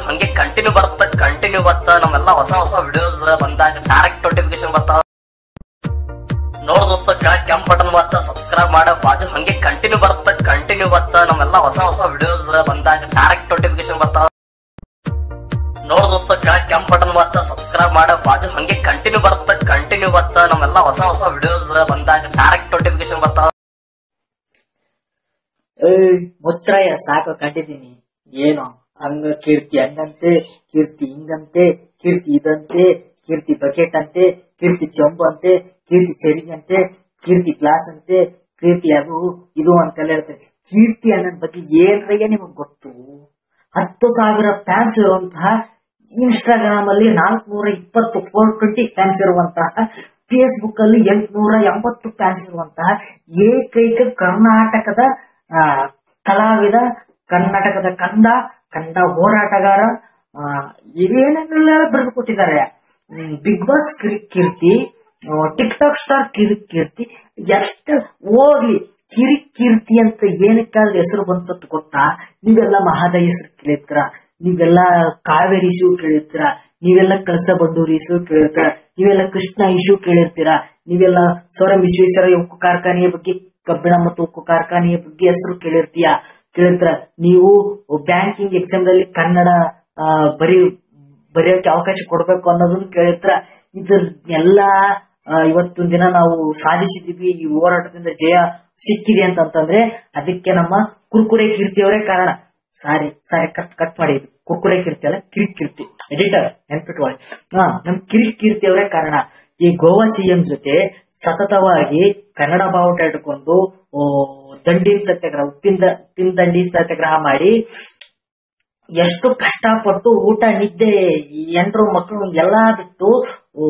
ಹಂಗೆ ಕಂಟಿನ್ಯೂ ಬರುತ್ತೆ ಕಂಟಿನ್ಯೂ ಬತ್ತ ನಮ್ಮೆಲ್ಲ ಹೊಸ ಹೊಸ ವಿಡಿಯೋಸ್ ಬಂದಾಗ ಡೈರೆಕ್ಟ್ ನೋಟಿಫಿಕೇಶನ್ ಬರ್ತಾವ ನೋಡ್ ದೋಸ್ತ ಕೆಳಗ್ ಕೆಂಪ್ ಬಟನ್ ಬತ್ತ ಸಬ್ಸ್ಕ್ರೈಬ್ ಮಾಡ ಬಾಜು ಹಂಗೆ ಕಂಟಿನ್ಯೂ ಬರುತ್ತೆ ಕಂಟಿನ್ಯೂ ಬತ್ತ ನಮ್ಮೆಲ್ಲ ಹೊಸ ಹೊಸ ವಿಡಿಯೋಸ್ ಬಂದಾಗ ಡೈರೆಕ್ಟ್ ನೋಟಿಫಿಕೇಶನ್ ಬರ್ತಾವ ನೋಡ್ ದೋಸ್ತ ಕೆಳಗ್ ಕೆಂಪ್ ಬಟನ್ ಬತ್ತ ಸಬ್ಸ್ಕ್ರೈಬ್ ಮಾಡ ಬಾಜು ಹಂಗೆ ಕಂಟಿನ್ಯೂ ಬರುತ್ತೆ ಕಂಟಿನ್ಯೂ ಬತ್ತ ನಮ್ಮೆಲ್ಲ ಹೊಸ ಹೊಸ ವಿಡಿಯೋಸ್ ಬಂದಾಗ ಡೈರೆಕ್ಟ್ ನೋಟಿಫಿಕೇಶನ್ ಬರ್ತಾವ ಏಯ್ ಮುಚ್ಚಾಯ ಸಾಕು ಕಂಡಿದ್ದೀನಿ ಏನು ಹಂಗ ಕೀರ್ತಿ ಹಂಗಂತೆ ಕೀರ್ತಿ ಹಿಂಗಂತೆ ಕೀರ್ತಿ ಇದಂತೆ ಕೀರ್ತಿ ಬಕೆಟ್ ಅಂತೆ ಕೀರ್ತಿ ಚಂಬು ಅಂತೆ ಕೀರ್ತಿ ಚರಿಗಂತೆ ಕೀರ್ತಿ ಗ್ಲಾಸ್ ಅಂತೆ ಕೀರ್ತಿ ಅದು ಇದು ಅಂತೆಲ್ಲ ಹೇಳ್ತಾರೆ ಕೀರ್ತಿ ಅನ್ನೋದ್ ಬಗ್ಗೆ ಏನ್ರಯ್ಯ ನಿಮಗ್ ಗೊತ್ತು ಹತ್ತು ಸಾವಿರ ಫ್ಯಾನ್ಸ್ ಇರುವಂತಹ ಇನ್ಸ್ಟಾಗ್ರಾಮ್ ಅಲ್ಲಿ ನಾಲ್ಕನೂರ ಇಪ್ಪತ್ತು ಫೋರ್ ಟ್ವೆಂಟಿ ಫ್ಯಾನ್ಸ್ ಇರುವಂತಹ ಫೇಸ್ಬುಕ್ ಅಲ್ಲಿ ಎಂಟುನೂರ ಎಂಬತ್ತು ಫ್ಯಾನ್ಸ್ ಇರುವಂತಹ ಏಕೈಕ ಕರ್ನಾಟಕದ ಆ, ಕಲಾವಿದ ಕರ್ನಾಟಕದ ಕಂದ ಕಂದ ಹೋರಾಟಗಾರ ಆ, ಏನೇನೆಲ್ಲ ಬರೆದು ಕೊಟ್ಟಿದ್ದಾರೆ big boss Keerthi tick talk star ಕಿರಿ ಕೀರ್ತಿ ಎಷ್ಟು ಹೋಗ್ಲಿ ಕಿರಿ ಕೀರ್ತಿ ಅಂತ ಏನಕ್ಕಾದ್ರೆ ಹೆಸರು ಬಂತದ್ದು ಗೊತ್ತಾ ನೀವೆಲ್ಲ ಮಹಾದ ಹೆಸರು ಕೇಳಿರ್ತೀರ ನೀವೆಲ್ಲ ಕಾವೇರಿ ಇಶ್ಯೂ ಕೇಳಿರ್ತೀರ ನೀವೆಲ್ಲ ಕಳಸ ಬಂಡೂರಿ ಇಶ್ಯೂ ಕೇಳಿರ್ತೀರ ನೀವೆಲ್ಲ ಕೃಷ್ಣ ಇಶ್ಯೂ ಕೇಳಿರ್ತೀರ ನೀವೆಲ್ಲ ಸೌರಂ ವಿಶ್ವೇಶ್ವರ ಉಕ್ಕು ಕಾರ್ಖಾನೆಯ ಬಗ್ಗೆ ಕಬ್ಬಿಣ ಮತ್ತು ಉಕ್ಕು ಕಾರ್ಖಾನೆಯ ಬಗ್ಗೆ ಹೆಸರು ಕೇಳಿರ್ತೀಯ ಕೇಳಿರ್ತೀರ ನೀವು ಬ್ಯಾಂಕಿಂಗ್ ಎಕ್ಸಾಮ್ ದಲ್ಲಿ ಕನ್ನಡ ಆ, ಬರೀ ಬರೆಯೋಕೆ ಅವಕಾಶ ಕೊಡ್ಬೇಕು ಅನ್ನೋದನ್ನ ಕೇಳಿರ್ತೀರ ಇದ್ರ ಎಲ್ಲಾ ಆ, ಇವತ್ತಿನ ದಿನ ನಾವು ಸಾಧಿಸಿದೀವಿ ಈ ಹೋರಾಟದಿಂದ ಜಯ ಸಿಕ್ಕಿದೆ ಅಂತಂತಂದ್ರೆ ಅದಕ್ಕೆ ನಮ್ಮ ಕುರ್ಕುರೆ ಕೀರ್ತಿಯವರೇ ಕಾರಣ ಸಾರಿ ಸಾರಿ ಕಟ್ ಕಟ್ ಮಾಡಿ ಇದು. ಕುರ್ಕುರೆ ಕೀರ್ತಿ ಅಲ್ಲ ಕಿರಿಕ್ ಕೀರ್ತಿ ಎಡಿಟರ್ ನೆನ್ಪಿಟ್ಕೊಳ್ಳಿ ಹಾ ನಮ್ ಕಿರಿಕ್ ಕೀರ್ತಿಯವರೇ ಕಾರಣ ಈ ಗೋವಾ ಸಿಎಂ ಜೊತೆ ಸತತವಾಗಿ ಕನ್ನಡ ಬಾವುಟ ಇಟ್ಕೊಂಡು ಓ, ದಂಡಿನ ಸತ್ಯಾಗ್ರಹ ಉಪ್ಪಿನ ದ- ಉಪ್ಪಿನ ದಂಡಿ ಸತ್ಯಾಗ್ರಹ ಮಾಡಿ ಎಷ್ಟು ಕಷ್ಟಪಟ್ಟು ಊಟ ನಿದ್ದೆ ಈ ಎಂಟ್ರು ಮಕ್ಕಳು ಎಲ್ಲಾ ಬಿಟ್ಟು ಓ,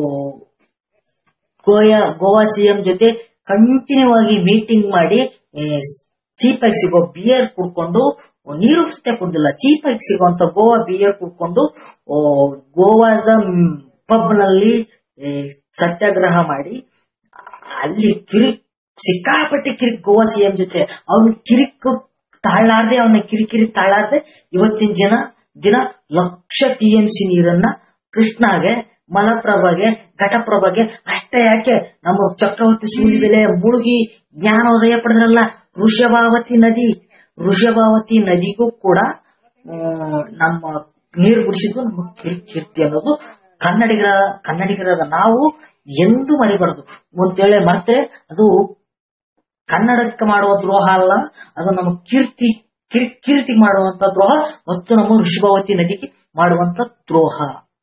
ಗೋಯಾ ಗೋವಾ ಸಿಎಂ ಜೊತೆ ಕಂಟಿನ್ಯೂ ಆಗಿ ಮೀಟಿಂಗ್ ಮಾಡಿ ಚೀಪ್ ಆಗಿ ಸಿಗೋ ಬಿಯರ್ ಕುಡ್ಕೊಂಡು ನೀರು ಸತೆ ಕುಡ್ದಿಲ್ಲ ಚೀಪ್ ಆಗಿ ಸಿಗುವಂತ ಗೋವಾ ಬಿಯರ್ ಕುಡ್ಕೊಂಡು ಓ, ಗೋವಾದ ಪಬ್ ನಲ್ಲಿ ಏ, ಸತ್ಯಾಗ್ರಹ ಮಾಡಿ ಅಲ್ಲಿ ಕಿರಿಕ್ ಸಿಕ್ಕಾಪಟ್ಟೆ ಕಿರಿಕ್ ಗೋವಾ ಸಿಎಂ ಜೊತೆ ಅವ್ನ ಕಿರಿಕ್ ತಾಳಾರ್ದೆ ಅವನ ಕಿರಿಕಿರಿ ತಾಳಾರ್ದೆ ಇವತ್ತಿನ ಜನ ದಿನ ಲಕ್ಷ ಟಿ ಎಂ ಸಿ ನೀರನ್ನ ಕೃಷ್ಣಾಗೆ ಮಲಪ್ರಭಾಗೆ ಘಟಪ್ರಭಾಗೆ ಅಷ್ಟೇ ಯಾಕೆ ನಮ್ಮ ಚಕ್ರವರ್ತಿ ಸೂರ್ಯಬೆಲೆ ಮುಳುಗಿ ಜ್ಞಾನೋದಯ ಪಡೆದ್ರಲ್ಲ ಋಷಭಾವತಿ ನದಿ ಋಷಭಾವತಿ ನದಿಗೂ ಕೂಡ ಆ, ನಮ್ಮ ನೀರು ಬಿಡಿಸಿದ್ದು ನಮ್ಮ ಕಿರಿ ಕೀರ್ತಿ ಅನ್ನೋದು ಕನ್ನಡಿಗರ ಕನ್ನಡಿಗರಾದ ನಾವು ಎಂದೂ ಮರಿಬಾರದು ಅಂತೇಳಿ ಮರ್ತ್ರೆ ಅದು ಕನ್ನಡಕ್ಕೆ ಮಾಡುವ ದ್ರೋಹ ಅಲ್ಲ ಅದು ನಮ್ಮ ಕೀರ್ತಿ ಕಿರಿ ಕೀರ್ತಿ ಮಾಡುವಂತ ದ್ರೋಹ ಮತ್ತು ನಮ್ಮ ಋಷಭಾವತಿ ನದಿಗೆ ಮಾಡುವಂತ ದ್ರೋಹ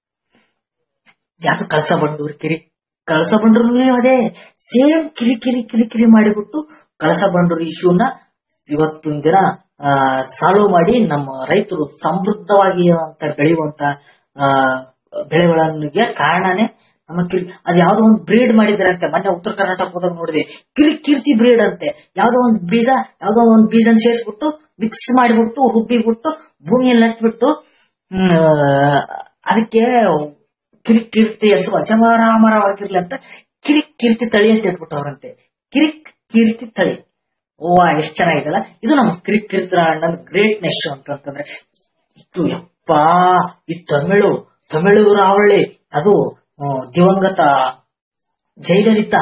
ಯಾವುದು ಕಳಸ ಬಂಡೂರು ಕಿರಿ ಕಳಸ ಬಂಡೂರು ಅದೇ ಸೇಮ್ ಕಿರಿ ಕಿರಿ ಕಿರಿ ಕಿರಿ ಮಾಡಿಬಿಟ್ಟು ಕಳಸ ಬಂಡೂರು ಇಶ್ಯೂನ ಇವತ್ತಿನ ದಿನ ಸಾಲ್ವ್ ಮಾಡಿ ನಮ್ಮ ರೈತರು ಸಮೃದ್ಧವಾಗಿ ಅಂತ ಬೆಳೆಯುವಂತ ಆ, ಬೆಳೆಗಳಿಗೆ ಕಾರಣನೇ ನಮ್ಮ ಕಿರಿ ಅದ್ ಯಾವ್ದೋ ಒಂದು ಬ್ರೀಡ್ ಮಾಡಿದ್ರಂತೆ ಮೊನ್ನೆ ಉತ್ತರ ಕರ್ನಾಟಕ ಹೋದಾಗ ನೋಡಿದೆ ಕಿರಿ ಕೀರ್ತಿ ಬ್ರೀಡ್ ಅಂತೆ ಯಾವ್ದೋ ಒಂದು ಬೀಜ ಯಾವ್ದೋ ಒಂದು ಬೀಜನ ಸೇರಿಸ್ಬಿಟ್ಟು ಮಿಕ್ಸ್ ಮಾಡಿಬಿಟ್ಟು ರುಬ್ಬಿಬಿಟ್ಟು ಭೂಮಿಯಲ್ಲಿ ನಟ್ಬಿಟ್ಟು ಹ್ಮ್, ಅದಕ್ಕೆ ಕಿರಿಕ್ ಕೀರ್ತಿ ಹೆಸರು ಅಜಮಾರಾಮರವಾಗಿರ್ಲಿ ಅಂತ ಕಿರಿಕ್ ಕೀರ್ತಿ ತಳಿ ಅಂತ ಇಟ್ಬಿಟ್ಟವ್ರಂತೆ ಕಿರಿಕ್ ಕೀರ್ತಿ ತಳಿ ಓ ಎಷ್ಟ್ ಚೆನ್ನಾಗಿದೆಲ್ಲ ಇದು ನಮ್ಮ ಕಿರಿಕ್ ಕೀರ್ತಿ ಅಣ್ಣನ ಗ್ರೇಟ್ನೆಸ್ ಅಂತಂತಂದ್ರೆ ಇದು ಯಪ್ಪಾ ಈ ತಮಿಳು ತಮಿಳು ರಾವಳಿ ಅದು ಆ, ದಿವಂಗತ ಜಯಲಲಿತಾ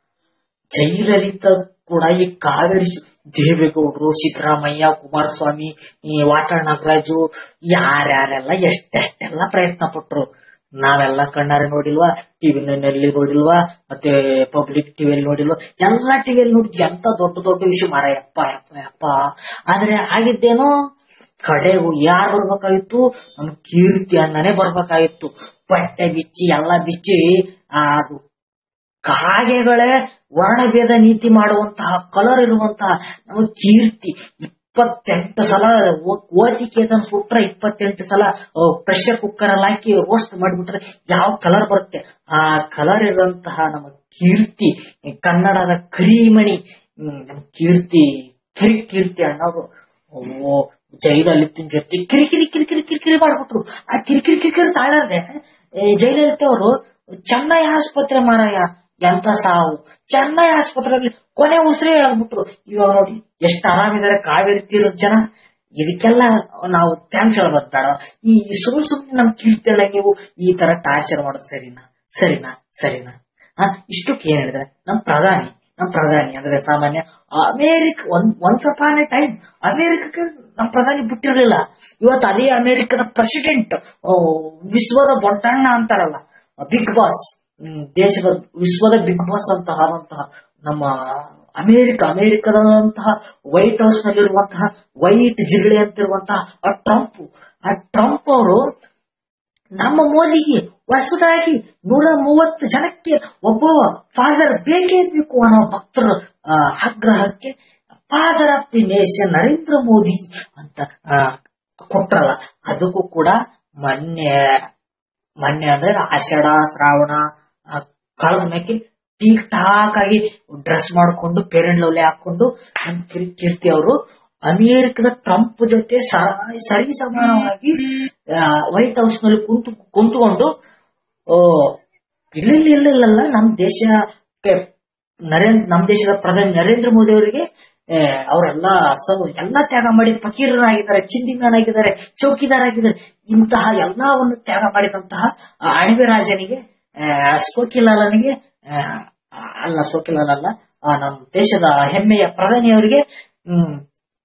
ಜಯಲಲಿತಾ ಕೂಡ ಈ ಕಾವೇರಿ ಸು- ದೇವೇಗೌಡರು ಸಿದ್ದರಾಮಯ್ಯ ಕುಮಾರಸ್ವಾಮಿ ಈ ವಾಟಾಳ್ ನಾಗರಾಜು ಯಾರ್ಯಾರೆಲ್ಲ ಎಷ್ಟೆಷ್ಟೆಲ್ಲ ಪ್ರಯತ್ನ ಪಟ್ರು ನಾವೆಲ್ಲ ಕಣ್ಣಾರೆ ನೋಡಿಲ್ವಾ ಟಿವಿ ನಲ್ಲಿ ನೋಡಿಲ್ವಾ ಮತ್ತೆ ಪಬ್ಲಿಕ್ ಟಿವಿಯಲ್ಲಿ ನೋಡಿಲ್ವಾ ಎಲ್ಲಾ ಟಿವಿಯಲ್ಲಿ ನೋಡಿದ್ವಿ ಎಂತ ದೊಡ್ಡ ದೊಡ್ಡ ವಿಷಯ ಮಾರ ಯಪ್ಪ ಯಪ್ಪ ಯಪ್ಪ ಆದ್ರೆ ಆಗಿದ್ದೇನೋ ಕಡೆಗೂ ಯಾರು ಬರ್ಬೇಕಾಗಿತ್ತು ನಮ್ ಕೀರ್ತಿ ಅಣ್ಣನೇ ಬರ್ಬೇಕಾಗಿತ್ತು ಬಟ್ಟೆ ಬಿಚ್ಚಿ ಎಲ್ಲ ಬಿಚ್ಚಿ ಆ, ಅದು ಕಾಗೆಗಳೇ ವರ್ಣಭೇದ ನೀತಿ ಮಾಡುವಂತಹ ಕಲರ್ ಇರುವಂತಹ ನಮ್ಮ ಕೀರ್ತಿ ಇಪ್ಪತ್ತೆಂಟು ಸಲ ಓದಿಕೆ ಸುಟ್ರೆ ಇಪ್ಪತ್ತೆಂಟು ಸಲ ಪ್ರೆಷರ್ ಕುಕ್ಕರ್ ಅಲ್ಲಿ ಹಾಕಿ ರೋಸ್ಟ್ ಮಾಡಿಬಿಟ್ರೆ ಯಾವ ಕಲರ್ ಬರುತ್ತೆ ಆ ಕಲರ್ ಇರುವಂತಹ ನಮ್ಮ ಕೀರ್ತಿ ಕನ್ನಡದ ಕರಿಮಣಿ ಹ್ಮ್, ನಮ್ಮ ಕೀರ್ತಿ ಕಿರಿ ಕೀರ್ತಿ ಅಣ್ಣವರು ಓ ಜೈಲಲಿತನ್ ಜೊತೆ ಕಿರಿ ಕಿರಿ ಕಿರಿ ಕಿರಿ ಕಿರಿ ಕಿರಿ ಮಾಡ್ಬಿಟ್ರು ಆ ಕಿರಿ ಕಿರಿ ಕಿರಿ ಕಿರಿ ತಾಳದೆ ಜೈಲಲಿತಾ ಅವರು ಚೆನ್ನೈ ಆಸ್ಪತ್ರೆ ಮಾರಾಯ ಎಂತ ಸಾವು ಚೆನ್ನೈ ಆಸ್ಪತ್ರೆಯಲ್ಲಿ ಕೊನೆ ಉಸಿರೇ ಹೇಳ್ಬಿಟ್ರು ಇವಾಗ ನೋಡಿ ಎಷ್ಟು ಆರಾಮಿದ್ದಾರೆ ಕಾವೇರಿ ತೀರದ ಜನ ಇದಕ್ಕೆಲ್ಲ ನಾವು ಥ್ಯಾಂಕ್ಸ್ ಹೇಳ್ಬೋದು ಬೇಡ ಈ ಸುಮ್ ಸುಮ್ನೆ ನಮ್ ಕೀರ್ತಿಯಲ್ಲ ನೀವು ಈ ತರ ಟಾರ್ಚರ್ ಮಾಡೋದು ಸರಿನಾ ಸರಿನಾ ಸರಿನಾ ಹಾ ಇಷ್ಟಕ್ಕೆ ಏನ್ ಹೇಳಿದ್ರೆ ನಮ್ ಪ್ರಧಾನಿ ನಮ್ ಪ್ರಧಾನಿ ಅಂದ್ರೆ ಸಾಮಾನ್ಯ ಅಮೇರಿಕ ಒಂದ್ ಒನ್ಸ್ ಅಪಾನ್ ಎ ಟೈಮ್ ಅಮೇರಿಕಕ್ಕೆ ನಮ್ ಪ್ರಧಾನಿ ಬಿಟ್ಟಿರ್ಲಿಲ್ಲ ಇವತ್ತು ಅದೇ ಅಮೇರಿಕದ ಪ್ರೆಸಿಡೆಂಟ್ ವಿಶ್ವದ ದೊಡ್ಡಣ್ಣ ಅಂತಾರಲ್ಲ ಬಿಗ್ ಬಾಸ್ ದೇಶದ ವಿಶ್ವದ ಬಿಗ್ ಬಾಸ್ ಅಂತ ಆದಂತಹ ನಮ್ಮ ಅಮೇರಿಕ ಅಮೇರಿಕದಂತಹ ವೈಟ್ ಹೌಸ್ ನಲ್ಲಿರುವಂತಹ ವೈಟ್ ಜಿರಳೆ ಅಂತಿರುವಂತಹ ಆ ಟ್ರಂಪ್ ಆ ಟ್ರಂಪ್ ಅವರು ನಮ್ಮ ಮೋದಿಗೆ ಹೊಸದಾಗಿ ನೂರ ಮೂವತ್ತು ಜನಕ್ಕೆ ಒಬ್ಬ ಫಾದರ್ ಬೇಕೇ ಬೇಕು ಅನ್ನೋ ಭಕ್ತರ ಆ, ಆಗ್ರಹಕ್ಕೆ father of the nation Narendra Modi ಅಂತ ಆ, ಕೊಟ್ರಲ್ಲ ಅದಕ್ಕೂ ಕೂಡ ಮೊನ್ನೆ ಮೊನ್ನೆ ಅಂದ್ರೆ ಆಷಾಢ ಶ್ರಾವಣ ಆ, ಕಳೆದ ಮೇಲೆ ಟೀಕ್ ಟಾಕ್ ಆಗಿ ಡ್ರೆಸ್ ಮಾಡ್ಕೊಂಡು ಪೇರೆಂಟ್ ಲವ್ಲಿ ಹಾಕೊಂಡು ನಮ್ ಕಿರಿ ಕೀರ್ತಿ ಅವರು ಅಮೇರಿಕದ ಟ್ರಂಪ್ ಜೊತೆ ಸ- ಸರಿ ಸಮಾನವಾಗಿ ವೈಟ್ ಹೌಸ್ ನಲ್ಲಿ ಕುಂತು ಕುಂತ್ಕೊಂಡು ಓ ಇಲ್ಲ ಇಲ್ಲ ಇಲ್ಲ ಇಲ್ಲ ನಮ್ ದೇಶಕ್ಕೆ ನರೇಂದ್ರ ನಮ್ ದೇಶದ ಪ್ರಧಾನಿ ನರೇಂದ್ರ ಮೋದಿ ಅವರಿಗೆ ಆ, ಅವರೆಲ್ಲ ಸ ಎಲ್ಲ ತ್ಯಾಗ ಮಾಡಿ ಫಕೀರರಾಗಿದ್ದಾರೆ ಚಿಂದಿಮನಾಗಿದ್ದಾರೆ ಚೌಕಿದಾರಾಗಿದ್ದಾರೆ ಇಂತಹ ಎಲ್ಲವನ್ನು ತ್ಯಾಗ ಮಾಡಿದಂತಹ ಆ ಅಣಬೆ ರಾಜನಿಗೆ ಆ, ಸೋಕಿಲಾಲನಿಗೆ ಆ, ಅಲ್ಲ ಸೋಕಿಲಾಲ ಅಲ್ಲ ಆ, ನಮ್ಮ ದೇಶದ ಹೆಮ್ಮೆಯ ಪ್ರಧಾನಿಯವರಿಗೆ ಹ್ಮ್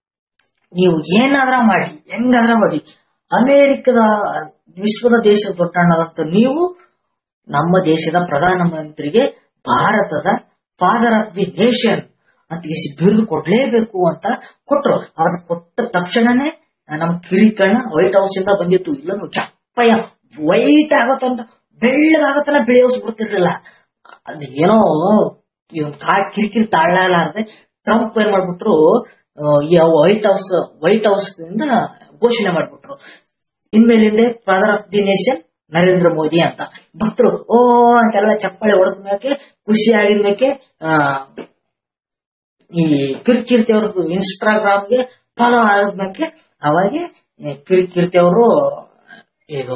ನೀವು ಏನಾದ್ರ ಮಾಡಿ ಹೆಂಗಾದ್ರ ಮಾಡಿ ಅಮೇರಿಕದ ವಿಶ್ವದ ದೇಶದ ದೊಡ್ಡಣ್ಣದಂತ ನೀವು ನಮ್ಮ ದೇಶದ ಪ್ರಧಾನಮಂತ್ರಿಗೆ ಭಾರತದ ಫಾದರ್ ಆಫ್ ದಿ ನೇಷನ್ ಅಂತ ಇಸಿ ಬಿರುದು ಕೊಡ್ಲೇಬೇಕು ಅಂತ ಕೊಟ್ರು ಅದ್ ಕೊಟ್ಟ ತಕ್ಷಣನೇ ನಮ್ಮ ಕಿರಿಕಣ್ಣ ವೈಟ್ ಹೌಸ್ ಇಂದ ಬಂದಿತ್ತು ಇಲ್ಲ ಚಪ್ಪಯ್ಯ ವೈಟ್ ಆಗತ್ತಂತ ಬೆಳ್ಳಗಾಗತ್ತಲ್ಲ ಬೆಳೆಯೋಸ್ಬಿಡ್ತಿರ್ಲಿಲ್ಲ ಅದ್ ಏನೋ ಇವನ್ ಕಾ ಕಿರಿಕಿರಿ ತಾಳಲಾರದೆ ಟ್ರಂಪ್ ಏನ್ ಮಾಡ್ಬಿಟ್ರು ಆ, ಈ ವೈಟ್ ಹೌಸ್ ವೈಟ್ ಹೌಸ್ ಇಂದ ಘೋಷಣೆ ಮಾಡ್ಬಿಟ್ರು ಇನ್ಮೇಲಿಂದ father of the nation Narendra Modi ಅಂತ ಭಕ್ತರು ಓ ಅಂತೆಲ್ಲ ಚಪ್ಪಾಳೆ ಹೊಡೆದ ಮೇಲೆ ಖುಷಿ ಆಗಿದ ಮೇಲೆ ಆ, ಈ ಕಿರ್ಕೀರ್ತಿ ಅವ್ರದ್ದು ಇನ್ಸ್ಟಾಗ್ರಾಮ್ಗೆ ಫಾಲೋ ಆದ್ಮೇಲೆ ಅವಾಗೆ ಈ ಕಿರ್ಕೀರ್ತಿ ಅವರು ಇದು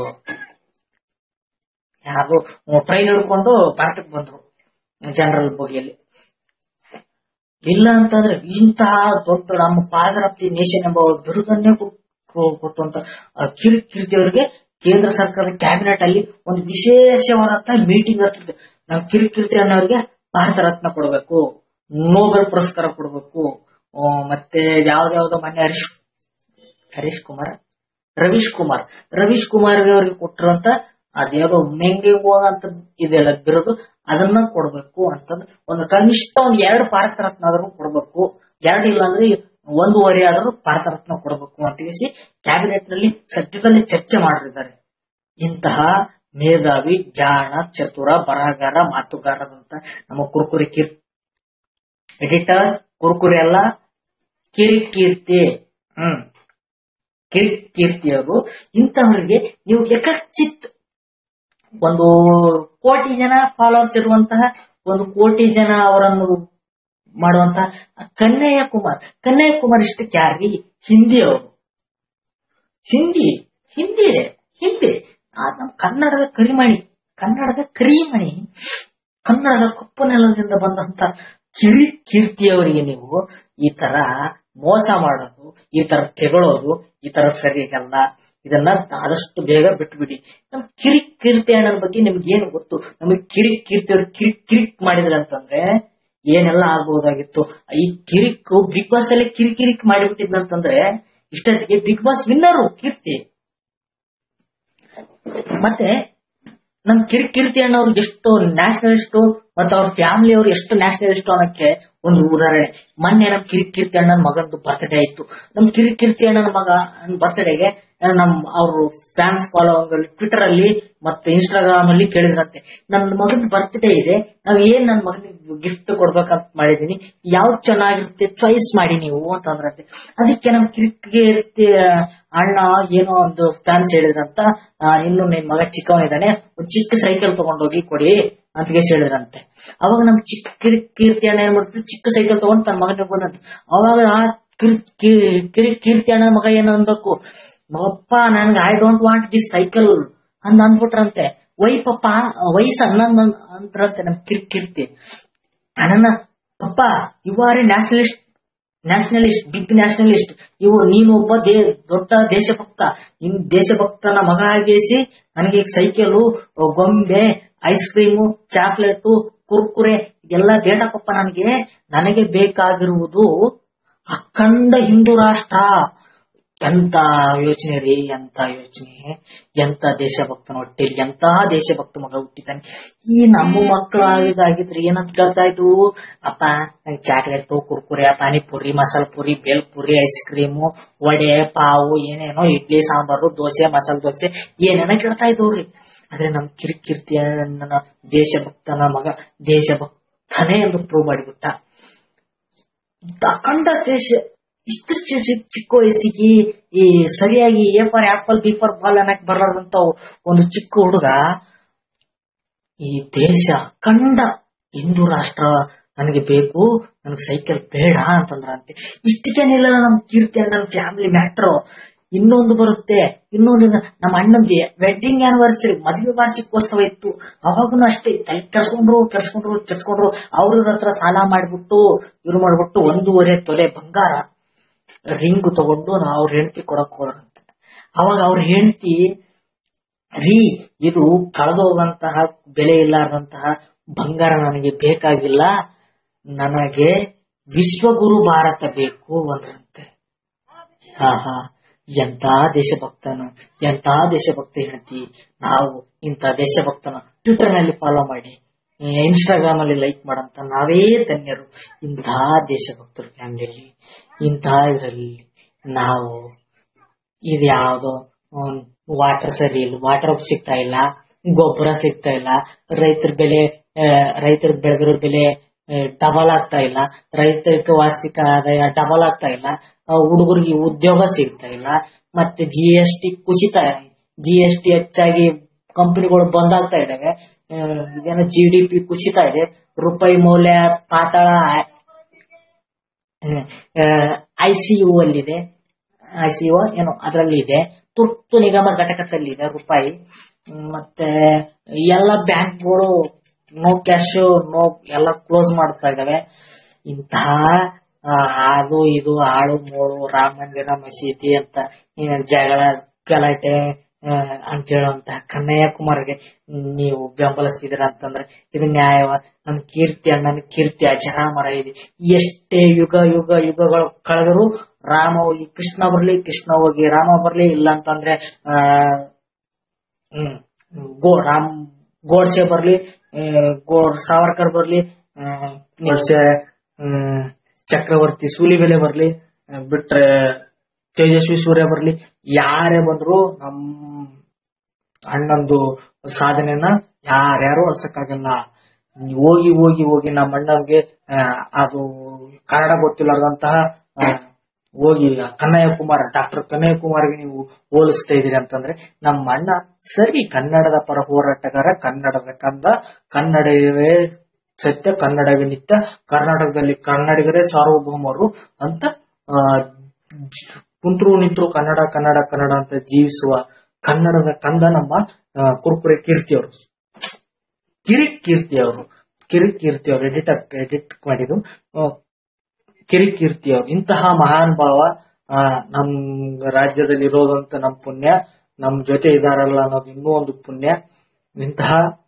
ಯಾರು ಟ್ರೈನ್ ಹಿಡ್ಕೊಂಡು ಭಾರತಕ್ಕೆ ಬಂದ್ರು ಜನರಲ್ ಬೋಗಿಯಲ್ಲಿ ಇಲ್ಲ ಅಂತಂದ್ರೆ ಇಂತಹ ದೊಡ್ಡ ನಮ್ಮ ಫಾದರ್ ಆಫ್ ದಿ ನೇಷನ್ ಎಂಬ ಬಿರುದನ್ನೇ ಕೊಟ್ಟು- ಕೊಟ್ಟು ಅಂತ ಆ ಕಿರಿ ಕೀರ್ತಿ ಅವರಿಗೆ ಕೇಂದ್ರ ಸರ್ಕಾರದ ಕ್ಯಾಬಿನೆಟ್ ಅಲ್ಲಿ ಒಂದು ವಿಶೇಷವಾದಂತಹ ಮೀಟಿಂಗ್ ಇರ್ತದೆ ನಾವು ಕಿರಿ ಕೀರ್ತಿ ಅನ್ನೋರಿಗೆ ಭಾರತ ರತ್ನ ಕೊಡಬೇಕು ನೋಬೆಲ್ ಪುರಸ್ಕಾರ ಕೊಡಬೇಕು ಮತ್ತೆ ಯಾವ್ದಾವ್ದೋ ಮೊನ್ನೆ ಹರೀಶ್ ಹರೀಶ್ ಕುಮಾರ್ ರವೀಶ್ ಕುಮಾರ್ ರವೀಶ್ ಕುಮಾರ್ ಅವರಿಗೆ ಕೊಟ್ಟಿರುವಂತ ಅದ್ಯಾವುದೋ ಮೆಂಗೆ ಅಂತ ಇದೆಲ್ಲ ಬಿರೋದು ಅದನ್ನ ಕೊಡ್ಬೇಕು ಅಂತಂದ್ರೆ ಒಂದು ಕನಿಷ್ಠ ಒಂದ್ ಎರಡು ಭಾರತ ರತ್ನ ಆದ್ರೂ ಕೊಡ್ಬೇಕು ಎರಡು ಇಲ್ಲ ಅಂದ್ರೆ ಒಂದೂವರೆ ಆದ್ರೂ ಭಾರತ ರತ್ನ ಕೊಡಬೇಕು ಅಂತ ಹೇಳಿ ಕ್ಯಾಬಿನೆಟ್ ನಲ್ಲಿ ಸದ್ಯದಲ್ಲಿ ಚರ್ಚೆ ಮಾಡಿದ್ದಾರೆ ಇಂತಹ ಮೇಧಾವಿ ಜಾಣ ಚತುರ ಬರಹಗಾರ ಮಾತುಗಾರದಂತ ನಮ್ಮ ಕುರುಕುರಿ ಕೀರ್ ಎಡಿಟರ್ ಕುರುಕುರಿ ಅಲ್ಲ ಕಿರಿಕೀರ್ತಿ ಹ್ಮ್ ಕಿರಿಕೀರ್ತಿಯವರು ಇಂತಹವರಿಗೆ ನೀವು ಯಕಚಿತ್ ಒಂದು ಕೋಟಿ ಜನ ಫಾಲೋವರ್ಸ್ ಇರುವಂತಹ ಒಂದು ಕೋಟಿ ಜನ ಅವರನ್ನು ಮಾಡುವಂತಹ ಆ ಕನ್ನಯ್ಯ ಕುಮಾರ್ ಕನ್ನಯ್ಯ ಕುಮಾರ್ ಇಷ್ಟಕ್ಕೆ ಯಾರ್ರಿ ಹಿಂದಿ ಅವರು ಹಿಂದಿ ಹಿಂದಿ ಹಿಂದಿ ಆ ನಮ್ಮ ಕನ್ನಡದ ಕರಿಮಣಿ ಕನ್ನಡದ ಕರಿಮಣಿ ಕನ್ನಡದ ಕಪ್ಪು ನೆಲದಿಂದ ಬಂದಂತ ಕಿರಿ ಕೀರ್ತಿಯವರಿಗೆ ನೀವು ಈ ತರ ಮೋಸ ಮಾಡೋದು ಈ ತರ ತೆಗಳೋದು ಈ ತರ ಸರಿಯಾಗಲ್ಲ ಇದನ್ನ ಆದಷ್ಟು ಬೇಗ ಬಿಟ್ಬಿಡಿ ನಮ್ ಕಿರಿ ಕೀರ್ತಿ ಅಣ್ಣನ ಬಗ್ಗೆ ನಿಮ್ಗೆ ಏನು ಗೊತ್ತು ನಮಗೆ ಕಿರಿ ಕೀರ್ತಿಯವರು ಕಿರಿಕ್ ಕಿರಿಕ್ ಮಾಡಿದ್ರೆ ಅಂತಂದ್ರೆ ಏನೆಲ್ಲ ಆಗ್ಬಹುದಾಗಿತ್ತು ಈ ಕಿರಿಕ್ ಬಿಗ್ ಬಾಸ್ ಅಲ್ಲಿ ಕಿರಿಕಿರಿಕ್ ಮಾಡಿಬಿಟ್ಟಿದ್ನಂತಂದ್ರೆ ಇಷ್ಟೊತ್ತಿಗೆ ಬಿಗ್ ಬಾಸ್ ವಿನ್ನರು ಕೀರ್ತಿ ಮತ್ತೆ ನಮ್ ಕಿರಿ ಕೀರ್ತಿ ಅಣ್ಣವ್ರು ಎಷ್ಟು ನ್ಯಾಷನಲಿಸ್ಟು ಮತ್ತೆ ಅವ್ರ ಫ್ಯಾಮಿಲಿ ಅವರು ಎಷ್ಟು ನ್ಯಾಷನಲಿಸ್ಟ್ ಅನ್ನೋಕ್ಕೆ ಒಂದು ಉದಾಹರಣೆ ಮೊನ್ನೆ ನಮ್ ಕಿರಿ ಕೀರ್ತಿ ಅಣ್ಣನ ಮಗಂದು ಬರ್ತ್ಡೇ ಆಯ್ತು ನಮ್ ಕಿರಿ ಕೀರ್ತಿ ಅಣ್ಣನ ಮಗ ಬರ್ತ್ಡೇಗೆ ನಮ್ ಅವ್ರ ಫ್ಯಾನ್ಸ್ ಫಾಲೋ ಟ್ವಿಟರ್ ಅಲ್ಲಿ ಮತ್ತೆ ಇನ್ಸ್ಟಾಗ್ರಾಮ್ ಅಲ್ಲಿ ಕೇಳಿದ್ರಂತೆ ನನ್ನ ಮಗನ ಬರ್ತ್ಡೇ ಇದೆ ನಾವ್ ಏನ್ ನನ್ನ ಮಗನಿಗೆ ಗಿಫ್ಟ್ ಕೊಡ್ಬೇಕಂತ ಮಾಡಿದೀನಿ ಯಾವ್ದು ಚೆನ್ನಾಗಿರುತ್ತೆ ಚಾಯ್ಸ್ ಮಾಡಿ ನೀವು ಅಂತಂದ್ರಂತೆ ಅದಕ್ಕೆ ನಮ್ ಕಿರಿಕೀರ್ತಿ ಅಣ್ಣ ಏನೋ ಒಂದು ಫ್ಯಾನ್ಸ್ ಹೇಳಿದ್ರಂತ ಆ, ಇನ್ನು ನಿನ್ ಮಗ ಚಿಕ್ಕವನಿದ್ದಾನೆ ಒಂದ್ ಚಿಕ್ಕ ಸೈಕಲ್ ತಗೊಂಡೋಗಿ ಕೊಡಿ ಅಂತ ಕೇಸ್ ಹೇಳಿದ್ರಂತೆ ಅವಾಗ ನಮ್ ಚಿಕ್ಕ ಕಿರಿ ಕೀರ್ತಿ ಅಣ್ಣ ಏನ್ ಮಾಡ್ತಿದ್ರು ಚಿಕ್ಕ ಸೈಕಲ್ ತಗೊಂಡು ತನ್ನ ಮಗನಿಗೆ ಬಂದಂತೆ ಅವಾಗ ಆ ಕಿರಿ ಕಿ- ಕಿರಿ ಕೀರ್ತಿ ಅಣ್ಣ ಮಗ ಏನ್ ಅನ್ಬೇಕು ಮಗಪ್ಪ ನನ್ಗೆ I don't want this cycle ಅಂತ ಅಂದ್ಬಿಟ್ರಂತೆ ವೈ ಪಪ್ಪ ವಯಸ್ಸು ಹನ್ನೊಂದು ಅಂದ್ರಂತೆ ನಮ್ ಕಿರಿ ಕೀರ್ತಿ ಅಣ್ಣನ ಪಪ್ಪ you are a nationalist nationalist big nationalist ಇವು ನೀನು ಒಬ್ಬ ದೇ ದೊಡ್ಡ ದೇಶಭಕ್ತ ಇನ್ ದೇಶಭಕ್ತನ ಮಗ ಆಗೇಸಿ ನನಗೆ ಸೈಕಲು ಗೊಂಬೆ ಐಸ್ ಕ್ರೀಮು ಚಾಕ್ಲೇಟು ಕುರ್ಕುರೆ ಎಲ್ಲ ಬೇಡಕ್ಕಪ್ಪ ನನಗೆ ನನಗೆ ಬೇಕಾಗಿರುವುದು ಅಖಂಡ ಹಿಂದೂ ರಾಷ್ಟ್ರ ಎಂತ ಯೋಚನೆ ರೀ ಎಂತ ಯೋಚನೆ ಎಂತ ದೇಶಭಕ್ತನ ಹೊಟ್ಟೆಲಿ ಎಂತಹ ದೇಶಭಕ್ತ ಮಗ ಹುಟ್ಟಿದ್ದಾನೆ ಈ ನಮ್ಮ ಮಕ್ಕಳು ಆಗಿದ್ದಾಗಿದ್ರೆ ಏನಂತ ಕೇಳ್ತಾ ಇದ್ವು ಅಪ್ಪ ನಂಗೆ chocolate Kurkure panipuri masala puri bhel puri ice cream vada pav ಏನೇನೋ ಇಡ್ಲಿ ಸಾಂಬಾರು ದೋಸೆ ಮಸಾಲ ದೋಸೆ ಏನೇನೋ ಕೇಳ್ತಾ ಇದ್ವ್ರಿ ಆದ್ರೆ ನಮ್ ಕಿರಿಕಿರ್ತಿಯ ನನ್ನ ದೇಶಭಕ್ತನ ಮಗ ದೇಶಭಕ್ತನೇ ಎಂದು ಪ್ರೂವ್ ಮಾಡಿಬಿಟ್ಟ ಅಖಂಡ ದೇಶ ಇಷ್ಟು ಚಿ- ಚಿ- ಚಿಕ್ಕ ವಯಸ್ಸಿಗೆ ಈ ಸರಿಯಾಗಿ A for apple B for ball ಅನ್ನಕ್ ಬರಲಾರ್ದಂತ ಒಂದು ಚಿಕ್ಕ ಹುಡುಗ ಈ ದೇಶ ಅಖಂಡ ಹಿಂದೂ ರಾಷ್ಟ್ರ ನನಗೆ ಬೇಕು ನನಗೆ ಸೈಕಲ್ ಬೇಡ ಅಂತಂದ್ರಂತೆ ಇಷ್ಟಕ್ಕೇನಿಲ್ಲ ನಮ್ ಕೀರ್ತಿ ಅಣ್ಣನ ಫ್ಯಾಮಿಲಿ ಮ್ಯಾಟ್ರು ಇನ್ನೊಂದು ಬರುತ್ತೆ ಇನ್ನೊಂದು ನಮ್ಮ ಅಣ್ಣಂದಿ ವೆಡ್ಡಿಂಗ್ ಆನಿವರ್ಸರಿ ಮದುವೆ ವಾರ್ಷಿಕೋತ್ಸವ ಇತ್ತು ಅವಾಗೂ ಅಷ್ಟೇ ತಲೆ ಕೆಡ್ಸ್ಕೊಂಡ್ರು ಕೆಡ್ಸ್ಕೊಂಡ್ರು ಕೆಡ್ಸ್ಕೊಂಡ್ರು ಅವ್ರ ಹತ್ರ ಸಾಲ ಮಾಡ್ಬಿಟ್ಟು ಇವ್ರು ಮಾಡ್ಬಿಟ್ಟು ಒಂದೂವರೆ ತೊಲೆ ಬಂಗಾರ ರಿಂಗ್ ತಗೊಂಡು ನಾವು ಅವ್ರ ಹೆಂಡತಿ ಕೊಡಕ್ ಹೋದ್ರಂತೆ ಅವಾಗ ಅವ್ರ ಹೆಂಡತಿ ರೀ ಇದು ಕಳೆದೋಗಂತಹ ಬೆಲೆ ಇಲ್ಲಾರ್ದಂತಹ ಬಂಗಾರ ನನಗೆ ಬೇಕಾಗಿಲ್ಲ ನನಗೆ ವಿಶ್ವಗುರು ಭಾರತ ಬೇಕು ಅಂದ್ರಂತೆ ಹಾ ಹಾ ಎಂತ ದೇಶಭಕ್ತನ ಎಂತ ದೇಶಭಕ್ತ ಹೆಂಡತಿ ನಾವು ಇಂಥ ದೇಶಭಕ್ತನ ಟ್ವಿಟರ್ ನಲ್ಲಿ ಫಾಲೋ ಮಾಡಿ ಇನ್ಸ್ಟಾಗ್ರಾಮ್ ಅಲ್ಲಿ ಲೈಕ್ ಮಾಡಂತ ನಾವೇ ಧನ್ಯರು ಇಂತಹ ದೇಶಭಕ್ತರ ಫ್ಯಾಮಿಲಿಯಲ್ಲಿ ಇಂತಹ ಇದರಲ್ಲಿ ನಾವು ಇದು ಯಾವ್ದೋ ವಾಟರ್ ಸರಿ ಇಲ್ಲ ವಾಟರ್ ಸಿಗ್ತಾ ಇಲ್ಲ ಗೊಬ್ಬರ ಸಿಗ್ತಾ ಇಲ್ಲ ರೈತರ ಬೆಲೆ ರೈತರ ಬೆಳೆದಿರೋ ಬೆಲೆ ಡಬಲ್ ಆಗ್ತಾ ಇಲ್ಲ ರೈತರಿಗೆ ವಾರ್ಷಿಕ ಆದಾಯ ಡಬಲ್ ಆಗ್ತಾ ಇಲ್ಲ ಹುಡುಗರಿಗೆ ಉದ್ಯೋಗ ಸಿಗ್ತಾ ಇಲ್ಲ ಮತ್ತೆ ಜಿ ಎಸ್ ಟಿ ಕುಸಿತ ಜಿ ಎಸ್ ಟಿ ಹೆಚ್ಚಾಗಿ ಕಂಪನಿಗಳು ಬಂದಾಗ್ತಾ ಇದಾವೆ ಆ, ಇದೇನೋ ಜಿ ಡಿ ಪಿ ಕುಸಿತಾ ಇದೆ ರೂಪಾಯಿ ಮೌಲ್ಯ ಪಾತಾಳ ಐ ಸಿ ಯು ಅಲ್ಲಿದೆ ಐ ಸಿ ಯು ಏನೋ ಅದರಲ್ಲಿ ಇದೆ ತುರ್ತು ನಿಗಮ ಘಟಕದಲ್ಲಿ ಇದೆ ರೂಪಾಯಿ ಹ್ಮ್, ಮತ್ತೆ ಎಲ್ಲ ಬ್ಯಾಂಕ್ಗಳು ನೋ ಕ್ಯಾಶ್ ನೋ ಎಲ್ಲ ಕ್ಲೋಸ್ ಮಾಡ್ತಾ ಇದಾವೆ ಇಂತಹ ಆ, ಅದು ಇದು ಆಳು ಮೂಳು ರಾಮ ಮಂದಿರ ಮಸೀದಿ ಅಂತ ಏನ್ ಜಗಳ ಗಲಾಟೆ ಆ, ಅಂತ ಹೇಳುವಂತ ಕನ್ನಯ್ಯ ಕುಮಾರ್ಗೆ ನೀವು ಬೆಂಬಲಿಸ್ತಿದ್ದೀರ ಅಂತಂದ್ರೆ ಇದು ನ್ಯಾಯವ ನಮ್ ಕೀರ್ತಿ ಅಣ್ಣನ ಕೀರ್ತಿ ಅಜರಾಮರ ಇದೆ ಎಷ್ಟೇ ಯುಗ ಯುಗ ಯುಗಗಳು ಕಳೆದರೂ ರಾಮ ಹೋಗಿ ಕೃಷ್ಣ ಬರ್ಲಿ ಕೃಷ್ಣ ಹೋಗಿ ರಾಮ ಬರ್ಲಿ ಇಲ್ಲ ಅಂತಂದ್ರೆ ಆ ಹ್ಮ್ ಗೋ ರಾಮ್ ಗೋಡ್ಸೆ ಬರ್ಲಿ ಆ, ಗೋಡ್ ಸಾವರ್ಕರ್ ಬರ್ಲಿ ಆ, ಗೋಡ್ಸೆ ಹ್ಮ್, ಚಕ್ರವರ್ತಿ ಸೂಲಿಬೆಲೆ ಬರ್ಲಿ ಆ, ಬಿಟ್ರೆ ತೇಜಸ್ವಿ ಸೂರ್ಯ ಬರ್ಲಿ ಯಾರೇ ಬಂದ್ರು ನಮ್ ಅಣ್ಣಂದು ಸಾಧನೆನ ಯಾರ್ಯಾರು ಅಳ್ಸಕ್ಕಾಗಲ್ಲ ನೀವ್ ಹೋಗಿ ಹೋಗಿ ಹೋಗಿ ನಮ್ಮ ಅಣ್ಣನ್ಗೆ ಆ, ಅದು ಕನ್ನಡ ಗೊತ್ತಿಲ್ಲದಂತಹ ಹೋಗಿ ಕನ್ನಯ್ಯ ಕುಮಾರ್ ಡಾಕ್ಟರ್ ಕನ್ನಯ್ಯ ಕುಮಾರ್ಗೆ ನೀವು ಹೋಲಿಸ್ತಾ ಇದೀರಿ ಅಂತಂದ್ರೆ ನಮ್ಮ ಅಣ್ಣ ಸರಿ ಕನ್ನಡದ ಪರ ಹೋರಾಟಗಾರ ಕನ್ನಡದ ಕಂದ ಕನ್ನಡವೇ ಸತ್ಯ ಕನ್ನಡವೇ ನಿತ್ಯ ಕರ್ನಾಟಕದಲ್ಲಿ ಕನ್ನಡಿಗರೇ ಸಾರ್ವಭೌಮರು ಅಂತ ಆ, ಜ್- ಕುಂತ್ರು ನಿಂತ್ರು ಕನ್ನಡ ಕನ್ನಡ ಕನ್ನಡ ಅಂತ ಜೀವಿಸುವ ಕನ್ನಡದ ಕಂದ ನಮ್ಮ ಆ, ಕುರ್ಕುರೆ ಕೀರ್ತಿ ಅವರು ಕಿರಿ ಕೀರ್ತಿ ಅವರು ಕಿರಿ ಕೀರ್ತಿ ಅವರು ಎಡಿಟ್ ಎಡಿಟ್ ಮಾಡಿದ್ದು ಆ, ಕಿರಿ ಕೀರ್ತಿ ಅವರು ಇಂತಹ ಮಹಾನ್ ಭಾವ ಆ, ನಮ್ ರಾಜ್ಯದಲ್ಲಿ ಇರೋದಂತ ನಮ್ ಪುಣ್ಯ ನಮ್ ಜೊತೆ ಇದಾರಲ್ಲ ಅನ್ನೋದು ಇನ್ನೂ ಒಂದು ಪುಣ್ಯ ಇಂತಹ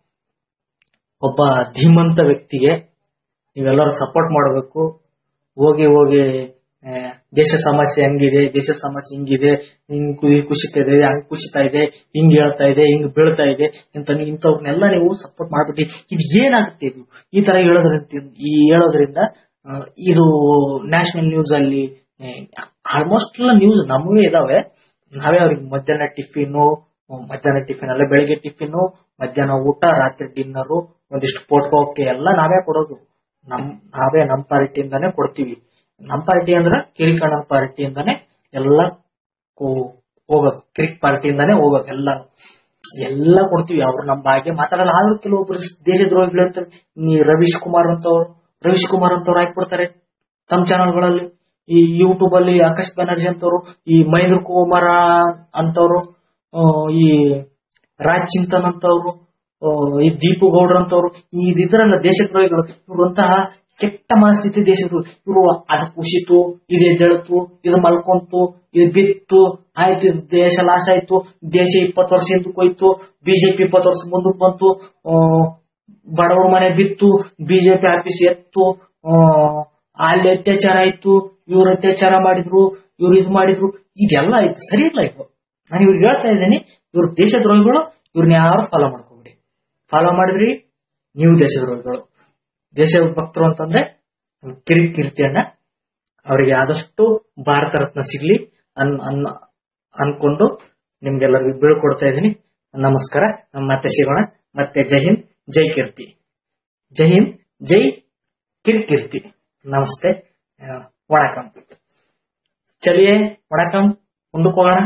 ಒಬ್ಬ ಧೀಮಂತ ವ್ಯಕ್ತಿಗೆ ನೀವೆಲ್ಲರೂ ಸಪೋರ್ಟ್ ಮಾಡಬೇಕು ಹೋಗಿ ಹೋಗಿ ಆ, ದೇಶ ಸಮಸ್ಯೆ ಹಂಗಿದೆ ದೇಶ ಸಮಸ್ಯೆ ಹಿಂಗಿದೆ ಹಿಂಗ್ ಕು- ಕುಸಿತಾ ಇದೆ ಹಂಗ್ ಕುಸಿತಾ ಇದೆ ಹಿಂಗ್ ಹೇಳ್ತಾ ಇದೆ ಹಿಂಗ್ ಬೀಳ್ತಾ ಇದೆ ಅಂತ ನೀವು ಇಂಥವ್ರನ್ನೆಲ್ಲ ನೀವು ಸಪೋರ್ಟ್ ಮಾಡ್ಬಿಟ್ಟು ಇದು ಏನಾಗುತ್ತೆ ಇದು ಈ ತರ ಹೇಳೋದ್ರಿಂದ ಈ ಹೇಳೋದ್ರಿಂದ ಆ, ಇದು ನ್ಯಾಷನಲ್ ನ್ಯೂಸ್ ಅಲ್ಲಿ ಆಲ್ಮೋಸ್ಟ್ ಎಲ್ಲ ನ್ಯೂಸ್ ನಮಗೂ ಇದಾವೆ ನಾವೇ ಅವ್ರಿಗೆ ಮಧ್ಯಾಹ್ನ ಟಿಫಿನು ಮಧ್ಯಾಹ್ನ ಟಿಫಿನ್ ಅಲ್ಲ ಬೆಳಿಗ್ಗೆ ಟಿಫಿನು ಮಧ್ಯಾಹ್ನ ಊಟ ರಾತ್ರಿ ಡಿನ್ನರು ಒಂದಿಷ್ಟು ಪೋಟ್ಕೋಕೆ ಎಲ್ಲ ನಾವೇ ಕೊಡೋದು ನಮ್ ನಾವೇ ನಮ್ ಪಾರ್ಟಿಯಿಂದಾನೇ ಕೊಡ್ತೀವಿ ನಮ್ ಪಾರ್ಟಿ ಅಂದ್ರೆ ಕಿರಿಕಣ್ಣನ ಪಾರ್ಟಿಯಿಂದಾನೇ ಎಲ್ಲ ಕೋ- ಹೋಗೋದು ಕಿರಿಕ್ ಪಾರ್ಟಿಯಿಂದಾನೇ ಹೋಗೋದು ಎಲ್ಲ ಎಲ್ಲ ಕೊಡ್ತೀವಿ ಅವ್ರು ನಮ್ಮ ಬಗ್ಗೆ ಮಾತಾಡಲ್ಲ ಆದ್ರೂ ಕೆಲವೊಬ್ರು ದೇಶದ್ರೋಹಿಗಳು ಅಂತ ನೀ ರವೀಶ್ ಕುಮಾರ್ ಅಂತವ್ರು ರವೀಶ್ ಕುಮಾರ್ ಅಂತವ್ರು ಹಾಕ್ಬಿಡ್ತಾರೆ ತಮ್ಮ ಚಾನಲ್ಗಳಲ್ಲಿ ಈ ಯೂಟ್ಯೂಬ್ ಅಲ್ಲಿ ಆಕಾಶ್ ಬ್ಯಾನರ್ಜಿ ಅಂತವ್ರು ಈ ಮಹೇಂದ್ರ ಕುಮಾರ ಅಂತವ್ರು ಆ, ಈ ರಾಜ್ ಚಿಂತನ್ ಅಂತವ್ರು ಆ, ಈ ದೀಪು ಗೌಡ್ರ ಅಂತವ್ರು ಈ ಇದ್ರಲ್ಲ ದೇಶದ್ರೋಹಿಗಳು ಇವ್ರಂತಹ ಕೆಟ್ಟ ಮನಸ್ಥಿತಿ ದೇಶದ್ದು ಇವರು ಅದು ಕುಸಿತು ಇದು ಎದ್ದೇಳ್ತು ಇದು ಮಲ್ಕೊಂತು ಇದು ಬಿತ್ತು ಆಯ್ತು ಇದು ದೇಶ ಲಾಸ್ ಆಯ್ತು ದೇಶ ಇಪ್ಪತ್ತು ವರ್ಷ ಹಿಂದಕ್ಕೆ ಹೋಯ್ತು ಬಿಜೆಪಿ ಇಪ್ಪತ್ತು ವರ್ಷ ಮುಂದಕ್ಕೆ ಬಂತು ಆ, ಬಡವರ ಮನೆ ಬಿತ್ತು ಬಿಜೆಪಿ ಆಫೀಸ್ ಎತ್ತು ಆ, ಅಲ್ಲಿ ಅತ್ಯಾಚಾರ ಆಯ್ತು ಇವ್ರು ಅತ್ಯಾಚಾರ ಮಾಡಿದ್ರು ಇವ್ರು ಇದು ಮಾಡಿದ್ರು ಇದೆಲ್ಲ ಆಯ್ತು ಸರಿ ಇಲ್ಲ ಇದು ನಾನು ಇವ್ರಿಗೆ ಹೇಳ್ತಾ ಇದ್ದೀನಿ ಇವ್ರು ದೇಶದ್ರೋಹಿಗಳು ಇವ್ರನ್ನ ಯಾರು ಫಾಲೋ ಮಾಡ್ಕೋಬೇಡಿ ಫಾಲೋ ಮಾಡಿದ್ರಿ ನೀವು ದೇಶದ್ರೋಹಿಗಳು ದೇಶ ಭಕ್ತರು ಅಂತಂದ್ರೆ ಕಿರಿ ಕೀರ್ತಿಯನ್ನ ಅವರಿಗೆ ಆದಷ್ಟು ಭಾರತ ರತ್ನ ಸಿಗ್ಲಿ ಅನ್ ಅನ್ ಅನ್ಕೊಂಡು ನಿಮ್ಗೆಲ್ಲರಿಗೂ ಬೀಳ್ಕೊಡ್ತಾ ಇದ್ದೀನಿ ನಮಸ್ಕಾರ ನಮ್ಮ ಮತ್ತೆ ಸಿಗೋಣ ಮತ್ತೆ ಜೈ ಹಿಂದ್ ಜೈ ಕೀರ್ತಿ ಜೈ ಹಿಂದ್ ಜೈ ಕಿರ್ಕೀರ್ತಿ ನಮಸ್ತೆ ಆ, ವಣಕಂ ಚಲಿಯೇ ವಣಕಂ ಮುಂದಕ್ಕೆ ಹೋಗೋಣ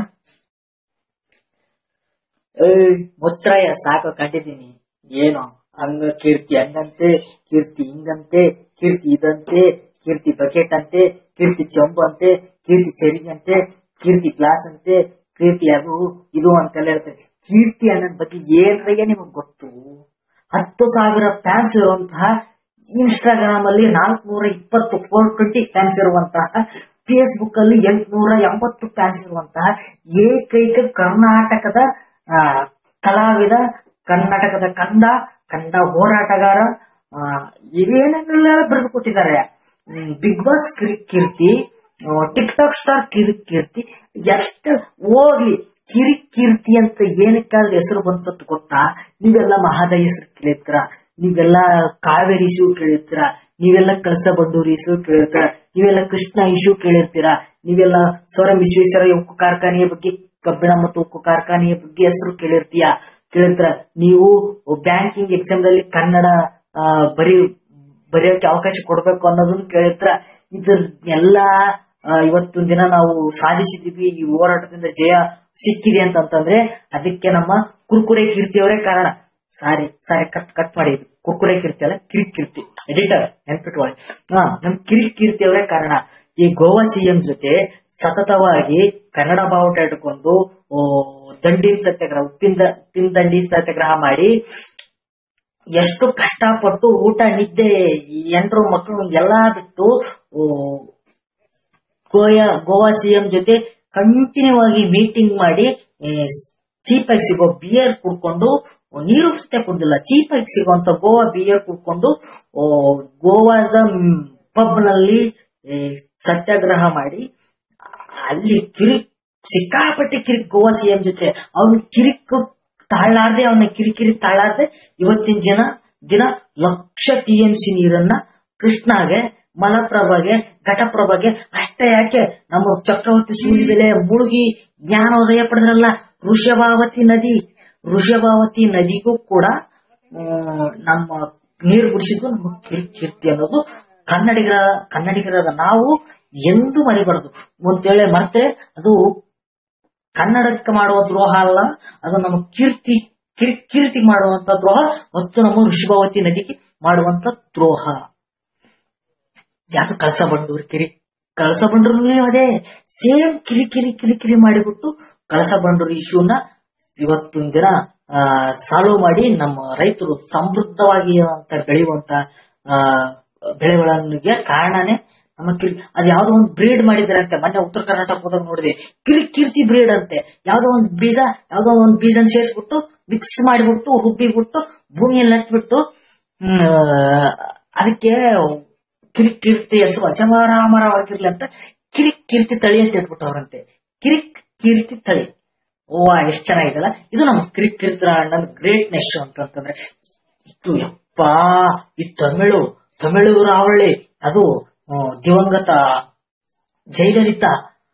ಮುಚ್ಚಾಯ ಸಾಕು ಕಂಡಿದ್ದೀನಿ ಏನೋ ಹಂಗ ಕೀರ್ತಿ ಹಂಗಂತೆ ಕೀರ್ತಿ ಹಿಂಗಂತೆ ಕೀರ್ತಿ ಇದಂತೆ ಕೀರ್ತಿ ಬಕೆಟ್ ಅಂತೆ ಕೀರ್ತಿ ಚೊಂಬು ಅಂತೆ ಕೀರ್ತಿ ಚರಿಗಂತೆ ಕೀರ್ತಿ ಗ್ಲಾಸ್ ಅಂತೆ ಕೀರ್ತಿ ಅದು ಇದು ಅಂತೆಲ್ಲ ಹೇಳ್ತಾರೆ ಕೀರ್ತಿ ಅನ್ನೋದ್ ಬಗ್ಗೆ ಏನ್ರಯ್ಯ ನಿಮಗ್ ಗೊತ್ತು ಹತ್ತು ಸಾವಿರ ಫ್ಯಾನ್ಸ್ ಇರುವಂತಹ ಇನ್ಸ್ಟಾಗ್ರಾಮ್ ಅಲ್ಲಿ ನಾಲ್ಕನೂರ ಇಪ್ಪತ್ತು ಫೋರ್ ಟ್ವೆಂಟಿ ಫ್ಯಾನ್ಸ್ ಇರುವಂತಹ ಫೇಸ್ಬುಕ್ ಅಲ್ಲಿ ಎಂಟುನೂರ ಎಂಬತ್ತು ಫ್ಯಾನ್ಸ್ ಇರುವಂತಹ ಏಕೈಕ ಕರ್ನಾಟಕದ ಆ, ಕಲಾವಿದ ಕರ್ನಾಟಕದ ಕಂದ ಕಂದ ಹೋರಾಟಗಾರ ಆ, ಏನೇನೆಲ್ಲ ಬರೆದು ಕೊಟ್ಟಿದ್ದಾರೆ big boss Keerthi tick talk star ಕಿರಿ ಕೀರ್ತಿ ಎಷ್ಟು ಹೋಗ್ಲಿ ಕಿರಿ ಕೀರ್ತಿ ಅಂತ ಏನಕ್ಕಾದ್ರೂ ಹೆಸರು ಬಂತದ್ದು ಗೊತ್ತಾ ನೀವೆಲ್ಲ ಮಹಾದ ಹೆಸರು ಕೇಳಿರ್ತೀರ ನೀವೆಲ್ಲ ಕಾವೇರಿ ಇಶ್ಯೂ ಕೇಳಿರ್ತೀರ ನೀವೆಲ್ಲ ಕಳಸ ಬಂಡೂರಿ ಇಶ್ಯೂ ಕೇಳಿರ್ತೀರ ನೀವೆಲ್ಲ ಕೃಷ್ಣ ಇಶ್ಯೂ ಕೇಳಿರ್ತೀರ ನೀವೆಲ್ಲ ಸೌರ ವಿಶ್ವೇಶ್ವರ ಉಕ್ಕು ಕಾರ್ಖಾನೆಯ ಬಗ್ಗೆ ಕಬ್ಬಿಣ ಮತ್ತು ಉಕ್ಕು ಕಾರ್ಖಾನೆಯ ಬಗ್ಗೆ ಹೆಸರು ಕೇಳಿರ್ತೀಯ ಕೇಳಿರ್ತೀರ ನೀವು ಬ್ಯಾಂಕಿಂಗ್ ಎಕ್ಸಾಮ್ ದಲ್ಲಿ ಕನ್ನಡ ಆ, ಬರೀ ಬರೆಯೋಕೆ ಅವಕಾಶ ಕೊಡ್ಬೇಕು ಅನ್ನೋದನ್ನ ಕೇಳಿರ್ತೀರ ಇದನ್ನೆಲ್ಲ ಆ, ಇವತ್ತಿನ ದಿನ ನಾವು ಸಾಧಿಸಿದೀವಿ ಈ ಹೋರಾಟದಿಂದ ಜಯ ಸಿಕ್ಕಿದೆ ಅಂತಂತಂದ್ರೆ ಅದಕ್ಕೆ ನಮ್ಮ ಕುರ್ಕುರೆ ಕೀರ್ತಿಯವರೇ ಕಾರಣ ಸಾರಿ ಸಾರಿ ಕಟ್ ಕಟ್ ಮಾಡಿ ಇದು. ಕುರ್ಕುರೆ ಕೀರ್ತಿ ಅಲ್ಲ ಕಿರಿಕ್ ಕೀರ್ತಿ ಎಡಿಟರ್ ನೆನ್ಪಿಟ್ಕೊಳ್ಳಿ ಹಾ ನಮ್ ಕಿರಿಕ್ ಕೀರ್ತಿಯವರೇ ಕಾರಣ ಈ ಗೋವಾ ಸಿಎಂ ಜೊತೆ ಸತತವಾಗಿ ಕನ್ನಡ ಬಾವುಟ ಇಟ್ಕೊಂಡು ಓ, ದಂಡಿ ಸತ್ಯಾಗ್ರಹ ಉಪ್ಪಿನ ದ- ಉಪ್ಪಿನ ದಂಡಿ ಸತ್ಯಾಗ್ರಹ ಮಾಡಿ ಎಷ್ಟು ಕಷ್ಟಪಟ್ಟು ಊಟ ನಿದ್ದೆ ಈ ಎಂಟ್ರು ಮಕ್ಕಳು ಎಲ್ಲಾ ಬಿಟ್ಟು ಓ, ಗೋಯಾ ಗೋವಾ ಸಿಎಂ ಜೊತೆ ಕಂಟಿನ್ಯೂ ಆಗಿ ಮೀಟಿಂಗ್ ಮಾಡಿ ಚೀಪ್ ಆಗಿ ಸಿಗೋ ಬಿಯರ್ ಕುಡ್ಕೊಂಡು ನೀರು ಸತೆ ಕುಡ್ದಿಲ್ಲ ಚೀಪ್ ಆಗಿ ಸಿಗುವಂತ ಗೋವಾ ಬಿಯರ್ ಕುಡ್ಕೊಂಡು ಓ, ಗೋವಾದ ಪಬ್ ನಲ್ಲಿ ಏ, ಸತ್ಯಾಗ್ರಹ ಮಾಡಿ ಅಲ್ಲಿ ಕಿರಿಕ್ ಸಿಕ್ಕಾಪಟ್ಟೆ ಕಿರಿಕ್ ಗೋವಾ ಸಿಎಂ ಜೊತೆ ಅವ್ನ ಕಿರಿಕ್ ತಾಳಾರ್ದೆ ಅವನ ಕಿರಿಕಿರಿ ತಾಳಾರ್ದೆ ಇವತ್ತಿನ ಜನ ದಿನ ಲಕ್ಷ ಟಿ ಎಂ ಸಿ ನೀರನ್ನ ಕೃಷ್ಣಾಗೆ ಮಲಪ್ರಭಾಗೆ ಘಟಪ್ರಭಾಗೆ ಅಷ್ಟೇ ಯಾಕೆ ನಮ್ಮ ಚಕ್ರವರ್ತಿ ಸೂರ್ಯಬೆಲೆ ಮುಳುಗಿ ಜ್ಞಾನೋದಯ ಪಡೆದ್ರಲ್ಲ ಋಷಭಾವತಿ ನದಿ ಋಷಭಾವತಿ ನದಿಗೂ ಕೂಡ ಆ, ನಮ್ಮ ನೀರು ಬಿಡಿಸಿದ್ದು ನಮ್ಮ ಕಿರಿ- ಕೀರ್ತಿ ಅನ್ನೋದು ಕನ್ನಡಿಗರ ಕನ್ನಡಿಗರಾದ ನಾವು ಎಂದೂ ಮರಿಬಾರದು ಅಂತೇಳಿ ಮರ್ತೆ ಅದು ಕನ್ನಡಕ್ಕೆ ಮಾಡುವ ದ್ರೋಹ ಅಲ್ಲ ಅದು ನಮ್ಮ ಕೀರ್ತಿ ಕಿರ್- ಕೀರ್ತಿ ಮಾಡುವಂತ ದ್ರೋಹ ಮತ್ತು ನಮ್ಮ ಋಷಭಾವತಿ ನದಿಗೆ ಮಾಡುವಂತ ದ್ರೋಹ ಯಾವ್ದು ಕಳಸ ಬಂಡೂರು ಕಿರಿ ಕಳಸ ಬಂಡೂರು ಅದೇ ಸೇಮ್ ಕಿರಿ ಕಿರಿ ಕಿರಿ ಕಿರಿ ಮಾಡಿಬಿಟ್ಟು ಕಳಸ ಬಂಡೂರು ಇಶ್ಯೂನ ಇವತ್ತಿನ ದಿನ ಸಾಲ್ವ್ ಮಾಡಿ ನಮ್ಮ ರೈತರು ಸಮೃದ್ಧವಾಗಿ ಅಂತ ಬೆಳೆಯುವಂತ ಆ, ಬೆಳೆಗಳಿಗೆ ಕಾರಣನೇ ನಮ್ಮ ಕಿರಿ ಅದ್ ಯಾವ್ದೋ ಒಂದು ಬ್ರೀಡ್ ಮಾಡಿದ್ರಂತೆ ಮೊನ್ನೆ ಉತ್ತರ ಕರ್ನಾಟಕ ಹೋದಾಗ ನೋಡಿದೆ ಕಿರಿ ಕೀರ್ತಿ ಬ್ರೀಡ್ ಅಂತೆ ಯಾವ್ದೋ ಒಂದು ಬೀಜ ಯಾವ್ದೋ ಒಂದು ಬೀಜನ ಸೇರಿಸ್ಬಿಟ್ಟು ಮಿಕ್ಸ್ ಮಾಡಿಬಿಟ್ಟು ರುಬ್ಬಿಬಿಟ್ಟು ಭೂಮಿಯಲ್ಲಿ ನಟ್ಬಿಟ್ಟು ಹ್ಮ್, ಅದಕ್ಕೆ ಕಿರಿಕ್ ಕೀರ್ತಿ ಹೆಸರು ಅಜಮಾರಾಮರವಾಗಿರ್ಲಿ ಅಂತ ಕಿರಿಕ್ ಕೀರ್ತಿ ತಳಿ ಅಂತ ಇಟ್ಬಿಟ್ಟವ್ರಂತೆ ಕಿರಿಕ್ ಕೀರ್ತಿ ತಳಿ ಓ ಎಷ್ಟ್ ಚೆನ್ನಾಗಿದಲ್ಲ ಇದು ನಮ್ಮ ಕಿರಿಕ್ ಕೀರ್ತಿ ಅಣ್ಣನ ಗ್ರೇಟ್ನೆಸ್ ಅಂತಂದ್ರೆ ಇದು ಯಪ್ಪಾ ಈ ತಮಿಳು ತಮಿಳು ರಾವಳಿ ಅದು ಆ, ದಿವಂಗತ ಜಯಲಲಿತಾ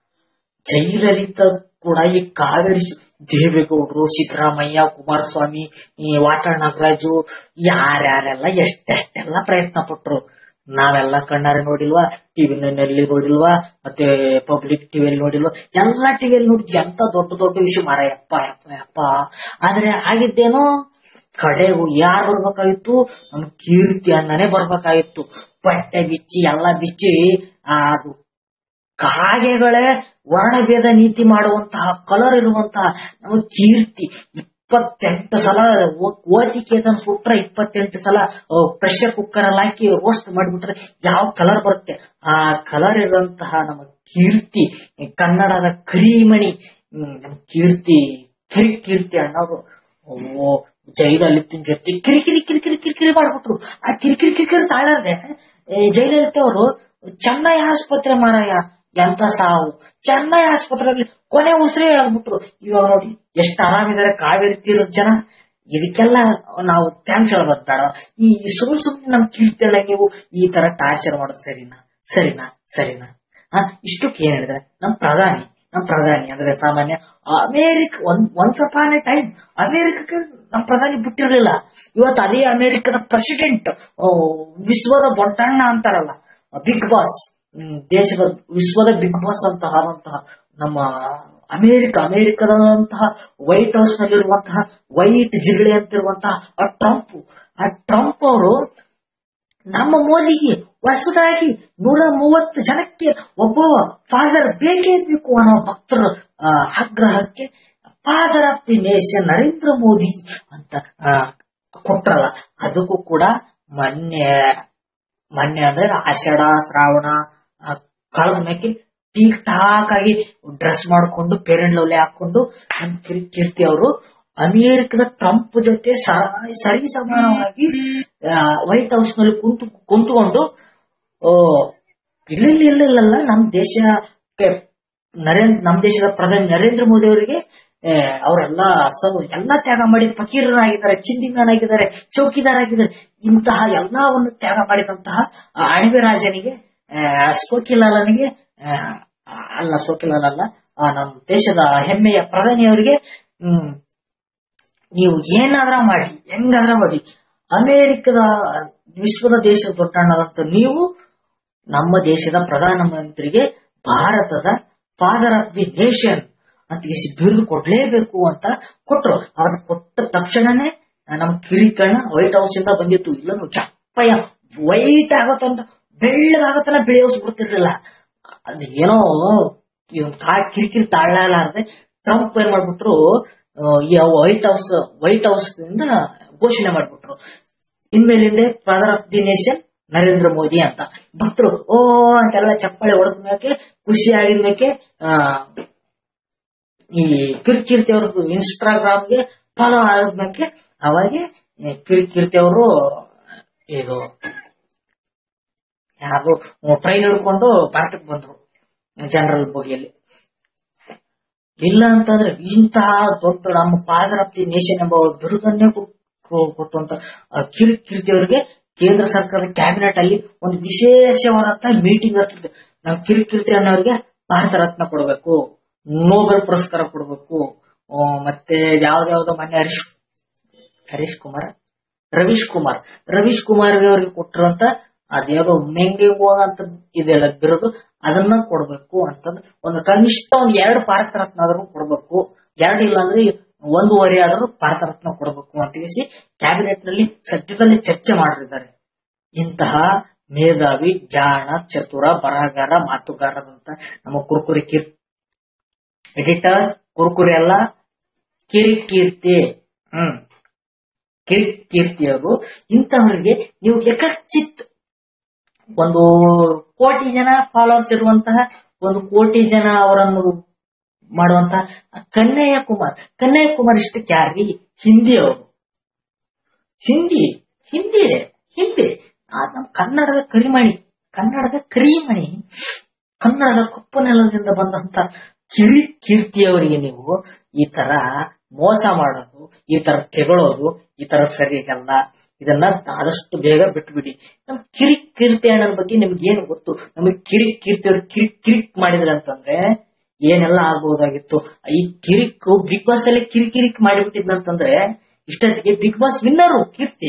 ಜಯಲಲಿತಾ ಕೂಡ ಈ ಕಾವೇರಿ ಸು- ದೇವೇಗೌಡರು ಸಿದ್ದರಾಮಯ್ಯ ಕುಮಾರಸ್ವಾಮಿ ಈ ವಾಟಾಳ್ ನಾಗರಾಜು ಯಾರ್ಯಾರೆಲ್ಲ ಎಷ್ಟೆಷ್ಟೆಲ್ಲ ಪ್ರಯತ್ನ ಪಟ್ರು ನಾವೆಲ್ಲ ಕಣ್ಣಾರೆ ನೋಡಿಲ್ವಾ ಟಿವಿ ನಲ್ಲಿ ನೋಡಿಲ್ವಾ ಮತ್ತೆ ಪಬ್ಲಿಕ್ ಟಿವಿಯಲ್ಲಿ ನೋಡಿಲ್ವಾ ಎಲ್ಲಾ ಟಿವಿಯಲ್ಲಿ ನೋಡಿದ್ವಿ ಎಂತ ದೊಡ್ಡ ದೊಡ್ಡ ವಿಷಯ ಮಾರ ಯಪ್ಪ ಯಪ್ಪ ಯಪ್ಪ ಆದ್ರೆ ಆಗಿದ್ದೇನೋ ಕಡೆಗೂ ಯಾರು ಬರ್ಬೇಕಾಗಿತ್ತು ನಮ್ ಕೀರ್ತಿ ಅಣ್ಣನೇ ಬರ್ಬೇಕಾಗಿತ್ತು ಬಟ್ಟೆ ಬಿಚ್ಚಿ ಎಲ್ಲ ಬಿಚ್ಚಿ ಆ, ಅದು ಕಾಗೆಗಳೇ ವರ್ಣಭೇದ ನೀತಿ ಮಾಡುವಂತಹ ಕಲರ್ ಇರುವಂತಹ ನಮ್ಮ ಕೀರ್ತಿ ಇಪ್ಪತ್ತು ಇಪ್ಪತ್ತೆಂಟು ಸಲ ಓದಿಕೆ ಅದನ್ನ ಸುಟ್ರ ಇಪ್ಪತ್ತೆಂಟು ಸಲ ಪ್ರೆಷರ್ ಕುಕ್ಕರ್ ಅಲ್ಲಿ ಹಾಕಿ ರೋಸ್ಟ್ ಮಾಡಿಬಿಟ್ರೆ ಯಾವ ಕಲರ್ ಬರುತ್ತೆ ಆ ಕಲರ್ ಇರುವಂತಹ ನಮ್ಮ ಕೀರ್ತಿ ಕನ್ನಡದ ಕರಿಮಣಿ ಹ್ಮ್, ನಮ್ಮ ಕೀರ್ತಿ ಕಿರಿ ಕೀರ್ತಿ ಅಣ್ಣವರು ಓ ಜೈಲಲಿತ್ತಿನ ಜೊತೆ ಕಿರಿ ಕಿರಿ ಕಿರಿ ಕಿರಿ ಕಿರಿ ಕಿರಿ ಮಾಡ್ಬಿಟ್ರು ಆ ಕಿರಿ ಕಿರಿ ಕಿರಿ ಕಿರಿ ತಾಳದೆ ಜೈಲಲಿತ ಅವರು ಚೆನ್ನೈ ಆಸ್ಪತ್ರೆ ಮಾರಾಯ ಎಂತ ಸಾವು ಚೆನ್ನೈ ಆಸ್ಪತ್ರೆಯಲ್ಲಿ ಕೊನೆ ಉಸಿರೇ ಹೇಳ್ಬಿಟ್ರು ಇವಾಗ ನೋಡಿ ಎಷ್ಟು ಆರಾಮಿದ್ದಾರೆ ಕಾವೇರಿ ತೀರದ ಜನ ಇದಕ್ಕೆಲ್ಲ ನಾವು ಥ್ಯಾಂಕ್ಸ್ ಹೇಳ್ಬೋದು ಬೇಡ ಈ ಸುಳ್ಳು ಸುಮ್ಮನೆ ನಮ್ ಕೀರ್ತಿಯಲ್ಲ ನೀವು ಈ ತರ ಟಾರ್ಚರ್ ಮಾಡೋದು ಸರಿನಾ ಸರಿನಾ ಸರಿನಾ ಆ ಇಷ್ಟಕ್ಕೆ ಏನ್ ಹೇಳಿದ್ರೆ ನಮ್ ಪ್ರಧಾನಿ ನಮ್ ಪ್ರಧಾನಿ ಅಂದ್ರೆ ಸಾಮಾನ್ಯ ಅಮೇರಿಕ ಒಂದ್ ಒನ್ಸ್ ಅಪಾನ್ ಎ ಟೈಮ್ ಅಮೇರಿಕಕ್ಕೆ ನಮ್ ಪ್ರಧಾನಿ ಬಿಟ್ಟಿರ್ಲಿಲ್ಲ ಇವತ್ತು ಅದೇ ಅಮೇರಿಕದ ಪ್ರೆಸಿಡೆಂಟ್ ವಿಶ್ವದ ದೊಡ್ಡಣ್ಣ ಅಂತಾರಲ್ಲ ಬಿಗ್ ಬಾಸ್ ದೇಶದ ವಿಶ್ವದ ಬಿಗ್ ಬಾಸ್ ಅಂತ ಆದಂತಹ ನಮ್ಮ ಅಮೇರಿಕ ಅಮೇರಿಕದಂತಹ ವೈಟ್ ಹೌಸ್ ನಲ್ಲಿರುವಂತಹ ವೈಟ್ ಜಿಗಳೆ ಅಂತಿರುವಂತಹ ಆ ಟ್ರಂಪ್ ಆ ಟ್ರಂಪ್ ಅವರು ನಮ್ಮ ಮೋದಿಗೆ ಹೊಸದಾಗಿ ನೂರ ಮೂವತ್ತು ಜನಕ್ಕೆ ಒಬ್ಬ ಫಾದರ್ ಬೇಕೇ ಬೇಕು ಅನ್ನೋ ಭಕ್ತರ ಆ, ಆಗ್ರಹಕ್ಕೆ father of the nation Narendra Modi ಅಂತ ಆ, ಕೊಟ್ರಲ್ಲ ಅದಕ್ಕೂ ಕೂಡ ಮೊನ್ನೆ ಮೊನ್ನೆ ಅಂದ್ರೆ ಆಷಾಢ ಶ್ರಾವಣ ಆ, ಕಳೆದ ಮೇಲೆ ಟೀಕ್ ಟಾಕ್ ಆಗಿ ಡ್ರೆಸ್ ಮಾಡ್ಕೊಂಡು ಪೇರೆಂಟ್ ಲವ್ಲಿ ಹಾಕೊಂಡು ನಮ್ ಕಿರ್- ಕೀರ್ತಿ ಅವರು ಅಮೆರಿಕದ ಟ್ರಂಪ್ ಜೊತೆ ಸ- ಸರಿ ಸಮಾನವಾಗಿ ವೈಟ್ ಹೌಸ್ ನಲ್ಲಿ ಕುಂತು ಕುಂತ್ಕೊಂಡು ಓ ಇಲ್ಲ ಇಲ್ಲ ಇಲ್ಲ ಇಲ್ಲ ಇಲ್ಲ ನಮ್ ದೇಶಕ್ಕೆ ನರೇಂದ್ರ ನಮ್ ದೇಶದ ಪ್ರಧಾನಿ ನರೇಂದ್ರ ಮೋದಿ ಅವರಿಗೆ ಅವರೆಲ್ಲ ಸ- ಎಲ್ಲ ತ್ಯಾಗ ಮಾಡಿ ಫಕೀರರಾಗಿದ್ದಾರೆ ಚಿಂದಿಮನಾಗಿದ್ದಾರೆ ಚೌಕಿದಾರಾಗಿದ್ದಾರೆ ಇಂತಹ ಎಲ್ಲವನ್ನು ತ್ಯಾಗ ಮಾಡಿದಂತಹ ಆ ಅಣಿವೆ ರಾಜನಿಗೆ ಆ, ಸೋಕಿಲಾಲನಿಗೆ ಆ, ಅಲ್ಲ ಸೋಕಿಲಾಲ್ ಅಲ್ಲ ಆ, ನಮ್ಮ ದೇಶದ ಹೆಮ್ಮೆಯ ಪ್ರಧಾನಿಯವರಿಗೆ ಹ್ಮ್ ನೀವು ಏನಾದ್ರ ಮಾಡಿ ಹೆಂಗಾದ್ರ ಮಾಡಿ ಅಮೇರಿಕದ ವಿಶ್ವದ ದೇಶದ ದೊಡ್ಡಣ್ಣದಂತ ನೀವು ನಮ್ಮ ದೇಶದ ಪ್ರಧಾನಮಂತ್ರಿಗೆ ಭಾರತದ ಫಾದರ್ ಆಫ್ ದಿ ನೇಷನ್ ಅಂತ ಇಸಿ ಬಿರುದು ಕೊಡ್ಲೇಬೇಕು ಅಂತ ಕೊಟ್ರು ಅದ್ರ ಕೊಟ್ಟ ತಕ್ಷಣನೇ ನಮ್ಮ ಕಿರಿಕಣ್ಣ ವೈಟ್ ಹೌಸ್ ಇಂದ ಬಂದಿತ್ತು ಇಲ್ಲ ಚಪ್ಪಯ್ಯ ವೈಟ್ ಆಗತ್ತಂತ ಬೆಳ್ಳಗಾಗತ್ತನ ಬೆಳೆಯೋಸ್ಬಿಡ್ತಿರ್ಲಿಲ್ಲ ಅದ್ ಏನೋ ಇವ್ನ್ ಕಾ ಕಿರಿಕಿರಿ ತಾಳಲಾರದೆ ಟ್ರಂಪ್ ಏನ್ ಮಾಡ್ಬಿಟ್ರು ಆ, ಈ ವೈಟ್ ಹೌಸ್ ವೈಟ್ ಹೌಸ್ ಇಂದ ಘೋಷಣೆ ಮಾಡ್ಬಿಟ್ರು ಇನ್ಮೇಲಿಂದ father of the nation Narendra Modi ಅಂತ ಭಕ್ತರು ಓ ಅಂತೆಲ್ಲ ಚಪ್ಪಾಳೆ ಹೊಡೆದ ಮೇಲೆ ಖುಷಿ ಆಗಿದ ಮೇಲೆ ಆ, ಈ ಕಿರ್ಕೀರ್ತಿ ಅವ್ರದ್ದು ಇನ್ಸ್ಟಾಗ್ರಾಮ್ಗೆ ಫಾಲೋ ಆದ್ಮೇಲೆ ಅವಾಗೆ ಈ ಕಿರ್ಕೀರ್ತಿ ಅವರು ಇದು ಯಾರು ಟ್ರೈನ್ ಹಿಡ್ಕೊಂಡು ಭಾರತಕ್ಕೆ ಬಂದ್ರು ಜನರಲ್ ಬೋಗಿಯಲ್ಲಿ ಇಲ್ಲ ಅಂತಂದ್ರೆ ಇಂತಹ ದೊಡ್ಡ ನಮ್ಮ ಫಾದರ್ ಆಫ್ ದಿ ನೇಷನ್ ಎಂಬ ಬಿರುದನ್ನೇ ಕೊಟ್ಟು- ಕೊಟ್ಟು ಅಂತ ಆ ಕಿರಿ ಕೀರ್ತಿ ಅವರಿಗೆ ಕೇಂದ್ರ ಸರ್ಕಾರದ ಕ್ಯಾಬಿನೆಟ್ ಅಲ್ಲಿ ಒಂದು ವಿಶೇಷವಾದಂತಹ ಮೀಟಿಂಗ್ ಇರ್ತದೆ ನಾವು ಕಿರಿ ಕೀರ್ತಿ ಅನ್ನೋರಿಗೆ ಭಾರತ ರತ್ನ ಕೊಡಬೇಕು ನೋಬೆಲ್ ಪುರಸ್ಕಾರ ಕೊಡಬೇಕು ಮತ್ತೆ ಯಾವ್ದಾವ್ದೋ ಮೊನ್ನೆ ಹರೀಶ್ ಹರೀಶ್ ಕುಮಾರ್ ರವೀಶ್ ಕುಮಾರ್ ರವೀಶ್ ಕುಮಾರ್ ಅವರಿಗೆ ಕೊಟ್ಟಿರುವಂತ ಅದ್ಯಾವುದೋ ಮೆಂಗೆ ಅಂತ ಇದೆಲ್ಲ ಬಿರೋದು ಅದನ್ನ ಕೊಡ್ಬೇಕು ಅಂತಂದ್ರೆ ಒಂದು ಕನಿಷ್ಠ ಒಂದ್ ಎರಡು ಭಾರತ ರತ್ನ ಆದ್ರೂ ಕೊಡ್ಬೇಕು ಎರಡು ಇಲ್ಲ ಅಂದ್ರೆ ಒಂದೂವರೆ ಆದ್ರೂ ಭಾರತ ರತ್ನ ಕೊಡಬೇಕು ಅಂತ ಹೇಳಿ ಕ್ಯಾಬಿನೆಟ್ ನಲ್ಲಿ ಸದ್ಯದಲ್ಲಿ ಚರ್ಚೆ ಮಾಡಿದ್ದಾರೆ ಇಂತಹ ಮೇಧಾವಿ ಜಾಣ ಚತುರ ಬರಹಗಾರ ಮಾತುಗಾರದಂತ ನಮ್ಮ ಕುರ್ಕುರಿ ಕೀರ್ ಎಡಿಟರ್ ಕುರ್ಕುರಿ ಅಲ್ಲ ಕಿರಿ ಕೀರ್ತಿ ಹ್ಮ್ ಕಿರಿ ಕೀರ್ತಿಯವರು ಇಂತಹವರಿಗೆ ನೀವು ಯಕಚಿತ್ ಒಂದು ಕೋಟಿ ಜನ ಫಾಲೋವರ್ಸ್ ಇರುವಂತಹ ಒಂದು ಕೋಟಿ ಜನ ಅವರನ್ನು ಮಾಡುವಂತಹ ಕನ್ನಯ್ಯ ಕುಮಾರ್ ಕನ್ನಯ್ಯ ಕುಮಾರ್ ಇಷ್ಟಕ್ಕೆ ಯಾರ್ರಿ ಹಿಂದಿ ಅವರು ಹಿಂದಿ ಹಿಂದಿ ಹಿಂದಿ ಆ ನಮ್ಮ ಕನ್ನಡದ ಕರಿಮಣಿ ಕನ್ನಡದ ಕರಿಮಣಿ ಕನ್ನಡದ ಕಪ್ಪು ನೆಲದಿಂದ ಬಂದಂತ ಕಿರಿ ಕೀರ್ತಿಯವರಿಗೆ ನೀವು ಈ ತರ ಮೋಸ ಮಾಡೋದು ಈ ತರ ತೆಗಳೋದು ಈ ತರ ಸರಿಯಲ್ಲ ಇದನ್ನ ಆದಷ್ಟು ಬೇಗ ಬಿಟ್ಬಿಡಿ ನಮ್ ಕಿರಿ ಕೀರ್ತಿ ಅಣ್ಣನ ಬಗ್ಗೆ ನಿಮ್ಗೆ ಏನು ಗೊತ್ತು ನಮಗೆ ಕಿರಿ ಕೀರ್ತಿಯವರು ಕಿರಿಕ್ ಕಿರಿಕ್ ಮಾಡಿದ್ರೆ ಅಂತಂದ್ರೆ ಏನೆಲ್ಲ ಆಗ್ಬಹುದಾಗಿತ್ತು ಈ ಕಿರಿಕ್ ಬಿಗ್ ಬಾಸ್ ಅಲ್ಲಿ ಕಿರಿ ಕಿರಿಕ್ ಮಾಡಿಬಿಟ್ಟಿದ್ನಂತಂದ್ರೆ ಇಷ್ಟೊತ್ತಿಗೆ ಬಿಗ್ ಬಾಸ್ ವಿನ್ನರು ಕೀರ್ತಿ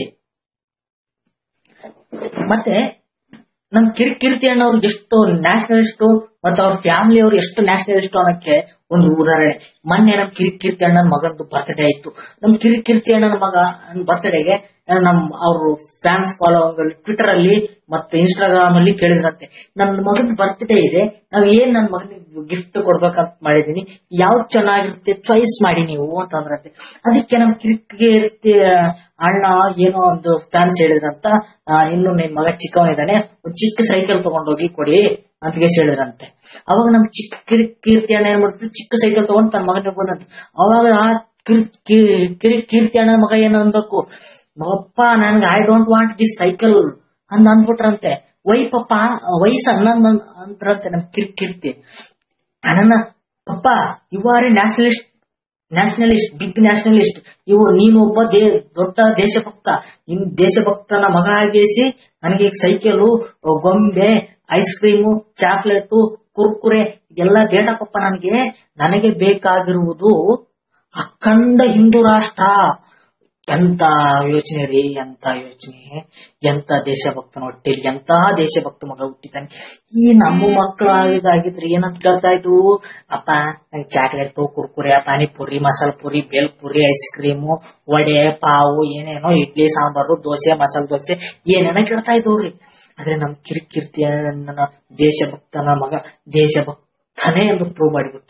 ಮತ್ತೆ ನಮ್ ಕಿರಿ ಕೀರ್ತಿ ಅಣ್ಣವ್ರು ಎಷ್ಟು ನ್ಯಾಷನಲಿಸ್ಟು ಮತ್ತೆ ಅವ್ರ ಫ್ಯಾಮಿಲಿ ಅವ್ರು ಎಷ್ಟು ನ್ಯಾಷನಲಿಸ್ಟ್ ಅನ್ನೋಕೆ ಒಂದು ಉದಾಹರಣೆ ಮೊನ್ನೆ ನಮ್ ಕಿರಿ ಕೀರ್ತಿ ಅಣ್ಣನ ಮಗಂದು ಬರ್ತ್ಡೇ ಆಯ್ತು ನಮ್ ಕಿರಿ ಕೀರ್ತಿ ಅಣ್ಣನ ಮಗ ಬರ್ತ್ಡೇಗೆ ನಮ್ ಅವ್ರು ಫ್ಯಾನ್ಸ್ ಫಾಲೋ ಟ್ವಿಟರ್ ಅಲ್ಲಿ ಮತ್ತೆ ಇನ್ಸ್ಟಾಗ್ರಾಮ್ ಅಲ್ಲಿ ಕೇಳಿದ್ರಂತೆ ನನ್ನ ಮಗನ ಬರ್ತ್ಡೇ ಇದೆ ನಾವ್ ಏನ್ ನನ್ನ ಮಗನಿಗೆ ಗಿಫ್ಟ್ ಕೊಡ್ಬೇಕಂತ ಮಾಡಿದೀನಿ ಯಾವ್ದು ಚೆನ್ನಾಗಿರುತ್ತೆ ಚಾಯ್ಸ್ ಮಾಡಿ ನೀವು ಅಂತಂದ್ರಂತೆ ಅದಕ್ಕೆ ನಮ್ ಕಿರಿಕೀರ್ತಿ ಅಣ್ಣ ಏನೋ ಒಂದು ಫ್ಯಾನ್ಸ್ ಹೇಳಿದ್ರಂತ ಆ, ಇನ್ನು ನಿಮ್ ಮಗ ಚಿಕ್ಕವನಿದ್ದಾನೆ ಒಂದ್ ಚಿಕ್ಕ ಸೈಕಲ್ ತಗೊಂಡೋಗಿ ಕೊಡಿ ಅಂತ ಕೇಸ್ ಹೇಳಿದ್ರಂತೆ ಅವಾಗ ನಮ್ ಚಿಕ್ಕ ಕಿರಿ ಕೀರ್ತಿ ಅಣ್ಣ ಏನ್ ಮಾಡ್ತಿದ್ರು ಚಿಕ್ಕ ಸೈಕಲ್ ತಗೊಂಡು ತನ್ನ ಮಗನಿಗೆ ಬಂದಂತ ಅವಾಗ ಆ ಕಿರಿ ಕಿ- ಕಿರಿ ಕೀರ್ತಿ ಅಣ್ಣನ ಮಗ ಏನು ಅನ್ಬೇಕು ಮಗಪ್ಪ ನನ್ಗೆ I don't want this cycle ಅಂದ್ ಅಂದ್ಬಿಟ್ರಂತೆ ವೈ ಪಪ್ಪ ವಯಸ್ಸು ಹನ್ನೊಂದು ಅಂದ್ರಂತೆ ನಮ್ ಕಿರಿ ಕೀರ್ತಿ ಅಣ್ಣನ ಪಪ್ಪ you are a nationalist nationalist big nationalist ಇವು ನೀನು ಒಬ್ಬ ದೇ ದೊಡ್ಡ ದೇಶಭಕ್ತ ಇನ್ ದೇಶಭಕ್ತನ ಮಗ ಆಗೇಸಿ ನನಗೆ ಸೈಕಲು ಗೊಂಬೆ ಐಸ್ ಕ್ರೀಮು ಚಾಕ್ಲೇಟು ಕುರ್ಕುರೆ ಇದೆಲ್ಲ ಬೇಡಪ್ಪ ನನಗೆ ನನಗೆ ಬೇಕಾಗಿರುವುದು ಅಖಂಡ ಹಿಂದೂ ರಾಷ್ಟ್ರ ಎಂತ ಯೋಚನೆ ರೀ ಎಂತ ಯೋಚನೆ ಎಂತ ದೇಶಭಕ್ತನ ಹೊಟ್ಟೆಲಿ ಎಂತಹ ದೇಶಭಕ್ತ ಮಗ ಹುಟ್ಟಿದ್ದಾನೆ ಈ ನಮ್ಮ ಮಕ್ಕಳು ಆಗಿದ್ದಾಗಿದ್ರೆ ಏನಂತ ಕೇಳ್ತಾ ಇದ್ವು ಅಪ್ಪ ನಂಗೆ chocolate Kurkure panipuri masala puri bhel puri ice cream vada pav ಏನೇನೋ ಇಡ್ಲಿ ಸಾಂಬಾರು ದೋಸೆ ಮಸಾಲ ದೋಸೆ ಏನೇನೋ ಕೇಳ್ತಾ ಇದ್ವ್ರಿ ಆದ್ರೆ ನಮ್ ಕಿರಿಕಿರ್ತಿ ನನ್ನ ದೇಶಭಕ್ತನ ಮಗ ದೇಶಭಕ್ತನೇ ಎಂದು ಪ್ರೂವ್ ಮಾಡಿಬಿಟ್ಟ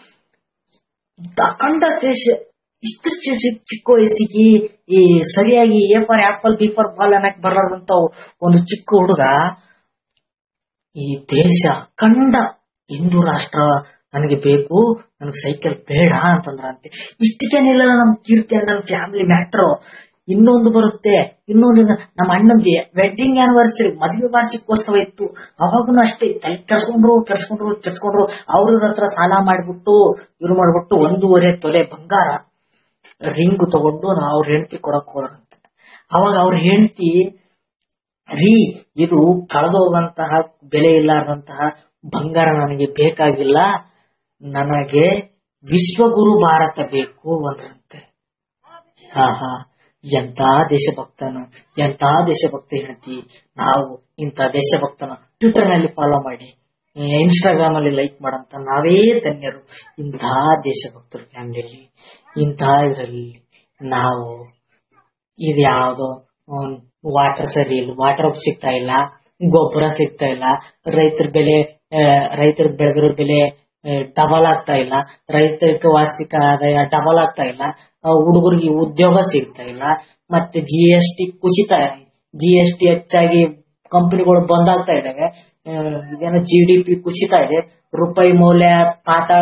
ಅಖಂಡ ದೇಶ ಇಷ್ಟು ಚಿ- ಚಿ- ಚಿಕ್ಕ ವಯಸ್ಸಿಗೆ ಈ ಸರಿಯಾಗಿ A for apple B for ball ಅನ್ನಕ್ ಬರಲಾರ್ದಂತ ಒಂದು ಚಿಕ್ಕ ಹುಡುಗ ಈ ದೇಶ ಅಖಂಡ ಹಿಂದೂ ರಾಷ್ಟ್ರ ನನಗೆ ಬೇಕು ನನಗೆ ಸೈಕಲ್ ಬೇಡ ಅಂತಂದ್ರಂತೆ ಇಷ್ಟಕ್ಕೇನಿಲ್ಲ ನಮ್ ಕೀರ್ತಿ ಅಣ್ಣನ ಫ್ಯಾಮಿಲಿ ಮ್ಯಾಟ್ರು ಇನ್ನೊಂದು ಬರುತ್ತೆ ಇನ್ನೊಂದು ನಮ್ಮ ಅಣ್ಣಂದಿ ವೆಡ್ಡಿಂಗ್ ಆನಿವರ್ಸರಿ ಮದುವೆ ವಾರ್ಷಿಕೋತ್ಸವ ಇತ್ತು ಅವಾಗೂ ಅಷ್ಟೇ ತಲೆ ಕೆಡ್ಸ್ಕೊಂಡ್ರು ಕೆಡ್ಸ್ಕೊಂಡ್ರು ಕೆಡ್ಸ್ಕೊಂಡ್ರು ಅವ್ರ ಹತ್ರ ಸಾಲ ಮಾಡ್ಬಿಟ್ಟು ಇವ್ರು ಮಾಡ್ಬಿಟ್ಟು ಒಂದೂವರೆ ತೊಲೆ ಬಂಗಾರ ರಿಂಗ್ ತಗೊಂಡು ನಾ ಅವ್ರ ಹೆಂಡತಿ ಕೊಡಕ್ ಹೋದ್ರಂತೆ ಅವಾಗ ಅವ್ರ ಹೆಂಡತಿ ರೀ ಇದು ಕಳೆದೋಗಂತಹ ಬೆಲೆ ಇಲ್ಲಾರ್ದಂತಹ ಬಂಗಾರ ನನಗೆ ಬೇಕಾಗಿಲ್ಲ ನನಗೆ ವಿಶ್ವಗುರು ಭಾರತ ಬೇಕು ಅಂದ್ರಂತೆ ಹಾ ಹಾ ಎಂತ ದೇಶಭಕ್ತನ ಎಂತ ದೇಶಭಕ್ತ ಹೆಂಡತಿ ನಾವು ಇಂಥ ದೇಶಭಕ್ತನ ಟ್ವಿಟರ್ ನಲ್ಲಿ ಫಾಲೋ ಮಾಡಿ ಇನ್ಸ್ಟಾಗ್ರಾಮ್ ಅಲ್ಲಿ ಲೈಕ್ ಮಾಡಂತ ನಾವೇ ಧನ್ಯರು ಇಂತಹ ದೇಶಭಕ್ತರ ಫ್ಯಾಮಿಲಿಯಲ್ಲಿ ಇಂತಹ ಇದರಲ್ಲಿ ನಾವು ಇದು ಯಾವ್ದೋ ವಾಟರ್ ಸರಿ ಇಲ್ಲ ವಾಟರ್ ಸಿಗ್ತಾ ಇಲ್ಲ ಗೊಬ್ಬರ ಸಿಗ್ತಾ ಇಲ್ಲ ರೈತರ ಬೆಲೆ ರೈತರು ಬೆಳೆದಿರೋ ಬೆಲೆ ಡಬಲ್ ಆಗ್ತಾ ಇಲ್ಲ ರೈತರಿಗೆ ವಾರ್ಷಿಕ ಆದಾಯ ಡಬಲ್ ಆಗ್ತಾ ಇಲ್ಲ ಹುಡುಗರಿಗೆ ಉದ್ಯೋಗ ಸಿಗ್ತಾ ಇಲ್ಲ ಮತ್ತೆ ಜಿ ಎಸ್ ಟಿ ಕುಸಿತ ಜಿ ಎಸ್ ಟಿ ಹೆಚ್ಚಾಗಿ ಕಂಪನಿಗಳು ಬಂದಾಗ್ತಾ ಇದಾವೆ ಆ, ಇದೇನೋ ಜಿ ಡಿ ಪಿ ಕುಸಿತಾ ಇದೆ ರೂಪಾಯಿ ಮೌಲ್ಯ ಪಾತಾಳ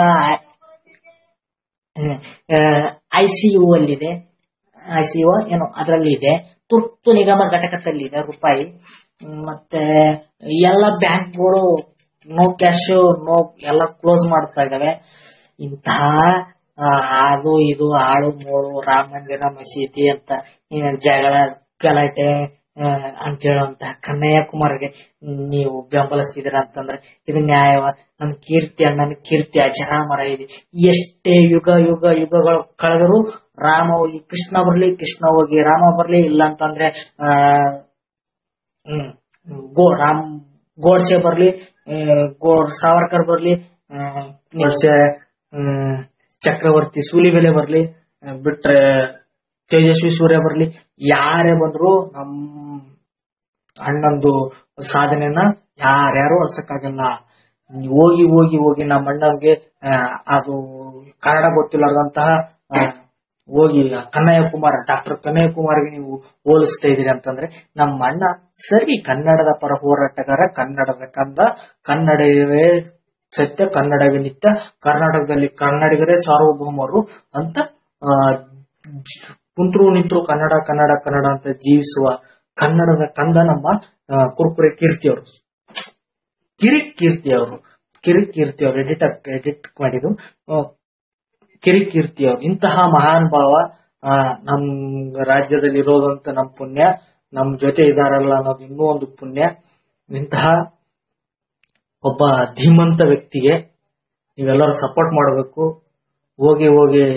ಐ ಸಿ ಯು ಅಲ್ಲಿದೆ ಐ ಸಿ ಯು ಏನೋ ಅದರಲ್ಲಿ ಇದೆ ತುರ್ತು ನಿಗಮ ಘಟಕದಲ್ಲಿದೆ ರೂಪಾಯಿ ಹ್ಮ್, ಮತ್ತೆ ಎಲ್ಲ ಬ್ಯಾಂಕ್ಗಳು ನೋ ಕ್ಯಾಶ್ ನೋ ಎಲ್ಲ ಕ್ಲೋಸ್ ಮಾಡ್ತಾ ಇದಾವೆ ಇಂತಹ ಆ, ಅದು ಇದು ಆಳು ಮೂಳು ರಾಮ ಮಂದಿರ ಮಸೀದಿ ಅಂತ ಏನ್ ಜಗಳ ಗಲಾಟೆ ಆ, ಅಂತ ಹೇಳುವಂತಹ ಕನ್ನಯ್ಯಕುಮಾರ್ಗೆ ನೀವು ಬೆಂಬಲಿಸ್ತಿದ್ದೀರ ಅಂತಂದ್ರೆ ಇದು ನ್ಯಾಯವ ನಮ್ ಕೀರ್ತಿ ಅಣ್ಣನ ಕೀರ್ತಿ ಅಜರಾಮರ ಇದೆ ಎಷ್ಟೇ ಯುಗ ಯುಗ ಯುಗಗಳು ಕಳೆದರೂ ರಾಮ ಹೋಗಿ ಕೃಷ್ಣ ಬರ್ಲಿ ಕೃಷ್ಣ ಹೋಗಿ ರಾಮ ಬರ್ಲಿ ಇಲ್ಲ ಅಂತಂದ್ರೆ ಆ ಹ್ಮ್ ಗೋ ರಾಮ್ ಗೋಡ್ಸೆ ಬರ್ಲಿ ಆ, ಗೋ ಸಾವರ್ಕರ್ ಬರ್ಲಿ ಆ, ನಿಲ್ಸೆ, ಹ್ಮ್, ಚಕ್ರವರ್ತಿ ಸೂಲಿಬೆಲೆ ಬರ್ಲಿ ಆ, ಬಿಟ್ರೆ ತೇಜಸ್ವಿ ಸೂರ್ಯ ಬರ್ಲಿ ಯಾರೇ ಬಂದ್ರು ನಮ್ ಅಣ್ಣಂದು ಸಾಧನೆನ ಯಾರ್ಯಾರು ಅಳ್ಸಕ್ಕಾಗಲ್ಲ ಹೋಗಿ ಹೋಗಿ ಹೋಗಿ ನಮ್ಮ ಅಣ್ಣಂಗೆ ಆ, ಅದು ಕನ್ನಡ ಗೊತ್ತಿಲ್ಲದಂತಹ ಹೋಗಿ ಕನ್ನಯ್ಯ ಕುಮಾರ್ ಡಾಕ್ಟರ್ ಕನ್ನಯ್ಯ ಕುಮಾರ್ಗೆ ನೀವು ಹೋಲಿಸ್ತಾ ಇದೀರಿ ಅಂತಂದ್ರೆ ನಮ್ಮ ಅಣ್ಣ ಸರಿ ಕನ್ನಡದ ಪರ ಹೋರಾಟಗಾರ ಕನ್ನಡದ ಕಂದ ಕನ್ನಡವೇ ಸತ್ಯ ಕನ್ನಡವೇ ನಿತ್ಯ ಕರ್ನಾಟಕದಲ್ಲಿ ಕನ್ನಡಿಗರೇ ಸಾರ್ವಭೌಮರು ಅಂತ ಆ, ಕುಂತ್ರು ನಿಂತ್ರು ಕನ್ನಡ ಕನ್ನಡ ಕನ್ನಡ ಅಂತ ಜೀವಿಸುವ ಕನ್ನಡದ ಕಂದ ನಮ್ಮ ಆ, ಕುರ್ಕುರೆ ಕೀರ್ತಿಯವರು ಕಿರಿ ಕೀರ್ತಿ ಅವರು ಕಿರಿ ಕೀರ್ತಿ ಅವರು ಎಡಿಟ್ ಎಡಿಟ್ ಮಾಡಿದ್ದು ಆ, ಕಿರಿ ಕೀರ್ತಿ ಅವರು ಇಂತಹ ಮಹಾನ್ ಭಾವ ಆ, ನಮ್ ರಾಜ್ಯದಲ್ಲಿ ಇರೋದಂತ ನಮ್ ಪುಣ್ಯ ನಮ್ ಜೊತೆ ಇದಾರಲ್ಲ ಅನ್ನೋದು ಇನ್ನೂ ಒಂದು ಪುಣ್ಯ ಇಂತಹ ಒಬ್ಬ ಧೀಮಂತ ವ್ಯಕ್ತಿಗೆ ನೀವೆಲ್ಲರೂ ಸಪೋರ್ಟ್ ಮಾಡಬೇಕು ಹೋಗಿ ಹೋಗಿ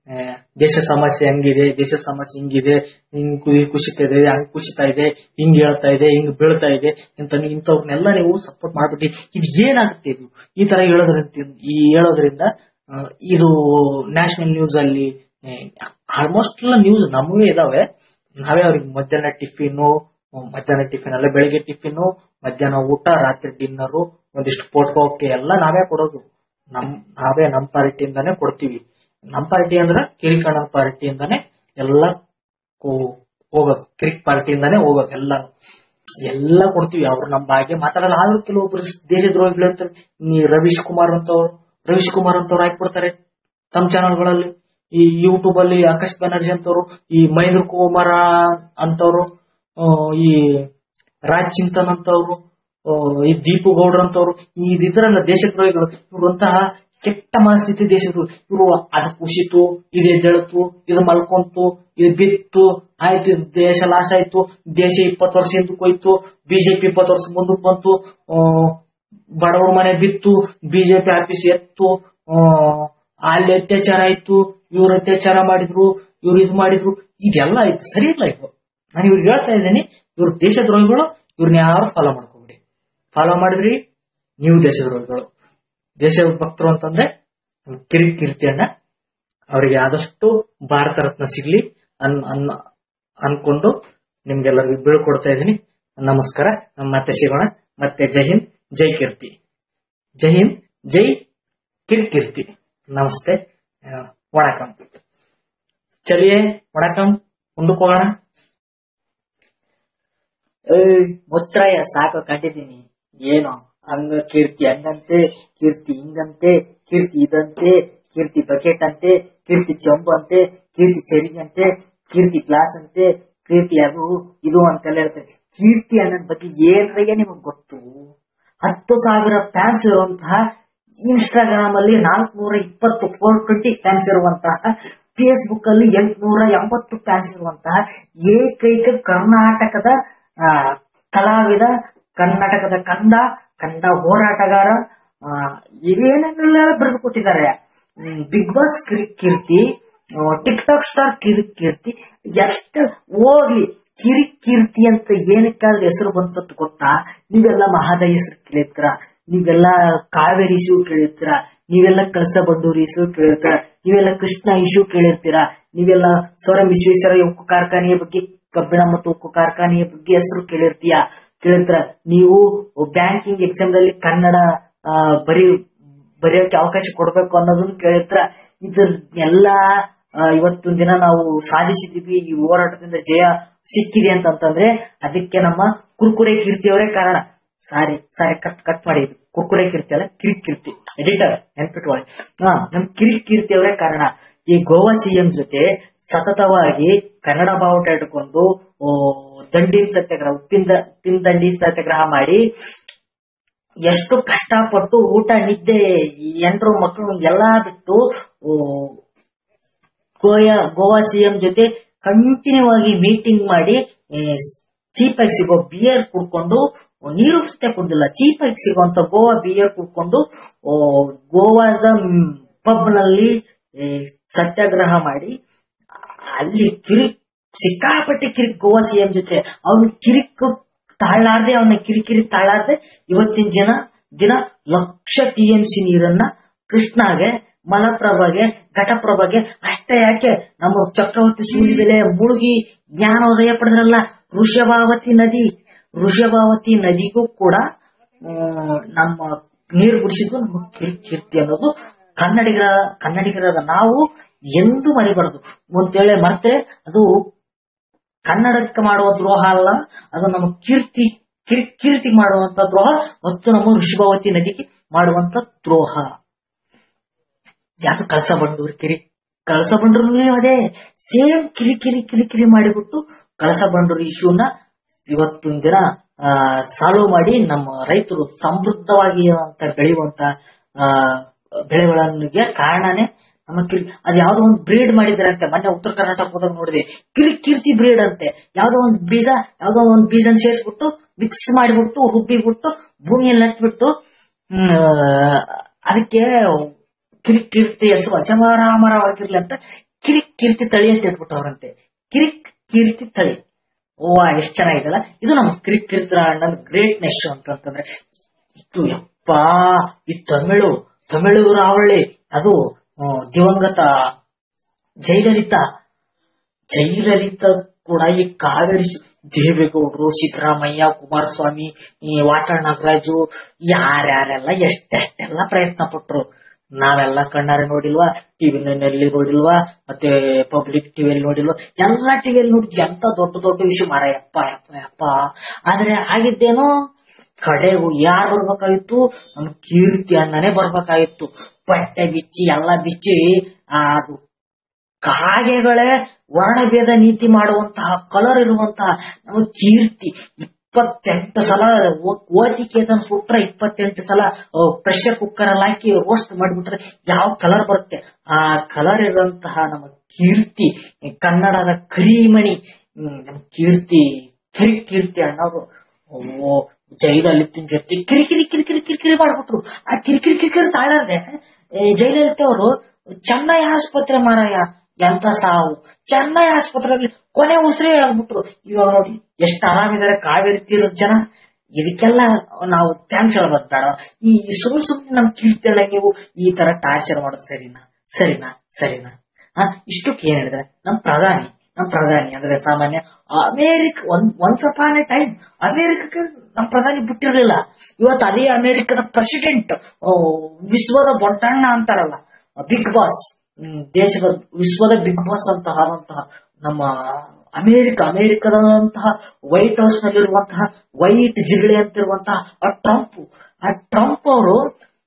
ಆ, ದೇಶ ಸಮಸ್ಯೆ ಹಂಗಿದೆ ದೇಶ ಸಮಸ್ಯೆ ಹಿಂಗಿದೆ ಹಿಂಗ್ ಕು- ಕುಸಿತಾ ಇದೆ ಹಂಗ್ ಕುಸಿತಾ ಇದೆ ಹಿಂಗ್ ಹೇಳ್ತಾ ಇದೆ ಹಿಂಗ್ ಬೀಳ್ತಾ ಇದೆ ಇಂತ ಇಂಥವ್ರನ್ನೆಲ್ಲ ನೀವು ಸಪೋರ್ಟ್ ಮಾಡ್ಬಿಟ್ಟು ಇದು ಏನಾಗುತ್ತೆ ಇದು ಈ ತರ ಹೇಳೋದ್ರಿಂದ ಈ ಹೇಳೋದ್ರಿಂದ ಆ, ಇದು ನ್ಯಾಷನಲ್ ನ್ಯೂಸ್ ಅಲ್ಲಿ ಆಲ್ಮೋಸ್ಟ್ ಎಲ್ಲ ನ್ಯೂಸ್ ನಮಗೂ ಇದಾವೆ ನಾವೇ ಅವ್ರಿಗೆ ಮಧ್ಯಾಹ್ನ ಟಿಫಿನ್ ಮಧ್ಯಾಹ್ನ ಟಿಫಿನ್ ಅಲ್ಲ ಬೆಳಿಗ್ಗೆ ಟಿಫಿನ್ ಮಧ್ಯಾಹ್ನ ಊಟ ರಾತ್ರಿ ಡಿನ್ನರು ಒಂದಿಷ್ಟು ಪೋಟ್ಕೋಕೆ ಎಲ್ಲ ನಾವೇ ಕೊಡೋದು ನಮ್ ನಾವೇ ನಮ್ ಪಾರ್ಟಿಯಿಂದಾನೇ ಕೊಡ್ತೀವಿ ನಮ್ ಪಾರ್ಟಿ ಅಂದ್ರೆ ಕಿರಿಕಣ್ಣನ ಪಾರ್ಟಿಯಿಂದಾನೇ ಎಲ್ಲ ಕೋ- ಹೋಗೋದು ಕಿರಿಕ್ ಪಾರ್ಟಿಯಿಂದಾನೇ ಹೋಗೋದು ಎಲ್ಲ ಎಲ್ಲ ಕೊಡ್ತೀವಿ ಅವ್ರು ನಮ್ಮ ಹಾಗೆ ಮಾತಾಡಲ್ಲ ಆದ್ರೂ ಕೆಲವೊಬ್ರು ದೇಶದ್ರೋಹಿಗಳು ಅಂತ ಈ ರವೀಶ್ ಕುಮಾರ್ ಅಂತವ್ರು ರವೀಶ್ ಕುಮಾರ್ ಅಂತವ್ರು ಹಾಕ್ಬಿಡ್ತಾರೆ ತಮ್ಮ ಚಾನಲ್ಗಳಲ್ಲಿ ಈ ಯೂಟ್ಯೂಬ್ ಅಲ್ಲಿ ಆಕಾಶ್ ಬ್ಯಾನರ್ಜಿ ಅಂತವ್ರು ಈ ಮಹೇಂದ್ರ ಕುಮಾರ ಅಂತವ್ರು ಆ, ಈ ರಾಜ್ ಚಿಂತನ್ ಅಂತವ್ರು ಆ, ಈ ದೀಪು ಗೌಡ್ರ ಅಂತವ್ರು ಈ ಇದ್ರಲ್ಲ ದೇಶದ್ರೋಹಿಗಳು ಇವ್ರಂತಹ ಕೆಟ್ಟ ಮನಸ್ಥಿತಿ ದೇಶದ್ರು ಇವರು ಅದು ಕುಸಿತು ಇದು ಎದ್ದೇಳ್ತು ಇದು ಮಲ್ಕೊಂತು ಇದು ಬಿತ್ತು ಆಯ್ತು ಇದು ದೇಶ ಲಾಸ್ ಆಯ್ತು ದೇಶ ಇಪ್ಪತ್ತು ವರ್ಷ ಹಿಂದಕ್ಕೆ ಹೋಯ್ತು ಬಿಜೆಪಿ ಇಪ್ಪತ್ತು ವರ್ಷ ಮುಂದಕ್ಕೆ ಬಂತು ಆ, ಬಡವರ ಮನೆ ಬಿತ್ತು ಬಿಜೆಪಿ ಆಫೀಸ್ ಎತ್ತು ಆ, ಅಲ್ಲಿ ಅತ್ಯಾಚಾರ ಆಯ್ತು ಇವ್ರು ಅತ್ಯಾಚಾರ ಮಾಡಿದ್ರು ಇವ್ರು ಇದು ಮಾಡಿದ್ರು ಇದೆಲ್ಲ ಆಯ್ತು ಸರಿ ಇಲ್ಲ ಇದು ನಾನು ಇವ್ರಿಗೆ ಹೇಳ್ತಾ ಇದ್ದೀನಿ ಇವ್ರು ದೇಶದ್ರೋಹಿಗಳು ಇವ್ರನ್ನ ಯಾರು ಫಾಲೋ ಮಾಡ್ಕೋಬಿಡಿ ಫಾಲೋ ಮಾಡಿದ್ರಿ ನೀವು ದೇಶದ್ರೋಹಿಗಳು ದೇಶ ಭಕ್ತರು ಅಂತಂದ್ರೆ ಕಿರಿಕ್ ಕೀರ್ತಿಯನ್ನ ಅವರಿಗೆ ಆದಷ್ಟು ಭಾರತ ರತ್ನ ಸಿಗ್ಲಿ ಅನ್ ಅನ್ ಅನ್ಕೊಂಡು ನಿಮ್ಗೆಲ್ಲರಿಗೂ ಬೀಳ್ಕೊಡ್ತಾ ಇದ್ದೀನಿ ನಮಸ್ಕಾರ ನಮ್ಮ ಮತ್ತೆ ಸಿಗೋಣ ಮತ್ತೆ ಜೈ ಹಿಂದ್ ಜೈ ಕೀರ್ತಿ ಜೈ ಹಿಂದ್ ಜೈ ಕಿರ್ಕೀರ್ತಿ ನಮಸ್ತೆ ಆ, ವಣಕಂ ಚಲಿಯೇ ವಣಕಂ ಮುಂದಕ್ಕೆ ಹೋಗೋಣ ಮುಚ್ಚಾಯ ಸಾಕು ಕಂಡಿದ್ದೀನಿ ಏನು ಹಂಗ ಕೀರ್ತಿ ಹಂಗಂತೆ ಕೀರ್ತಿ ಹಿಂಗಂತೆ ಕೀರ್ತಿ ಇದಂತೆ ಕೀರ್ತಿ ಬಕೆಟ್ ಅಂತೆ ಕೀರ್ತಿ ಚೊಂಬು ಅಂತೆ ಕೀರ್ತಿ ಚರಿಗೆ ಅಂತೆ ಕೀರ್ತಿ ಗ್ಲಾಸ್ ಅಂತೆ ಕೀರ್ತಿ ಅದು ಇದು ಅಂತೆಲ್ಲ ಹೇಳ್ತಾರೆ ಕೀರ್ತಿ ಅನ್ನೋದ್ ಬಗ್ಗೆ ಏನ್ರಯ್ಯ ನಿಮಗ್ ಗೊತ್ತು ಹತ್ತು ಸಾವಿರ ಫ್ಯಾನ್ಸ್ ಇರುವಂತಹ ಇನ್ಸ್ಟಾಗ್ರಾಮ್ ಅಲ್ಲಿ ನಾಲ್ಕನೂರ ಇಪ್ಪತ್ತು ಫೋರ್ ಟ್ವೆಂಟಿ ಫ್ಯಾನ್ಸ್ ಇರುವಂತಹ ಫೇಸ್ಬುಕ್ ಅಲ್ಲಿ ಎಂಟುನೂರ ಎಂಬತ್ತು ಫ್ಯಾನ್ಸ್ ಇರುವಂತಹ ಏಕೈಕ ಕರ್ನಾಟಕದ ಆ, ಕಲಾವಿದ ಕರ್ನಾಟಕದ ಕಂದ ಕಂದ ಹೋರಾಟಗಾರ ಆ, ಏನೇನೆಲ್ಲ ಬರೆದು ಕೊಟ್ಟಿದ್ದಾರೆ big boss Keerthi tick talk star Kirik Keerthi ಎಷ್ಟು ಹೋಗ್ಲಿ ಕಿರಿಕ್ ಕೀರ್ತಿ ಅಂತ ಏನಕ್ಕಾದ್ರೆ ಹೆಸರು ಬಂತದ್ದು ಗೊತ್ತಾ ನೀವೆಲ್ಲ ಮಹಾದ ಹೆಸರು ಕೇಳಿರ್ತೀರ ನೀವೆಲ್ಲ ಕಾವೇರಿ ಇಶ್ಯೂ ಕೇಳಿರ್ತೀರ ನೀವೆಲ್ಲ ಕಳಸ ಬಂಡೂರಿ ಇಶ್ಯೂ ಕೇಳಿರ್ತೀರ ನೀವೆಲ್ಲ ಕೃಷ್ಣ ಇಶ್ಯೂ ಕೇಳಿರ್ತೀರ ನೀವೆಲ್ಲ ಸೌರಂ ವಿಶ್ವೇಶ್ವರ ಉಕ್ಕು ಕಾರ್ಖಾನೆಯ ಬಗ್ಗೆ ಕಬ್ಬಿಣ ಮತ್ತು ಉಕ್ಕು ಕಾರ್ಖಾನೆಯ ಬಗ್ಗೆ ಹೆಸರು ಕೇಳಿರ್ತೀಯ ಕೇಳಿರ್ತೀರ ನೀವು ಬ್ಯಾಂಕಿಂಗ್ ಎಕ್ಸಾಮ್ ದಲ್ಲಿ ಕನ್ನಡ ಆ, ಬರೀ ಬರೆಯೋಕೆ ಅವಕಾಶ ಕೊಡ್ಬೇಕು ಅನ್ನೋದನ್ನ ಕೇಳಿರ್ತೀರ ಇದನ್ನೆಲ್ಲ ಇವತ್ತಿನ ದಿನ ನಾವು ಸಾಧಿಸಿದೀವಿ ಈ ಹೋರಾಟದಿಂದ ಜಯ ಸಿಕ್ಕಿದೆ ಅಂತಂತಂದ್ರೆ ಅದಕ್ಕೆ ನಮ್ಮ ಕುರ್ಕುರೆ ಕೀರ್ತಿಯವರೇ ಕಾರಣ ಸಾರಿ ಸಾರಿ ಕಟ್ ಕಟ್ ಮಾಡಿ ಇದು ಕುರ್ಕುರೆ ಕೀರ್ತಿ ಅಲ್ಲ ಕಿರಿಕ್ ಕೀರ್ತಿ ಎಡಿಟರ್ ನೆನ್ಪಿಟ್ಕೊಳ್ಳಿ ಹಾ ನಮ್ ಕಿರಿಕ್ ಕೀರ್ತಿಯವರೇ ಕಾರಣ ಈ ಗೋವಾ ಸಿಎಂ ಜೊತೆ ಸತತವಾಗಿ ಕನ್ನಡ ಬಾವುಟ ಇಟ್ಕೊಂಡು ಓ, ದಂಡಿನ ಸತ್ಯಾಗ್ರಹ ಉಪ್ಪಿನ ದ- ಉಪ್ಪಿನ ದಂಡಿ ಸತ್ಯಾಗ್ರಹ ಮಾಡಿ ಎಷ್ಟು ಕಷ್ಟಪಟ್ಟು ಊಟ ನಿದ್ದೆ ಈ ಎಂಟ್ರು ಮಕ್ಕಳು ಎಲ್ಲಾ ಬಿಟ್ಟು ಓ, ಗೋಯಾ ಗೋವಾ ಸಿಎಂ ಜೊತೆ ಕಂಟಿನ್ಯೂ ಆಗಿ ಮೀಟಿಂಗ್ ಮಾಡಿ ಚೀಪ್ ಆಗಿ ಸಿಗೋ ಬಿಯರ್ ಕುಡ್ಕೊಂಡು ನೀರು ಸತೆ ಕುಡ್ದಿಲ್ಲ ಚೀಪ್ ಆಗಿ ಸಿಗುವಂತ ಗೋವಾ ಬಿಯರ್ ಕುಡ್ಕೊಂಡು ಓ, ಗೋವಾದ ಪಬ್ ನಲ್ಲಿ ಏ, ಸತ್ಯಾಗ್ರಹ ಮಾಡಿ ಅಲ್ಲಿ ಕಿರಿಕ್ ಸಿಕ್ಕಾಪಟ್ಟೆ ಕಿರಿಕ್ ಗೋವಾ ಸಿಎಂ ಜೊತೆ ಅವ್ನ ಕಿರಿಕ್ ತಾಳಾರ್ದೆ ಅವನ ಕಿರಿಕಿರಿ ತಾಳಾರ್ದೆ ಇವತ್ತಿನ ಜನ ದಿನ ಲಕ್ಷ ಟಿ ಎಂ ಸಿ ನೀರನ್ನ ಕೃಷ್ಣಾಗೆ ಮಲಪ್ರಭಾಗೆ ಘಟಪ್ರಭಾಗೆ ಅಷ್ಟೇ ಯಾಕೆ ನಮ್ಮ ಚಕ್ರವರ್ತಿ ಸೂರ್ಯಬೆಲೆ ಮುಳುಗಿ ಜ್ಞಾನೋದಯ ಪಡೆದ್ರಲ್ಲ ಋಷಭಾವತಿ ನದಿ ಋಷಭಾವತಿ ನದಿಗೂ ಕೂಡ ಆ, ನಮ್ಮ ನೀರು ಕುಡಿಸಿದ್ದು ನಮ್ಮ ಕಿರಿ- ಕೀರ್ತಿ ಅನ್ನೋದು ಕನ್ನಡಿಗರ ಕನ್ನಡಿಗರಾದ ನಾವು ಎಂದೂ ಮರಿಬಾರದು ಅಂತೇಳಿ ಮರ್ತರೆ ಅದು ಕನ್ನಡಕ್ಕೆ ಮಾಡುವ ದ್ರೋಹ ಅಲ್ಲ ಅದು ನಮ್ಮ ಕೀರ್ತಿ ಕಿರ್- ಕೀರ್ತಿ ಮಾಡುವಂತ ದ್ರೋಹ ಮತ್ತು ನಮ್ಮ ಋಷಭಾವತಿ ನದಿಗೆ ಮಾಡುವಂತ ದ್ರೋಹ ಯಾವುದು ಕಳಸ ಬಂಡೂರು ಕಿರಿ ಕಳಸ ಬಂಡೂರು ಅದೇ ಸೇಮ್ ಕಿರಿ ಕಿರಿ ಕಿರಿ ಕಿರಿ ಮಾಡಿಬಿಟ್ಟು ಕಳಸ ಬಂಡೂರು ಇಶ್ಯೂನ ಇವತ್ತಿನ ದಿನ ಸಾಲ್ವ್ ಮಾಡಿ ನಮ್ಮ ರೈತರು ಸಮೃದ್ಧವಾಗಿ ಅಂತ ಬೆಳೆಯುವಂತ ಆ, ಬೆಳೆಗಳಿಗೆ ಕಾರಣನೇ ನಮ್ಮ ಕಿರಿ ಅದ್ ಯಾವ್ದೋ ಒಂದು ಬ್ರೀಡ್ ಮಾಡಿದ್ರೆ ಅಂತೆ ಮೊನ್ನೆ ಉತ್ತರ ಕರ್ನಾಟಕ ಹೋದಾಗ ನೋಡಿದೆ ಕಿರಿ ಕೀರ್ತಿ ಬ್ರೀಡ್ ಅಂತೆ ಯಾವ್ದೋ ಒಂದು ಬೀಜ ಯಾವ್ದೋ ಒಂದು ಬೀಜನ ಸೇರಿಸ್ಬಿಟ್ಟು ಮಿಕ್ಸ್ ಮಾಡಿಬಿಟ್ಟು ರುಬ್ಬಿಬಿಟ್ಟು ಭೂಮಿಯಲ್ಲಿ ನಟ್ಬಿಟ್ಟು ಹ್ಮ್, ಆ, ಅದಕ್ಕೆ ಕಿರಿ ಕೀರ್ತಿ ಹೆಸರು ಅಜಮಾರಾಮರವಾಗಿರ್ಲಿ ಅಂತ ಕಿರಿಕ್ ಕೀರ್ತಿ ತಳಿ ಅಂತ ಹೇಳ್ಬಿಟ್ಟವ್ರಂತೆ ಕಿರಿಕ್ ಕೀರ್ತಿ ತಳಿ ಓ ಎಷ್ಟ್ ಚೆನ್ನಾಗಿದೆಲ್ಲ ಇದು ನಮ್ಮ ಕಿರಿಕ್ ಕೀರ್ತಿ ಅಣ್ಣನ ಗ್ರೇಟ್ನೆಸ್ ಅಂತಂತಂದ್ರೆ ಇಷ್ಟು ಯಪ್ಪ ಈ ತಮಿಳು ತಮಿಳು ರಾವಳಿ ಅದು ಆ, ದಿವಂಗತ ಜಯಲಲಿತಾ ಜಯಲಲಿತಾ ಕೂಡ ಈ ಕಾವೇರಿ ಸು- ದೇವೇಗೌಡರು ಸಿದ್ದರಾಮಯ್ಯ ಕುಮಾರಸ್ವಾಮಿ ಈ ವಾಟಾಳ್ ನಾಗರಾಜು ಯಾರ್ಯಾರೆಲ್ಲ ಎಷ್ಟೆಷ್ಟೆಲ್ಲ ಪ್ರಯತ್ನ ಪಟ್ರು ನಾವೆಲ್ಲ ಕಣ್ಣಾರೆ ನೋಡಿಲ್ವಾ ಟಿವಿ ನಲ್ಲಿ ನೋಡಿಲ್ವಾ ಮತ್ತೆ ಪಬ್ಲಿಕ್ ಟಿವಿಯಲ್ಲಿ ನೋಡಿಲ್ವಾ ಎಲ್ಲಾ ಟಿವಿಯಲ್ಲಿ ನೋಡಿದ್ವಿ ಎಂತ ದೊಡ್ಡ ದೊಡ್ಡ ವಿಷಯ ಮಾರ ಯಪ್ಪ ಯಪ್ಪ ಯಪ್ಪ ಆದ್ರೆ ಆಗಿದ್ದೇನೋ ಕಡೆಗೂ ಯಾರು ಬರ್ಬೇಕಾಗಿತ್ತು ನಮ್ ಕೀರ್ತಿ ಅಣ್ಣನೇ ಬರ್ಬೇಕಾಗಿತ್ತು ಬಟ್ಟೆ ಬಿಚ್ಚಿ ಎಲ್ಲ ಬಿಚ್ಚಿ ಆ, ಅದು ಕಾಗೆಗಳೇ ವರ್ಣಭೇದ ನೀತಿ ಮಾಡುವಂತಹ ಕಲರ್ ಇರುವಂತಹ ನಮ್ಮ ಕೀರ್ತಿ ಇಪ್ಪತ್ತೆಂಟು ಸಲ ಓ- ಓದಿಕೆ ಅದನ್ನ ಸುಟ್ರೆ ಇಪ್ಪತ್ತೆಂಟು ಸಲ ಪ್ರೆಷರ್ ಕುಕ್ಕರ್ ಅಲ್ಲಿ ಹಾಕಿ ರೋಸ್ಟ್ ಮಾಡಿಬಿಟ್ರೆ ಯಾವ ಕಲರ್ ಬರುತ್ತೆ ಆ ಕಲರ್ ಇರುವಂತಹ ನಮ್ಮ ಕೀರ್ತಿ ಕನ್ನಡದ ಕರಿಮಣಿ ಹ್ಮ್, ನಮ್ಮ ಕೀರ್ತಿ ಕಿರಿ ಕೀರ್ತಿ ಅಣ್ಣವರು ಓ ಜೈಲಲಿತಿನ ಜೊತೆ ಕಿರಿ ಕಿರಿ ಕಿರಿ ಕಿರಿ ಕಿರಿ ಕಿರಿ ಮಾಡ್ಬಿಟ್ರು ಆ ಕಿರಿ ಕಿರಿ ಕಿರಿ ಕಿರಿ ತಾಳಾರ್ದೆ ಜೈಲಲಿತಾ ಅವರು ಚೆನ್ನೈ ಆಸ್ಪತ್ರೆ ಮಾರಾಯ ಎಂತ ಸಾವು ಚೆನ್ನೈ ಆಸ್ಪತ್ರೆಯಲ್ಲಿ ಕೊನೆ ಉಸಿರು ಹೇಳ್ಬಿಟ್ರು ಇವಾಗ ನೋಡಿ ಎಷ್ಟು ಆರಾಮಿದ್ದಾರೆ ಕಾವೇರಿ ತೀರದ ಜನ ಇದಕ್ಕೆಲ್ಲ ನಾವು ಥ್ಯಾಂಕ್ಸ್ ಹೇಳ್ಬೇಕು ಬೇಡ ಈ ಸುಮ್ ಸುಮ್ನೆ ನಮ್ ಕೀರ್ತೇಳ ನೀವು ಈ ತರ ಟಾರ್ಚರ್ ಮಾಡೋದು ಸರಿನಾ ಸರಿನಾ ಸರಿನಾ ಹಾ ಇಷ್ಟಕ್ಕೆ ಏನ್ ಹೇಳಿದ್ರೆ ನಮ್ ಪ್ರಧಾನಿ ನಮ್ ಪ್ರಧಾನಿ ಅಂದ್ರೆ ಸಾಮಾನ್ಯ ಅಮೇರಿಕ ಒಂದ್ ಒನ್ಸ್ ಅಪಾನ್ ಎ ಟೈಮ್ ಅಮೇರಿಕಕ್ಕೆ ನಮ್ ಪ್ರಧಾನಿ ಬಿಟ್ಟಿರ್ಲಿಲ್ಲ ಇವತ್ತು ಅದೇ ಅಮೇರಿಕದ ಪ್ರೆಸಿಡೆಂಟ್ ವಿಶ್ವದ ಬೊಟ್ಟಣ್ಣ ಅಂತಾರಲ್ಲ ಬಿಗ್ ಬಾಸ್ ದೇಶದ ವಿಶ್ವದ ಬಿಗ್ ಬಾಸ್ ಅಂತ ಆದಂತಹ ನಮ್ಮ ಅಮೇರಿಕ ಅಮೇರಿಕದಂತಹ ವೈಟ್ ಹೌಸ್ ನಲ್ಲಿರುವಂತಹ ವೈಟ್ ಜಿಗಳೆ ಅಂತಿರುವಂತಹ ಆ ಟ್ರಂಪ್ ಆ ಟ್ರಂಪ್ ಅವರು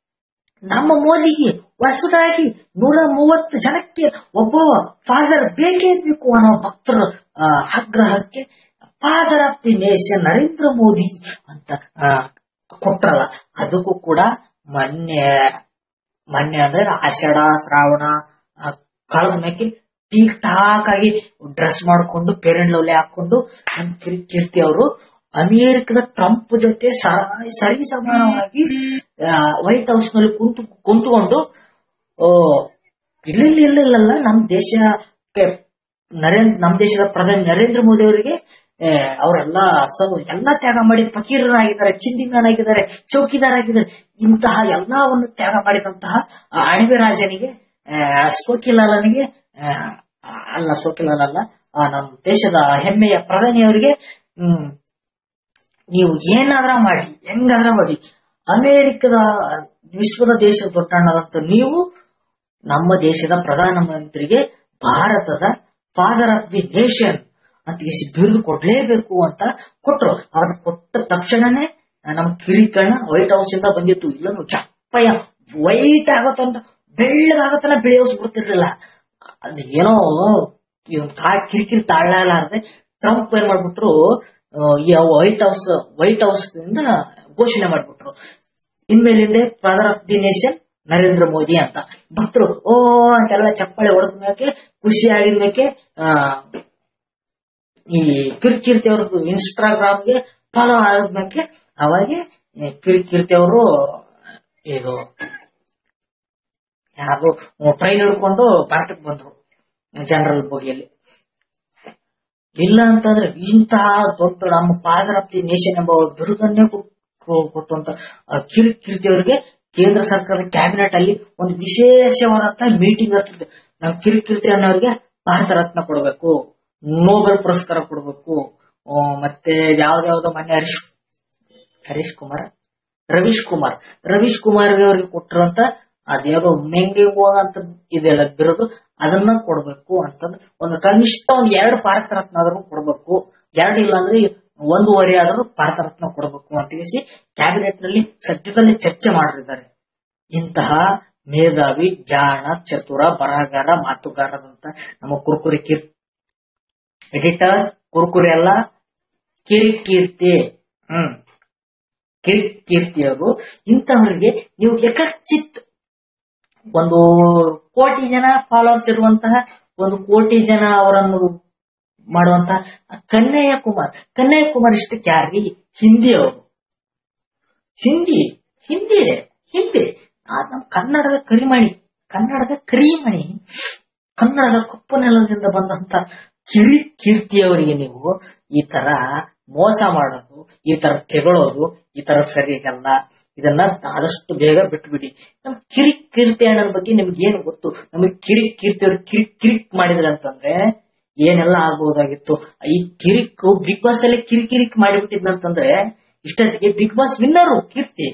ನಮ್ಮ ಮೋದಿಗೆ ಹೊಸದಾಗಿ ನೂರ ಮೂವತ್ತು ಜನಕ್ಕೆ ಒಬ್ಬ ಫಾದರ್ ಬೇಕೇ ಬೇಕು ಅನ್ನೋ ಭಕ್ತರ ಆ, ಆಗ್ರಹಕ್ಕೆ father of the nation Narendra Modi ಅಂತ ಆ, ಕೊಟ್ರಲ್ಲ ಅದಕ್ಕೂ ಕೂಡ ಮೊನ್ನೆ ಮೊನ್ನೆ ಅಂದ್ರೆ ಆಷಾಢ ಶ್ರಾವಣ ಆ, ಕಳೆದ ಮೇಕೆ ಟೀಕ್ ಟಾಕ್ ಆಗಿ ಡ್ರೆಸ್ ಮಾಡ್ಕೊಂಡು ಪೇರೆಂಟ್ ಲವ್ಲಿ ಹಾಕೊಂಡು ನಮ್ ಕಿರಿ- ಕೀರ್ತಿ ಅವರು ಅಮೆರಿಕದ ಟ್ರಂಪ್ ಜೊತೆ ಸರ- ಸರಿ ಸಮಾನವಾಗಿ ವೈಟ್ ಹೌಸ್ ನಲ್ಲಿ ಕುಂತು ಕುಂತ್ಕೊಂಡು ಓ ಇಲ್ಲ ಇಲ್ಲ ಇಲ್ಲ ಇಲ್ಲ ನಮ್ ದೇಶಕ್ಕೆ ನರೇಂದ್ರ ನಮ್ ದೇಶದ ಪ್ರಧಾನಿ ನರೇಂದ್ರ ಮೋದಿ ಅವರಿಗೆ ಅವರೆಲ್ಲ ಎಲ್ಲ ತ್ಯಾಗ ಮಾಡಿ ಫಕೀರರಾಗಿದ್ದಾರೆ ಚಿಂದಿಮನಾಗಿದ್ದಾರೆ ಚೌಕಿದಾರಾಗಿದ್ದಾರೆ ಇಂತಹ ಎಲ್ಲವನ್ನು ತ್ಯಾಗ ಮಾಡಿದಂತಹ ಆ ಅಣಬೆ ರಾಜನಿಗೆ ಆ, ಸೋಕಿಲಾಲನಿಗೆ ಆ, ಅಲ್ಲ ಸೋಕಿಲಾಲ್ ಅಲ್ಲ ಆ, ನಮ್ಮ ದೇಶದ ಹೆಮ್ಮೆಯ ಪ್ರಧಾನಿಯವರಿಗೆ ಹ್ಮ್ ನೀವು ಏನಾದ್ರ ಮಾಡಿ ಹೆಂಗಾದ್ರ ಮಾಡಿ ಅಮೇರಿಕದ ವಿಶ್ವದ ದೇಶದ ದೊಡ್ಡಣ್ಣದಂತ ನೀವು ನಮ್ಮ ದೇಶದ ಪ್ರಧಾನಮಂತ್ರಿಗೆ ಭಾರತದ ಫಾದರ್ ಆಫ್ ದಿ ನೇಷನ್ ಅಂತ ಇಸಿ ಬಿರುದು ಕೊಡ್ಲೇಬೇಕು ಅಂತ ಕೊಟ್ರು ಅದ್ ಕೊಟ್ಟ ತಕ್ಷಣನೇ ನಮ್ಮ ಕಿರಿಕಣ್ಣ ವೈಟ್ ಹೌಸ್ ಇಂದ ಬಂದಿತ್ತು ಇಲ್ಲ ಚಪ್ಪಯ್ಯ ವೈಟ್ ಆಗತ್ತಂತ ಬೆಳ್ಳಗಾಗತ್ತನ ಬೆಳೆಯೋಸ್ಬಿಡ್ತಿರ್ಲಿಲ್ಲ ಅದ್ ಏನೋ ಇವನ್ ಕಾ ಕಿರಿಕಿರಿ ತಾಳಲಾರದೆ ಟ್ರಂಪ್ ಏನ್ ಮಾಡ್ಬಿಟ್ರು ಆ, ಈ ವೈಟ್ ಹೌಸ್ ವೈಟ್ ಹೌಸ್ ಇಂದ ಘೋಷಣೆ ಮಾಡ್ಬಿಟ್ರು ಇನ್ಮೇಲಿಂದ father of the nation Narendra Modi ಅಂತ ಭಕ್ತರು ಓ ಅಂತೆಲ್ಲ ಚಪ್ಪಾಳೆ ಹೊಡೆದ ಮೇಕೆ ಖುಷಿ ಆಗಿದ ಮೇಕೆ ಆ, ಈ ಕಿರ್ಕೀರ್ತಿ ಅವ್ರದ್ದು ಇನ್ಸ್ಟಾಗ್ರಾಮ್ಗೆ ಫಾಲೋ ಆಗಿದ್ಮೇಲೆ ಅವಾಗೆ ಈ ಕಿರ್ಕೀರ್ತಿ ಅವರು ಇದು ಯಾರು ಟ್ರೈನ್ ಹಿಡ್ಕೊಂಡು ಭಾರತಕ್ಕೆ ಬಂದ್ರು ಜನರಲ್ ಬೋಗಿಯಲ್ಲಿ ಇಲ್ಲ ಅಂತಂದ್ರೆ ಇಂತಹ ದೊಡ್ಡ ನಮ್ಮ ಫಾದರ್ ಆಫ್ ದಿ ನೇಷನ್ ಎಂಬ ಬಿರುದನ್ನೇ ಕೊಟ್ಟು ಕೊಟ್ಟಂತ ಕಿರ್ಕೀರ್ತಿ ಅವರಿಗೆ ಕೇಂದ್ರ ಸರ್ಕಾರದ ಕ್ಯಾಬಿನೆಟ್ ಅಲ್ಲಿ ಒಂದು ವಿಶೇಷವಾದಂತಹ ಮೀಟಿಂಗ್ ಆಗ್ತದೆ ನಾವು ಕಿರಿಕೀರ್ತಿ ಅನ್ನೋರಿಗೆ ಭಾರತ ರತ್ನ ಕೊಡಬೇಕು ನೋಬೆಲ್ ಪುರಸ್ಕಾರ ಕೊಡಬೇಕು ಮತ್ತೆ ಯಾವ್ದಾವ್ದೋ ಮೊನ್ನೆ ಹರೀಶ್ ಹರೀಶ್ ಕುಮಾರ್ ರವೀಶ್ ಕುಮಾರ್ ರವೀಶ್ ಕುಮಾರ್ ಅವರಿಗೆ ಕೊಟ್ಟಿರುವಂತ ಅದ್ಯಾವುದೋ ಮೆಂಗೆ ಅಂತ ಇದೆಲ್ಲ ಬಿರೋದು ಅದನ್ನ ಕೊಡ್ಬೇಕು ಅಂತಂದ್ರೆ ಒಂದು ಕನಿಷ್ಠ ಒಂದ್ ಎರಡು ಭಾರತ ರತ್ನ ಆದ್ರೂ ಕೊಡ್ಬೇಕು ಎರಡು ಇಲ್ಲ ಅಂದ್ರೆ ಒಂದೂವರೆ ಆದ್ರೂ ಭಾರತ ರತ್ನ ಕೊಡಬೇಕು ಅಂತ ಹೇಳಿ ಕ್ಯಾಬಿನೆಟ್ ನಲ್ಲಿ ಸದ್ಯದಲ್ಲೇ ಚರ್ಚೆ ಮಾಡಿದ್ದಾರೆ ಇಂತಹ ಮೇಧಾವಿ ಜಾಣ ಚತುರ ಬರಹಗಾರ ಮಾತುಗಾರದಂತ ನಮ್ಮ ಕುರ್ಕುರಿ ಕೀರ್ ಎಡಿಟರ್ ಕುರ್ಕುರಿ ಅಲ್ಲ ಕಿರಿಕೀರ್ತಿ ಹ್ಮ್ ಕಿರಿಕೀರ್ತಿಯವರು ಇಂತಹವರಿಗೆ ನೀವು ಯಕಚಿತ್ ಒಂದು ಕೋಟಿ ಜನ ಫಾಲೋವರ್ಸ್ ಇರುವಂತಹ ಒಂದು ಕೋಟಿ ಜನ ಅವರನ್ನು ಮಾಡುವಂತಹ ಕನ್ನಯ್ಯ ಕುಮಾರ್ ಕನ್ನಯ್ಯ ಕುಮಾರ್ ಇಷ್ಟಕ್ಕೆ ಯಾರ್ರಿ ಹಿಂದಿ ಅವರು ಹಿಂದಿ ಹಿಂದಿ ಹಿಂದಿ ಆ ನಮ್ಮ ಕನ್ನಡದ ಕರಿಮಣಿ ಕನ್ನಡದ ಕರಿಮಣಿ ಕನ್ನಡದ ಕಪ್ಪು ನೆಲದಿಂದ ಬಂದಂತ ಕಿರಿ ಕೀರ್ತಿಯವರಿಗೆ ನೀವು ಈ ತರ ಮೋಸ ಮಾಡೋದು ಈ ತರ ತೆಗಳೋದು ಈ ತರ ಸರಿಯಾಗಲ್ಲ ಇದನ್ನ ಆದಷ್ಟು ಬೇಗ ಬಿಟ್ಬಿಡಿ ನಮ್ ಕಿರಿ ಕೀರ್ತಿ ಅಣ್ಣನ ಬಗ್ಗೆ ನಿಮ್ಗೆ ಏನು ಗೊತ್ತು ನಮಗೆ ಕಿರಿ ಕೀರ್ತಿಯವರು ಕಿರಿಕ್ ಕಿರಿಕ್ ಮಾಡಿದ್ರೆ ಅಂತಂದ್ರೆ ಏನೆಲ್ಲ ಆಗ್ಬೋದಾಗಿತ್ತು ಈ ಕಿರಿಕ್ ಬಿಗ್ ಬಾಸ್ ಅಲ್ಲಿ ಕಿರಿಕಿರಿಕ್ ಮಾಡಿಬಿಟ್ಟಿದ್ನಂತಂದ್ರೆ ಇಷ್ಟೊತ್ತಿಗೆ ಬಿಗ್ ಬಾಸ್ ವಿನ್ನರು ಕೀರ್ತಿ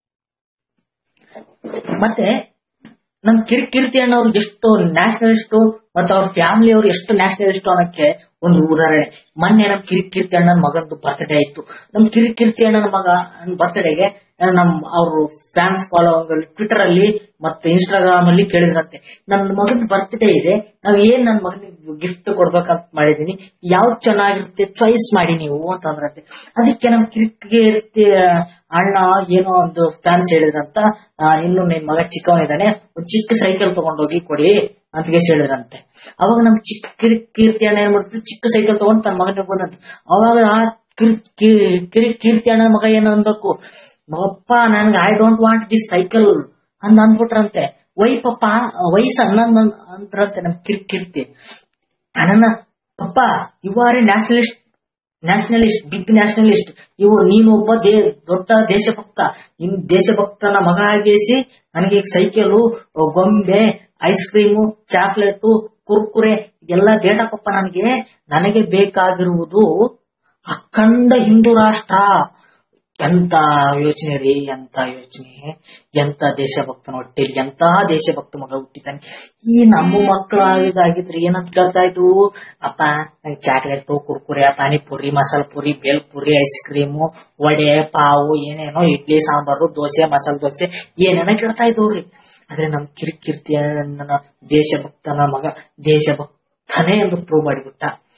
ಮತ್ತೆ ನಮ್ ಕಿರಿಕ್ ಕೀರ್ತಿ ಅಣ್ಣವ್ರು ಎಷ್ಟು ನ್ಯಾಷನಲಿಸ್ಟು ಮತ್ತೆ ಅವ್ರ ಫ್ಯಾಮಿಲಿ ಅವ್ರು ಎಷ್ಟು ನ್ಯಾಷನಲಿಸ್ಟು ಅನ್ನಕ್ಕೆ ಒಂದು ಉದಾಹರಣೆ ಮೊನ್ನೆ ನಮ್ ಕಿರಿಕ್ ಕೀರ್ತಿ ಅಣ್ಣನ ಮಗಂದು ಬರ್ತ್ಡೇ ಆಯ್ತು ನಮ್ ಕಿರಿಕ್ ಕೀರ್ತಿ ಅಣ್ಣನ ಮಗ ಬರ್ತ್ಡೇಗೆ ನಮ್ ಅವ್ರು ಫ್ಯಾನ್ಸ್ ಫಾಲೋ ಟ್ವಿಟರ್ ಅಲ್ಲಿ ಮತ್ತೆ ಇನ್ಸ್ಟಾಗ್ರಾಮ್ ಅಲ್ಲಿ ಕೇಳಿದ್ರಂತೆ ನನ್ನ ಮಗನ ಬರ್ತ್ಡೇ ಇದೆ ನಾವ್ ಏನ್ ನನ್ನ ಮಗನಿಗೆ ಗಿಫ್ಟ್ ಕೊಡ್ಬೇಕಂತ ಮಾಡಿದೀನಿ ಯಾವ್ದು ಚೆನ್ನಾಗಿರುತ್ತೆ ಚಾಯ್ಸ್ ಮಾಡಿ ನೀವು ಅಂತಂದ್ರಂತೆ ಅದಕ್ಕೆ ನಮ್ ಕಿರಿಕ್ ಕೀರ್ತಿ ಅಣ್ಣ ಏನೋ ಒಂದು ಫ್ಯಾನ್ಸ್ ಹೇಳಿದ್ರಂತ ಆ, ಇನ್ನು ನಿನ್ ಮಗ ಚಿಕ್ಕವನಿದ್ದಾನೆ ಒಂದ್ ಚಿಕ್ಕ ಸೈಕಲ್ ತಗೊಂಡೋಗಿ ಕೊಡಿ ಅಂತ ಕೇಸ್ ಹೇಳಿದ್ರಂತೆ ಅವಾಗ ನಮ್ ಚಿಕ್ಕ ಕಿರಿಕ್ ಕೀರ್ತಿ ಅಣ್ಣ ಏನ್ ಮಾಡ್ತಿದ್ರು ಚಿಕ್ಕ ಸೈಕಲ್ ತಗೊಂಡು ತನ್ನ ಮಗನಿಗೆ ಬಂದಂತೆ ಅವಾಗ ಆ ಕಿರಿ ಕಿ- ಕಿರಿಕ್ ಕೀರ್ತಿ ಅಣ್ಣನ ಮಗ ಏನು ಅನ್ಬೇಕು ಮಗಪ್ಪ ನನ್ಗೆ I don't want this cycle ಅಂತ ಅಂದ್ಬಿಟ್ರಂತೆ ವೈ ಪಪ್ಪ ವಯಸ್ಸು ಅಣ್ಣ ಅಂದ್ರಂತೆ ನಮ್ ಕಿರಿಕ್ ಕೀರ್ತಿ ಅಣ್ಣನ ಪಪ್ಪ you are a nationalist nationalist big nationalist ಇವು ನೀನು ಒಬ್ಬ ದೇ ದೊಡ್ಡ ದೇಶಭಕ್ತ ನಿನ್ ದೇಶಭಕ್ತನ ಮಗ ಆಗಿಸಿ ನನಗೆ ಸೈಕಲು ಗೊಂಬೆ ಐಸ್ ಕ್ರೀಮು ಚಾಕ್ಲೇಟು ಕುರ್ಕುರೆ ಇದೆಲ್ಲ ಬೇಡಪ್ಪಪ್ಪ ನನಗೆ ನನಗೆ ಬೇಕಾಗಿರುವುದು ಅಖಂಡ ಹಿಂದೂ ರಾಷ್ಟ್ರ ಎಂತ ಯೋಚನೆ ರೀ ಎಂತ ಯೋಚನೆ ಎಂತ ದೇಶಭಕ್ತನ ಹೊಟ್ಟೆಲಿ ಎಂತಹ ದೇಶಭಕ್ತ ಮಗ ಹುಟ್ಟಿದ್ದಾನೆ ಈ ನಮ್ಮ ಮಕ್ಕಳು ಆಗಿದ್ದಾಗಿದ್ರೆ ಏನಂತ ಕೇಳ್ತಾ ಇದ್ವು ಅಪ್ಪ ನಂಗೆ chocolate Kurkure panipuri masala puri bhel puri ice cream vada pav ಏನೇನೋ ಇಡ್ಲಿ ಸಾಂಬಾರು ದೋಸೆ ಮಸಾಲ ದೋಸೆ ಏನೇನೋ ಕೇಳ್ತಾ ಇದ್ವ್ರಿ ಆದ್ರೆ ನಮ್ ಕಿರಿಕಿರ್ತಿಯ ನನ್ನ ದೇಶಭಕ್ತನ ಮಗ ದೇಶಭಕ್ತನೇ ಎಂದು ಪ್ರೂವ್ ಮಾಡಿಬಿಟ್ಟ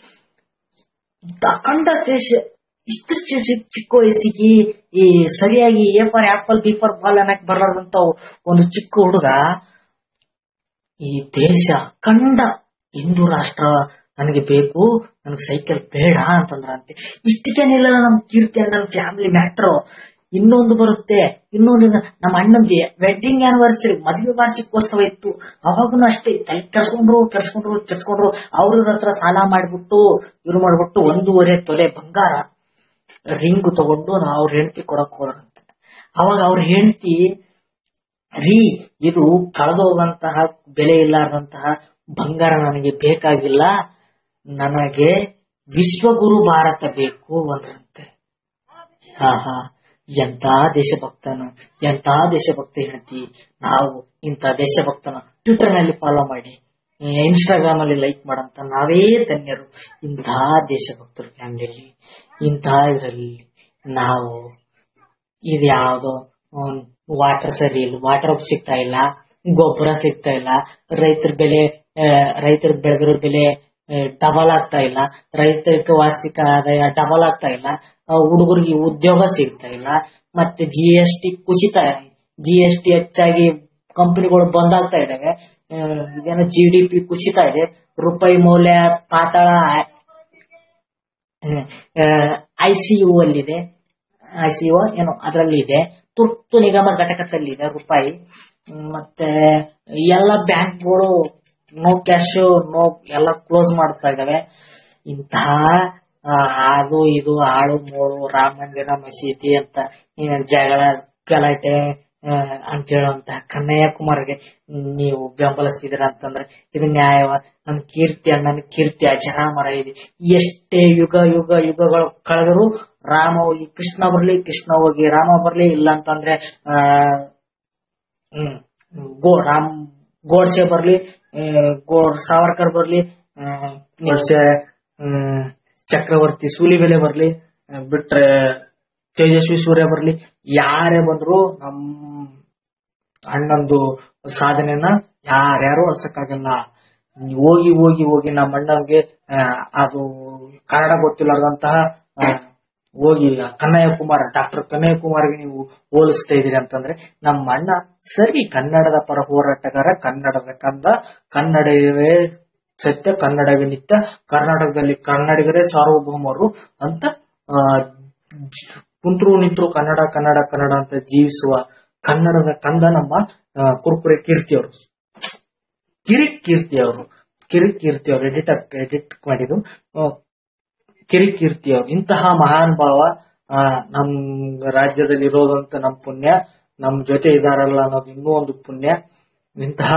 ಅಖಂಡ ದೇಶ ಇಷ್ಟು ಚಿ- ಚಿ- ಚಿಕ್ಕ ವಯಸ್ಸಿಗೆ ಈ ಸರಿಯಾಗಿ A for apple B for ball ಅನ್ನಕ್ ಬರಲಾರ್ದಂತ ಒಂದು ಚಿಕ್ಕ ಹುಡುಗ ಈ ದೇಶ ಅಖಂಡ ಹಿಂದೂ ರಾಷ್ಟ್ರ ನನಗೆ ಬೇಕು ನನಗೆ ಸೈಕಲ್ ಬೇಡ ಅಂತಂದ್ರಂತೆ ಇಷ್ಟಕ್ಕೇನಿಲ್ಲ ನಮ್ ಕೀರ್ತಿ ಅಣ್ಣನ ಫ್ಯಾಮಿಲಿ ಮ್ಯಾಟ್ರು ಇನ್ನೊಂದು ಬರುತ್ತೆ ಇನ್ನೊಂದು ನಮ್ಮ ಅಣ್ಣಂದಿ ವೆಡ್ಡಿಂಗ್ ಆನಿವರ್ಸರಿ ಮದುವೆ ವಾರ್ಷಿಕೋತ್ಸವ ಇತ್ತು ಅವಾಗೂ ಅಷ್ಟೇ ತಲೆ ಕೆಡ್ಸ್ಕೊಂಡ್ರು ಕೆಡ್ಸ್ಕೊಂಡ್ರು ಕೆಡ್ಸ್ಕೊಂಡ್ರು ಅವ್ರ ಹತ್ರ ಸಾಲ ಮಾಡ್ಬಿಟ್ಟು ಇವ್ರು ಮಾಡ್ಬಿಟ್ಟು ಒಂದೂವರೆ ತೊಲೆ ಬಂಗಾರ ರಿಂಗ್ ತಗೊಂಡು ನಾ ಅವ್ರ ಹೆಂಡತಿ ಕೊಡಕ್ ಹೋದ್ರಂತೆ ಅವಾಗ ಅವ್ರ ಹೆಂಡತಿ ರೀ ಇದು ಕಳೆದೋಗಂತಹ ಬೆಲೆ ಇಲ್ಲಾರ್ದಂತಹ ಬಂಗಾರ ನನಗೆ ಬೇಕಾಗಿಲ್ಲ ನನಗೆ ವಿಶ್ವಗುರು ಭಾರತ ಬೇಕು ಅಂದ್ರಂತೆ ಹಾ ಹಾ ಎಂತ ದೇಶಭಕ್ತನ ಎಂತ ದೇಶಭಕ್ತ ಹೆಂಡತಿ ನಾವು ಇಂಥ ದೇಶಭಕ್ತನ ಟ್ವಿಟರ್ ನಲ್ಲಿ ಫಾಲೋ ಮಾಡಿ ಇನ್ಸ್ಟಾಗ್ರಾಮ್ ಅಲ್ಲಿ ಲೈಕ್ ಮಾಡಂತ ನಾವೇ ಧನ್ಯರು ಇಂತಹ ದೇಶಭಕ್ತರು ಫ್ಯಾಮಿಲಿಯಲ್ಲಿ ಇಂತಹ ಇದರಲ್ಲಿ ನಾವು ಇದು ಯಾವ್ದೋ ವಾಟರ್ ಸರಿ ಇಲ್ಲ ವಾಟರ್ ಸಿಗ್ತಾ ಇಲ್ಲ ಗೊಬ್ಬರ ಸಿಗ್ತಾ ಇಲ್ಲ ರೈತರ ಬೆಲೆ ರೈತರ ಬೆಳೆದಿರೋ ಬೆಲೆ ಡಬಲ್ ಆಗ್ತಾ ಇಲ್ಲ ರೈತರಿಗೆ ವಾರ್ಷಿಕ ಆದಾಯ ಡಬಲ್ ಆಗ್ತಾ ಇಲ್ಲ ಹುಡುಗರಿಗೆ ಉದ್ಯೋಗ ಸಿಗ್ತಾ ಇಲ್ಲ ಮತ್ತೆ ಜಿ ಎಸ್ ಟಿ ಕುಸಿತ ಜಿ ಎಸ್ ಟಿ ಹೆಚ್ಚಾಗಿ ಕಂಪನಿಗಳು ಬಂದಾಗ್ತಾ ಇದಾವೆ ಆ, ಇದೇನೋ ಜಿ ಡಿ ಪಿ ಕುಸಿತಾ ಇದೆ ರೂಪಾಯಿ ಮೌಲ್ಯ ಪಾತಾಳ ಐ ಸಿ ಯು ಅಲ್ಲಿದೆ ಐ ಸಿ ಯು ಏನೋ ಅದರಲ್ಲಿ ಇದೆ ತುರ್ತು ನಿಗಮ ಘಟಕದಲ್ಲಿ ಇದೆ ರೂಪಾಯಿ ಹ್ಮ್, ಮತ್ತೆ ಎಲ್ಲ ಬ್ಯಾಂಕ್ಗಳು ನೋ ಕ್ಯಾಶ್ ನೋ ಎಲ್ಲ ಕ್ಲೋಸ್ ಮಾಡ್ತಾ ಇದಾವೆ ಇಂತಹ ಆ, ಅದು ಇದು ಆಳು ಮೂಳು ರಾಮ ಮಂದಿರ ಮಸೀದಿ ಅಂತ ಏನ್ ಜಗಳ ಗಲಾಟೆ ಆ, ಅಂತ ಹೇಳುವಂತ ಕನ್ನಯ್ಯಕುಮಾರ್ಗೆ ನೀವು ಬೆಂಬಲಿಸ್ತಿದ್ದೀರ ಅಂತಂದ್ರೆ ಇದು ನ್ಯಾಯವ ನಮ್ ಕೀರ್ತಿ ಅಣ್ಣನ ಕೀರ್ತಿ ಅಜರಾಮರ ಇದೆ ಎಷ್ಟೇ ಯುಗ ಯುಗ ಯುಗಗಳು ಕಳೆದರೂ ರಾಮ ಹೋಗಿ ಕೃಷ್ಣ ಬರ್ಲಿ ಕೃಷ್ಣ ಹೋಗಿ ರಾಮ ಬರ್ಲಿ ಇಲ್ಲ ಅಂತಂದ್ರೆ ಆ ಹ್ಮ್ ಗೋ ರಾಮ್ ಗೋಡ್ಸೆ ಬರ್ಲಿ ಆ, ಗೋ ಸಾವರ್ಕರ್ ಬರ್ಲಿ ಆ, ಗೋಡ್ಸೆ ಹ್ಮ್, ಚಕ್ರವರ್ತಿ ಸೂಲಿಬೆಲೆ ಬರ್ಲಿ ಆ, ಬಿಟ್ರೆ ತೇಜಸ್ವಿ ಸೂರ್ಯ ಬರ್ಲಿ ಯಾರೇ ಬಂದ್ರು ನಮ್ ಅಣ್ಣಂದು ಸಾಧನೆನ ಯಾರ್ಯಾರು ಅಳ್ಸಕ್ಕಾಗಲ್ಲ ನೀವ್ ಹೋಗಿ ಹೋಗಿ ಹೋಗಿ ನಮ್ಮ ಅಣ್ಣನ್ಗೆ ಆ, ಅದು ಕನ್ನಡ ಗೊತ್ತಿಲ್ಲದಂತಹ ಹೋಗಿ ಕನ್ನಯ್ಯ ಕುಮಾರ್ ಡಾಕ್ಟರ್ ಕನ್ನಯ್ಯ ಕುಮಾರ್ಗೆ ನೀವು ಹೋಲಿಸ್ತಾ ಇದೀರಿ ಅಂತಂದ್ರೆ ನಮ್ಮ ಅಣ್ಣ ಸರಿ ಕನ್ನಡದ ಪರ ಹೋರಾಟಗಾರ ಕನ್ನಡದ ಕಂದ ಕನ್ನಡವೇ ಸತ್ಯ ಕನ್ನಡವೇ ನಿತ್ಯ ಕರ್ನಾಟಕದಲ್ಲಿ ಕನ್ನಡಿಗರೇ ಸಾರ್ವಭೌಮರು ಅಂತ ಆ, ಜ್- ಕುಂತ್ರು ನಿಂತ್ರು ಕನ್ನಡ ಕನ್ನಡ ಕನ್ನಡ ಅಂತ ಜೀವಿಸುವ ಕನ್ನಡದ ಕಂದ ನಮ್ಮ ಆ, ಕುರ್ಕುರೆ ಕೀರ್ತಿ ಅವರು ಕಿರಿಕ್ ಕೀರ್ತಿ ಅವರು ಕಿರಿಕೀರ್ತಿ ಅವ್ರು ಎಡಿಟರ್ ಎಡಿಟ್ ಮಾಡಿದ್ದು ಆ, ಕಿರಿಕೀರ್ತಿ ಅವ್ರು ಇಂತಹ ಮಹಾನ್ ಭಾವ ಆ, ನಮ್ ರಾಜ್ಯದಲ್ಲಿ ಇರೋದಂತ ನಮ್ ಪುಣ್ಯ ನಮ್ ಜೊತೆ ಇದಾರಲ್ಲ ಅನ್ನೋದು ಇನ್ನೂ ಒಂದು ಪುಣ್ಯ ಇಂತಹ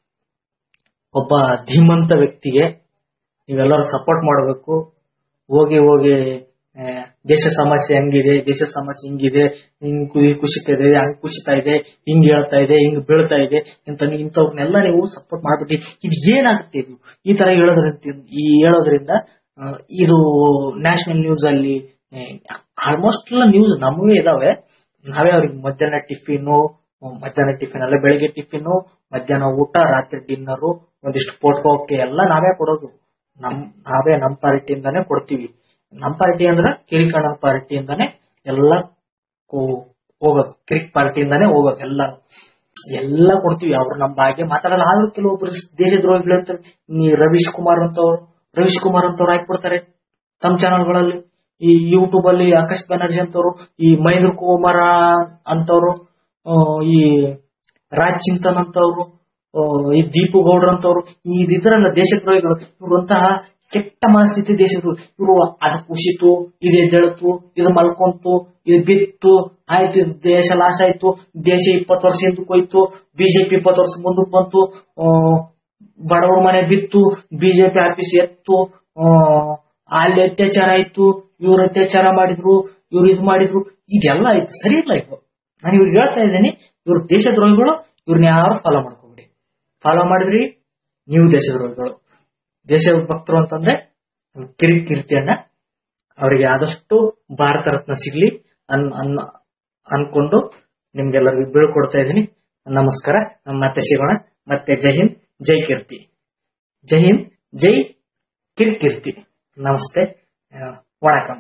ಒಬ್ಬ ಧೀಮಂತ ವ್ಯಕ್ತಿಗೆ ನೀವೆಲ್ಲರೂ ಸಪೋರ್ಟ್ ಮಾಡಬೇಕು ಹೋಗಿ ಹೋಗಿ ಆ, ದೇಶ ಸಮಸ್ಯೆ ಹೆಂಗಿದೆ ದೇಶ ಸಮಸ್ಯೆ ಹಿಂಗಿದೆ ಹಿಂಗ್ ಕು- ಕುಸಿತಾ ಇದೆ ಹಂಗ್ ಕುಸಿತಾ ಇದೆ ಹಿಂಗ್ ಹೇಳ್ತಾ ಇದೆ ಹಿಂಗ್ ಬೀಳ್ತಾ ಇದೆ ಅಂತ ನೀವು ಇಂಥವ್ರನ್ನೆಲ್ಲ ನೀವು ಸಪೋರ್ಟ್ ಮಾಡ್ಬಿಟ್ಟು ಇದು ಏನಾಗುತ್ತೆ ಇದು ಈ ತರ ಹೇಳೋದ್ರಿಂದ ಈ ಹೇಳೋದ್ರಿಂದ ಆ, ಇದು ನ್ಯಾಷನಲ್ ನ್ಯೂಸ್ ಅಲ್ಲಿ ಆಲ್ಮೋಸ್ಟ್ ಎಲ್ಲ ನ್ಯೂಸ್ ನಮಗೂ ಇದಾವೆ ನಾವೇ ಅವ್ರಿಗೆ ಮಧ್ಯಾಹ್ನ ಟಿಫಿನ್ ಮಧ್ಯಾಹ್ನ ಟಿಫಿನ್ ಅಲ್ಲ ಬೆಳಿಗ್ಗೆ ಟಿಫಿನ್ ಮಧ್ಯಾಹ್ನ ಊಟ ರಾತ್ರಿ ಡಿನ್ನರು ಒಂದಿಷ್ಟು ಪೋಟ್ಕೋಕೆ ಎಲ್ಲ ನಾವೇ ಕೊಡೋದು ನಮ್ ನಾವೇ ನಮ್ ಪಾರ್ಟಿಯಿಂದಾನೇ ಕೊಡ್ತೀವಿ ನಮ್ ಪಾರ್ಟಿ ಅಂದ್ರೆ ಕಿರಿಕಣ್ಣನ ಪಾರ್ಟಿಯಿಂದಾನೇ ಎಲ್ಲ ಕೋ- ಹೋಗೋದು ಕಿರಿಕ್ ಪಾರ್ಟಿಯಿಂದಾನೇ ಹೋಗೋದು ಎಲ್ಲ ಎಲ್ಲ ಕೊಡ್ತೀವಿ ಅವ್ರು ನಮ್ಮ ಬಗ್ಗೆ ಮಾತಾಡಲ್ಲ ಆದ್ರೂ ಕೆಲವೊಬ್ರು ದೇಶದ್ರೋಹಿಗಳು ಅಂತ ಈ ರವೀಶ್ ಕುಮಾರ್ ಅಂತವ್ರು ರವೀಶ್ ಕುಮಾರ್ ಅಂತವ್ರು ಹಾಕ್ಬಿಡ್ತಾರೆ ತಮ್ಮ ಚಾನಲ್ಗಳಲ್ಲಿ ಈ ಯೂಟ್ಯೂಬ್ ಅಲ್ಲಿ ಆಕಾಶ್ ಬ್ಯಾನರ್ಜಿ ಅಂತವ್ರು ಈ ಮಹೇಂದ್ರ ಕುಮಾರ ಅಂತವ್ರು ಆ, ಈ ರಾಜ್ ಚಿಂತನ್ ಅಂತವ್ರು ಆ, ಈ ದೀಪು ಗೌಡ್ರ ಅಂತವ್ರು ಈ ಇದ್ರಲ್ಲ ದೇಶದ್ರೋಹಿಗಳು ಇವ್ರಂತಹ ಕೆಟ್ಟ ಮನಸ್ಥಿತಿ ದೇಶದ್ರು ಇವರು ಅದು ಕುಸಿತು ಇದು ಎದ್ದೇಳತು ಇದು ಮಲ್ಕೊಂತು ಇದು ಬಿತ್ತು ಆಯ್ತು ಇದು ದೇಶ ಲಾಸ್ ಆಯ್ತು ದೇಶ ಇಪ್ಪತ್ತು ವರ್ಷ ಹಿಂದಕ್ಕೆ ಹೋಯ್ತು ಬಿಜೆಪಿ ಇಪ್ಪತ್ತು ವರ್ಷ ಮುಂದಕ್ಕೆ ಬಂತು ಆ, ಬಡವರ ಮನೆ ಬಿತ್ತು ಬಿಜೆಪಿ ಆಫೀಸ್ ಎತ್ತು ಆ, ಅಲ್ಲಿ ಅತ್ಯಾಚಾರ ಆಯ್ತು ಇವ್ರು ಅತ್ಯಾಚಾರ ಮಾಡಿದ್ರು ಇವ್ರು ಇದು ಮಾಡಿದ್ರು ಇದೆಲ್ಲ ಆಯ್ತು ಸರಿ ಇಲ್ಲ ಇದು ನಾನು ಇವ್ರಿಗೆ ಹೇಳ್ತಾ ಇದ್ದೀನಿ ಇವ್ರು ದೇಶದ್ರೋಹಿಗಳು ಇವ್ರನ್ನ ಯಾರು ಫಾಲೋ ಮಾಡ್ಕೋಬಿಡಿ ಫಾಲೋ ಮಾಡಿದ್ರಿ ನೀವು ದೇಶದ್ರೋಹಿಗಳು ದೇಶ ಭಕ್ತರು ಅಂತಂದ್ರೆ ಕಿರಿ ಕೀರ್ತಿಯನ್ನ ಅವರಿಗೆ ಆದಷ್ಟು ಭಾರತ ರತ್ನ ಸಿಗ್ಲಿ ಅನ್ ಅನ್ ಅನ್ಕೊಂಡು ನಿಮ್ಗೆಲ್ಲರಿಗೂ ಬೀಳ್ಕೊಡ್ತಾ ಇದ್ದೀನಿ ನಮಸ್ಕಾರ ಮತ್ತೆ ಸಿಗೋಣ ಮತ್ತೆ ಜೈ ಹಿಂದ್ ಜೈ ಕೀರ್ತಿ ಜೈ ಹಿಂದ್ ಜೈ ಕಿರ್ಕೀರ್ತಿ ನಮಸ್ತೆ ಆ, ವಣಕಂ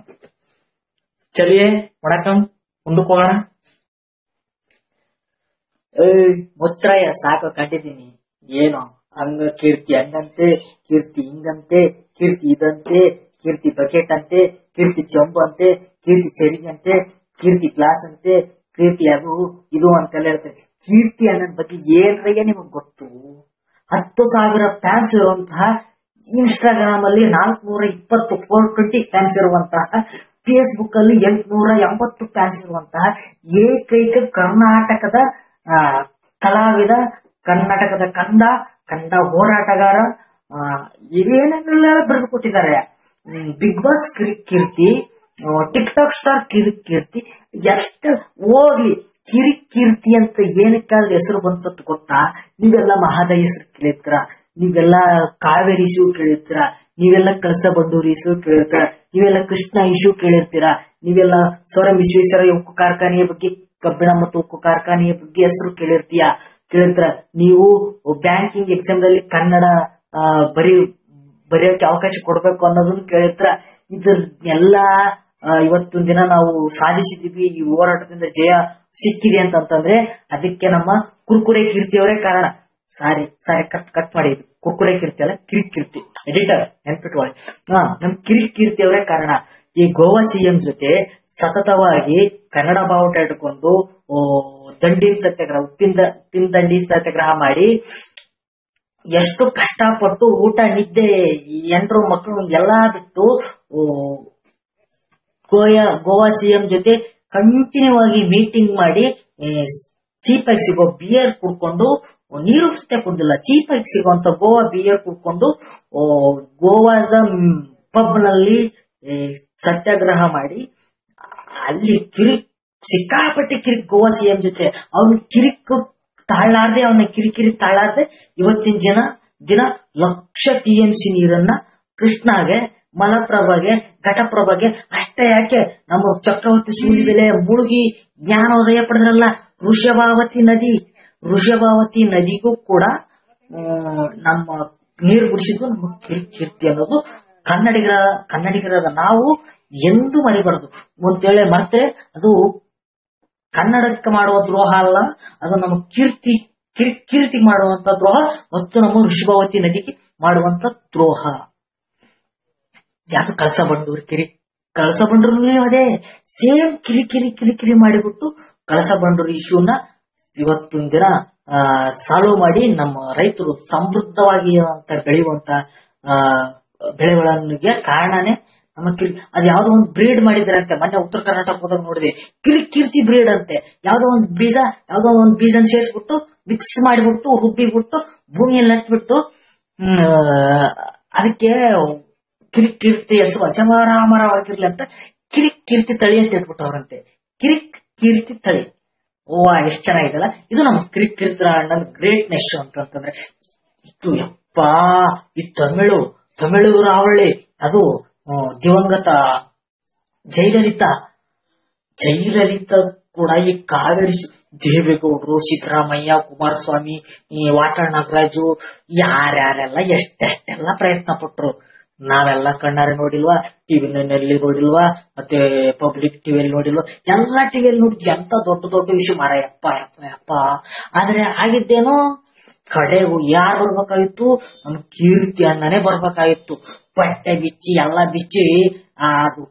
ಚಲಿಯೇ ವಣಕಂ ಮುಂದಕ್ಕೆ ಹೋಗೋಣ ಮುಚ್ಚಾಯ ಸಾಕು ಕಂಡಿದ್ದೀನಿ ಏನು ಹಂಗ ಕೀರ್ತಿ ಹಂಗಂತೆ ಕೀರ್ತಿ ಹಿಂಗಂತೆ ಕೀರ್ತಿ ಇದಂತೆ ಕೀರ್ತಿ ಬಕೆಟ್ ಅಂತೆ ಕೀರ್ತಿ ಚೊಂಬು ಅಂತೆ ಕೀರ್ತಿ ಚರಿಗಂತೆ ಕೀರ್ತಿ ಗ್ಲಾಸ್ ಅಂತೆ ಕೀರ್ತಿ ಅದು ಇದು ಅಂತೆಲ್ಲ ಹೇಳ್ತಾರೆ ಕೀರ್ತಿ ಅನ್ನೋದ್ ಬಗ್ಗೆ ಏನ್ರಯ್ಯ ನಿಮಗ್ ಗೊತ್ತು ಹತ್ತು ಸಾವಿರ ಫ್ಯಾನ್ಸ್ ಇರುವಂತಹ ಇನ್ಸ್ಟಾಗ್ರಾಮ್ ಅಲ್ಲಿ ನಾಲ್ಕನೂರ ಇಪ್ಪತ್ತು ಫೋರ್ ಟ್ವೆಂಟಿ ಫ್ಯಾನ್ಸ್ ಇರುವಂತಹ ಫೇಸ್ಬುಕ್ ಅಲ್ಲಿ ಎಂಟುನೂರ ಎಂಬತ್ತು ಫ್ಯಾನ್ಸ್ ಇರುವಂತಹ ಏಕೈಕ ಕರ್ನಾಟಕದ ಆ, ಕಲಾವಿದ ಕರ್ನಾಟಕದ ಕಂದ ಕಂದ ಹೋರಾಟಗಾರ ಆ, ಏನೇನೆಲ್ಲ ಬರೆದು ಕೊಟ್ಟಿದ್ದಾರೆ big boss Keerthi tick talk star ಕಿರಿ ಕೀರ್ತಿ ಎಷ್ಟು ಹೋಗ್ಲಿ ಕಿರಿ ಕೀರ್ತಿ ಅಂತ ಏನಕ್ಕಾದ್ರೆ ಹೆಸರು ಬಂತದ್ದು ಗೊತ್ತಾ ನೀವೆಲ್ಲ ಮಹಾದ ಹೆಸರು ಕೇಳಿರ್ತೀರ ನೀವೆಲ್ಲ ಕಾವೇರಿ ಇಶ್ಯೂ ಕೇಳಿರ್ತೀರ ನೀವೆಲ್ಲ ಕಳಸ ಬಂಡೂರಿ ಇಶ್ಯೂ ಕೇಳಿರ್ತೀರ ನೀವೆಲ್ಲ ಕೃಷ್ಣ ಇಶ್ಯೂ ಕೇಳಿರ್ತೀರ ನೀವೆಲ್ಲ ಸೌರ ವಿಶ್ವೇಶ್ವರ ಉಕ್ಕು ಕಾರ್ಖಾನೆಯ ಬಗ್ಗೆ ಕಬ್ಬಿಣ ಮತ್ತು ಉಕ್ಕು ಕಾರ್ಖಾನೆಯ ಬಗ್ಗೆ ಹೆಸರು ಕೇಳಿರ್ತೀಯ ಕೇಳಿರ್ತೀರ ನೀವು ಬ್ಯಾಂಕಿಂಗ್ ಎಕ್ಸಾಮ್ ದಲ್ಲಿ ಕನ್ನಡ ಆ, ಬರೀ ಬರೆಯೋಕೆ ಅವಕಾಶ ಕೊಡ್ಬೇಕು ಅನ್ನೋದನ್ನ ಕೇಳಿರ್ತೀರ ಇದ್ರ ಎಲ್ಲಾ ಆ, ಇವತ್ತಿನ ದಿನ ನಾವು ಸಾಧಿಸಿದೀವಿ ಈ ಹೋರಾಟದಿಂದ ಜಯ ಸಿಕ್ಕಿದೆ ಅಂತಂತಂದ್ರೆ ಅದಕ್ಕೆ ನಮ್ಮ ಕುರ್ಕುರೆ ಕೀರ್ತಿಯವರೇ ಕಾರಣ ಸಾರಿ ಸಾರಿ ಕಟ್ ಕಟ್ ಮಾಡಿ ಇದು. ಕುರ್ಕುರೆ ಕೀರ್ತಿ ಅಲ್ಲ ಕಿರಿಕ್ ಕೀರ್ತಿ ಎಡಿಟರ್ ನೆನ್ಪಿಟ್ಕೊಳ್ಳಿ ಹಾ ನಮ್ ಕಿರಿಕ್ ಕೀರ್ತಿಯವರೇ ಕಾರಣ ಈ ಗೋವಾ ಸಿಎಂ ಜೊತೆ ಸತತವಾಗಿ ಕನ್ನಡ ಬಾವುಟ ಇಟ್ಕೊಂಡು ಓ, ದಂಡಿ ಸತ್ಯಾಗ್ರಹ ಉಪ್ಪಿನ ದ- ಉಪ್ಪಿನ ದಂಡಿ ಸತ್ಯಾಗ್ರಹ ಮಾಡಿ ಎಷ್ಟು ಕಷ್ಟಪಟ್ಟು ಊಟ ನಿದ್ದೆ ಎಂಟ್ರು ಮಕ್ಕಳು ಎಲ್ಲಾ ಬಿಟ್ಟು ಓ, ಗೋಯಾ ಗೋವಾ ಸಿಎಂ ಜೊತೆ ಕಂಟಿನ್ಯೂ ಆಗಿ ಮೀಟಿಂಗ್ ಮಾಡಿ ಚೀಪ್ ಆಗಿ ಸಿಗೋ ಬಿಯರ್ ಕುಡ್ಕೊಂಡು ನೀರು ಸತೆ ಕುಡ್ದಿಲ್ಲ ಚೀಪ್ ಆಗಿ ಸಿಗುವಂತ ಗೋವಾ ಬಿಯರ್ ಕುಡ್ಕೊಂಡು ಓ, ಗೋವಾದ ಪಬ್ ನಲ್ಲಿ ಏ, ಸತ್ಯಾಗ್ರಹ ಮಾಡಿ ಅಲ್ಲಿ ಕಿರಿಕ್ ಸಿಕ್ಕಾಪಟ್ಟೆ ಕಿರಿಕ್ ಗೋವಾ ಸಿಎಂ ಜೊತೆ ಅವ್ನ ಕಿರಿಕ್ ತಾಳಾರ್ದೆ ಅವನ ಕಿರಿಕಿರಿ ತಾಳಾರ್ದೆ ಇವತ್ತಿನ ಜನ ದಿನ ಲಕ್ಷ ಟಿ ಎಂ ಸಿ ನೀರನ್ನ ಕೃಷ್ಣಾಗೆ ಮಲಪ್ರಭಾಗೆ ಘಟಪ್ರಭಾಗೆ ಅಷ್ಟೇ ಯಾಕೆ ನಮ್ಮ ಚಕ್ರವರ್ತಿ ಸೂರ್ಯದೆಲೆ ಮುಳುಗಿ ಜ್ಞಾನೋದಯ ಪಡೆದ್ರಲ್ಲ ಋಷಭಾವತಿ ನದಿ ಋಷಭಾವತಿ ನದಿಗೂ ಕೂಡ ಆ, ನಮ್ಮ ನೀರು ಬಿಡಿಸಿದ್ದು ನಮ್ಮ ಕಿರಿ ಕೀರ್ತಿ ಅನ್ನೋದು ಕನ್ನಡಿಗರ ಕನ್ನಡಿಗರಾದ ನಾವು ಎಂದೂ ಮರಿಬಾರದು ಅಂತೇಳಿ ಮರ್ತೆ ಅದು ಕನ್ನಡಕ್ಕೆ ಮಾಡುವ ದ್ರೋಹ ಅಲ್ಲ ಅದು ನಮ್ಮ ಕೀರ್ತಿ ಕಿರಿ ಕೀರ್ತಿ ಮಾಡುವಂತ ದ್ರೋಹ ಮತ್ತು ನಮ್ಮ ಋಷಭಾವತಿ ನದಿಗೆ ಮಾಡುವಂತ ದ್ರೋಹ ಯಾಕೆ ಕಳಸ ಬಂಡೂರು ಕಿರಿ ಕಳಸ ಬಂಡೂರು ಅದೇ ಸೇಮ್ ಕಿರಿ ಕಿರಿ ಕಿರಿ ಕಿರಿ ಮಾಡಿಬಿಟ್ಟು ಕಳಸ ಬಂಡೂರು ಇಶ್ಯೂನ ಇವತ್ತಿನ ದಿನ ಸಾಲ್ವ್ ಮಾಡಿ ನಮ್ಮ ರೈತರು ಸಮೃದ್ಧವಾಗಿ ಅಂತ ಬೆಳೆಯುವಂತ ಆ, ಬೆಳೆಗಳಿಗೆ ಕಾರಣನೇ ನಮ್ಮ ಕಿರಿ ಅದ್ ಯಾವ್ದೋ ಒಂದು ಬ್ರೀಡ್ ಮಾಡಿದ್ರಂತೆ ಮೊನ್ನೆ ಉತ್ತರ ಕರ್ನಾಟಕ ಹೋದಾಗ ನೋಡಿದೆ ಕಿರಿ ಕೀರ್ತಿ ಬ್ರೀಡ್ ಅಂತೆ ಯಾವ್ದೋ ಒಂದು ಬೀಜ ಯಾವ್ದೋ ಒಂದು ಬೀಜನ ಸೇರಿಸ್ಬಿಟ್ಟು ಮಿಕ್ಸ್ ಮಾಡಿಬಿಟ್ಟು ರುಬ್ಬಿಬಿಟ್ಟು ಭೂಮಿಯಲ್ಲಿ ನಟ್ಬಿಟ್ಟು ಹ್ಮ್, ಅದಕ್ಕೆ ಕಿರಿಕ್ ಕೀರ್ತಿ ಹೆಸರು ಅಜಮಾರಾಮರವಾಗಿರ್ಲಿ ಅಂತ ಕಿರಿಕ್ ಕೀರ್ತಿ ತಳಿ ಅಂತ ಇಟ್ಬಿಟ್ಟವ್ರಂತೆ ಕಿರಿಕ್ ಕೀರ್ತಿ ತಳಿ ಓ ಎಷ್ಟ್ ಚೆನ್ನಾಗಿದೆಲ್ಲ ಇದು ನಮ್ಮ ಕಿರಿಕ್ ಕೀರ್ತಿ ಅಣ್ಣನ ಗ್ರೇಟ್ನೆಸ್ ಅಂತಂದ್ರೆ ಇಷ್ಟು ಯಪ್ಪಾ ಈ ತಮಿಳು ತಮಿಳು ರಾವಳಿ ಅದು ಆ, ದಿವಂಗತ ಜಯಲಲಿತಾ ಜಯಲಲಿತಾ ಕೂಡ ಈ ಕಾವೇರಿ ಸು- ದೇವೇಗೌಡರು ಸಿದ್ದರಾಮಯ್ಯ ಕುಮಾರಸ್ವಾಮಿ ಈ ವಾಟಾಳ್ ನಾಗರಾಜು ಯಾರ್ಯಾರೆಲ್ಲ ಎಷ್ಟೆಷ್ಟೆಲ್ಲ ಪ್ರಯತ್ನ ಪಟ್ರು ನಾವೆಲ್ಲ ಕಣ್ಣಾರೆ ನೋಡಿಲ್ವಾ ಟಿವಿ ನಲ್ಲಿ ನೋಡಿಲ್ವಾ ಮತ್ತೆ ಪಬ್ಲಿಕ್ ಟಿವಿಯಲ್ಲಿ ನೋಡಿಲ್ವಾ ಎಲ್ಲಾ ಟಿವಿಯಲ್ಲಿ ನೋಡಿದ್ವಿ ಎಂತ ದೊಡ್ಡ ದೊಡ್ಡ ವಿಷಯ ಮಾರ ಯಪ್ಪ ಯಪ್ಪ ಯಪ್ಪ ಆದ್ರೆ ಆಗಿದ್ದೇನೋ ಕಡೆಗೂ ಯಾರು ಬರ್ಬೇಕಾಗಿತ್ತು ನಮ್ಮ ಕೀರ್ತಿ ಅಣ್ಣನೇ ಬರ್ಬೇಕಾಗಿತ್ತು ಬಟ್ಟೆ ಬಿಚ್ಚಿ ಎಲ್ಲ ಬಿಚ್ಚಿ ಆ, ಅದು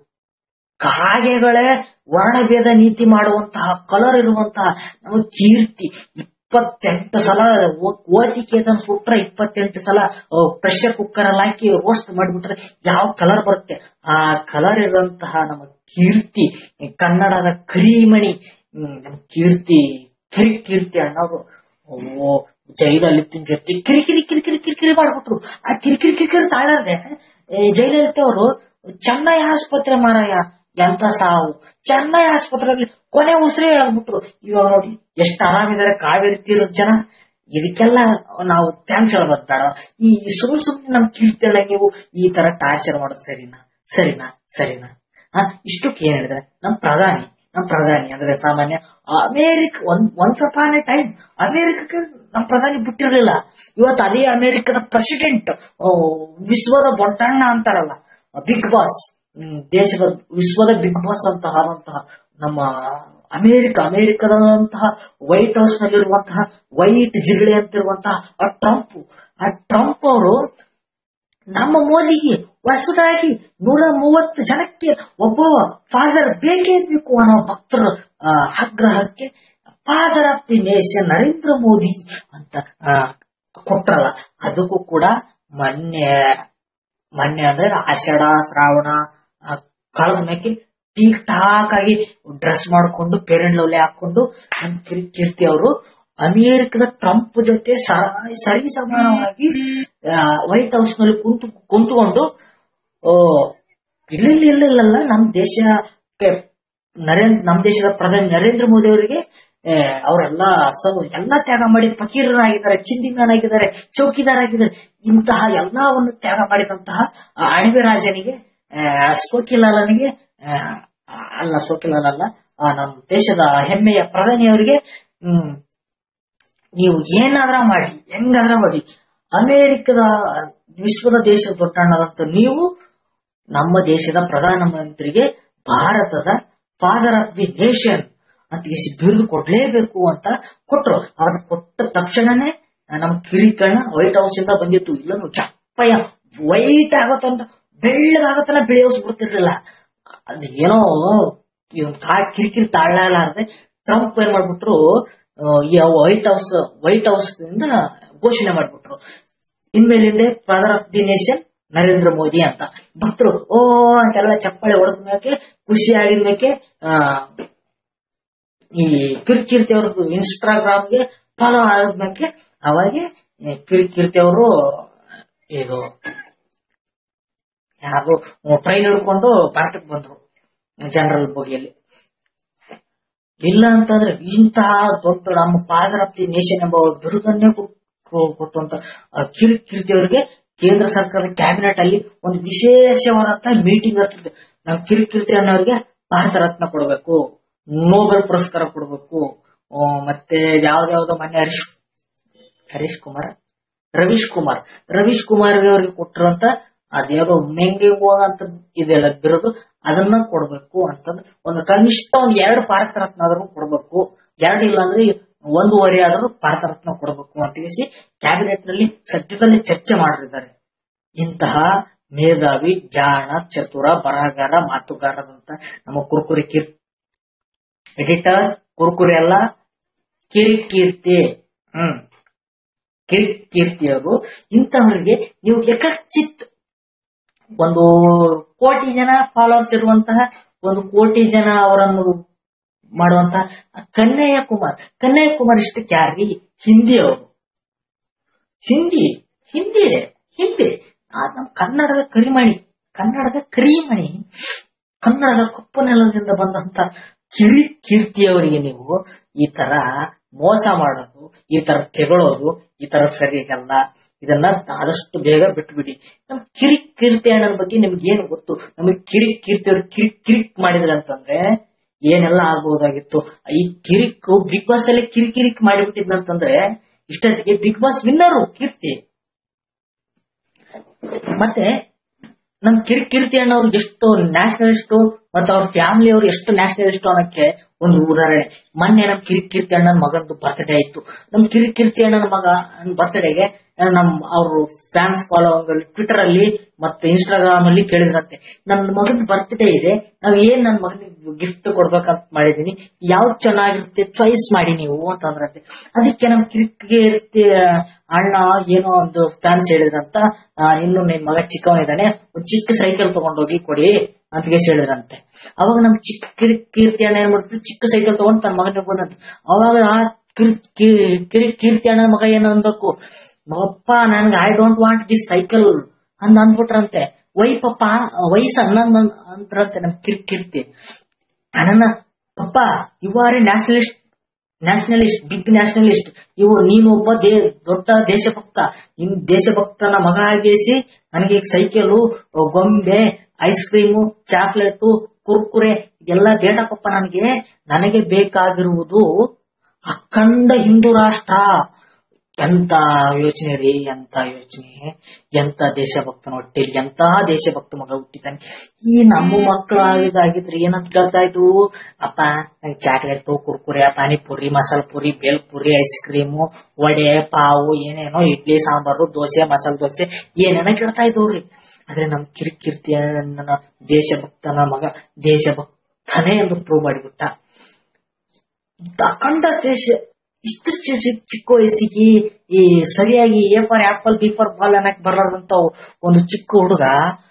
ಕಾಗೆಗಳೇ ವರ್ಣಭೇದ ನೀತಿ ಮಾಡುವಂತಹ ಕಲರ್ ಇರುವಂತಹ ನಮ್ಮ ಕೀರ್ತಿ ಇಪ್ಪತ್ತೆಂಟು ಸಲ ಓ- ಓಟಿಕೇತನ್ ಸುಟ್ರೆ ಇಪ್ಪತ್ತೆಂಟು ಸಲ ಪ್ರೆಷರ್ ಕುಕ್ಕರ್ ಅಲ್ಲಿ ಹಾಕಿ ರೋಸ್ಟ್ ಮಾಡಿಬಿಟ್ರೆ ಯಾವ ಕಲರ್ ಬರುತ್ತೆ ಆ ಕಲರ್ ಇರುವಂತಹ ನಮ್ಮ ಕೀರ್ತಿ ಕನ್ನಡದ ಕರಿಮಣಿ ಹ್ಮ್, ನಮ್ಮ ಕೀರ್ತಿ ಕಿರಿ ಕೀರ್ತಿ ಅಣ್ಣವರು ಓ ಜೈಲಲಿತನ ಜೊತೆ ಕಿರಿ ಕಿರಿ ಕಿರಿ ಕಿರಿ ಕಿರಿ ಕಿರಿ ಮಾಡ್ಬಿಟ್ರು ಆ ಕಿರಿ ಕಿರಿ ಕಿರಿ ಕಿರಿ ತಾಳದೆ ಜೈಲಲಿತ ಅವರು ಚೆನ್ನೈ ಆಸ್ಪತ್ರೆ ಮಾರಾಯ ಎಂತ ಸಾವು ಚೆನ್ನೈ ಆಸ್ಪತ್ರೆಯಲ್ಲಿ ಕೊನೆ ಉಸಿರೇ ಹೇಳ್ಬಿಟ್ರು ಇವಾಗ ನೋಡಿ ಎಷ್ಟು ಆರಾಮಿದ್ದಾರೆ ಕಾವೇರಿ ತೀರದ ಜನ ಇದಕ್ಕೆಲ್ಲ ನಾವು ಥ್ಯಾಂಕ್ಸ್ ಹೇಳ್ಬೋದು ಬೇಡ ಈ ಸುಮ್ ಸುಮ್ನೆ ನಮ್ ಕೀರ್ತೇಳ ನೀವು ಈ ತರ ಟಾರ್ಚರ್ ಮಾಡೋದು ಸರಿನಾ ಸರಿನಾ ಸರಿನಾ ಹಾ ಇಷ್ಟಕ್ಕೆ ಏನ್ ಹೇಳಿದ್ರೆ ನಮ್ ಪ್ರಧಾನಿ ನಮ್ ಪ್ರಧಾನಿ ಅಂದ್ರೆ ಸಾಮಾನ್ಯ ಅಮೇರಿಕ ಒಂದ್ ಒನ್ಸ್ ಅಪಾನ್ ಎ ಟೈಮ್ ಅಮೇರಿಕಕ್ಕೆ ನಮ್ ಪ್ರಧಾನಿ ಬಿಟ್ಟಿರ್ಲಿಲ್ಲ ಇವತ್ತು ಅದೇ ಅಮೇರಿಕದ ಪ್ರೆಸಿಡೆಂಟ್ ವಿಶ್ವದ ದೊಡ್ಡಣ್ಣ ಅಂತಾರಲ್ಲ ಬಿಗ್ ಬಾಸ್ ದೇಶದ ವಿಶ್ವದ ಬಿಗ್ ಬಾಸ್ ಅಂತ ಆದಂತಹ ನಮ್ಮ ಅಮೇರಿಕ ಅಮೇರಿಕದಂತಹ ವೈಟ್ ಹೌಸ್ ನಲ್ಲಿರುವಂತಹ ವೈಟ್ ಜಿಗಳೆ ಅಂತಿರುವಂತಹ ಆ ಟ್ರಂಪ್ ಆ ಟ್ರಂಪ್ ಅವರು ನಮ್ಮ ಮೋದಿಗೆ ಹೊಸದಾಗಿ ನೂರ ಮೂವತ್ತು ಜನಕ್ಕೆ ಒಬ್ಬ ಫಾದರ್ ಬೇಕೇ ಬೇಕು ಅನ್ನೋ ಭಕ್ತರ ಆ, ಆಗ್ರಹಕ್ಕೆ father of the nation Narendra Modi ಅಂತ ಆ, ಕೊಟ್ರಲ್ಲ ಅದಕ್ಕೂ ಕೂಡ ಮೊನ್ನೆ ಮೊನ್ನೆ ಅಂದ್ರೆ ಆಷಾಢ ಶ್ರಾವಣ ಆ, ಕಳೆದ ಮೇಕೆ ಟೀಕ್ ಟಾಕ್ ಆಗಿ ಡ್ರೆಸ್ ಮಾಡ್ಕೊಂಡು ಪೇರೆಂಟ್ ಲವ್ಲಿ ಹಾಕೊಂಡು ನಮ್ ಕಿರ್- ಕೀರ್ತಿ ಅವರು ಅಮೆರಿಕದ ಟ್ರಂಪ್ ಜೊತೆ ಸ- ಸರಿ ಸಮಾನವಾಗಿ ವೈಟ್ ಹೌಸ್ ನಲ್ಲಿ ಕುಂತು ಕುಂತುಕೊಂಡು ಆ, ಇಲ್ಲ ಇಲ್ಲ ಇಲ್ಲ ಇಲ್ಲ ನಮ್ ದೇಶಕ್ಕೆ ನರೇಂದ್ರ ನಮ್ ದೇಶದ ಪ್ರಧಾನಿ ನರೇಂದ್ರ ಮೋದಿ ಅವರಿಗೆ ಆ, ಅವರೆಲ್ಲ ಸೌ ಎಲ್ಲ ತ್ಯಾಗ ಮಾಡಿ ಫಕೀರರಾಗಿದ್ದಾರೆ ಚಿಂದಿಮನಾಗಿದ್ದಾರೆ ಚೌಕಿದಾರಾಗಿದ್ದಾರೆ ಇಂತಹ ಎಲ್ಲವನ್ನು ತ್ಯಾಗ ಮಾಡಿದಂತಹ ಆ ಅಣಿವೆ ರಾಜನಿಗೆ ಆ, ಸೋಕಿಲಾಲನಿಗೆ ಆ, ಅಲ್ಲ ಸೋಕಿಲಾಲ್ ಅಲ್ಲ ಆ, ನಮ್ಮ ದೇಶದ ಹೆಮ್ಮೆಯ ಪ್ರಧಾನಿಯವರಿಗೆ ಹ್ಮ್ ನೀವು ಏನಾದ್ರ ಮಾಡಿ ಹೆಂಗಾದ್ರ ಮಾಡಿ ಅಮೆರಿಕದ ವಿಶ್ವದ ದೇಶದ ದೊಡ್ಡಣ್ಣದಂತ ನೀವು ನಮ್ಮ ದೇಶದ ಪ್ರಧಾನಮಂತ್ರಿಗೆ ಭಾರತದ ಫಾದರ್ ಆಫ್ ದಿ ನೇಷನ್ ಅಂತ ಇಸಿ ಬಿರುದು ಕೊಡ್ಲೇಬೇಕು ಅಂತ ಕೊಟ್ರು ಅವಾಗ ಕೊಟ್ಟ ತಕ್ಷಣನೇ ನಮ್ಮ ಕಿರಿಕಣ್ಣ ವೈಟ್ ಹೌಸ್ ಇಂದ ಬಂದಿತ್ತು ಇಲ್ಲ ಚಪ್ಪಯ್ಯ ವೈಟ್ ಆಗತ್ತಂತ ಬೆಳ್ಳಗಾಗತ್ತಲ್ಲ ಬೆಳೆಯೋಸ್ಬಿಡ್ತಿರ್ಲಿಲ್ಲ ಅದು ಏನೋ ಇವನ್ ಕಾ ಕಿರಿಕಿರಿ ತಾಳಲಾರದೆ ಟ್ರಂಪ್ ಏನ್ ಮಾಡ್ಬಿಟ್ರು ಆ, ಈ ವೈಟ್ ಹೌಸ್ ವೈಟ್ ಹೌಸ್ ಇಂದ ಘೋಷಣೆ ಮಾಡ್ಬಿಟ್ರು ಇನ್ಮೇಲಿಂದ father of the nation Narendra Modi ಅಂತ ಭಕ್ತರು ಓ ಅಂತೆಲ್ಲ ಚಪ್ಪಾಳೆ ಹೊಡೆದ ಮೇಲೆ ಖುಷಿ ಆಗಿದ ಮೇಲೆ ಆ, ಈ ಕಿರ್ಕೀರ್ತಿ ಅವ್ರದ್ದು ಇನ್ಸ್ಟಾಗ್ರಾಮ್ಗೆ ಫಾಲೋ ಆದ್ಮೇಲೆ ಅವಾಗೆ ಈ ಕಿರ್ಕೀರ್ತಿ ಅವರು ಇದು ಯಾರು ಟ್ರೈನ್ ಹಿಡ್ಕೊಂಡು ಭಾರತಕ್ಕೆ ಬಂದ್ರು ಜನರಲ್ ಬೋಗಿಯಲ್ಲಿ ಇಲ್ಲ ಅಂತಂದ್ರೆ ಇಂತಹ ದೊಡ್ಡ ನಮ್ಮ ಫಾದರ್ ಆಫ್ ದಿ ನೇಷನ್ ಎಂಬ ಬಿರುದನ್ನೇ ಕೊಟ್ಟು- ಕೊಟ್ಟಂತ ಆ ಕಿರ್ಕೀರ್ತಿ ಅವರಿಗೆ ಕೇಂದ್ರ ಸರ್ಕಾರದ ಕ್ಯಾಬಿನೆಟ್ ಅಲ್ಲಿ ಒಂದು ವಿಶೇಷವಾದಂತಹ ಮೀಟಿಂಗ್ ಇರ್ತದೆ ನಾವು ಕಿರಿಕೀರ್ತಿ ಅನ್ನೋರಿಗೆ ಭಾರತ ರತ್ನ ಕೊಡಬೇಕು ನೋಬೆಲ್ ಪುರಸ್ಕಾರ ಕೊಡಬೇಕು ಮತ್ತೆ ಯಾವ್ದಾವ್ದೋ ಮೊನ್ನೆ ಹರೀಶ್ ಹರೀಶ್ ಕುಮಾರ್ ರವೀಶ್ ಕುಮಾರ್ ರವೀಶ್ ಕುಮಾರ್ ಅವರಿಗೆ ಕೊಟ್ಟಿರುವಂತ ಅದ್ಯಾವುದೋ ಮೆಂಗೆ ಅಂತ ಇದೆಲ್ಲ ಬಿರೋದು ಅದನ್ನ ಕೊಡ್ಬೇಕು ಅಂತಂದ್ರೆ ಒಂದು ಕನಿಷ್ಠ ಒಂದ್ ಎರಡು ಭಾರತ ರತ್ನ ಆದ್ರೂ ಕೊಡ್ಬೇಕು ಎರಡು ಇಲ್ಲ ಅಂದ್ರೆ ಒಂದೂವರೆ ಆದ್ರೂ ಭಾರತ ರತ್ನ ಕೊಡಬೇಕು ಅಂತ ತಿಳಿಸಿ ಕ್ಯಾಬಿನೆಟ್ ನಲ್ಲಿ ಸದ್ಯದಲ್ಲಿ ಚರ್ಚೆ ಮಾಡಿದ್ದಾರೆ ಇಂತಹ ಮೇಧಾವಿ ಜಾಣ ಚತುರ ಬರಹಗಾರ ಮಾತುಗಾರದಂತ ನಮ್ಮ ಕುರುಕುರಿ ಕೀರ್ ಎಡಿಟರ್ ಕುರುಕುರಿ ಎಲ್ಲ ಕಿರಿಕೀರ್ತಿ ಹ್ಮ್ ಕಿರಿ ಕೀರ್ತಿಯವರು ಇಂಥವರಿಗೆ ನೀವು ಯಕಚಿತ್ ಒಂದು ಕೋಟಿ ಜನ ಫಾಲೋವರ್ಸ್ ಇರುವಂತಹ ಒಂದು ಕೋಟಿ ಜನ ಅವರನ್ನು ಮಾಡುವಂತಹ ಕನ್ನಯ್ಯ ಕುಮಾರ್ ಕನ್ನಯ್ಯ ಕುಮಾರ್ ಇಷ್ಟಕ್ಕೆ ಯಾರ್ರಿ ಹಿಂದಿ ಅವರು ಹಿಂದಿ ಹಿಂದಿ ಹಿಂದಿ ಆ ನಮ್ಮ ಕನ್ನಡದ ಕರಿಮಣಿ ಕನ್ನಡದ ಕರಿಮಣಿ ಕನ್ನಡದ ಕಪ್ಪು ನೆಲದಿಂದ ಬಂದಂತ ಕಿರಿ ಕೀರ್ತಿಯವರಿಗೆ ನೀವು ಈ ತರ ಮೋಸ ಮಾಡೋದು ಈ ತರ ತೆಗಳೋದು ಈ ತರ ಸರಿಯಾಗಲ್ಲ ಇದನ್ನ ಆದಷ್ಟು ಬೇಗ ಬಿಟ್ಬಿಡಿ ನಮ್ ಕಿರಿ ಕೀರ್ತಿ ಅಣ್ಣನ ಬಗ್ಗೆ ನಿಮ್ಗೆ ಏನು ಗೊತ್ತು ನಮಗೆ ಕಿರಿ ಕೀರ್ತಿಯವರು ಕಿರಿಕ್ ಕಿರಿಕ್ ಮಾಡಿದ್ರೆ ಅಂತಂದ್ರೆ ಏನೆಲ್ಲ ಆಗ್ಬಹುದಾಗಿತ್ತು ಈ ಕಿರಿಕ್ ಬಿಗ್ ಬಾಸ್ ಅಲ್ಲಿ ಕಿರಿಕಿರಿಕ್ ಮಾಡಿಬಿಟ್ಟಿದ್ನಂತಂದ್ರೆ ಇಷ್ಟೊತ್ತಿಗೆ ಬಿಗ್ ಬಾಸ್ ವಿನ್ನರು ಕೀರ್ತಿ ಮತ್ತೆ ನಮ್ ಕಿರಿ ಕೀರ್ತಿ ಅಣ್ಣವ್ರು ಎಷ್ಟು ನ್ಯಾಷನಲಿಸ್ಟು ಮತ್ತೆ ಅವ್ರ ಫ್ಯಾಮಿಲಿ ಅವರು ಎಷ್ಟು ನ್ಯಾಷನಲಿಸ್ಟ್ ಅನ್ನೋಕ್ಕೆ ಒಂದು ಉದಾಹರಣೆ ಮೊನ್ನೆ ನಮ್ ಕಿರಿ ಕೀರ್ತಿ ಅಣ್ಣನ ಮಗಂದು ಬರ್ತ್ಡೇ ಆಯ್ತು ನಮ್ ಕಿರಿ ಕೀರ್ತಿ ಅಣ್ಣನ ಮಗ ಬರ್ತ್ಡೇಗೆ ನಮ್ ಅವ್ರು ಫ್ಯಾನ್ಸ್ ಫಾಲೋ ಟ್ವಿಟರ್ ಅಲ್ಲಿ ಮತ್ತೆ ಇನ್ಸ್ಟಾಗ್ರಾಮ್ ಅಲ್ಲಿ ಕೇಳಿದ್ರಂತೆ ನನ್ನ ಮಗನ ಬರ್ತ್ಡೇ ಇದೆ ನಾವ್ ಏನ್ ನನ್ನ ಮಗನಿಗೆ ಗಿಫ್ಟ್ ಕೊಡ್ಬೇಕಂತ ಮಾಡಿದೀನಿ ಯಾವ್ದು ಚೆನ್ನಾಗಿರುತ್ತೆ ಚಾಯ್ಸ್ ಮಾಡಿ ನೀವು ಅಂತಂದ್ರಂತೆ ಅದಕ್ಕೆ ನಮ್ ಕಿರಿಕೀರ್ತಿ ಅಣ್ಣ ಏನೋ ಒಂದು ಫ್ಯಾನ್ಸ್ ಹೇಳಿದ್ರಂತ ಆ, ಇನ್ನು ನಿನ್ ಮಗ ಚಿಕ್ಕವನಿದ್ದಾನೆ ಒಂದ್ ಚಿಕ್ಕ ಸೈಕಲ್ ತಗೊಂಡೋಗಿ ಕೊಡಿ ಅಂತ ಹೇಳಿದ್ರಂತೆ ಅವಾಗ ನಮ್ ಚಿಕ್ಕ ಕಿರಿ ಕೀರ್ತಿ ಅಣ್ಣ ಏನ್ ಮಾಡ್ತಿದ್ರು ಚಿಕ್ಕ ಸೈಕಲ್ ತಗೊಂಡು ತನ್ನ ಮಗನಿಗೆ ಬಂದಂತ ಅವಾಗ ಆ ಕಿರಿ ಕಿ- ಕಿರಿ ಕೀರ್ತಿ ಅಣ್ಣ ಮಗ ಏನು ಅನ್ಬೇಕು ಮಗಪ್ಪ ನನ್ಗೆ I don't want this cycle ಅಂದ್ ಅಂದ್ಬಿಟ್ರಂತೆ ವೈ ಪಪ್ಪ ವಯಸ್ಸು ಹನ್ನೊಂದ್ ಅಂದ್ರಂತೆ ನಮ್ ಕಿರಿ ಕೀರ್ತಿ ಅಣ್ಣನ ಪಪ್ಪ you are a nationalist nationalist big nationalist ಇವು ನೀನು ಒಬ್ಬ ದೇ ದೊಡ್ಡ ದೇಶಭಕ್ತ ಇನ್ ದೇಶಭಕ್ತನ ಮಗ ಆಗಿಸಿ ನನಗೆ ಸೈಕಲು ಗೊಂಬೆ ಐಸ್ ಕ್ರೀಮು ಚಾಕ್ಲೇಟು ಕುರ್ಕುರೆ ಇದೆಲ್ಲ ಬೇಡಪ್ಪ ನನಗೆ ನನಗೆ ಬೇಕಾಗಿರುವುದು ಅಖಂಡ ಹಿಂದೂ ರಾಷ್ಟ್ರ ಎಂತ ಯೋಚನೆ ರೀ ಎಂತ ಯೋಚನೆ ಎಂತ ದೇಶಭಕ್ತನ ಹೊಟ್ಟೆಲಿ ಎಂತಹ ದೇಶಭಕ್ತ ಮಗ ಹುಟ್ಟಿದ್ದಾನೆ ಈ ನಮ್ಮ ಮಕ್ಕಳು ಆಗಿದ್ದಾಗಿದ್ರೆ ಏನಂತ ಕೇಳ್ತಾ ಇದ್ವು ಅಪ್ಪ ನಂಗೆ chocolate Kurkure panipuri masala puri bhel puri ice cream vada pav ಏನೇನೋ ಇಡ್ಲಿ ಸಾಂಬಾರು ದೋಸೆ ಮಸಾಲ ದೋಸೆ ಏನೇನೋ ಕೇಳ್ತಾ ಇದ್ವ್ರಿ ಆದ್ರೆ ನಮ್ ಕಿರಿಕಿರ್ತಿ ನನ್ನ ದೇಶಭಕ್ತನ ಮಗ ದೇಶಭಕ್ತನೇ ಎಂದು ಪ್ರೂವ್ ಮಾಡಿಬಿಟ್ಟ ಅಖಂಡ ದೇಶ ಇಷ್ಟು ಚಿ- ಚಿ- ಚಿಕ್ಕ ವಯಸ್ಸಿಗೆ ಈ ಸರಿಯಾಗಿ A for apple B for ball ಅನ್ನಕ್ ಬರಲಾರ್ದಂತ ಒಂದು ಚಿಕ್ಕ ಹುಡುಗ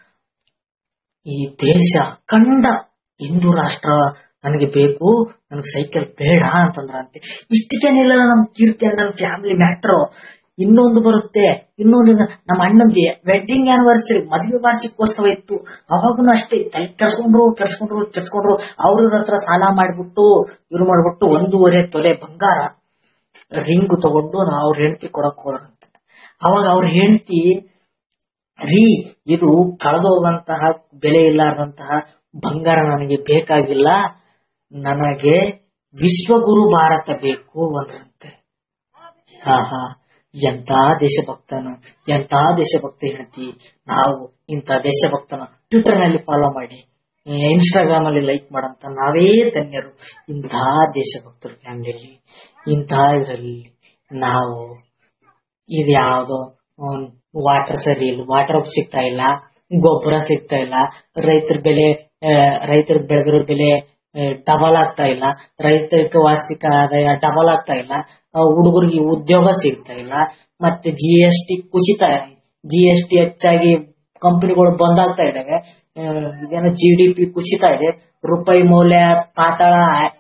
ಈ ದೇಶ ಅಖಂಡ ಹಿಂದೂ ರಾಷ್ಟ್ರ ನನಗೆ ಬೇಕು ನನಗೆ ಸೈಕಲ್ ಬೇಡ ಅಂತಂದ್ರಂತೆ ಇಷ್ಟಕ್ಕೇನಿಲ್ಲ ನಮ್ ಕೀರ್ತಿ ಅಣ್ಣನ ಫ್ಯಾಮಿಲಿ ಮ್ಯಾಟ್ರು ಇನ್ನೊಂದು ಬರುತ್ತೆ ಇನ್ನೊಂದು ನಮ್ಮ ಅಣ್ಣಂದಿ ವೆಡ್ಡಿಂಗ್ ಆನಿವರ್ಸರಿ ಮದುವೆ ವಾರ್ಷಿಕೋತ್ಸವ ಇತ್ತು ಅವಾಗೂ ಅಷ್ಟೇ ತಲೆ ಕೆಡ್ಸ್ಕೊಂಡ್ರು ಕೆಡ್ಸ್ಕೊಂಡ್ರು ಕೆಡ್ಸ್ಕೊಂಡ್ರು ಅವ್ರ ಹತ್ರ ಸಾಲ ಮಾಡ್ಬಿಟ್ಟು ಇವ್ರು ಮಾಡ್ಬಿಟ್ಟು ಒಂದೂವರೆ ತೊಲೆ ಬಂಗಾರ ರಿಂಗ್ ತಗೊಂಡು ನಾ ಅವ್ರ ಹೆಂಡತಿ ಕೊಡಕ್ ಹೋದ್ರಂತೆ ಅವಾಗ ಅವ್ರ ಹೆಂಡತಿ ರೀ ಇದು ಕಳೆದೋಗಂತಹ ಬೆಲೆ ಇಲ್ಲಾರ್ದಂತಹ ಬಂಗಾರ ನನಗೆ ಬೇಕಾಗಿಲ್ಲ ನನಗೆ ವಿಶ್ವಗುರು ಭಾರತ ಬೇಕು ಅಂದ್ರಂತೆ ಹಾ ಹಾ ಎಂತ ದೇಶಭಕ್ತನ ಎಂತ ದೇಶಭಕ್ತ ಹೆಂಡತಿ ನಾವು ಇಂಥ ದೇಶಭಕ್ತನ ಟ್ವಿಟರ್ ನಲ್ಲಿ ಫಾಲೋ ಮಾಡಿ ಇನ್ಸ್ಟಾಗ್ರಾಮ್ ಅಲ್ಲಿ ಲೈಕ್ ಮಾಡಂತ ನಾವೇ ಧನ್ಯರು ಇಂತಹ ದೇಶಭಕ್ತರ ಫ್ಯಾಮಿಲಿಯಲ್ಲಿ ಇಂತಹ ಇದರಲ್ಲಿ ನಾವು ಇದು ಯಾವ್ದೋ ವಾಟರ್ ಸರಿ ಇಲ್ಲ ವಾಟರ್ ಸಿಗ್ತಾ ಇಲ್ಲ ಗೊಬ್ಬರ ಸಿಗ್ತಾ ಇಲ್ಲ ರೈತರ ಬೆಲೆ ರೈತರು ಬೆಳೆದಿರೋ ಬೆಲೆ ಡಬಲ್ ಆಗ್ತಾ ಇಲ್ಲ ರೈತರಿಗೆ ವಾರ್ಷಿಕ ಆದಾಯ ಡಬಲ್ ಆಗ್ತಾ ಇಲ್ಲ ಹುಡುಗರಿಗೆ ಉದ್ಯೋಗ ಸಿಗ್ತಾ ಇಲ್ಲ ಮತ್ತೆ ಜಿ ಎಸ್ ಟಿ ಕುಸಿತ ಜಿ ಎಸ್ ಟಿ ಹೆಚ್ಚಾಗಿ ಕಂಪನಿಗಳು ಬಂದಾಗ್ತಾ ಇದಾವೆ ಆ, ಇದೇನೋ ಜಿ ಡಿ ಪಿ ಕುಸಿತಾ ಇದೆ ರೂಪಾಯಿ ಮೌಲ್ಯ ಪಾತಾಳ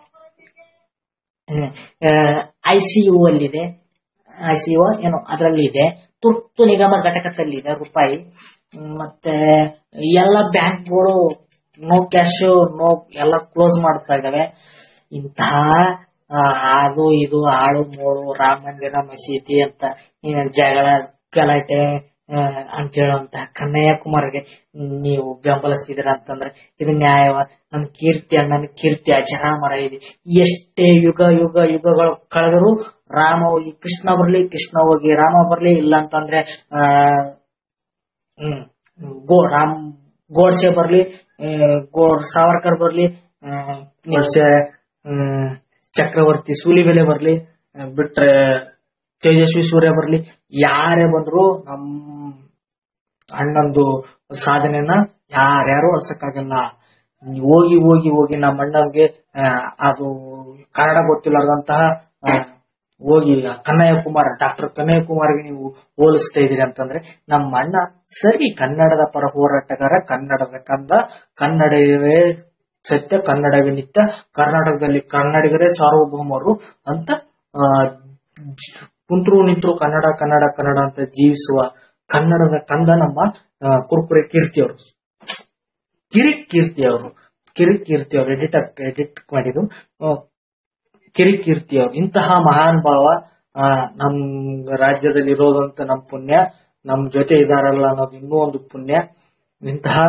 ಐ ಸಿ ಯು ಅಲ್ಲಿದೆ ಐ ಸಿ ಯು ಏನೋ ಅದರಲ್ಲಿ ಇದೆ ತುರ್ತು ನಿಗಮ ಘಟಕದಲ್ಲಿದೆ ರೂಪಾಯಿ ಹ್ಮ್, ಮತ್ತೆ ಎಲ್ಲ ಬ್ಯಾಂಕ್ಗಳು ನೋ ಕ್ಯಾಶ್ ನೋ ಎಲ್ಲ ಕ್ಲೋಸ್ ಮಾಡ್ತಾ ಇದಾವೆ ಇಂತಹ ಆ, ಅದು ಇದು ಆಳು ಮೂಳು ರಾಮ ಮಂದಿರ ಮಸೀದಿ ಅಂತ ಏನ್ ಜಗಳ ಗಲಾಟೆ ಆ, ಅಂತ ಹೇಳುವಂತಹ ಕನ್ನಯ್ಯ ಕುಮಾರ್ಗೆ ನೀವು ಬೆಂಬಲಿಸ್ತಿದ್ದೀರ ಅಂತಂದ್ರೆ ಇದು ನ್ಯಾಯವ ನಮ್ ಕೀರ್ತಿ ಅಣ್ಣನ ಕೀರ್ತಿ ಅಜರಾಮರ ಇದೆ ಎಷ್ಟೇ ಯುಗ ಯುಗ ಯುಗಗಳು ಕಳೆದರೂ ರಾಮ ಹೋಗಿ ಕೃಷ್ಣ ಬರ್ಲಿ ಕೃಷ್ಣ ಹೋಗಿ ರಾಮ ಬರ್ಲಿ ಇಲ್ಲ ಅಂತಂದ್ರೆ ಆ ಹ್ಮ್ ಗೋ ರಾಮ್ ಗೋಡ್ಸೆ ಬರ್ಲಿ ಆ, ಗೋಡ್ ಸಾವರ್ಕರ್ ಬರ್ಲಿ ಆ, ಗೋಡ್ಸೆ ಹ್ಮ್, ಚಕ್ರವರ್ತಿ ಸೂಲಿಬೆಲೆ ಬರ್ಲಿ ಆ, ಬಿಟ್ರೆ ತೇಜಸ್ವಿ ಸೂರ್ಯ ಬರ್ಲಿ ಯಾರೇ ಬಂದ್ರು ನಮ್ ಅಣ್ಣಂದು ಸಾಧನೆನ ಯಾರ್ಯಾರು ಅಳ್ಸಕ್ಕಾಗಲ್ಲ ಹೋಗಿ ಹೋಗಿ ಹೋಗಿ ನಮ್ಮ ಅಣ್ಣಂಗೆ ಆ, ಅದು ಕನ್ನಡ ಗೊತ್ತಿಲ್ಲದಂತಹ ಹೋಗಿ ಆ ಕನ್ನಯ್ಯ ಕುಮಾರ್ ಡಾಕ್ಟರ್ ಕನ್ನಯ್ಯ ಕುಮಾರ್ಗೆ ನೀವು ಹೋಲಿಸ್ತಾ ಇದೀರಿ ಅಂತಂದ್ರೆ ನಮ್ಮ ಅಣ್ಣ ಸರಿ ಕನ್ನಡದ ಪರ ಹೋರಾಟಗಾರ ಕನ್ನಡದ ಕಂದ ಕನ್ನಡವೇ ಸತ್ಯ ಕನ್ನಡವೇ ನಿತ್ಯ ಕರ್ನಾಟಕದಲ್ಲಿ ಕನ್ನಡಿಗರೇ ಸಾರ್ವಭೌಮರು ಅಂತ ಆ, ಕುಂತ್ರು ನಿಂತ್ರು ಕನ್ನಡ ಕನ್ನಡ ಕನ್ನಡ ಅಂತ ಜೀವಿಸುವ ಕನ್ನಡದ ಕಂದ ನಮ್ಮ ಆ, ಕುರ್ಕುರೆ ಕೀರ್ತಿ ಅವರು ಕಿರಿಕ್ ಕೀರ್ತಿ ಅವರು ಕಿರಿಕ್ ಕೀರ್ತಿ ಅವರು ಎಡಿಟರ್ ಎಡಿಟ್ ಮಾಡಿದ್ದು ಆ, ಕಿರಿಕ್ ಕೀರ್ತಿ ಅವರು ಇಂತಹ ಮಹಾನ್ ಭಾವ ಆ, ನಮ್ ರಾಜ್ಯದಲ್ಲಿ ಇರೋದಂತ ನಮ್ ಪುಣ್ಯ ನಮ್ ಜೊತೆ ಇದಾರಲ್ಲ ಅನ್ನೋದು ಇನ್ನೂ ಒಂದು ಪುಣ್ಯ ಇಂತಹ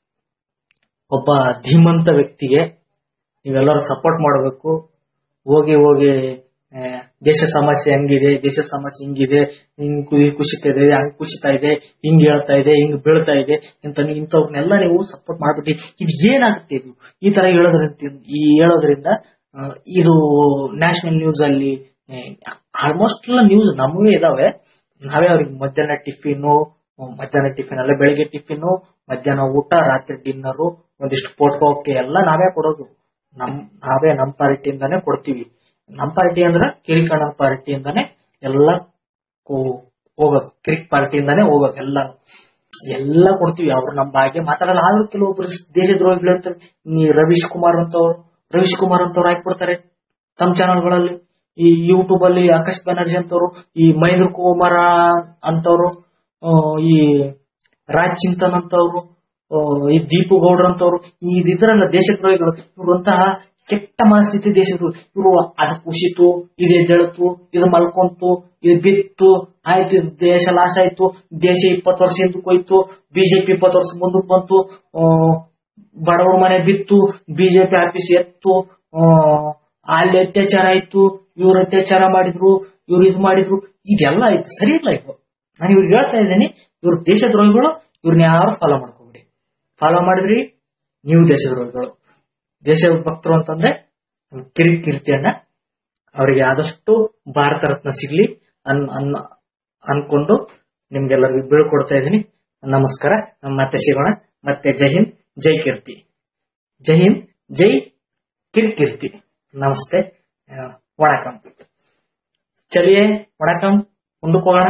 ಒಬ್ಬ ಧೀಮಂತ ವ್ಯಕ್ತಿಗೆ ನೀವೆಲ್ಲರೂ ಸಪೋರ್ಟ್ ಮಾಡಬೇಕು ಹೋಗಿ ಹೋಗಿ ಆ, ದೇಶ ಸಮಸ್ಯೆ ಹಂಗಿದೆ ದೇಶ ಸಮಸ್ಯೆ ಹಿಂಗಿದೆ ಹಿಂಗ್ ಕು- ಕುಸಿತಾ ಇದೆ ಹಂಗ್ ಕುಸಿತಾ ಇದೆ ಹಿಂಗ್ ಹೇಳ್ತಾ ಇದೆ ಹಿಂಗ್ ಬೀಳ್ತಾ ಇದೆ ಅಂತ ನೀವು ಇಂಥವ್ರನ್ನೆಲ್ಲ ನೀವು ಸಪೋರ್ಟ್ ಮಾಡ್ಬಿಟ್ಟು ಇದು ಏನಾಗುತ್ತೆ ಇದು ಈ ತರ ಹೇಳೋದ್ರಿಂದ ಈ ಹೇಳೋದ್ರಿಂದ ಆ, ಇದು ನ್ಯಾಷನಲ್ ನ್ಯೂಸ್ ಅಲ್ಲಿ ಆಲ್ಮೋಸ್ಟ್ ಎಲ್ಲ ನ್ಯೂಸ್ ನಮಗೂ ಇದಾವೆ ನಾವೇ ಅವ್ರಿಗೆ ಮಧ್ಯಾಹ್ನ ಟಿಫಿನು ಮಧ್ಯಾಹ್ನ ಟಿಫಿನ್ ಅಲ್ಲ ಬೆಳಿಗ್ಗೆ ಟಿಫಿನ್ ಮಧ್ಯಾಹ್ನ ಊಟ ರಾತ್ರಿ ಡಿನ್ನರು ಒಂದಿಷ್ಟು ಪೋಟ್ಕೋಕೆ ಎಲ್ಲ ನಾವೇ ಕೊಡೋದು ನಮ್ ನಾವೇ ನಮ್ ಪಾರ್ಟಿಯಿಂದಾನೇ ಕೊಡ್ತೀವಿ ನಮ್ ಪಾರ್ಟಿ ಅಂದ್ರೆ ಕಿರಿಕಣ್ಣನ ಪಾರ್ಟಿಯಿಂದಾನೇ ಎಲ್ಲ ಕೋ- ಹೋಗೋದು ಕಿರಿಕ್ ಪಾರ್ಟಿಯಿಂದಾನೇ ಹೋಗೋದು ಎಲ್ಲ ಎಲ್ಲ ಕೊಡ್ತೀವಿ ಅವ್ರು ನಮ್ಮ ಬಗ್ಗೆ ಮಾತಾಡಲ್ಲ ಆದ್ರೂ ಕೆಲವೊಬ್ರು ದೇಶದ್ರೋಹಿಗಳು ಅಂತ ಈ ರವೀಶ್ ಕುಮಾರ್ ಅಂತವ್ರು ರವೀಶ್ ಕುಮಾರ್ ಅಂತವ್ರು ಹಾಕ್ಬಿಡ್ತಾರೆ ತಮ್ಮ ಚಾನಲ್ಗಳಲ್ಲಿ ಈ ಯೂಟ್ಯೂಬ್ ಅಲ್ಲಿ ಆಕಾಶ್ ಬ್ಯಾನರ್ಜಿ ಅಂತವ್ರು ಈ ಮಹೇಂದ್ರ ಕುಮಾರ ಅಂತವ್ರು ಆ, ಈ ರಾಜ್ ಚಿಂತನ್ ಅಂತವ್ರು ಆ, ಈ ದೀಪು ಗೌಡ್ರ ಅಂತವ್ರು ಈ ಇದ್ರಲ್ಲ ದೇಶದ್ರೋಹಿಗಳು ಇವ್ರಂತಹ ಕೆಟ್ಟ ಮನಸ್ಥಿತಿ ದೇಶದ್ರು ಇವರು ಅದು ಕುಸಿತು ಇದು ಎದ್ದೇಳ್ತು ಇದು ಮಲ್ಕೊಂತು ಇದು ಬಿತ್ತು ಆಯ್ತು ಇದು ದೇಶ ಲಾಸ್ ಆಯ್ತು ದೇಶ ಇಪ್ಪತ್ತು ವರ್ಷ ಹಿಂದಕ್ಕೆ ಹೋಯ್ತು ಬಿಜೆಪಿ ಇಪ್ಪತ್ತು ವರ್ಷ ಮುಂದಕ್ಕೆ ಬಂತು ಆ, ಬಡವರ ಮನೆ ಬಿತ್ತು ಬಿಜೆಪಿ ಆಫೀಸ್ ಎತ್ತು ಆ, ಅಲ್ಲಿ ಅತ್ಯಾಚಾರ ಆಯ್ತು ಇವ್ರು ಅತ್ಯಾಚಾರ ಮಾಡಿದ್ರು ಇವ್ರು ಇದು ಮಾಡಿದ್ರು ಇದೆಲ್ಲ ಆಯ್ತು ಸರಿ ಇಲ್ಲ ಇದು ನಾನು ಇವ್ರಿಗೆ ಹೇಳ್ತಾ ಇದ್ದೀನಿ ಇವ್ರು ದೇಶದ್ರೋಹಿಗಳು ಇವ್ರನ್ನ ಯಾರು ಫಾಲೋ ಮಾಡ್ಕೋಬಿಡಿ ಫಾಲೋ ಮಾಡಿದ್ರಿ ನೀವು ದೇಶದ್ರೋಹಿಗಳು ದೇಶ ಭಕ್ತರು ಅಂತಂದ್ರೆ ಕಿರಿಕ್ ಕೀರ್ತಿಯನ್ನ ಅವರಿಗೆ ಆದಷ್ಟು ಭಾರತ ರತ್ನ ಸಿಗ್ಲಿ ಅನ್ ಅನ್ ಅನ್ಕೊಂಡು ನಿಮ್ಗೆಲ್ಲರಿಗೂ ಬೀಳ್ಕೊಡ್ತಾ ಇದ್ದೀನಿ ನಮಸ್ಕಾರ ನಮ್ಮ ಮತ್ತೆ ಸಿಗೋಣ ಮತ್ತೆ ಜೈ ಹಿಂದ್ ಜೈ ಕೀರ್ತಿ ಜೈ ಹಿಂದ್ ಜೈ ಕಿರಿಕ್ ಕೀರ್ತಿ ನಮಸ್ತೆ ಆ, ವಣಕಂ ಚಲಿಯೇ ವಣಕಂ ಮುಂದಕ್ಕೆ ಹೋಗೋಣ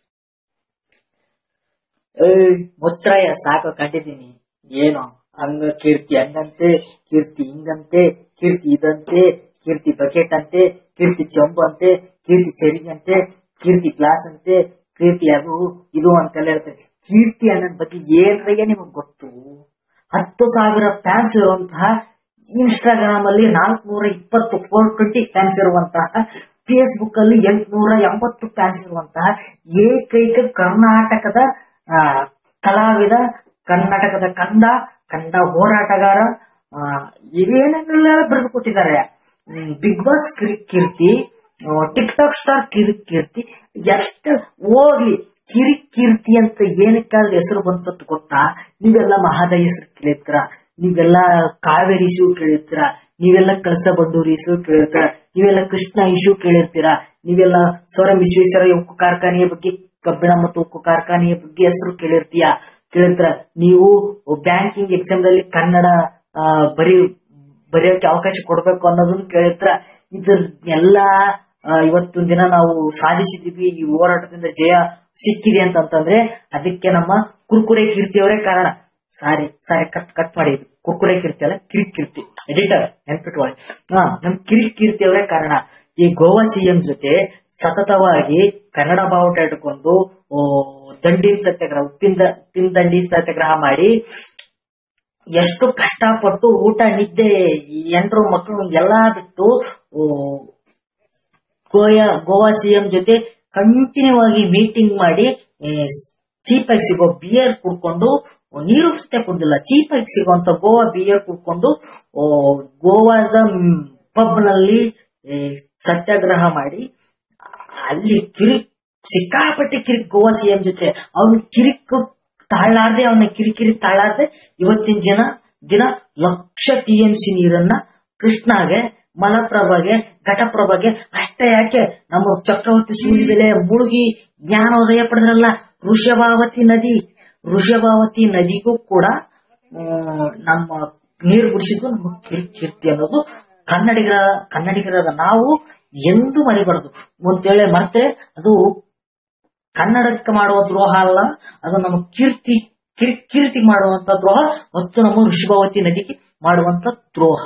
ಮುಚ್ಚಾಯ ಸಾಕು ಕಂಡಿದ್ದೀನಿ ಏನು ಹಂಗ ಕೀರ್ತಿ ಹಂಗಂತೆ ಕೀರ್ತಿ ಹಿಂಗಂತೆ ಕೀರ್ತಿ ಇದಂತೆ ಕೀರ್ತಿ ಬಕೆಟ್ ಅಂತೆ ಕೀರ್ತಿ ಚೊಂಬು ಅಂತೆ ಕೀರ್ತಿ ಚರಿಗಂತೆ ಕೀರ್ತಿ ಗ್ಲಾಸ್ ಅಂತೆ ಕೀರ್ತಿ ಅದು ಇದು ಅಂತೆಲ್ಲ ಹೇಳ್ತಾರೆ ಕೀರ್ತಿ ಅನ್ನೋದ್ ಬಗ್ಗೆ ಏನ್ರಯ್ಯ ನಿಮಗ್ ಗೊತ್ತು ಹತ್ತು ಸಾವಿರ ಫ್ಯಾನ್ಸ್ ಇರುವಂತಹ ಇನ್ಸ್ಟಾಗ್ರಾಮ್ ಅಲ್ಲಿ ನಾಲ್ಕುನೂರ ಇಪ್ಪತ್ತು ಫೋರ್ ಟ್ವೆಂಟಿ ಫ್ಯಾನ್ಸ್ ಇರುವಂತಹ ಫೇಸ್ಬುಕ್ ಅಲ್ಲಿ ಎಂಟುನೂರ ಎಂಬತ್ತು ಫ್ಯಾನ್ಸ್ ಇರುವಂತಹ ಏಕೈಕ ಕರ್ನಾಟಕದ ಆ, ಕಲಾವಿದ ಕರ್ನಾಟಕದ ಕಂದ ಕಂದ ಹೋರಾಟಗಾರ ಆ, ಏನೇನೆಲ್ಲ ಬರೆದು ಕೊಟ್ಟಿದ್ದಾರೆ big boss Keerthi tick talk star Kirik Keerthi ಎಷ್ಟು ಹೋಗ್ಲಿ ಕಿರಿಕ್ ಕೀರ್ತಿ ಅಂತ ಏನಕ್ಕಾದ್ರೆ ಹೆಸರು ಬಂತದ್ದು ಗೊತ್ತಾ ನೀವೆಲ್ಲ ಮಹಾದ ಹೆಸರು ಕೇಳಿರ್ತೀರ ನೀವೆಲ್ಲ ಕಾವೇರಿ ಇಶ್ಯೂ ಕೇಳಿರ್ತೀರ ನೀವೆಲ್ಲ ಕಳಸ ಬಂಡೂರಿ ಇಶ್ಯೂ ಕೇಳಿರ್ತೀರ ನೀವೆಲ್ಲ ಕೃಷ್ಣ ಇಶ್ಯೂ ಕೇಳಿರ್ತೀರ ನೀವೆಲ್ಲ ಸ್ವರಂ ವಿಶ್ವೇಶ್ವರ ಉಕ್ಕು ಕಾರ್ಖಾನೆಯ ಬಗ್ಗೆ ಕಬ್ಬಿಣ ಮತ್ತು ಉಕ್ಕು ಕಾರ್ಖಾನೆಯ ಬಗ್ಗೆ ಹೆಸರು ಕೇಳಿರ್ತೀಯ ಕೇಳಿರ್ತೀರ ನೀವು ಬ್ಯಾಂಕಿಂಗ್ ಎಕ್ಸಾಮ್ ದಲ್ಲಿ ಕನ್ನಡ ಆ, ಬರೀ ಬರೆಯೋಕೆ ಅವಕಾಶ ಕೊಡ್ಬೇಕು ಅನ್ನೋದನ್ನ ಕೇಳಿರ್ತೀರ ಇದ್ರ ಎಲ್ಲಾ ಆ, ಇವತ್ತಿನ ದಿನ ನಾವು ಸಾಧಿಸಿದೀವಿ ಈ ಹೋರಾಟದಿಂದ ಜಯ ಸಿಕ್ಕಿದೆ ಅಂತಂತಂದ್ರೆ ಅದಕ್ಕೆ ನಮ್ಮ ಕುರ್ಕುರೆ ಕೀರ್ತಿಯವರೇ ಕಾರಣ ಸಾರಿ ಸಾರಿ ಕಟ್ ಕಟ್ ಮಾಡಿ ಇದು. ಕುರ್ಕುರೆ ಕೀರ್ತಿ ಅಲ್ಲ ಕಿರಿಕ್ ಕೀರ್ತಿ ಎಡಿಟರ್ ನೆನ್ಪಿಟ್ಕೊಳ್ಳಿ ಹಾ ನಮ್ ಕಿರಿಕ್ ಕೀರ್ತಿಯವರೇ ಕಾರಣ ಈ ಗೋವಾ ಸಿಎಂ ಜೊತೆ ಸತತವಾಗಿ ಕನ್ನಡ ಬಾವುಟ ಇಟ್ಕೊಂಡು ಓ, ದಂಡಿ ಸತ್ಯಾಗ್ರಹ ಉಪ್ಪಿನ ದ- ಉಪ್ಪಿನ ದಂಡಿ ಸತ್ಯಾಗ್ರಹ ಮಾಡಿ ಎಷ್ಟು ಕಷ್ಟಪಟ್ಟು ಊಟ ನಿದ್ದೆ ಈ ಎಂಟ್ರು ಮಕ್ಕಳು ಎಲ್ಲಾ ಬಿಟ್ಟು ಓ, ಗೋಯಾ ಗೋವಾ ಸಿಎಂ ಜೊತೆ ಕಂಟಿನ್ಯೂ ಆಗಿ ಮೀಟಿಂಗ್ ಮಾಡಿ ಚೀಪ್ ಆಗಿ ಸಿಗೋ ಬಿಯರ್ ಕುಡ್ಕೊಂಡು ನೀರು ಸತ್ಯ ಕುಡ್ದಿಲ್ಲ ಚೀಪ್ ಆಗಿ ಸಿಗುವಂತ ಗೋವಾ ಬಿಯರ್ ಕುಡ್ಕೊಂಡು ಓ, ಗೋವಾದ ಪಬ್ ನಲ್ಲಿ ಏ, ಸತ್ಯಾಗ್ರಹ ಮಾಡಿ ಅಲ್ಲಿ ಕಿರಿಕ್ ಸಿಕ್ಕಾಪಟ್ಟೆ ಕಿರಿಕ್ ಗೋವಾ ಸಿಎಂ ಜೊತೆ ಅವ್ನ ಕಿರಿಕ್ ತಾಳಾರ್ದೆ ಅವನ ಕಿರಿಕಿರಿ ತಾಳಾರ್ದೆ ಇವತ್ತಿನ ಜನ ದಿನ ಲಕ್ಷ ಟಿ ಎಂ ಸಿ ನೀರನ್ನ ಕೃಷ್ಣಾಗೆ ಮಲಪ್ರಭಾಗೆ ಘಟಪ್ರಭಾಗೆ ಅಷ್ಟೇ ಯಾಕೆ ನಮ್ಮ ಚಕ್ರವರ್ತಿ ಸೂರ್ಯಬೆಲೆ ಮುಳುಗಿ ಜ್ಞಾನೋದಯ ಪಡೆದ್ರಲ್ಲ ಋಷಭಾವತಿ ನದಿ ಋಷಭಾವತಿ ನದಿಗೂ ಕೂಡ ಆ, ನಮ್ಮ ನೀರು ಬಿಡಿಸಿದ್ದು ನಮ್ಮ ಕಿರಿ- ಕೀರ್ತಿ ಅನ್ನೋದು ಕನ್ನಡಿಗರ ಕನ್ನಡಿಗರಾದ ನಾವು ಎಂದೂ ಮರಿಬಾರದು ಅಂತೇಳಿ ಮರ್ತೆ ಅದು ಕನ್ನಡಕ್ಕೆ ಮಾಡುವ ದ್ರೋಹ ಅಲ್ಲ ಅದು ನಮ್ಮ ಕೀರ್ತಿ ಕಿರ್- ಕೀರ್ತಿ ಮಾಡುವಂತ ದ್ರೋಹ ಮತ್ತು ನಮ್ಮ ಋಷಭಾವತಿ ನದಿಗೆ ಮಾಡುವಂತ ದ್ರೋಹ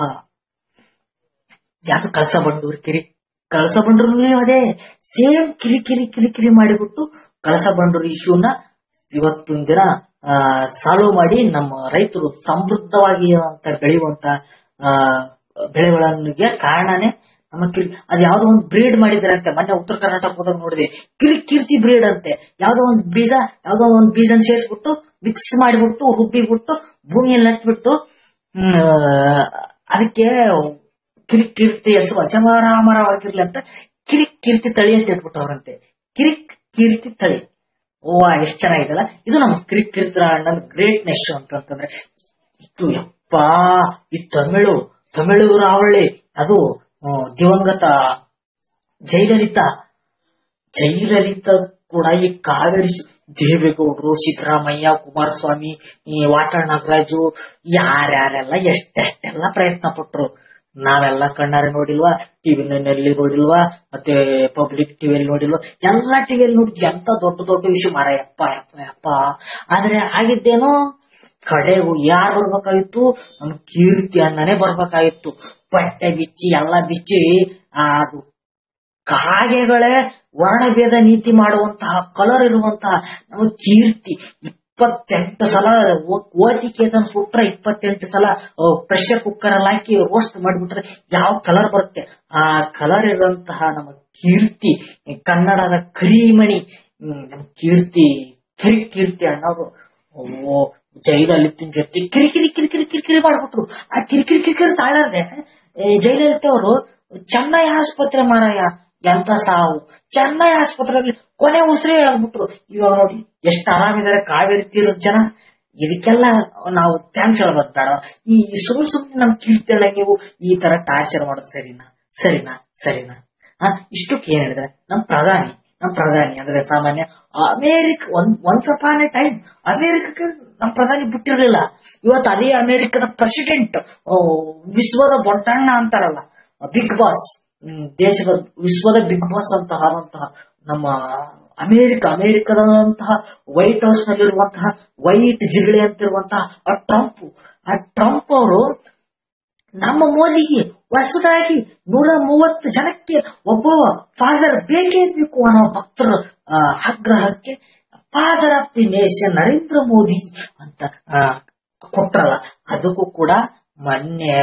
ಯಾವುದು ಕಳಸ ಬಂಡೂರು ಕಿರಿ ಕಳಸ ಬಂಡೂರು ಅದೇ ಸೇಮ್ ಕಿರಿ ಕಿರಿ ಕಿರಿ ಕಿರಿ ಮಾಡಿಬಿಟ್ಟು ಕಳಸ ಬಂಡೂರು ಇಶ್ಯೂನ ಇವತ್ತಿನ ದಿನ ಸಾಲ್ವ್ ಮಾಡಿ ನಮ್ಮ ರೈತರು ಸಮೃದ್ಧವಾಗಿ ಅಂತ ಬೆಳೆಯುವಂತ ಆ, ಬೆಳೆಗಳಿಗೆ ಕಾರಣನೇ ನಮ್ಮ ಕಿರಿ ಅದು ಯಾವ್ದೋ ಒಂದು ಬ್ರೀಡ್ ಮಾಡಿದ್ರೆ ಅಂತೆ ಮೊನ್ನೆ ಉತ್ತರ ಕರ್ನಾಟಕ ಹೋದಾಗ ನೋಡಿದೆ ಕಿರಿ ಕೀರ್ತಿ ಬ್ರೀಡ್ ಅಂತೆ ಯಾವ್ದೋ ಒಂದು ಬೀಜ ಯಾವ್ದೋ ಒಂದು ಬೀಜ ಸೇರಿಸ್ಬಿಟ್ಟು ಮಿಕ್ಸ್ ಮಾಡಿಬಿಟ್ಟು ರುಬ್ಬಿಬಿಟ್ಟು ಭೂಮಿಯಲ್ಲಿ ನಟ್ಬಿಟ್ಟು ಹ್ಮ್, ಅದಕ್ಕೆ ಕಿರಿಕ್ ಕೀರ್ತಿ ಹೆಸರು ಅಜಮಾರಾಮರವಾಗಿರ್ಲಿ ಅಂತ ಕಿರಿಕ್ ಕೀರ್ತಿ ತಳಿ ಅಂತ ಇಟ್ಬಿಟ್ಟವ್ರಂತೆ ಕಿರಿಕ್ ಕೀರ್ತಿ ತಳಿ ಓ ಎಷ್ಟ್ ಚೆನ್ನಾಗಿದಲ್ಲ ಇದು ನಮ್ಮ ಕಿರಿಕ್ ಕೀರ್ತಿ ಅಣ್ಣನ ಗ್ರೇಟ್ನೆಸ್ ಅಂತಂತಂದ್ರೆ ಇಷ್ಟು ಯಪ್ಪಾ ಈ ತಮಿಳು ತಮಿಳು ರಾವಳಿ ಅದು ಆ, ದಿವಂಗತ ಜಯಲಲಿತಾ ಜಯಲಲಿತಾ ಕೂಡ ಈ ಕಾವೇರಿ ಸು- ದೇವೇಗೌಡರು ಸಿದ್ದರಾಮಯ್ಯ ಕುಮಾರಸ್ವಾಮಿ ಈ ವಾಟಾಳ್ ನಾಗರಾಜು ಯಾರ್ಯಾರೆಲ್ಲ ಎಷ್ಟೆಷ್ಟೆಲ್ಲ ಪ್ರಯತ್ನ ಪಟ್ರು ನಾವೆಲ್ಲ ಕಣ್ಣಾರೆ ನೋಡಿಲ್ವಾ ಟಿವಿ ನಲ್ಲಿ ನೋಡಿಲ್ವಾ ಮತ್ತೆ ಪಬ್ಲಿಕ್ ಟಿವಿಯಲ್ಲಿ ನೋಡಿಲ್ವಾ ಎಲ್ಲಾ ಟಿವಿಯಲ್ಲಿ ನೋಡಿ ಎಂತ ದೊಡ್ಡ ದೊಡ್ಡ ವಿಷಯ ಮಾರ ಯಪ್ಪ ಯಪ್ಪ ಯಪ್ಪ ಆದ್ರೆ ಆಗಿದ್ದೇನೋ ಕಡೆಗೂ ಯಾರು ಬರ್ಬೇಕಾಗಿತ್ತು ನಮ್ ಕೀರ್ತಿ ಅಣ್ಣನೇ ಬರ್ಬೇಕಾಗಿತ್ತು ಬಟ್ಟೆ ಬಿಚ್ಚಿ ಎಲ್ಲ ಬಿಚ್ಚಿ ಆ, ಅದು ಕಾಗೆಗಳೇ ವರ್ಣಭೇದ ನೀತಿ ಮಾಡುವಂತಹ ಕಲರ್ ಇರುವಂತಹ ನಮ್ಮ ಕೀರ್ತಿ ಇಪ್ಪತ್ತೆಂಟು ಸಲ ಓ- ಓದಿಕೆದನ್ ಸುಟ್ರ ಇಪ್ಪತ್ತೆಂಟು ಸಲ ಪ್ರೆಷರ್ ಕುಕ್ಕರ್ ಅಲ್ಲಿ ಹಾಕಿ ರೋಸ್ಟ್ ಮಾಡಿಬಿಟ್ರೆ ಯಾವ ಕಲರ್ ಬರುತ್ತೆ ಆ ಕಲರ್ ಇರುವಂತಹ ನಮ್ಮ ಕೀರ್ತಿ ಕನ್ನಡದ ಕರಿಮಣಿ ಹ್ಮ್, ನಮ್ಮ ಕೀರ್ತಿ ಕಿರಿ ಕೀರ್ತಿ ಅಣ್ಣವರು ಓ ಜೈಲಲಿತಿನ ಜೊತೆ ಕಿರಿ ಕಿರಿ ಕಿರಿ ಕಿರಿ ಕಿರಿ ಕಿರಿ ಮಾಡ್ಬಿಟ್ರು ಆ ಕಿರಿ ಕಿರಿ ಕಿರಿ ಕಿರಿ ತಾಳದೆ ಜೈಲಲಿತ ಅವರು ಚೆನ್ನೈ ಆಸ್ಪತ್ರೆ ಮಾರಾಯ ಎಂತ ಸಾವು ಚೆನ್ನೈ ಆಸ್ಪತ್ರೆಯಲ್ಲಿ ಕೊನೆ ಉಸಿರು ಹೇಳಬಿಟ್ರು ಇವಾಗ ನೋಡಿ ಎಷ್ಟು ಆರಾಮಿದ್ದಾರೆ ಕಾವೇರಿ ತೀರದ ಜನ ಇದಕ್ಕೆಲ್ಲ ನಾವು ಥ್ಯಾಂಕ್ಸ್ ಹೇಳ್ಬೋದು ಬೇಡ ಈ ಸುಮ್ ಸುಮ್ನೆ ನಮ್ ಕೀರ್ತೇಳ ನೀವು ಈ ತರ ಟಾರ್ಚರ್ ಮಾಡೋದು ಸರಿನಾ ಸರಿನಾ ಸರಿನಾ ಆ, ಇಷ್ಟಕ್ಕೆ ಏನ್ ಹೇಳಿದ್ರೆ ನಮ್ ಪ್ರಧಾನಿ ನಮ್ ಪ್ರಧಾನಿ ಅಂದ್ರೆ ಸಾಮಾನ್ಯ ಅಮೇರಿಕ ಒಂದ್ ಒನ್ಸ್ ಅಪಾನ್ ಎ ಟೈಮ್ ಅಮೇರಿಕಕ್ಕೆ ನಮ್ ಪ್ರಧಾನಿ ಬಿಟ್ಟಿರ್ಲಿಲ್ಲ ಇವತ್ತು ಅದೇ ಅಮೇರಿಕದ ಪ್ರೆಸಿಡೆಂಟ್ ವಿಶ್ವದ ಬೊಟ್ಟಣ್ಣ ಅಂತಾರಲ್ಲ ಬಿಗ್ ಬಾಸ್ ದೇಶದ ವಿಶ್ವದ ಬಿಗ್ ಬಾಸ್ ಅಂತ ಆದಂತಹ ನಮ್ಮ ಅಮೇರಿಕ ಅಮೇರಿಕದಂತಹ ವೈಟ್ ಹೌಸ್ ನಲ್ಲಿರುವಂತಹ ವೈಟ್ ಜಿಗಳೆ ಅಂತಿರುವಂತಹ ಆ ಟ್ರಂಪ್ ಆ ಟ್ರಂಪ್ ಅವರು ನಮ್ಮ ಮೋದಿಗೆ ಹೊಸದಾಗಿ ನೂರ ಮೂವತ್ತು ಜನಕ್ಕೆ ಒಬ್ಬ ಫಾದರ್ ಬೇಕೇ ಬೇಕು ಅನ್ನೋ ಭಕ್ತರ ಆ, ಆಗ್ರಹಕ್ಕೆ father of the nation Narendra Modi ಅಂತ ಆ, ಕೊಟ್ರಲ್ಲ ಅದಕ್ಕೂ ಕೂಡ ಮೊನ್ನೆ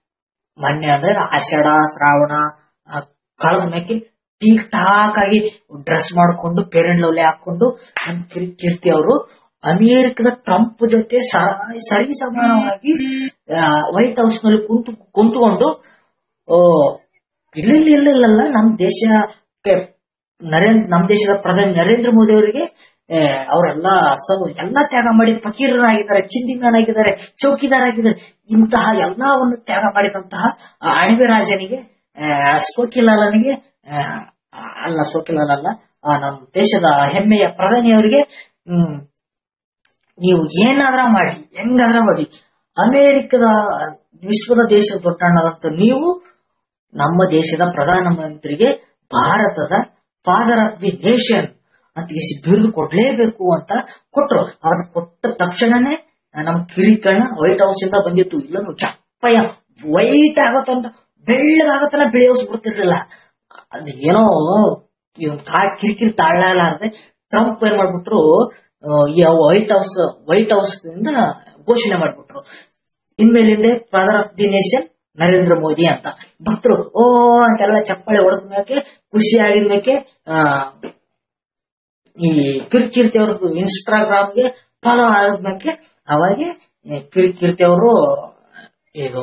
ಮೊನ್ನೆ ಅಂದ್ರೆ ಆಷಾಢ ಶ್ರಾವಣ ಆ, ಕಳೆದ ಮೇಲೆ ಟೀಕ್ ಟಾಕ್ ಆಗಿ ಡ್ರೆಸ್ ಮಾಡ್ಕೊಂಡು ಪೇರೆಂಟ್ ಲವ್ಲಿ ಹಾಕೊಂಡು ನಮ್ ಕಿರ್- ಕೀರ್ತಿ ಅವರು ಅಮೆರಿಕದ ಟ್ರಂಪ್ ಜೊತೆ ಸ- ಸರಿ ಸಮಾನವಾಗಿ ವೈಟ್ ಹೌಸ್ ನಲ್ಲಿ ಕುಂತು ಕುಂತ್ಕೊಂಡು ಓ ಇಲ್ಲ ಇಲ್ಲ ಇಲ್ಲ ಇಲ್ಲ ಇಲ್ಲ ನಮ್ ದೇಶಕ್ಕೆ ನರೇಂದ್ರ ನಮ್ ದೇಶದ ಪ್ರಧಾನಿ ನರೇಂದ್ರ ಮೋದಿ ಅವರಿಗೆ ಅವರೆಲ್ಲ ಎಲ್ಲ ತ್ಯಾಗ ಮಾಡಿದ ಫಕೀರರಾಗಿದ್ದಾರೆ ಚಿಂದಿಮ್ಯಾನ್ ಆಗಿದ್ದಾರೆ ಚೌಕಿದಾರ್ ಆಗಿದ್ದಾರೆ ಇಂತಹ ಎಲ್ಲವನ್ನು ತ್ಯಾಗ ಮಾಡಿದಂತಹ ಆ ಅಣಿವೆ ರಾಜನಿಗೆ ಆ, ಸೋಕಿಲಾಲನಿಗೆ ಆ, ಅಲ್ಲ ಸೋಕಿಲಾಲ್ ಅಲ್ಲ ಆ, ನಮ್ಮ ದೇಶದ ಹೆಮ್ಮೆಯ ಪ್ರಧಾನಿಯವರಿಗೆ ಹ್ಮ್ ನೀವು ಏನಾದ್ರ ಮಾಡಿ ಹೆಂಗಾದ್ರ ಮಾಡಿ ಅಮೇರಿಕದ ವಿಶ್ವದ ದೇಶದ ದೊಡ್ಡಣ್ಣದಂತ ನೀವು ನಮ್ಮ ದೇಶದ ಪ್ರಧಾನಮಂತ್ರಿಗೆ ಭಾರತದ ಫಾದರ್ ಆಫ್ ದಿ ನೇಷನ್ ಅಂತ ಇಸಿ ಬಿರುದು ಕೊಡ್ಲೇಬೇಕು ಅಂತ ಕೊಟ್ರು ಅವಾಗ ಕೊಟ್ಟ ತಕ್ಷಣನೇ ನಮ್ಮ ಕಿರಿಕಣ್ಣ ವೈಟ್ ಹೌಸ್ ಇಂದ ಬಂದಿತ್ತು ಇಲ್ಲ ನಾವು ಚಪ್ಪಯ್ಯ ವೈಟ್ ಆಗತ್ತಂತ ಬೆಳ್ಳಗಾಗತ್ತನ ಬೆಳೆಯೋಸ್ಬಿಡ್ತಿರ್ಲಿಲ್ಲ ಅದು ಏನೋ ಇವನ್ ಕಾ ಕಿರಿಕಿರಿ ತಾಳಲಾರದೆ ಟ್ರಂಪ್ ಏನ್ ಮಾಡ್ಬಿಟ್ರು ಆ, ಈ ವೈಟ್ ಹೌಸ್ ವೈಟ್ ಹೌಸ್ ಇಂದ ಘೋಷಣೆ ಮಾಡ್ಬಿಟ್ರು ಇನ್ಮೇಲಿಂದ father of the nation Narendra Modi ಅಂತ ಭಕ್ತರು ಓ ಅಂತೆಲ್ಲ ಚಪ್ಪಾಳೆ ಹೊಡೆದ ಮೇಲೆ ಖುಷಿ ಆಗಿದ ಮೇಲೆ ಆ, ಈ ಕಿರ್ಕೀರ್ತಿ ಅವ್ರದ್ದು ಇನ್ಸ್ಟಾಗ್ರಾಮ್ಗೆ ಫಾಲೋ ಆದ್ಮೇಲೆ ಅವಾಗೆ ಈ ಕಿರ್ಕೀರ್ತಿ ಅವರು ಇದು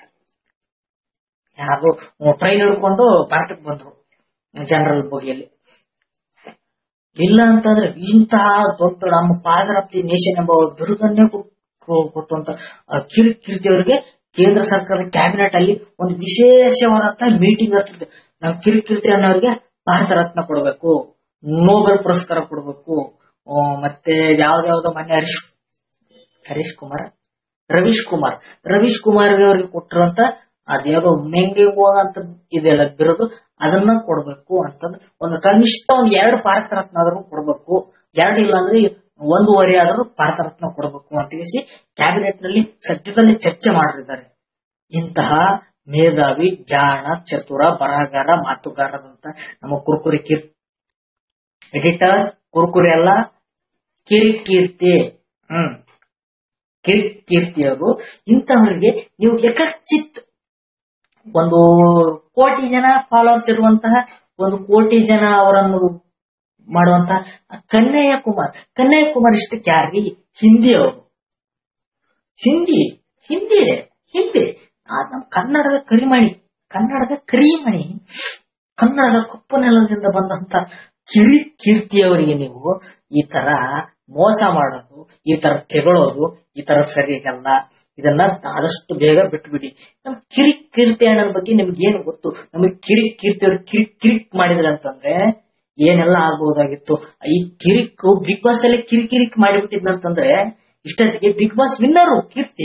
ಯಾರು ಟ್ರೈನ್ ಹಿಡ್ಕೊಂಡು ಭಾರತಕ್ಕೆ ಬಂದ್ರು ಜನರಲ್ ಬೋಗಿಯಲ್ಲಿ ಇಲ್ಲ ಅಂತಂದ್ರೆ ಇಂತಹ ದೊಡ್ಡ ನಮ್ಮ ಫಾದರ್ ಆಫ್ ದಿ ನೇಷನ್ ಎಂಬ ಬಿರುದನ್ನೇ ಕೊ- ಕೊ- ಕೊಟ್ಟಂತ ಆ ಕಿರ್ಕೀರ್ತಿ ಅವರಿಗೆ ಕೇಂದ್ರ ಸರ್ಕಾರದ ಕ್ಯಾಬಿನೆಟ್ ಅಲ್ಲಿ ಒಂದು ವಿಶೇಷವಾದಂತಹ ಮೀಟಿಂಗ್ ಆಗ್ತದೆ ನಾವು ಕಿರಿಕೀರ್ತಿ ಅನ್ನೋರಿಗೆ ಭಾರತ ರತ್ನ ಕೊಡಬೇಕು ನೋಬೆಲ್ ಪುರಸ್ಕಾರ ಕೊಡಬೇಕು ಮತ್ತೆ ಯಾವ್ದಾವ್ದೋ ಮೊನ್ನೆ ಹರೀಶ್ ಹರೀಶ್ ಕುಮಾರ್ ರವೀಶ್ ಕುಮಾರ್ ರವೀಶ್ ಕುಮಾರ್ ಅವರಿಗೆ ಕೊಟ್ಟಿರುವಂತ ಅದೇನೋ ಮೆಂಗೆ ಅಂತ ಇದೆಲ್ಲ ಬಿರೋದು ಅದನ್ನ ಕೊಡ್ಬೇಕು ಅಂತಂದ್ರೆ ಒಂದು ಕನಿಷ್ಠ ಒಂದ್ ಎರಡು ಭಾರತ ರತ್ನ ಆದ್ರೂ ಕೊಡ್ಬೇಕು ಎರಡು ಇಲ್ಲ ಅಂದ್ರೆ ಒಂದೂವರೆ ಆದ್ರೂ ಭಾರತ ರತ್ನ ಕೊಡ್ಬೇಕು ಅಂತ ಹೇಳಿ ಕ್ಯಾಬಿನೆಟ್ ನಲ್ಲಿ ಸದ್ಯದಲ್ಲಿ ಚರ್ಚೆ ಮಾಡಿದ್ದಾರೆ ಇಂತಹ ಮೇಧಾವಿ ಜಾಣ ಚತುರ ಬರಹಗಾರ ಮಾತುಗಾರರಂತ ನಮ್ಮ ಕುರ್ಕುರಿ ಕೀರ್ ಎಡಿಟರ್ ಕುರ್ಕುರಿ ಅಲ್ಲ ಕಿರಿ ಕೀರ್ತಿ ಹ್ಮ್ ಕಿರಿ ಕೀರ್ತಿಯವರು ಇಂತಹವರಿಗೆ ನೀವು ಯಕಚಿತ್ ಒಂದು ಕೋಟಿ ಜನ ಫಾಲೋವರ್ಸ್ ಇರುವಂತಹ ಒಂದು ಕೋಟಿ ಜನ ಅವರನ್ನು ಮಾಡುವಂತಹ ಕನ್ನಯ್ಯ ಕುಮಾರ್ ಕನ್ನಯ್ಯ ಕುಮಾರ್ ಇಷ್ಟಕ್ಕೆ ಯಾರ್ರಿ ಹಿಂದಿ ಅವರು ಹಿಂದಿ ಹಿಂದಿ ಹಿಂದಿ ಆ ನಮ್ಮ ಕನ್ನಡದ ಕರಿಮಣಿ ಕನ್ನಡದ ಕರಿಮಣಿ ಕನ್ನಡದ ಕಪ್ಪು ನೆಲದಿಂದ ಬಂದಂತ ಕಿರಿ ಕೀರ್ತಿಯವರಿಗೆ ನೀವು ಈ ತರ ಮೋಸ ಮಾಡೋದು ಈ ತರ ತೆಗಳೋದು ಈ ತರ ಸರಿಯಾಗಲ್ಲ ಇದನ್ನ ಆದಷ್ಟು ಬೇಗ ಬಿಟ್ಬಿಡಿ ನಮ್ ಕಿರಿ ಕೀರ್ತಿ ಅಣ್ಣನ ಬಗ್ಗೆ ನಿಮ್ಗೆ ಏನು ಗೊತ್ತು ನಮಗೆ ಕಿರಿ ಕೀರ್ತಿಯವರು ಕಿರಿಕ್ ಕಿರಿಕ್ ಮಾಡಿದ್ರೆ ಅಂತಂದ್ರೆ ಏನೆಲ್ಲ ಆಗ್ಬಹುದಾಗಿತ್ತು ಈ ಕಿರಿಕ್ ಬಿಗ್ ಬಾಸ್ ಅಲ್ಲಿ ಕಿರಿಕಿರಿಕ್ ಮಾಡಿಬಿಟ್ಟಿದ್ನಂತಂದ್ರೆ ಇಷ್ಟೊತ್ತಿಗೆ ಬಿಗ್ ಬಾಸ್ ವಿನ್ನರು ಕೀರ್ತಿ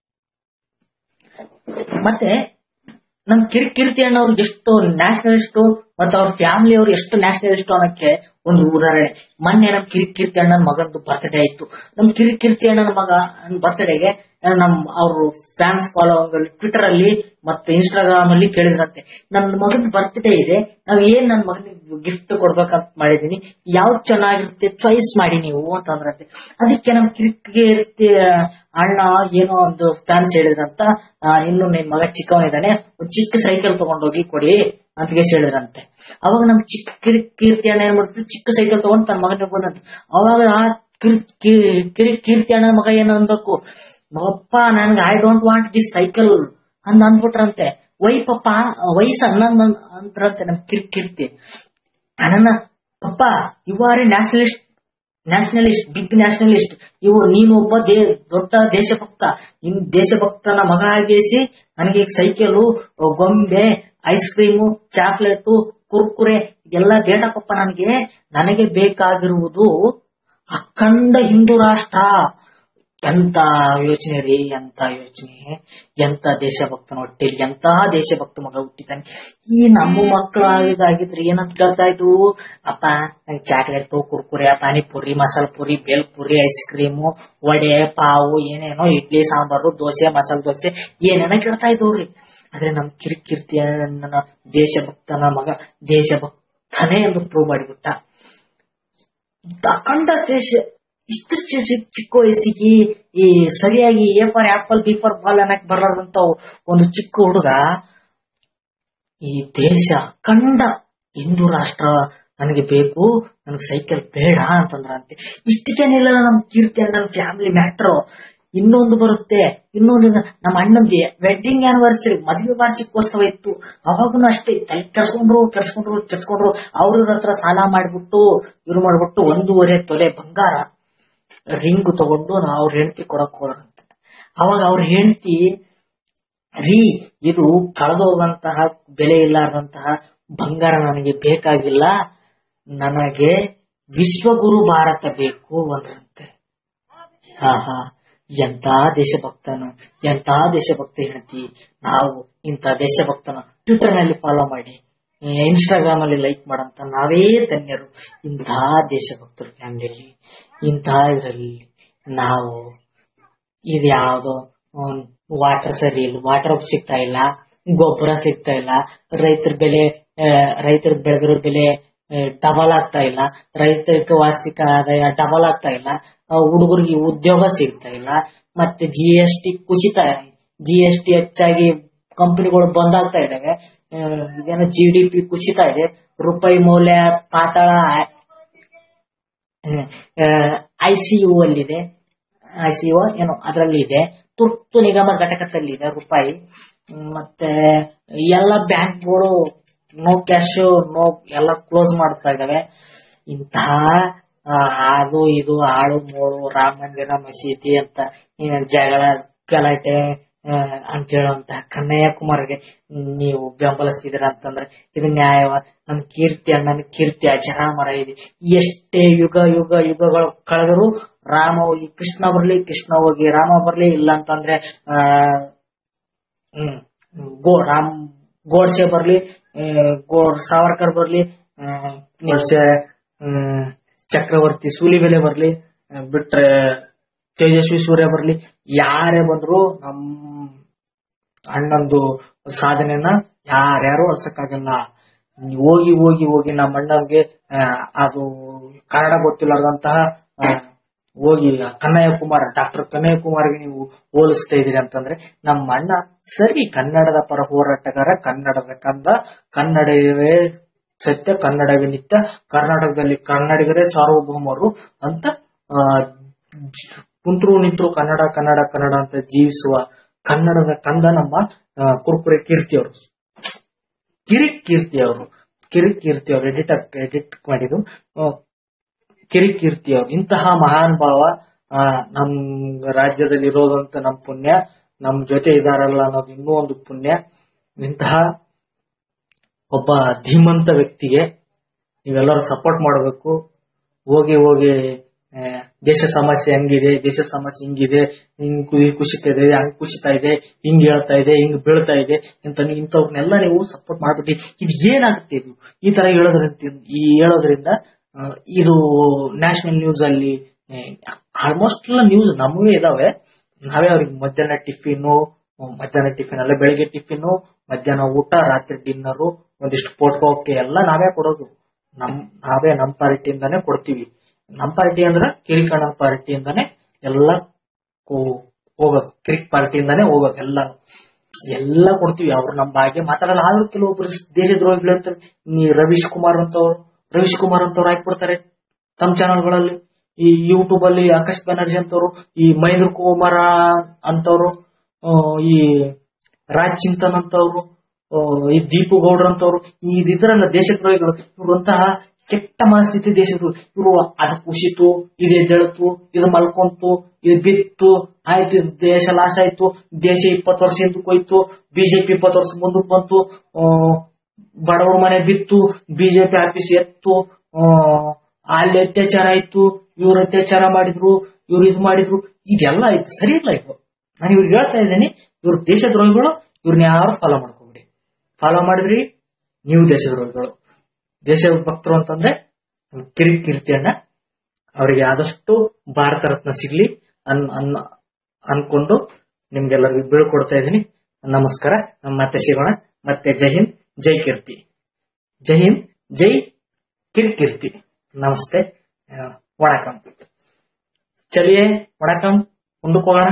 ಮತ್ತೆ ನಮ್ ಕಿರಿ ಕೀರ್ತಿ ಅಣ್ಣವ್ರು ಎಷ್ಟು ನ್ಯಾಷನಲಿಸ್ಟು ಮತ್ತೆ ಅವ್ರ ಫ್ಯಾಮಿಲಿ ಅವರು ಎಷ್ಟು ನ್ಯಾಷನಲಿಸ್ಟು ಅನ್ನಕ್ಕೆ ಒಂದು ಉದಾಹರಣೆ ಮೊನ್ನೆ ನಮ್ ಕಿರಿ ಕೀರ್ತಿ ಅಣ್ಣನ ಮಗಂದು ಬರ್ತ್ಡೇ ಆಯ್ತು ನಮ್ ಕಿರಿ ಕೀರ್ತಿ ಅಣ್ಣನ ಮಗ ಬರ್ತ್ಡೇಗೆ ನಮ್ ಅವ್ರು ಫ್ಯಾನ್ಸ್ ಫಾಲೋವಿಂಗ್ ಅಲ್ಲಿ ಟ್ವಿಟರ್ ಅಲ್ಲಿ ಮತ್ತೆ ಇನ್ಸ್ಟಾಗ್ರಾಮ್ ಅಲ್ಲಿ ಕೇಳಿದ್ರಂತೆ ನನ್ನ ಮಗನ ಬರ್ತ್ಡೇ ಇದೆ ನಾವ್ ಏನ್ ನನ್ನ ಮಗನಿಗೆ ಗಿಫ್ಟ್ ಕೊಡ್ಬೇಕಂತ ಮಾಡಿದೀನಿ ಯಾವ್ದು ಚೆನ್ನಾಗಿರುತ್ತೆ ಚಾಯ್ಸ್ ಮಾಡಿ ನೀವು ಅಂತಂದ್ರಂತೆ ಅದಕ್ಕೆ ನಮ್ ಕಿರಿಕೀರ್ತಿ ಅಣ್ಣ ಏನೋ ಒಂದು ಫ್ಯಾನ್ಸ್ ಹೇಳಿದ್ರಂತ ಆ, ಇನ್ನು ನಿಮ್ ಮಗ ಚಿಕ್ಕವನಿದ್ದಾನೆ ಒಂದ್ ಚಿಕ್ಕ ಸೈಕಲ್ ತಗೊಂಡೋಗಿ ಕೊಡಿ ಅಂತ ಕೇಸ್ ಹೇಳಿದ್ರಂತೆ ಅವಾಗ ನಮ್ ಚಿಕ್ಕ ಕಿರಿ ಕೀರ್ತಿ ಅಣ್ಣ ಏನ್ ಮಾಡ್ತಿದ್ರು ಚಿಕ್ಕ ಸೈಕಲ್ ತಗೊಂಡು ತನ್ನ ಮಗನಿಗೆ ಬಂದಂತ ಅವಾಗ ಆ ಕಿರಿ ಕಿ- ಕಿರಿ ಕೀರ್ತಿ ಅಣ್ಣನ ಮಗ ಏನು ಅನ್ಬೇಕು ಮಗಪ್ಪ ನನ್ಗೆ I don't want this cycle ಅಂತ ಅಂದ್ಬಿಟ್ರಂತೆ ವೈ ಪಪ್ಪ ವಯಸ್ಸು ಹನ್ನೊಂದು ಅಂದ್ರಂತೆ ನಮ್ ಕಿರಿ ಕೀರ್ತಿ ಅಣ್ಣನ ಪಪ್ಪ you are a nationalist nationalist big nationalist ಇವು ನೀನು ಒಬ್ಬ ದೇ ದೊಡ್ಡ ದೇಶಭಕ್ತ ನಿನ್ ದೇಶಭಕ್ತನ ಮಗ ಆಗಿಸಿ ನನಗೆ ಸೈಕಲು ಗೊಂಬೆ ಐಸ್ ಕ್ರೀಮು ಚಾಕ್ಲೇಟು ಕುರ್ಕುರೆ ಇದೆಲ್ಲ ಬೇಡಪ್ಪಪ್ಪ ನನಗೆ ನನಗೆ ಬೇಕಾಗಿರುವುದು ಅಖಂಡ ಹಿಂದೂ ರಾಷ್ಟ್ರ ಎಂತ ಯೋಚನೆ ರೀ ಎಂತ ಯೋಚನೆ ಎಂತ ದೇಶಭಕ್ತನ ಹೊಟ್ಟೆಲಿ ಎಂತಹ ದೇಶಭಕ್ತ ಮಗ ಹುಟ್ಟಿದ್ದಾನೆ ಈ ನಮ್ಮ ಮಕ್ಕಳು ಆಗಿದ್ದಾಗಿದ್ರೆ ಏನಂತ ಕೇಳ್ತಾ ಇದ್ವು ಅಪ್ಪ ನಂಗೆ chocolate Kurkure panipuri masala puri bhel puri ice cream vada pav ಏನೇನೋ ಇಡ್ಲಿ ಸಾಂಬಾರು ದೋಸೆ ಮಸಾಲ ದೋಸೆ ಏನೇನೋ ಕೇಳ್ತಾ ಇದ್ವ್ರಿ ಆದ್ರೆ ನಮ್ ಕಿರಿಕಿರ್ತಿ ನನ್ನ ದೇಶಭಕ್ತನ ಮಗ ದೇಶಭಕ್ತನೇ ಎಂದು ಪ್ರೂವ್ ಮಾಡಿಬಿಟ್ಟ ಅಖಂಡ ದೇಶ ಇಷ್ಟು ಚಿ- ಚಿ- ಚಿಕ್ಕ ವಯಸ್ಸಿಗೆ ಈ ಸರಿಯಾಗಿ A for apple B for ball ಅನ್ನಕ್ ಬರಲಾರ್ದಂತ ಒಂದು ಚಿಕ್ಕ ಹುಡುಗ ಈ ದೇಶ ಕಂಡ ಹಿಂದೂ ರಾಷ್ಟ್ರ ನನಗೆ ಬೇಕು ನನಗೆ ಸೈಕಲ್ ಬೇಡ ಅಂತಂದ್ರಂತೆ ಇಷ್ಟಕ್ಕೇನಿಲ್ಲ ನಮ್ ಕೀರ್ತಿ ಅಣ್ಣನ ಫ್ಯಾಮಿಲಿ ಮ್ಯಾಟ್ರು ಇನ್ನೊಂದು ಬರುತ್ತೆ ಇನ್ನೊಂದು ನಮ್ಮ ಅಣ್ಣಂದಿ ವೆಡ್ಡಿಂಗ್ ಆನಿವರ್ಸರಿ ಮದುವೆ ವಾರ್ಷಿಕೋತ್ಸವ ಇತ್ತು ಅವಾಗೂ ಅಷ್ಟೇ ತಲೆ ಕೆಡ್ಸ್ಕೊಂಡ್ರು ಕೆಡ್ಸ್ಕೊಂಡ್ರು ಕೆಡ್ಸ್ಕೊಂಡ್ರು ಅವ್ರ ಹತ್ರ ಸಾಲ ಮಾಡ್ಬಿಟ್ಟು ಇವ್ರು ಮಾಡ್ಬಿಟ್ಟು ಒಂದೂವರೆ ತೊಲೆ ಬಂಗಾರ ರಿಂಗ್ ತಗೊಂಡು ನಾವು ಅವ್ರ ಹೆಂಡತಿ ಕೊಡಕ್ ಹೋದ್ರಂತೆ ಅವಾಗ ಅವ್ರ ಹೆಂಡತಿ ರೀ ಇದು ಕಳೆದೋಗಂತಹ ಬೆಲೆ ಇಲ್ಲಾರ್ದಂತಹ ಬಂಗಾರ ನನಗೆ ಬೇಕಾಗಿಲ್ಲ ನನಗೆ ವಿಶ್ವಗುರು ಭಾರತ ಬೇಕು ಅಂದ್ರಂತೆ ಹಾ ಹಾ ಎಂತ ದೇಶಭಕ್ತನ ಎಂತ ದೇಶಭಕ್ತ ಹೆಂಡತಿ ನಾವು ಇಂಥ ದೇಶಭಕ್ತನ ಟ್ವಿಟರ್ ನಲ್ಲಿ ಫಾಲೋ ಮಾಡಿ ಇನ್ಸ್ಟಾಗ್ರಾಮ್ ಅಲ್ಲಿ ಲೈಕ್ ಮಾಡಂತ ನಾವೇ ಧನ್ಯರು ಇಂತಹ ದೇಶಭಕ್ತರ ಫ್ಯಾಮಿಲಿಯಲ್ಲಿ ಇಂತಹ ಇದರಲ್ಲಿ ನಾವು ಇದು ಯಾವ್ದೋ ವಾಟರ್ ಸರಿ ಇಲ್ಲ ವಾಟರ್ ಸಿಗ್ತಾ ಇಲ್ಲ ಗೊಬ್ಬರ ಸಿಗ್ತಾ ಇಲ್ಲ ರೈತರ ಬೆಲೆ ರೈತರ ಬೆಳೆದಿರೋ ಬೆಲೆ ಡಬಲ್ ಆಗ್ತಾ ಇಲ್ಲ ರೈತರಿಗೆ ವಾರ್ಷಿಕ ಆದಾಯ ಡಬಲ್ ಆಗ್ತಾ ಇಲ್ಲ ಹುಡುಗರಿಗೆ ಉದ್ಯೋಗ ಸಿಗ್ತಾ ಇಲ್ಲ ಮತ್ತೆ ಜಿ ಎಸ್ ಟಿ ಕುಸಿತ ಜಿ ಎಸ್ ಟಿ ಹೆಚ್ಚಾಗಿ ಕಂಪನಿಗಳು ಬಂದಾಗ್ತಾ ಇದಾವೆ ಆ, ಇದೇನೋ ಜಿ ಡಿ ಪಿ ಕುಸಿತಾ ಇದೆ ರೂಪಾಯಿ ಮೌಲ್ಯ ಪಾತಾಳ ಐ ಸಿ ಯು ಅಲ್ಲಿದೆ ಐ ಸಿ ಯು ಏನೋ ಅದರಲ್ಲಿ ಇದೆ ತುರ್ತು ನಿಗಮ ಘಟಕದಲ್ಲಿದೆ ರೂಪಾಯಿ ಹ್ಮ್, ಮತ್ತೆ ಎಲ್ಲ ಬ್ಯಾಂಕ್ಗಳು ನೋ ಕ್ಯಾಶ್ ನೋ ಎಲ್ಲ ಕ್ಲೋಸ್ ಮಾಡ್ತಾ ಇದಾವೆ ಇಂತಹ ಆ, ಅದು ಇದು ಆಳು ಮೂಳು ರಾಮ ಮಂದಿರ ಮಸೀದಿ ಅಂತ ಏನ್ ಜಗಳ ಗಲಾಟೆ ಆ, ಅಂತ ಹೇಳುವಂತಹ ಕನ್ನಯ್ಯ ಕುಮಾರ್ಗೆ ನೀವು ಬೆಂಬಲಿಸ್ತಿದ್ದೀರ ಅಂತಂದ್ರೆ ಇದು ನ್ಯಾಯವ ನಮ್ ಕೀರ್ತಿ ಅಣ್ಣನ ಕೀರ್ತಿ ಅಜರಾಮರ ಇದೆ ಎಷ್ಟೇ ಯುಗ ಯುಗ ಯುಗಗಳು ಕಳೆದರೂ ರಾಮ ಹೋಗಿ ಕೃಷ್ಣ ಬರ್ಲಿ ಕೃಷ್ಣ ಹೋಗಿ ರಾಮ ಬರ್ಲಿ ಇಲ್ಲ ಅಂತಂದ್ರೆ ಆ ಹ್ಮ್ ಗೋ ರಾಮ್ ಗೋಡ್ಸೆ ಬರ್ಲಿ ಆ, ಗೋ ಸಾವರ್ಕರ್ ಬರ್ಲಿ ಆ, ಗೋಡ್ಸೆ ಹ್ಮ್, ಚಕ್ರವರ್ತಿ ಸೂಲಿಬೆಲೆ ಬರ್ಲಿ ಆ, ಬಿಟ್ರೆ ತೇಜಸ್ವಿ ಸೂರ್ಯ ಬರ್ಲಿ ಯಾರೇ ಬಂದ್ರು ನಮ್ ಅಣ್ಣಂದು ಸಾಧನೆನ ಯಾರ್ಯಾರು ಅಳ್ಸಕ್ಕಾಗಲ್ಲ ಹೋಗಿ ಹೋಗಿ ಹೋಗಿ ನಮ್ಮ ಅಣ್ಣಂಗೆ ಆ, ಅದು ಕನ್ನಡ ಗೊತ್ತಿಲ್ಲದಂತಹ ಹೋಗಿ ಕನ್ನಯ್ಯ ಕುಮಾರ್ ಡಾಕ್ಟರ್ ಕನ್ನಯ್ಯ ಕುಮಾರ್ಗೆ ನೀವು ಹೋಲಿಸ್ತಾ ಇದೀರಿ ಅಂತಂದ್ರೆ ನಮ್ಮ ಅಣ್ಣ ಸರಿ ಕನ್ನಡದ ಪರ ಹೋರಾಟಗಾರ ಕನ್ನಡದ ಕಂದ ಕನ್ನಡವೇ ಸತ್ಯ ಕನ್ನಡವೇ ನಿತ್ಯ ಕರ್ನಾಟಕದಲ್ಲಿ ಕನ್ನಡಿಗರೇ ಸಾರ್ವಭೌಮರು ಅಂತ ಆ, ಜ್- ಕುಂತ್ರು ನಿಂತ್ರು ಕನ್ನಡ ಕನ್ನಡ ಕನ್ನಡ ಅಂತ ಜೀವಿಸುವ ಕನ್ನಡದ ಕಂದ ನಮ್ಮ ಆ, ಕುರ್ಕುರೆ ಕೀರ್ತಿ ಅವರು ಕಿರಿಕ್ ಕೀರ್ತಿ ಅವರು ಕಿರಿಕ್ ಕೀರ್ತಿ ಅವರು ಎಡಿಟರ್ ಎಡಿಟ್ ಮಾಡಿದ್ರು ಆ, ಕಿರಿಕ್ ಕೀರ್ತಿ ಅವರು ಇಂತಹ ಮಹಾನ್ ಭಾವ ಆ, ನಮ್ ರಾಜ್ಯದಲ್ಲಿ ಇರೋದಂತ ನಮ್ ಪುಣ್ಯ ನಮ್ ಜೊತೆ ಇದಾರಲ್ಲ ಅನ್ನೋದು ಇನ್ನೂ ಒಂದು ಪುಣ್ಯ ಇಂತಹ ಒಬ್ಬ ಧೀಮಂತ ವ್ಯಕ್ತಿಗೆ ನೀವೆಲ್ಲರೂ ಸಪೋರ್ಟ್ ಮಾಡಬೇಕು ಹೋಗಿ ಹೋಗಿ ಆ, ದೇಶ ಸಮಸ್ಯೆ ಹಂಗಿದೆ ದೇಶ ಸಮಸ್ಯೆ ಹಿಂಗಿದೆ ಹಿಂಗ್ ಕು- ಕುಸಿತಾ ಇದೆ ಹಂಗ್ ಕುಸಿತಾ ಇದೆ ಹಿಂಗ್ ಹೇಳ್ತಾ ಇದೆ ಹಿಂಗ್ ಬೀಳ್ತಾ ಇದೆ ಅಂತ ನೀವು ಇಂಥವ್ರನ್ನೆಲ್ಲ ನೀವು ಸಪೋರ್ಟ್ ಮಾಡ್ಬಿಟ್ಟು ಇದು ಏನಾಗುತ್ತೆ ಇದು ಈ ತರ ಹೇಳೋದ್ರಿಂದ ಈ ಹೇಳೋದ್ರಿಂದ ಆ, ಇದು ನ್ಯಾಷನಲ್ ನ್ಯೂಸ್ ಅಲ್ಲಿ ಆಲ್ಮೋಸ್ಟ್ ಎಲ್ಲ ನ್ಯೂಸ್ ನಮವೇ ಇದಾವೆ ನಾವೇ ಅವ್ರಿಗೆ ಮಧ್ಯಾಹ್ನ ಟಿಫಿನು ಮಧ್ಯಾಹ್ನ ಟಿಫಿನ್ ಅಲ್ಲ ಬೆಳಿಗ್ಗೆ ಟಿಫಿನು ಮಧ್ಯಾಹ್ನ ಊಟ ರಾತ್ರಿ ಡಿನ್ನರು ಒಂದಿಷ್ಟು ಪೋಟ್ಕೋಕೆ ಎಲ್ಲ ನಾವೇ ಕೊಡೋದು ನಮ್ ನಾವೇ ನಮ್ ಪಾರ್ಟಿಯಿಂದಾನೇ ಕೊಡ್ತೀವಿ ನಮ್ ಪಾರ್ಟಿ ಅಂದ್ರೆ ಕಿರಿಕಣ್ಣನ ಪಾರ್ಟಿಯಿಂದಾನೇ ಎಲ್ಲ ಕೋ- ಹೋಗೋದು ಕಿರಿಕ್ ಪಾರ್ಟಿಯಿಂದಾನೇ ಹೋಗೋದು ಎಲ್ಲ ಎಲ್ಲ ಕೊಡ್ತೀವಿ ಅವ್ರು ನಮ್ಮ ಬಗ್ಗೆ ಮಾತಾಡಲ್ಲ ಆದ್ರೂ ಕೆಲವೊಬ್ರು ದೇಶದ್ರೋಹಿಗಳು ಅಂತ ಈ ರವೀಶ್ ಕುಮಾರ್ ಅಂತವ್ರು ರವೀಶ್ ಕುಮಾರ್ ಅಂತವ್ರು ಹಾಕ್ಬಿಡ್ತಾರೆ ತಮ್ಮ ಚಾನಲ್ಗಳಲ್ಲಿ ಈ ಯೂಟ್ಯೂಬ್ ಅಲ್ಲಿ ಆಕಾಶ್ ಬ್ಯಾನರ್ಜಿ ಅಂತವ್ರು ಈ ಮಹೇಂದ್ರ ಕುಮಾರ ಅಂತವ್ರು ಆ, ಈ ರಾಜ್ ಚಿಂತನ್ ಅಂತವ್ರು ಆ, ಈ ದೀಪು ಗೌಡ್ರ ಅಂತವ್ರು ಈ ಇದ್ರಲ್ಲ ದೇಶದ್ರೋಹಿಗಳು ಇವ್ರಂತಹ ಕೆಟ್ಟ ಮನಸ್ಥಿತಿ ದೇಶದ್ರು ಇವರು ಅದು ಕುಸಿತು ಇದು ಎದ್ದೇಳ್ತು ಇದು ಮಲ್ಕೊಂತು ಇದು ಬಿತ್ತು ಆಯ್ತು ಇದು ದೇಶ ಲಾಸ್ ಆಯ್ತು ದೇಶ ಇಪ್ಪತ್ತು ವರ್ಷ ಹಿಂದಕ್ಕೆ ಹೋಯ್ತು ಬಿಜೆಪಿ ಇಪ್ಪತ್ತು ವರ್ಷ ಮುಂದಕ್ಕೆ ಬಂತು ಆ, ಬಡವ್ರ ಮನೆ ಬಿತ್ತು ಬಿಜೆಪಿ ಆಫೀಸ್ ಎತ್ತು ಆ, ಅಲ್ಲಿ ಅತ್ಯಾಚಾರ ಆಯ್ತು ಇವ್ರು ಅತ್ಯಾಚಾರ ಮಾಡಿದ್ರು ಇವ್ರು ಇದು ಮಾಡಿದ್ರು ಇದೆಲ್ಲ ಆಯ್ತು ಸರಿ ಇಲ್ಲ ಇದು ನಾನು ಇವ್ರಿಗೆ ಹೇಳ್ತಾ ಇದ್ದೀನಿ ಇವ್ರು ದೇಶದ್ರೋಹಿಗಳು ಇವ್ರನ್ನ ಯಾರು ಫಾಲೋ ಮಾಡ್ಕೋಬಿಡಿ ಫಾಲೋ ಮಾಡಿದ್ರಿ ನೀವು ದೇಶದ್ರೋಹಿಗಳು ದೇಶ ಭಕ್ತರು ಅಂತಂದ್ರೆ ಕಿರಿಕ್ ಕೀರ್ತಿಯನ್ನ ಅವರಿಗೆ ಆದಷ್ಟು ಭಾರತ ರತ್ನ ಸಿಗ್ಲಿ ಅನ್ ಅನ್ ಅನ್ಕೊಂಡು ನಿಮ್ಗೆಲ್ಲರಿಗೂ ಬೀಳ್ಕೊಡ್ತಾ ಇದ್ದೀನಿ ನಮಸ್ಕಾರ ನಮ್ಮ ಮತ್ತೆ ಸಿಗೋಣ ಮತ್ತೆ ಜೈ ಹಿಂದ್ ಜೈ ಕೀರ್ತಿ ಜೈ ಹಿಂದ್ ಜೈ ಕಿರ್ಕೀರ್ತಿ ನಮಸ್ತೆ ಆ, ವಣಕಂ ಚಲಿಯೇ ವಣಕಂ ಮುಂದಕ್ಕೆ ಹೋಗೋಣ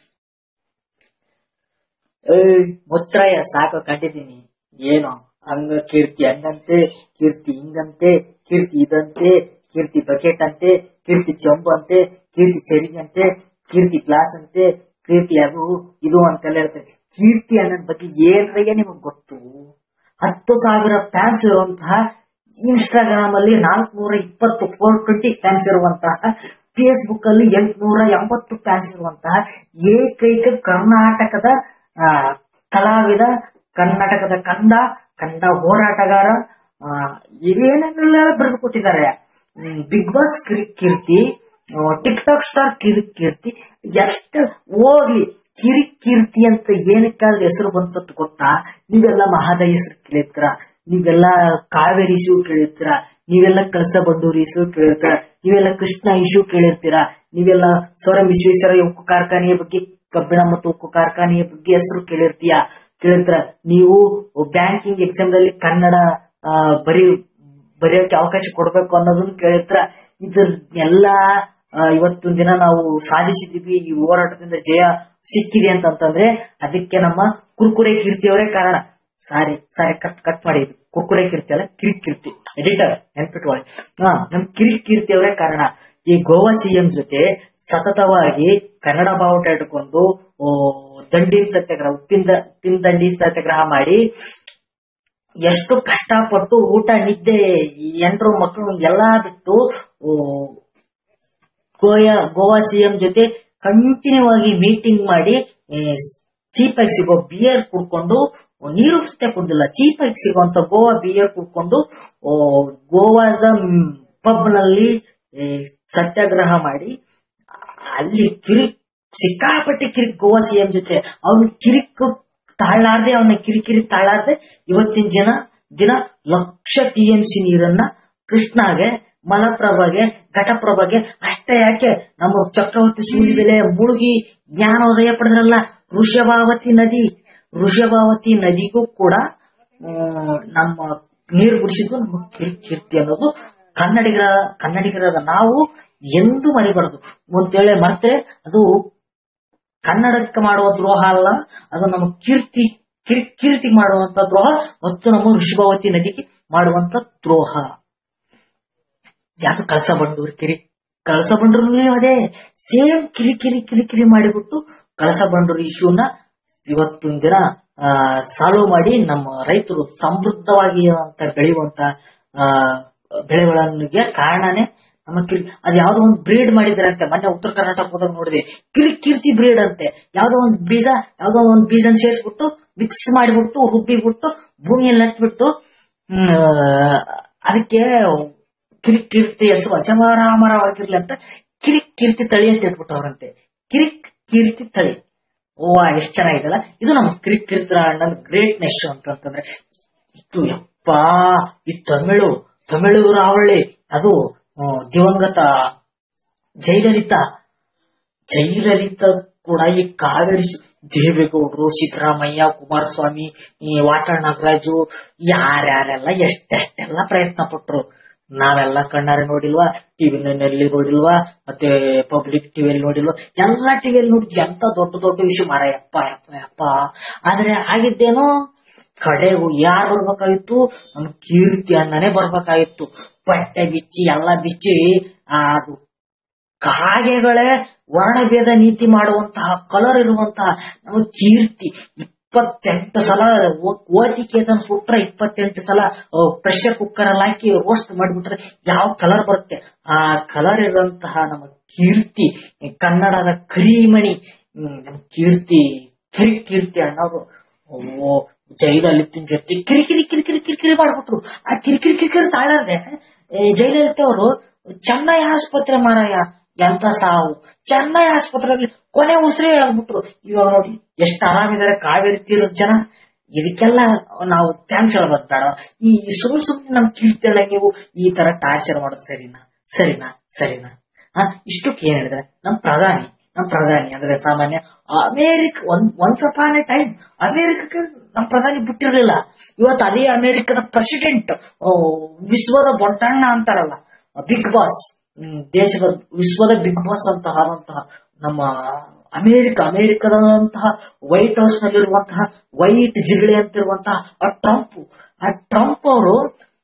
ಮುಚ್ಚಾಯ ಸಾಕು ಕಂಡಿದ್ದೀನಿ ಏನು ಹಂಗ ಕೀರ್ತಿ ಹಂಗಂತೆ ಕೀರ್ತಿ ಹಿಂಗಂತೆ ಕೀರ್ತಿ ಇದಂತೆ ಕೀರ್ತಿ ಬಕೆಟ್ ಅಂತೆ ಕೀರ್ತಿ ಚೊಂಬು ಅಂತೆ ಕೀರ್ತಿ ಚರಿಗಂತೆ ಕೀರ್ತಿ ಗ್ಲಾಸ್ ಅಂತೆ ಕೀರ್ತಿ ಅದು ಇದು ಅಂತೆಲ್ಲ ಹೇಳ್ತಾರೆ ಕೀರ್ತಿ ಅನ್ನೋದ್ ಬಗ್ಗೆ ಏನ್ರಯ್ಯ ನಿಮಗ್ ಗೊತ್ತು ಹತ್ತು ಸಾವಿರ ಫ್ಯಾನ್ಸ್ ಇರುವಂತಹ ಇನ್ಸ್ಟಾಗ್ರಾಮ್ ಅಲ್ಲಿ ನಾಲ್ಕುನೂರ ಇಪ್ಪತ್ತು ಫೋರ್ ಟ್ವೆಂಟಿ ಫ್ಯಾನ್ಸ್ ಇರುವಂತಹ ಫೇಸ್ಬುಕ್ ಅಲ್ಲಿ ಎಂಟುನೂರ ಎಂಬತ್ತು ಫ್ಯಾನ್ಸ್ ಇರುವಂತಹ ಏಕೈಕ ಕರ್ನಾಟಕದ ಆ, ಕಲಾವಿದ ಕರ್ನಾಟಕದ ಕಂದ ಕಂದ ಹೋರಾಟಗಾರ ಆ, ಏನೇನೆಲ್ಲ ಬರೆದು ಕೊಟ್ಟಿದ್ದಾರೆ big boss Keerthi tick talk star Kirik Keerthi ಎಷ್ಟು ಹೋಗ್ಲಿ ಕಿರಿಕ್ ಕೀರ್ತಿ ಅಂತ ಏನಕ್ಕಾದ್ರೂ ಹೆಸರು ಬಂತಂತ ಗೊತ್ತಾ ನೀವೆಲ್ಲ ಮಹಾದ ಹೆಸರು ಕೇಳಿರ್ತೀರ ನೀವೆಲ್ಲ ಕಾವೇರಿ ಇಶ್ಯೂ ಕೇಳಿರ್ತೀರ ನೀವೆಲ್ಲ ಕಳಸ ಬಂಡೂರಿ ಇಶ್ಯೂ ಕೇಳಿರ್ತೀರ ನೀವೆಲ್ಲ ಕೃಷ್ಣ ಇಶ್ಯೂ ಕೇಳಿರ್ತೀರ ನೀವೆಲ್ಲ ಸೌರಂ ವಿಶ್ವೇಶ್ವರ ಉಕ್ಕು ಕಾರ್ಖಾನೆಯ ಬಗ್ಗೆ ಕಬ್ಬಿಣ ಮತ್ತು ಉಕ್ಕು ಕಾರ್ಖಾನೆಯ ಬಗ್ಗೆ ಹೆಸರು ಕೇಳಿರ್ತೀಯ ಕೇಳಿರ್ತೀರ ನೀವು ಬ್ಯಾಂಕಿಂಗ್ ಎಕ್ಸಾಮ್ ದಲ್ಲಿ ಕನ್ನಡ ಆ, ಬರೀ ಬರೆಯೋಕೆ ಅವಕಾಶ ಕೊಡ್ಬೇಕು ಅನ್ನೋದನ್ನ ಕೇಳಿರ್ತೀರ ಇದನ್ನೆಲ್ಲ ಇವತ್ತಿನ ದಿನ ನಾವು ಸಾಧಿಸಿದೀವಿ ಈ ಹೋರಾಟದಿಂದ ಜಯ ಸಿಕ್ಕಿದೆ ಅಂತಂತಂದ್ರೆ ಅದಕ್ಕೆ ನಮ್ಮ ಕುರ್ಕುರೆ ಕೀರ್ತಿಯವರೇ ಕಾರಣ ಸಾರಿ ಸಾರಿ ಕಟ್ ಕಟ್ ಮಾಡಿ ಇದು. ಕುರ್ಕುರೆ ಕೀರ್ತಿ ಅಲ್ಲ ಕಿರಿಕ್ ಕೀರ್ತಿ ಎಡಿಟರ್ ನೆನ್ಪಿಟ್ಕೊಳ್ಳಿ ಹಾ ನಮ್ ಕಿರಿಕ್ ಕೀರ್ತಿಯವರೇ ಕಾರಣ ಈ ಗೋವಾ ಸಿಎಂ ಜೊತೆ ಸತತವಾಗಿ ಕನ್ನಡ ಬಾವುಟ ಇಟ್ಕೊಂಡು ಓ, ದಂಡಿನ ಸತ್ಯಾಗ್ರಹ ಉಪ್ಪಿನ ದ- ಉಪ್ಪಿನ ದಂಡಿ ಸತ್ಯಾಗ್ರಹ ಮಾಡಿ ಎಷ್ಟು ಕಷ್ಟಪಟ್ಟು ಊಟ ನಿದ್ದೆ ಈ ಎಂಟ್ರು ಮಕ್ಕಳು ಎಲ್ಲಾ ಬಿಟ್ಟು ಓ, ಗೋಯಾ ಗೋವಾ ಸಿಎಂ ಜೊತೆ ಕಂಟಿನ್ಯೂ ಆಗಿ ಮೀಟಿಂಗ್ ಮಾಡಿ ಚೀಪ್ ಆಗಿ ಸಿಗೋ ಬಿಯರ್ ಕುಡ್ಕೊಂಡು ನೀರು ಸತ್ಯ ಕುಡ್ದಿಲ್ಲ ಚೀಪ್ ಆಗಿ ಸಿಗುವಂತ ಗೋವಾ ಬಿಯರ್ ಕುಡ್ಕೊಂಡು ಓ, ಗೋವಾದ ಪಬ್ ನಲ್ಲಿ ಏ, ಸತ್ಯಾಗ್ರಹ ಮಾಡಿ ಅಲ್ಲಿ ಕಿರಿಕ್ ಸಿಕ್ಕಾಪಟ್ಟೆ ಕಿರಿಕ್ ಗೋವಾ ಸಿಎಂ ಜೊತೆ ಅವ್ನು ಕಿರಿಕ್ ತಾಳಾರ್ದೆ ಅವನ ಕಿರಿಕಿರಿ ತಾಳಾರ್ದೆ ಇವತ್ತಿನ ಜನ ದಿನ ಲಕ್ಷ ಟಿ ಎಂ ಸಿ ನೀರನ್ನ ಕೃಷ್ಣಾಗೆ ಮಲಪ್ರಭಾಗೆ ಘಟಪ್ರಭಾಗೆ ಅಷ್ಟೇ ಯಾಕೆ ನಮ್ಮ ಚಕ್ರವರ್ತಿ ಸೂರ್ಯದೆಲೆ ಮುಳುಗಿ ಜ್ಞಾನೋದಯ ಪಡೆದ್ರಲ್ಲ ಋಷಭಾವತಿ ನದಿ ಋಷಭಾವತಿ ನದಿಗೂ ಕೂಡ ಹ್ಮ್, ನಮ್ಮ ನೀರು ಬಿಡಿಸಿದ್ದು ನಮ್ಮ ಕೀರ್- ಕೀರ್ತಿ ಅನ್ನೋದು ಕನ್ನಡಿಗರ ಕನ್ನಡಿಗರಾದ ನಾವು ಎಂದೂ ಮರಿಬಾರದು ಅಂತೇಳಿ ಮರ್ತರೆ ಅದು ಕನ್ನಡಕ್ಕೆ ಮಾಡುವ ದ್ರೋಹ ಅಲ್ಲ ಅದು ನಮ್ಮ ಕೀರ್ತಿ ಕಿರ್- ಕೀರ್ತಿ ಮಾಡುವಂತ ದ್ರೋಹ ಮತ್ತು ನಮ್ಮ ಋಷಭಾವತಿ ನದಿಗೆ ಮಾಡುವಂತ ದ್ರೋಹ ಯಾವ್ದು ಕಳಸ ಬಂಡೂರು ಕಿರಿ ಕಳಸ ಬಂಡೂರು ಅದೇ ಸೇಮ್ ಕಿರಿ ಕಿರಿ ಕಿರಿ ಕಿರಿ ಮಾಡಿಬಿಟ್ಟು ಕಳಸ ಬಂಡೂರು ಇಶ್ಯೂನ ಇವತ್ತಿನ ದಿನ ಸಾಲ್ವ್ ಮಾಡಿ ನಮ್ಮ ರೈತರು ಸಮೃದ್ಧವಾಗಿ ಅಂತ ಬೆಳೆಯುವಂತ ಆ, ಬೆಳೆಗಳಿಗೆ ಕಾರಣನೇ ನಮ್ಮ ಕಿರಿ ಅದ್ ಯಾವ್ದೋ ಒಂದು ಬ್ರೀಡ್ ಮಾಡಿದ್ರೆ ಅಂತೆ ಮೊನ್ನೆ ಉತ್ತರ ಕರ್ನಾಟಕ ಹೋದಾಗ ನೋಡಿದೆ ಕಿರಿ ಕೀರ್ತಿ ಬ್ರೀಡ್ ಅಂತೆ ಯಾವ್ದೋ ಒಂದು ಬೀಜ ಯಾವ್ದೋ ಒಂದು ಬೀಜನ ಸೇರಿಸ್ಬಿಟ್ಟು ಮಿಕ್ಸ್ ಮಾಡಿಬಿಟ್ಟು ರುಬ್ಬಿಬಿಟ್ಟು ಭೂಮಿಯಲ್ಲಿ ನಟ್ಬಿಟ್ಟು ಹ್ಮ್, ಅದಕ್ಕೆ ಕಿರಿ ಕೀರ್ತಿ ಹೆಸರು ಅಜಮಾರಾಮರವಾಗಿರ್ಲಿ ಅಂತ ಕಿರಿಕ್ ಕೀರ್ತಿ ತಳಿ ಅಂತ ಹೇಳ್ಬಿಟ್ಟವ್ರಂತೆ ಕಿರಿಕ್ ಕೀರ್ತಿ ತಳಿ ಓ ಎಷ್ಟ್ ಚೆನ್ನಾಗಿದೆಲ್ಲ ಇದು ನಮ್ಮ ಕಿರಿಕ್ ಕೀರ್ತಿ ಅಣ್ಣನ ಗ್ರೇಟ್ನೆಸ್ ಅಂತಂತಂದ್ರೆ ಇಷ್ಟು ಯಪ್ಪಾ ಈ ತಮಿಳು ತಮಿಳು ರಾವಳಿ ಅದು ಆ, ದಿವಂಗತ ಜಯಲಲಿತಾ ಜಯಲಲಿತಾ ಕೂಡ ಈ ಕಾವೇರಿ ಸು- ದೇವೇಗೌಡರು ಸಿದ್ದರಾಮಯ್ಯ ಕುಮಾರಸ್ವಾಮಿ ಈ ವಾಟಾಳ್ ನಾಗರಾಜು ಯಾರ್ಯಾರೆಲ್ಲ ಎಷ್ಟೆಷ್ಟೆಲ್ಲ ಪ್ರಯತ್ನ ಪಟ್ರು ನಾವೆಲ್ಲ ಕಣ್ಣಾರೆ ನೋಡಿಲ್ವಾ ಟಿವಿನಲ್ಲಿ ನೋಡಿಲ್ವಾ ಮತ್ತೆ ಪಬ್ಲಿಕ್ ಟಿವಿಯಲ್ಲಿ ನೋಡಿಲ್ವಾ ಎಲ್ಲಾ ಟಿವಿಯಲ್ಲಿ ನೋಡಿದ್ವಿ ಎಂತ ದೊಡ್ಡ ದೊಡ್ಡ ವಿಷಯ ಮಾರ ಯಪ್ಪ ಯಪ್ಪ ಯಪ್ಪ ಆದ್ರೆ ಆಗಿದ್ದೇನೋ ಕಡೆಗೂ ಯಾರು ಬರ್ಬೇಕಾಗಿತ್ತು ನಮ್ ಕೀರ್ತಿ ಅಣ್ಣನೇ ಬರ್ಬೇಕಾಗಿತ್ತು ಬಟ್ಟೆ ಬಿಚ್ಚಿ ಎಲ್ಲ ಬಿಚ್ಚಿ ಆ, ಅದು ಕಾಗೆಗಳೇ ವರ್ಣಭೇದ ನೀತಿ ಮಾಡುವಂತಹ ಕಲರ್ ಇರುವಂತಹ ನಮ್ಮ ಕೀರ್ತಿ ಇಪ್ಪತ್ತೆಂಟು ಸಲ ಓದಿಕೆ ಸುಟ್ರೆ ಇಪ್ಪತ್ತೆಂಟು ಸಲ ಪ್ರೆಷರ್ ಕುಕ್ಕರ್ ಅಲ್ಲಿ ಹಾಕಿ ರೋಸ್ಟ್ ಮಾಡಿಬಿಟ್ರೆ ಯಾವ ಕಲರ್ ಬರುತ್ತೆ ಆ ಕಲರ್ ಇರುವಂತಹ ನಮ್ಮ ಕೀರ್ತಿ ಕನ್ನಡದ ಕರಿಮಣಿ ಹ್ಮ್, ನಮ್ಮ ಕೀರ್ತಿ ಕಿರಿ ಕೀರ್ತಿ ಅಣ್ಣವರು ಓ ಜೈಲಲಿತಿನ ಜೊತೆ ಕಿರಿಕಿರಿ ಕಿರಿಕಿರಿ ಕಿರಿಕಿರಿ ಮಾಡ್ಬಿಟ್ರು ಆ ಕಿರಿಕಿರಿ ಕಿರಿಕಿರಿ ತಾಳಾರ್ದೆ ಜೈಲಲಿತಾ ಅವರು ಚೆನ್ನೈ ಆಸ್ಪತ್ರೆ ಮಾರಾಯ ಎಂತ ಸಾವು ಚೆನ್ನೈ ಆಸ್ಪತ್ರೆಯಲ್ಲಿ ಕೊನೆ ಉಸಿರು ಹೇಳ್ಬಿಟ್ರು ಇವಾಗ ನೋಡಿ ಎಷ್ಟು ಆರಾಮಿದ್ದಾರೆ ಕಾವೇರಿ ತೀರದ ಜನ ಇದಕ್ಕೆಲ್ಲ ನಾವು ಥ್ಯಾಂಕ್ಸ್ ಹೇಳ್ಬೋದು ಬೇಡ ಈ ಸುಮ್ಮನೆ ಸುಮ್ಮನೆ ನಮ್ ಕೀರ್ತಿಯಲ್ಲ ನೀವು ಈ ತರ ಟಾರ್ಚರ್ ಮಾಡೋದು ಸರಿನಾ ಸರಿನಾ ಸರಿನಾ ಹಾ ಇಷ್ಟಕ್ಕೆ ಏನ್ ಹೇಳಿದ್ರೆ ನಮ್ ಪ್ರಧಾನಿ ನಮ್ ಪ್ರಧಾನಿ ಅಂದ್ರೆ ಸಾಮಾನ್ಯ ಅಮೇರಿಕ ಒಂದ್ ಒನ್ಸ್ ಅಪಾನ್ ಎ ಟೈಮ್ ಅಮೇರಿಕಕ್ಕೆ ನಮ್ ಪ್ರಧಾನಿ ಬಿಟ್ಟಿರ್ಲಿಲ್ಲ ಇವತ್ತು ಅದೇ ಅಮೇರಿಕದ ಪ್ರೆಸಿಡೆಂಟ್ ವಿಶ್ವದ ಬೊಟ್ಟಣ್ಣ ಅಂತಾರಲ್ಲ ಬಿಗ್ ಬಾಸ್ ದೇಶದ ವಿಶ್ವದ ಬಿಗ್ ಬಾಸ್ ಅಂತ ಆದಂತಹ ನಮ್ಮ ಅಮೇರಿಕ ಅಮೇರಿಕದಂತಹ ವೈಟ್ ಹೌಸ್ ನಲ್ಲಿರುವಂತಹ ವೈಟ್ ಜಿಗಳಿ ಅಂತಿರುವಂತಹ ಆ ಟ್ರಂಪ್ ಆ ಟ್ರಂಪ್ ಅವರು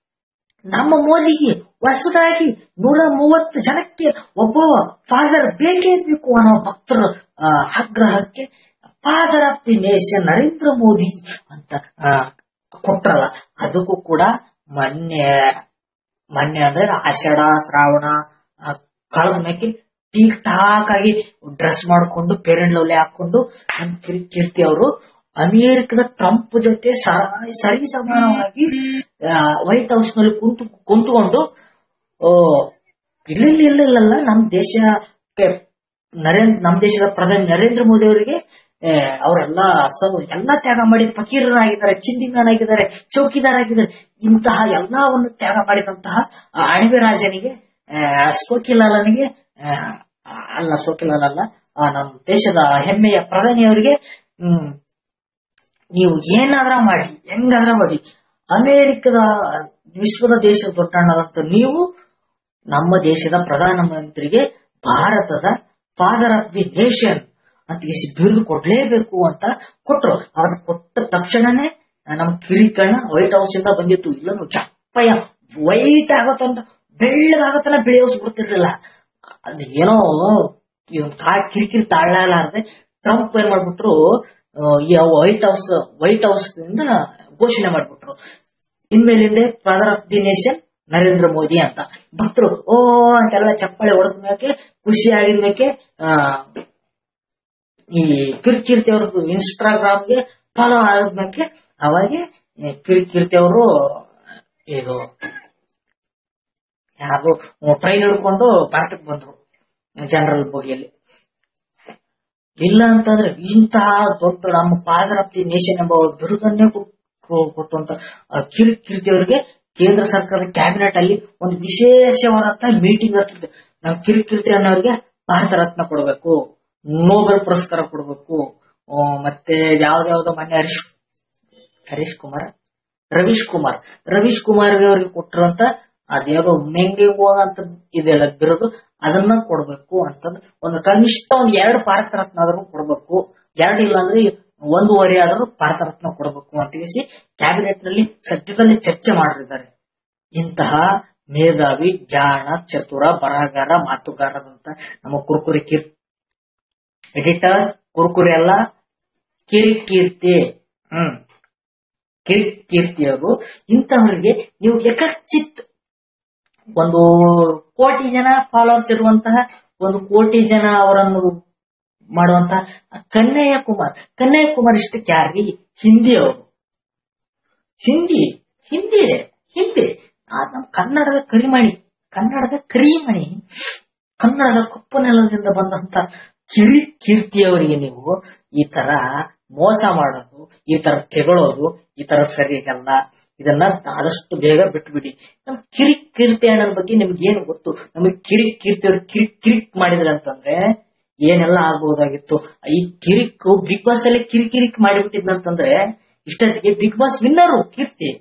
ನಮ್ಮ ಮೋದಿಗೆ ಹೊಸದಾಗಿ ನೂರ ಮೂವತ್ತು ಜನಕ್ಕೆ ಒಬ್ಬ ಫಾದರ್ ಬೇಕೇ ಬೇಕು ಅನ್ನೋ ಭಕ್ತರ ಆ, ಆಗ್ರಹಕ್ಕೆ father of the nation Narendra Modi ಅಂತ ಆ, ಕೊಟ್ರಲ್ಲ ಅದಕ್ಕೂ ಕೂಡ ಮೊನ್ನೆ ಮೊನ್ನೆ ಅಂದ್ರೆ ಆಷಾಢ ಶ್ರಾವಣ ಆ, ಕಳೆದ ಮೇಲೆ ಟೀಕ್ ಟಾಕ್ ಆಗಿ ಡ್ರೆಸ್ ಮಾಡ್ಕೊಂಡು ಪೇರೆಂಟ್ ಲವ್ಲಿ ಹಾಕೊಂಡು ನಮ್ ಕಿರಿ ಕೀರ್ತಿ ಅವರು ಅಮೆರಿಕದ ಟ್ರಂಪ್ ಜೊತೆ ಸರ- ಸರಿ ಸಮಾನವಾಗಿ ವೈಟ್ ಹೌಸ್ ನಲ್ಲಿ ಕುಂತು ಕುಂತ್ಕೊಂಡು ಓ ಇಲ್ಲ ಇಲ್ಲ ಇಲ್ಲ ಇಲ್ಲ ನಮ್ ದೇಶಕ್ಕೆ ನರೇಂದ್ರ ನಮ್ ದೇಶದ ಪ್ರಧಾನಿ ನರೇಂದ್ರ ಮೋದಿ ಅವರಿಗೆ ಆ, ಅವರೆಲ್ಲ ಸ ಎಲ್ಲ ತ್ಯಾಗ ಮಾಡಿ ಫಕೀರರಾಗಿದ್ದಾರೆ ಚಿಂದಿಮನಾಗಿದ್ದಾರೆ ಚೌಕಿದಾರಾಗಿದ್ದಾರೆ ಇಂತಹ ಎಲ್ಲವನ್ನು ತ್ಯಾಗ ಮಾಡಿದಂತಹ ಆ ಅಣಬೆ ರಾಜನಿಗೆ ಆ, ಸೋಕಿಲಾಲನಿಗೆ ಆ, ಅಲ್ಲ ಸೋಕಿಲಾಲ್ ಅಲ್ಲ ಆ, ನಮ್ಮ ದೇಶದ ಹೆಮ್ಮೆಯ ಪ್ರಧಾನಿಯವರಿಗೆ ಹ್ಮ್ ನೀವು ಏನಾದ್ರ ಮಾಡಿ ಹೆಂಗಾದ್ರ ಮಾಡಿ ಅಮೆರಿಕದ ವಿಶ್ವದ ದೇಶದ ದೊಡ್ಡಣ್ಣದಂತ ನೀವು ನಮ್ಮ ದೇಶದ ಪ್ರಧಾನಮಂತ್ರಿಗೆ ಭಾರತದ ಫಾದರ್ ಆಫ್ ದಿ ನೇಷನ್ ಅಂತ ಇಸಿ ಬಿರುದು ಕೊಡ್ಲೇಬೇಕು ಅಂತ ಕೊಟ್ರು ಅದ್ ಕೊಟ್ಟ ತಕ್ಷಣನೇ ನಮ್ಮ ಕಿರಿಕಣ್ಣ ವೈಟ್ ಹೌಸ್ ಇಂದ ಬಂದಿತ್ತು ಇಲ್ಲ ನಾವು ಚಪ್ಪಯ್ಯ ವೈಟ್ ಆಗತ್ತಂತ ಬೆಳ್ಳಗಾಗತ್ತನ ಬೆಳೆಯೋಸ್ಬಿಡ್ತಿರ್ಲಿಲ್ಲ ಅದ್ ಏನೋ ಇವನ್ ಕಾ ಕಿರಿಕಿರಿ ತಾಳಲಾರ್ದೆ ಟ್ರಂಪ್ ಏನ್ ಮಾಡ್ಬಿಟ್ರು ಆ, ಈ ವೈಟ್ ಹೌಸ್ ವೈಟ್ ಹೌಸ್ ಇಂದ ಘೋಷಣೆ ಮಾಡ್ಬಿಟ್ರು ಇನ್ಮೇಲಿಂದ father of the nation Narendra Modi ಅಂತ ಭಕ್ತರು ಓ ಅಂತೆಲ್ಲ ಚಪ್ಪಾಳೆ ಹೊಡೆದ ಮೇಲೆ ಖುಷಿ ಆಗಿದ್ಮೇಕೆ ಆ ಈ ಕಿರ್ಕೀರ್ತಿ ಅವ್ರದ್ದು ಇನ್ಸ್ಟಾಗ್ರಾಮ್ಗೆ ಫಾಲೋ ಆದ್ಮೇಲೆ ಅವಾಗೆ ಈ ಕಿರ್ಕೀರ್ತಿ ಅವರು ಇದು ಯಾರು ಟ್ರೈನ್ ಹಿಡ್ಕೊಂಡು ಭಾರತಕ್ಕೆ ಬಂದ್ರು ಜನರಲ್ ಬೋಗಿಯಲ್ಲಿ ಇಲ್ಲ ಅಂತಂದ್ರೆ ಇಂತಹ ದೊಡ್ಡ ನಮ್ಮ ಫಾದರ್ ಆಫ್ ದಿ ನೇಷನ್ ಎಂಬ ಬಿರುದನ್ನೇ ಕೊಟ್ಟು- ಕೊಟ್ಟಂತ ಆ ಕಿರಿಕ್ ಕೀರ್ತಿ ಅವರಿಗೆ ಕೇಂದ್ರ ಸರ್ಕಾರದ ಕ್ಯಾಬಿನೆಟ್ ಅಲ್ಲಿ ಒಂದು ವಿಶೇಷವಾದಂತಹ ಮೀಟಿಂಗ್ ಆಗ್ತದೆ ನಾವು ಕಿರಿಕ್ ಕೀರ್ತಿ ಅನ್ನೋರಿಗೆ ಭಾರತ ರತ್ನ ಕೊಡಬೇಕು ನೋಬೆಲ್ ಪುರಸ್ಕಾರ ಕೊಡಬೇಕು ಆ, ಮತ್ತೆ ಯಾವ್ದಾವ್ದೋ ಮೊನ್ನೆ ಹರೀಶ್ ಹರೀಶ್ ಕುಮಾರ್ ರವೀಶ್ ಕುಮಾರ್ ರವೀಶ್ ಕುಮಾರ್ ಅವರಿಗೆ ಕೊಟ್ಟಿರುವಂತ ಅದ್ಯಾವುದೋ ಮೆಂಗೆ ಅಂತ ಇದೆಲ್ಲ ಬಿರೋದು ಅದನ್ನ ಕೊಡ್ಬೇಕು ಅಂತಂದ್ರೆ ಒಂದು ಕನಿಷ್ಠ ಒಂದ್ ಎರಡು ಭಾರತ ರತ್ನ ಆದ್ರೂ ಕೊಡ್ಬೇಕು ಎರಡು ಇಲ್ಲ ಅಂದ್ರೆ ಒಂದೂವರೆ ಆದ್ರೂ ಭಾರತ ರತ್ನ ಕೊಡಬೇಕು ಅಂತ ಹೇಳಿ ಕ್ಯಾಬಿನೆಟ್ ನಲ್ಲಿ ಸದ್ಯದಲ್ಲೇ ಚರ್ಚೆ ಮಾಡಿದ್ದಾರೆ ಇಂತಹ ಮೇಧಾವಿ ಜಾಣ ಚತುರ ಬರಹಗಾರ ಮಾತುಗಾರದಂತ ನಮ್ಮ ಕುರುಕುರಿ ಕೀರ್ ಎಡಿಟರ್ ಕುರುಕುರಿ ಅಲ್ಲ ಕಿರಿಕೀರ್ತಿ ಹ್ಮ್ ಕಿರಿಕೀರ್ತಿಯವರು ಇಂತಹವರಿಗೆ ನೀವು ಯಕಚಿತ್ ಒಂದು ಕೋಟಿ ಜನ ಫಾಲೋವರ್ಸ್ ಇರುವಂತಹ ಒಂದು ಕೋಟಿ ಜನ ಅವರನ್ನು ಮಾಡುವಂತಹ ಕನ್ನಯ್ಯ ಕುಮಾರ್ ಕನ್ನಯ್ಯ ಕುಮಾರ್ ಇಷ್ಟಕ್ಕೆ ಯಾರ್ರಿ ಹಿಂದಿ ಅವರು ಹಿಂದಿ ಹಿಂದಿ ಹಿಂದಿ ಆ ನಮ್ಮ ಕನ್ನಡದ ಕರಿಮಣಿ ಕನ್ನಡದ ಕರಿಮಣಿ ಕನ್ನಡದ ಕಪ್ಪು ನೆಲದಿಂದ ಬಂದಂತ ಕಿರಿ ಕೀರ್ತಿಯವರಿಗೆ ನೀವು ಈ ತರ ಮೋಸ ಮಾಡೋದು ಈ ತರ ತೆಗಳೋದು ಈ ತರ ಸರಿಯಾಗಲ್ಲ ಇದನ್ನ ಆದಷ್ಟು ಬೇಗ ಬಿಟ್ಬಿಡಿ ನಮ್ ಕಿರಿ ಕೀರ್ತಿ ಅಣ್ಣನ ಬಗ್ಗೆ ನಿಮ್ಗೆ ಏನು ಗೊತ್ತು ನಮಗೆ ಕಿರಿ ಕೀರ್ತಿಯವರು ಕಿರಿಕ್ ಕಿರಿಕ್ ಮಾಡಿದ್ರೆ ಅಂತಂದ್ರೆ ಏನೆಲ್ಲ ಆಗ್ಬೋದಾಗಿತ್ತು ಈ ಕಿರಿಕ್ ಬಿಗ್ ಬಾಸ್ ಅಲ್ಲಿ ಕಿರಿಕಿರಿಕ್ ಮಾಡಿಬಿಟ್ಟಿದ್ನಂತಂದ್ರೆ ಇಷ್ಟೊತ್ತಿಗೆ ಬಿಗ್ ಬಾಸ್ ವಿನ್ನರು ಕೀರ್ತಿ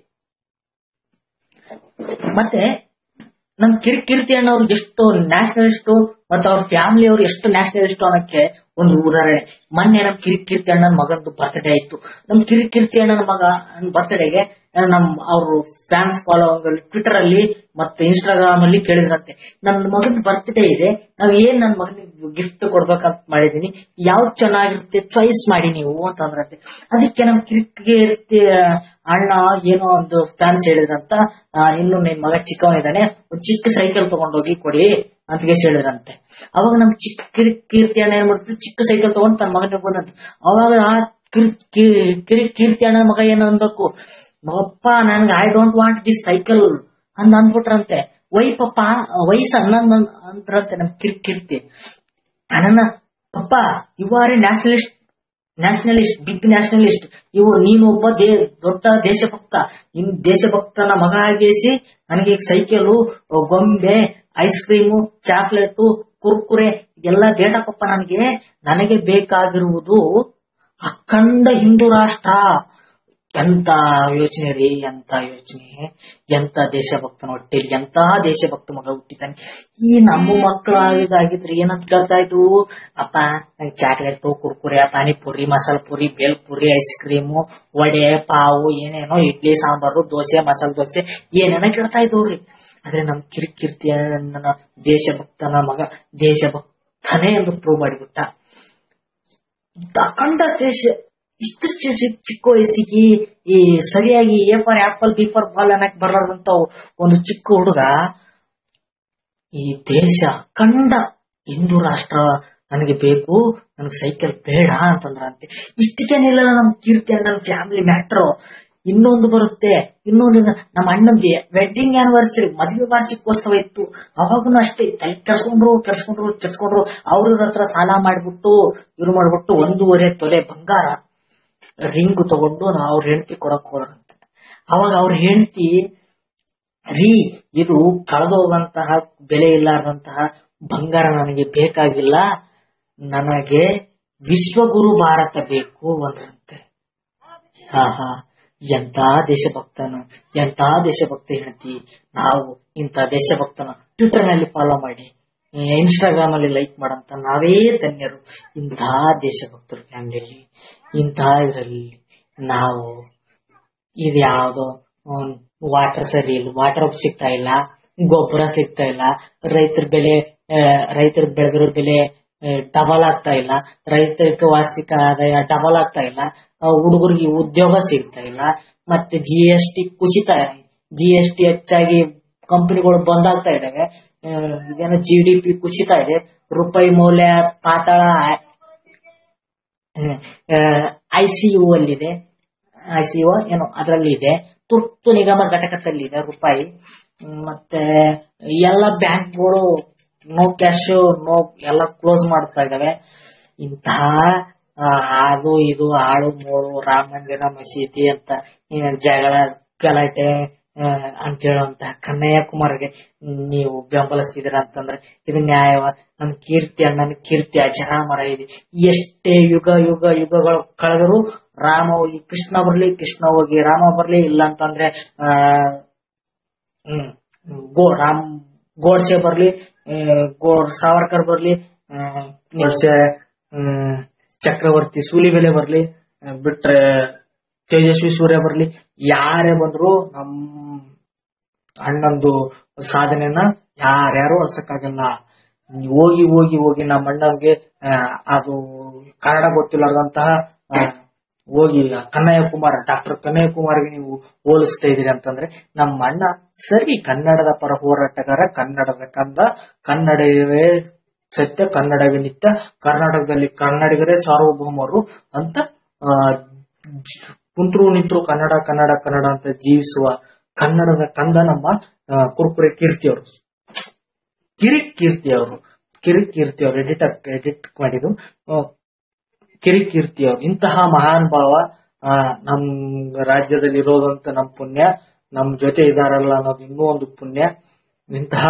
ಮತ್ತೆ ನಮ್ ಕಿರಿ ಕೀರ್ತಿ ಅಣ್ಣವ್ರು ಎಷ್ಟು ನ್ಯಾಷನಲಿಸ್ಟು ಮತ್ತೆ ಅವ್ರ ಫ್ಯಾಮಿಲಿ ಅವರು ಎಷ್ಟು ನ್ಯಾಷನಲಿಸ್ಟ್ ಅನ್ನೋಕ್ಕೆ ಒಂದು ಉದಾಹರಣೆ ಮೊನ್ನೆ ನಮ್ ಕಿರಿ ಕೀರ್ತಿ ಅಣ್ಣನ ಮಗಂದು ಬರ್ತ್ಡೇ ಆಯ್ತು ನಮ್ ಕಿರಿ ಕೀರ್ತಿ ಅಣ್ಣನ ಮಗ ಬರ್ತ್ಡೇಗೆ ನಮ್ ಅವ್ರು ಫ್ಯಾನ್ಸ್ ಫಾಲೋವಿಂಗ್ ಅಲ್ಲಿ ಟ್ವಿಟರ್ ಅಲ್ಲಿ ಮತ್ತೆ ಇನ್ಸ್ಟಾಗ್ರಾಮ್ ಅಲ್ಲಿ ಕೇಳಿದ್ರಂತೆ ನನ್ನ ಮಗನ ಬರ್ತ್ಡೇ ಇದೆ ನಾವ್ ಏನ್ ನನ್ನ ಮಗನಿಗೆ ಗಿಫ್ಟ್ ಕೊಡ್ಬೇಕಂತ ಮಾಡಿದೀನಿ ಯಾವ್ದು ಚೆನ್ನಾಗಿರುತ್ತೆ ಚಾಯ್ಸ್ ಮಾಡಿ ನೀವು ಅಂತಂದ್ರಂತೆ ಅದಕ್ಕೆ ನಮ್ ಕಿರಿಕೀರ್ತಿ ಅಣ್ಣ ಏನೋ ಒಂದು ಫ್ಯಾನ್ಸ್ ಹೇಳಿದ್ರಂತ ಆ, ಇನ್ನು ನಿನ್ ಮಗ ಚಿಕ್ಕವನಿದ್ದಾನೆ ಒಂದ್ ಚಿಕ್ಕ ಸೈಕಲ್ ತಗೊಂಡೋಗಿ ಕೊಡಿ ಅಂತ ಕೇಸ್ ಹೇಳಿದ್ರಂತೆ ಅವಾಗ ನಮ್ ಚಿಕ್ಕ ಕಿರಿ ಕೀರ್ತಿ ಅಣ್ಣ ಏನ್ ಮಾಡ್ತಿದ್ರು ಚಿಕ್ಕ ಸೈಕಲ್ ತಗೊಂಡು ತನ್ನ ಮಗನಿಗೆ ಬಂದಂತೆ ಅವಾಗ ಆ ಕಿರಿ ಕಿ- ಕಿರಿ ಕೀರ್ತಿ ಅಣ್ಣ ಮಗ ಏನ್ ಅನ್ಬೇಕು ಮಗಪ್ಪ ನನ್ಗೆ I don't want this cycle ಅಂತ ಅಂದ್ಬಿಟ್ರಂತೆ ವೈ ಪಪ್ಪ ವಯಸ್ಸು ಹನ್ನೊಂದು ಅಂದ್ರಂತೆ ನಮ್ ಕಿರಿ ಕೀರ್ತಿ ಅಣ್ಣನ ಪಪ್ಪ you are a nationalist nationalist big nationalist ಇವು ನೀನು ಒಬ್ಬ ದೇ ದೊಡ್ಡ ದೇಶಭಕ್ತ ನಿನ್ ದೇಶಭಕ್ತನ ಮಗ ಆಗಿಸಿ ನನಗೆ ಸೈಕಲು ಗೊಂಬೆ ಐಸ್ ಕ್ರೀಮು ಚಾಕ್ಲೇಟು ಕುರ್ಕುರೆ ಇದೆಲ್ಲ ಬೇಡ ಪಪ್ಪ ನನಗೆ ನನಗೆ ಬೇಕಾಗಿರುವುದು ಅಖಂಡ ಹಿಂದೂ ರಾಷ್ಟ್ರ ಎಂತ ಯೋಚನೆ ರೀ ಎಂತ ಯೋಚನೆ ಎಂತ ದೇಶಭಕ್ತನ ಹೊಟ್ಟೆಲಿ ಎಂತ ದೇಶಭಕ್ತ ಮಗ ಹುಟ್ಟಿದ್ದಾನೆ ಈ ನಮ್ಮ ಮಕ್ಕಳು ಆಗಿದ್ದಾಗಿದ್ರೆ ಏನಂತ ಕೇಳ್ತಾ ಇದ್ರು ಅಪ್ಪ ನಂಗೆ chocolate Kurkure panipuri masala puri bhel puri ice cream vada pav ಏನೇನೋ ಇಡ್ಲಿ ಸಾಂಬಾರು ದೋಸೆ ಮಸಾಲ ದೋಸೆ ಏನೇನೋ ಕೇಳ್ತಾ ಇದ್ವ್ರಿ ಆದ್ರೆ ನಮ್ ಕಿರಿಕಿರ್ತಿಯ ನನ್ನ ದೇಶಭಕ್ತನ ಮಗ ದೇಶಭಕ್ತನೇ ಎಂದು ಪ್ರೂವ್ ಮಾಡಿಬಿಟ್ಟ ಅಖಂಡ ದೇಶ ಇಷ್ಟು ಚಿ- ಚಿ- ಚಿಕ್ಕ ವಯಸ್ಸಿಗೆ ಈ ಸರಿಯಾಗಿ A for apple B for ball ಅನ್ನಕ್ ಬರಲಾರ್ದಂತ ಒಂದು ಚಿಕ್ಕ ಹುಡುಗ ಈ ದೇಶ ಅಖಂಡ ಹಿಂದೂ ರಾಷ್ಟ್ರ ನನಗೆ ಬೇಕು ನನಗೆ ಸೈಕಲ್ ಬೇಡ ಅಂತಂದ್ರಂತೆ ಇಷ್ಟಕ್ಕೇನಿಲ್ಲ ನಮ್ ಕೀರ್ತಿ ಅಣ್ಣನ ಫ್ಯಾಮಿಲಿ ಮ್ಯಾಟ್ರು ಇನ್ನೊಂದು ಬರುತ್ತೆ ಇನ್ನೊಂದು ನಮ್ಮ ಅಣ್ಣಂದಿ ವೆಡ್ಡಿಂಗ್ ಆನಿವರ್ಸರಿ ಮದುವೆ ವಾರ್ಷಿಕೋತ್ಸವ ಇತ್ತು ಅವಾಗೂ ಅಷ್ಟೇ ತಲೆ ಕೆಡ್ಸ್ಕೊಂಡ್ರು ಕೆಡ್ಸ್ಕೊಂಡ್ರು ಕೆಡ್ಸ್ಕೊಂಡ್ರು ಅವ್ರ ಹತ್ರ ಸಾಲ ಮಾಡ್ಬಿಟ್ಟು ಇವ್ರು ಮಾಡ್ಬಿಟ್ಟು ಒಂದೂವರೆ ತೊಲೆ ಬಂಗಾರ ರಿಂಗ್ ತಗೊಂಡು ನಾವು ಅವ್ರ ಹೆಂಡತಿ ಕೊಡಕ್ ಹೋದ್ರಂತೆ ಅವಾಗ ಅವ್ರ ಹೆಂಡತಿ ರೀ ಇದು ಕಳೆದೋಗಂತಹ ಬೆಲೆ ಇಲ್ಲಾರ್ದಂತಹ ಬಂಗಾರ ನನಗೆ ಬೇಕಾಗಿಲ್ಲ ನನಗೆ ವಿಶ್ವಗುರು ಭಾರತ ಬೇಕು ಅಂದ್ರಂತೆ ಹಾ ಹಾ ಎಂತ ದೇಶಭಕ್ತನ ಎಂತ ದೇಶಭಕ್ತ ಹೆಂಡತಿ ನಾವು ಇಂಥ ದೇಶಭಕ್ತನ ಟ್ವಿಟರ್ ನಲ್ಲಿ ಫಾಲೋ ಮಾಡಿ ಇನ್ಸ್ಟಾಗ್ರಾಮ್ ಅಲ್ಲಿ ಲೈಕ್ ಮಾಡಂತ ನಾವೇ ಧನ್ಯರು ಇಂತಹ ದೇಶಭಕ್ತರ ಫ್ಯಾಮಿಲಿಯಲ್ಲಿ ಇಂತಹ ಇದರಲ್ಲಿ ನಾವು ಇದು ಯಾವ್ದೋ ವಾಟರ್ ಸರಿ ಇಲ್ಲ ವಾಟರ್ ಸಿಗ್ತಾ ಇಲ್ಲ ಗೊಬ್ಬರ ಸಿಗ್ತಾ ಇಲ್ಲ ರೈತರ ಬೆಲೆ ರೈತರ ಬೆಳೆದಿರೋ ಬೆಲೆ ಡಬಲ್ ಆಗ್ತಾ ಇಲ್ಲ ರೈತರಿಗೆ ವಾರ್ಷಿಕ ಆದಾಯ ಡಬಲ್ ಆಗ್ತಾ ಇಲ್ಲ ಹುಡುಗರಿಗೆ ಉದ್ಯೋಗ ಸಿಗ್ತಾ ಇಲ್ಲ ಮತ್ತೆ ಜಿ ಎಸ್ ಟಿ ಕುಸಿತ ಜಿ ಎಸ್ ಟಿ ಹೆಚ್ಚಾಗಿ ಕಂಪನಿಗಳು ಬಂದಾಗ್ತಾ ಇದಾವೆ ಆ, ಏನೋ ಜಿ ಡಿ ಪಿ ಕುಸಿತಾ ಇದೆ ರೂಪಾಯಿ ಮೌಲ್ಯ ಪಾತಾಳ ಐ ಸಿ ಯು ಅಲ್ಲಿದೆ ಐ ಸಿ ಯು ಏನೋ ಅದರಲ್ಲಿ ಇದೆ ತುರ್ತು ನಿಗಮ ಘಟಕದಲ್ಲಿ ಇದೆ ರೂಪಾಯಿ ಹ್ಮ್, ಮತ್ತೆ ಎಲ್ಲ ಬ್ಯಾಂಕ್ಗಳು ನೋ ಕ್ಯಾಶ್ ನೋ ಎಲ್ಲ ಕ್ಲೋಸ್ ಮಾಡ್ತಾ ಇದಾವೆ ಇಂತಹ ಆ, ಅದು ಇದು ಆಳು ಮೂಳು ರಾಮ ಮಂದಿರ ಮಸೀದಿ ಅಂತ ಏನ್ ಜಗಳ ಗಲಾಟೆ ಆ, ಅಂತ ಹೇಳುವಂತಹ ಕನ್ನಯ್ಯ ಕುಮಾರ್ಗೆ ನೀವು ಬೆಂಬಲಿಸ್ತಿದ್ದೀರ ಅಂತಂದ್ರೆ ಇದು ನ್ಯಾಯವ ನಮ್ ಕೀರ್ತಿ ಅಣ್ಣನ ಕೀರ್ತಿ ಅಜರಾಮರ ಇದೆ ಎಷ್ಟೇ ಯುಗ ಯುಗ ಯುಗಗಳು ಕಳೆದರೂ ರಾಮ ಹೋಗಿ ಕೃಷ್ಣ ಬರ್ಲಿ ಕೃಷ್ಣ ಹೋಗಿ ರಾಮ ಬರ್ಲಿ ಇಲ್ಲ ಅಂತಂದ್ರೆ ಆ ಹ್ಮ್ ಗೋ ರಾಮ್ ಗೋಡ್ಸೆ ಬರ್ಲಿ ಆ, ಗೋ- ಸಾವರ್ಕರ್ ಬರ್ಲಿ ಆ, ಗೋಡ್ಸೆ ಹ್ಮ್, ಚಕ್ರವರ್ತಿ ಸೂಲಿಬೆಲೆ ಬರ್ಲಿ ಆ, ಬಿಟ್ರೆ ತೇಜಸ್ವಿ ಸೂರ್ಯ ಬರ್ಲಿ ಯಾರೇ ಬಂದ್ರು ನಮ್ ಅಣ್ಣಂದು ಸಾಧನೆನ ಯಾರ್ಯಾರು ಅಳ್ಸಕ್ಕಾಗಲ್ಲ ನೀವ್ ಹೋಗಿ ಹೋಗಿ ಹೋಗಿ ನಮ್ಮ ಅಣ್ಣಂಗೆ ಆ, ಅದು ಕನ್ನಡ ಗೊತ್ತಿಲ್ಲದಂತಹ ಹೋಗಿ ಕನ್ನಯ್ಯ ಕುಮಾರ್ ಡಾಕ್ಟರ್ ಕನ್ನಯ್ಯ ಕುಮಾರ್ಗೆ ನೀವು ಹೋಲಿಸ್ತಾ ಇದೀರಿ ಅಂತಂದ್ರೆ ನಮ್ಮ ಅಣ್ಣ ಸರಿ ಕನ್ನಡದ ಪರ ಹೋರಾಟಗಾರ ಕನ್ನಡದ ಕಂದ ಕನ್ನಡವೇ ಸತ್ಯ ಕನ್ನಡವೇ ನಿತ್ಯ ಕರ್ನಾಟಕದಲ್ಲಿ ಕನ್ನಡಿಗರೇ ಸಾರ್ವಭೌಮರು ಅಂತ ಆ, ಜ್- ಕುಂತ್ರು ನಿಂತ್ರು ಕನ್ನಡ ಕನ್ನಡ ಕನ್ನಡ ಅಂತ ಜೀವಿಸುವ ಕನ್ನಡದ ಕಂದ ನಮ್ಮ ಆ, ಕುರ್ಕುರೆ ಕೀರ್ತಿ ಅವರು ಕಿರಿಕ್ ಕೀರ್ತಿ ಅವರು ಕಿರಿಕ್ ಕೀರ್ತಿ ಅವರು ಎಡಿಟರ್ ಎಡಿಟ್ ಮಾಡಿದ್ದು ಆ, ಕಿರಿಕ್ ಕೀರ್ತಿ ಅವರು ಇಂತಹ ಮಹಾನ್ ಭಾವ ಆ, ನಮ್ ರಾಜ್ಯದಲ್ಲಿ ಇರೋದಂತ ನಮ್ ಪುಣ್ಯ ನಮ್ ಜೊತೆ ಇದಾರಲ್ಲ ಅನ್ನೋದು ಇನ್ನೂ ಒಂದು ಪುಣ್ಯ ಇಂತಹ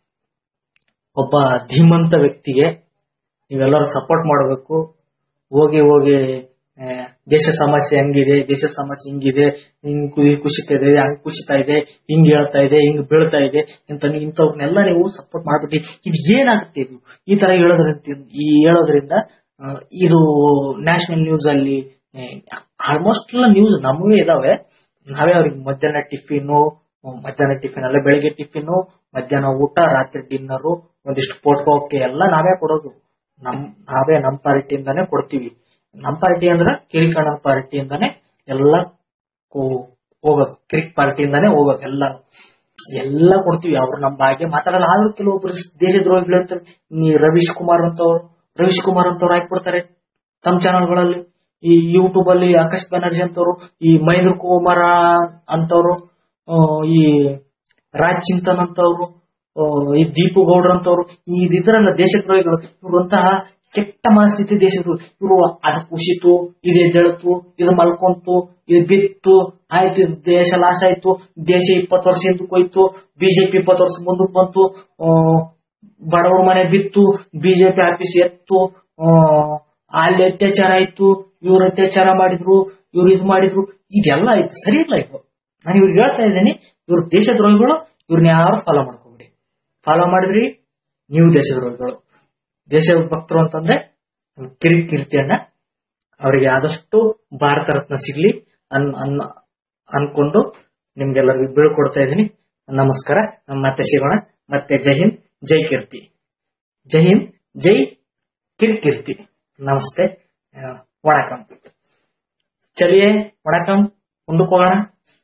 ಒಬ್ಬ ಧೀಮಂತ ವ್ಯಕ್ತಿಗೆ ನೀವೆಲ್ಲರೂ ಸಪೋರ್ಟ್ ಮಾಡಬೇಕು ಹೋಗಿ ಹೋಗಿ ಆ, ದೇಶ ಸಮಸ್ಯೆ ಹೆಂಗಿದೆ ದೇಶ ಸಮಸ್ಯೆ ಹಿಂಗಿದೆ ಹಿಂಗ್ ಕು- ಕುಸಿತಾ ಇದೆ ಹಂಗ್ ಕುಸಿತಾ ಇದೆ ಹಿಂಗ್ ಹೇಳ್ತಾ ಇದೆ ಹಿಂಗ್ ಬೀಳ್ತಾ ಇದೆ ಅಂತ ನೀವು ಇಂಥವ್ರನ್ನೆಲ್ಲ ನೀವು ಸಪೋರ್ಟ್ ಮಾಡ್ಬಿಟ್ಟು ಇದು ಏನಾಗುತ್ತೆ ಇದು ಈ ತರ ಹೇಳೋದ್ರಿಂದ ಈ ಹೇಳೋದ್ರಿಂದ ಆ, ಇದು ನ್ಯಾಷನಲ್ ನ್ಯೂಸ್ ಅಲ್ಲಿ ಆಲ್ಮೋಸ್ಟ್ ಎಲ್ಲ ನ್ಯೂಸ್ ನಮಗೂ ಇದಾವೆ ನಾವೇ ಅವ್ರಿಗೆ ಮಧ್ಯಾಹ್ನ ಟಿಫಿನ್ ಮಧ್ಯಾಹ್ನ ಟಿಫಿನ್ ಅಲ್ಲ ಬೆಳಿಗ್ಗೆ ಟಿಫಿನ್ ಮಧ್ಯಾಹ್ನ ಊಟ ರಾತ್ರಿ ಡಿನ್ನರು ಒಂದಿಷ್ಟು ಪೋಟ್ಕೋಕೆ ಎಲ್ಲ ನಾವೇ ಕೊಡೋದು ನಮ್ ನಾವೇ ನಮ್ ಪಾರ್ಟಿಯಿಂದಾನೇ ಕೊಡ್ತೀವಿ ನಮ್ ಪಾರ್ಟಿ ಅಂದ್ರೆ ಕಿರಿಕಣ್ಣನ ಪಾರ್ಟಿಯಿಂದಾನೇ ಎಲ್ಲ ಕೋ- ಹೋಗೋದು ಕಿರಿಕ್ ಪಾರ್ಟಿಯಿಂದಾನೇ ಹೋಗೋದು ಎಲ್ಲ ಎಲ್ಲ ಕೊಡ್ತೀವಿ ಅವ್ರು ನಮ್ಮ ಬಗ್ಗೆ ಮಾತಾಡಲ್ಲ ಆದ್ರೂ ಕೆಲವೊಬ್ರು ದೇಶದ್ರೋಹಿಗಳು ಅಂತ ನೀ ರವೀಶ್ ಕುಮಾರ್ ಅಂತವ್ರು ರವೀಶ್ ಕುಮಾರ್ ಅಂತವ್ರು ಹಾಕ್ಬಿಡ್ತಾರೆ ತಮ್ಮ ಚಾನಲ್ಗಳಲ್ಲಿ ಈ ಯೂಟ್ಯೂಬ್ ಅಲ್ಲಿ ಆಕಾಶ್ ಬ್ಯಾನರ್ಜಿ ಅಂತವ್ರು ಈ ಮಹೇಂದ್ರ ಕುಮಾರ ಅಂತವ್ರು ಆ, ಈ ರಾಜ್ ಚಿಂತನ್ ಅಂತವ್ರು ಆ, ಈ ದೀಪು ಗೌಡ್ರ ಅಂತವ್ರು ಈ ಇದ್ರಲ್ಲ ದೇಶದ್ರೋಹಿಗಳು ಇವ್ರಂತಹ ಕೆಟ್ಟ ಮನಸ್ಥಿತಿ ದೇಶದ್ರು ಇವರು ಅದು ಕುಸಿತು ಇದು ಎದ್ದೇಳತು ಇದು ಮಲ್ಕೊಂತು ಇದು ಬಿತ್ತು ಆಯ್ತು ಇದು ದೇಶ ಲಾಸ್ ಆಯ್ತು ದೇಶ ಇಪ್ಪತ್ತು ವರ್ಷ ಹಿಂದಕ್ಕೆ ಹೋಯ್ತು ಬಿಜೆಪಿ ಇಪ್ಪತ್ತು ವರ್ಷ ಮುಂದಕ್ಕೆ ಬಂತು ಆ, ಬಡವರ ಮನೆ ಬಿತ್ತು ಬಿಜೆಪಿ ಆಫೀಸ್ ಎತ್ತು ಆ, ಅಲ್ಲಿ ಅತ್ಯಾಚಾರ ಆಯ್ತು ಇವ್ರು ಅತ್ಯಾಚಾರ ಮಾಡಿದ್ರು ಇವ್ರು ಇದು ಮಾಡಿದ್ರು ಇದೆಲ್ಲ ಆಯ್ತು ಸರಿ ಇಲ್ಲ ಇದು ನಾನು ಇವ್ರಿಗೆ ಹೇಳ್ತಾ ಇದ್ದೀನಿ ಇವ್ರು ದೇಶದ್ರೋಹಿಗಳು ಇವ್ರನ್ನ ಯಾರು ಫಾಲೋ ಮಾಡ್ಕೋಬೇಡಿ ಫಾಲೋ ಮಾಡಿದ್ರಿ ನೀವು ದೇಶದ್ರೋಹಿಗಳು ದೇಶ ಭಕ್ತರು ಅಂತಂದ್ರೆ ಕಿರಿ ಕೀರ್ತಿಯನ್ನ ಅವರಿಗೆ ಆದಷ್ಟು ಭಾರತ ರತ್ನ ಸಿಗ್ಲಿ ಅನ್ ಅನ್ ಅನ್ಕೊಂಡು ನಿಮ್ಗೆಲ್ಲರಿಗೂ ಬೀಳ್ಕೊಡ್ತಾ ಇದ್ದೀನಿ ನಮಸ್ಕಾರ ಮತ್ತೆ ಸಿಗೋಣ ಮತ್ತೆ ಜೈ ಹಿಂದ್ ಜೈ ಕೀರ್ತಿ ಜೈ ಹಿಂದ್ ಜೈ ಕಿರ್ಕೀರ್ತಿ ನಮಸ್ತೆ ಆ, ವಣಕಂ ಚಲಿಯೇ ವಣಕಂ ಮುಂದಕ್ಕೆ ಹೋಗೋಣ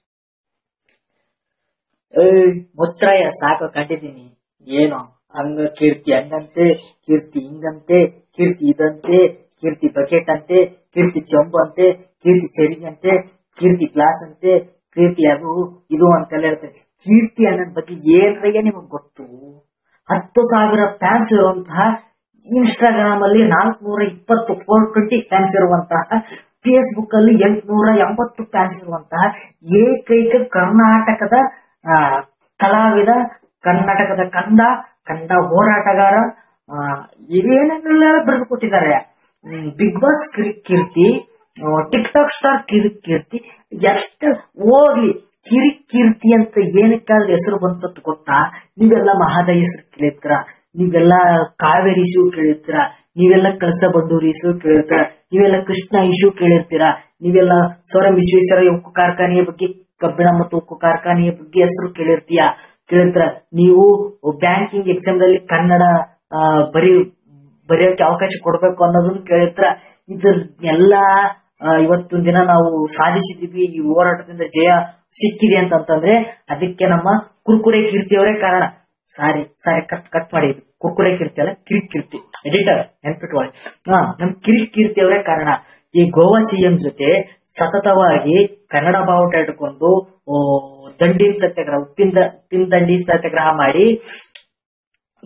ಮುಚ್ಚಾಯ ಸಾಕು ಕಂಡಿದ್ದೀನಿ ಏನು ಹಂಗ ಕೀರ್ತಿ ಹಂಗಂತೆ ಕೀರ್ತಿ ಹಿಂಗಂತೆ ಕೀರ್ತಿ ಇದಂತೆ ಕೀರ್ತಿ ಬಕೆಟ್ ಅಂತೆ ಕೀರ್ತಿ ಚೊಂಬು ಅಂತೆ ಕೀರ್ತಿ ಚರಿಗಂತೆ ಕೀರ್ತಿ ಗ್ಲಾಸ್ ಅಂತೆ ಕೀರ್ತಿ ಅದು ಇದು ಅಂತೆಲ್ಲ ಹೇಳ್ತಾರೆ ಕೀರ್ತಿ ಅನ್ನೋದ್ ಬಗ್ಗೆ ಏನ್ರಯ್ಯ ನಿಮಗ್ ಗೊತ್ತು ಹತ್ತು ಸಾವಿರ ಫ್ಯಾನ್ಸ್ ಇರುವಂತಹ ಇನ್ಸ್ಟಾಗ್ರಾಮ್ ಅಲ್ಲಿ ನಾಲ್ಕನೂರ ಇಪ್ಪತ್ತು ಫೋರ್ ಟ್ವೆಂಟಿ ಫ್ಯಾನ್ಸ್ ಇರುವಂತಹ ಫೇಸ್ಬುಕ್ ಅಲ್ಲಿ ಎಂಟುನೂರ ಎಂಬತ್ತು ಫ್ಯಾನ್ಸ್ ಇರುವಂತಹ ಏಕೈಕ ಕರ್ನಾಟಕದ ಆ, ಕಲಾವಿದ ಕರ್ನಾಟಕದ ಕಂದ ಕಂದ ಹೋರಾಟಗಾರ ಆ, ಏನೇನೆಲ್ಲ ಬರೆದು ಕೊಟ್ಟಿದ್ದಾರೆ big boss Keerthi tick talk star ಕಿರಿ ಕೀರ್ತಿ ಎಷ್ಟು ಹೋಗ್ಲಿ ಕಿರಿ ಕೀರ್ತಿ ಅಂತ ಏನಕ್ಕಾದ್ರೆ ಹೆಸರು ಬಂತದ್ದು ಗೊತ್ತಾ ನೀವೆಲ್ಲ ಮಹಾದ ಹೆಸರು ಕೇಳಿರ್ತೀರ ನೀವೆಲ್ಲ ಕಾವೇರಿ ಇಶ್ಯೂ ಕೇಳಿರ್ತೀರ ನೀವೆಲ್ಲ ಕಳಸ ಬಂಡೂರಿ ಇಶ್ಯೂ ಕೇಳಿರ್ತೀರ ನೀವೆಲ್ಲ ಕೃಷ್ಣ ಇಶ್ಯೂ ಕೇಳಿರ್ತೀರ ನೀವೆಲ್ಲ ಸೌರ ವಿಶ್ವೇಶ್ವರ ಉಕ್ಕು ಕಾರ್ಖಾನೆಯ ಬಗ್ಗೆ ಕಬ್ಬಿಣ ಮತ್ತು ಉಕ್ಕು ಕಾರ್ಖಾನೆಯ ಬಗ್ಗೆ ಹೆಸರು ಕೇಳಿರ್ತೀಯ ಕೇಳಿರ್ತೀರ ನೀವು ಬ್ಯಾಂಕಿಂಗ್ ಎಕ್ಸಾಮ್ ದಲ್ಲಿ ಕನ್ನಡ ಆ, ಬರೀ ಬರೆಯೋಕೆ ಅವಕಾಶ ಕೊಡ್ಬೇಕು ಅನ್ನೋದನ್ನ ಕೇಳಿರ್ತೀರ ಇದ್ರ ಎಲ್ಲಾ ಆ, ಇವತ್ತಿನ ದಿನ ನಾವು ಸಾಧಿಸಿದೀವಿ ಈ ಹೋರಾಟದಿಂದ ಜಯ ಸಿಕ್ಕಿದೆ ಅಂತಂತಂದ್ರೆ ಅದಕ್ಕೆ ನಮ್ಮ ಕುರ್ಕುರೆ ಕೀರ್ತಿಯವರೇ ಕಾರಣ ಸಾರಿ ಸಾರಿ ಕಟ್ ಕಟ್ ಮಾಡಿ ಇದು. ಕುರ್ಕುರೆ ಕೀರ್ತಿ ಅಲ್ಲ ಕಿರಿಕ್ ಕೀರ್ತಿ ಎಡಿಟರ್ ನೆನ್ಪಿಟ್ಕೊಳ್ಳಿ ಹಾ ನಮ್ ಕಿರಿಕ್ ಕೀರ್ತಿಯವರೇ ಕಾರಣ ಈ ಗೋವಾ ಸಿಎಂ ಜೊತೆ ಸತತವಾಗಿ ಕನ್ನಡ ಬಾವುಟ ಇಟ್ಕೊಂಡು ಓ, ದಂಡಿನ ಸತ್ಯಾಗ್ರಹ ಉಪ್ಪಿನ ದ- ಉಪ್ಪಿನ ದಂಡಿ ಸತ್ಯಾಗ್ರಹ ಮಾಡಿ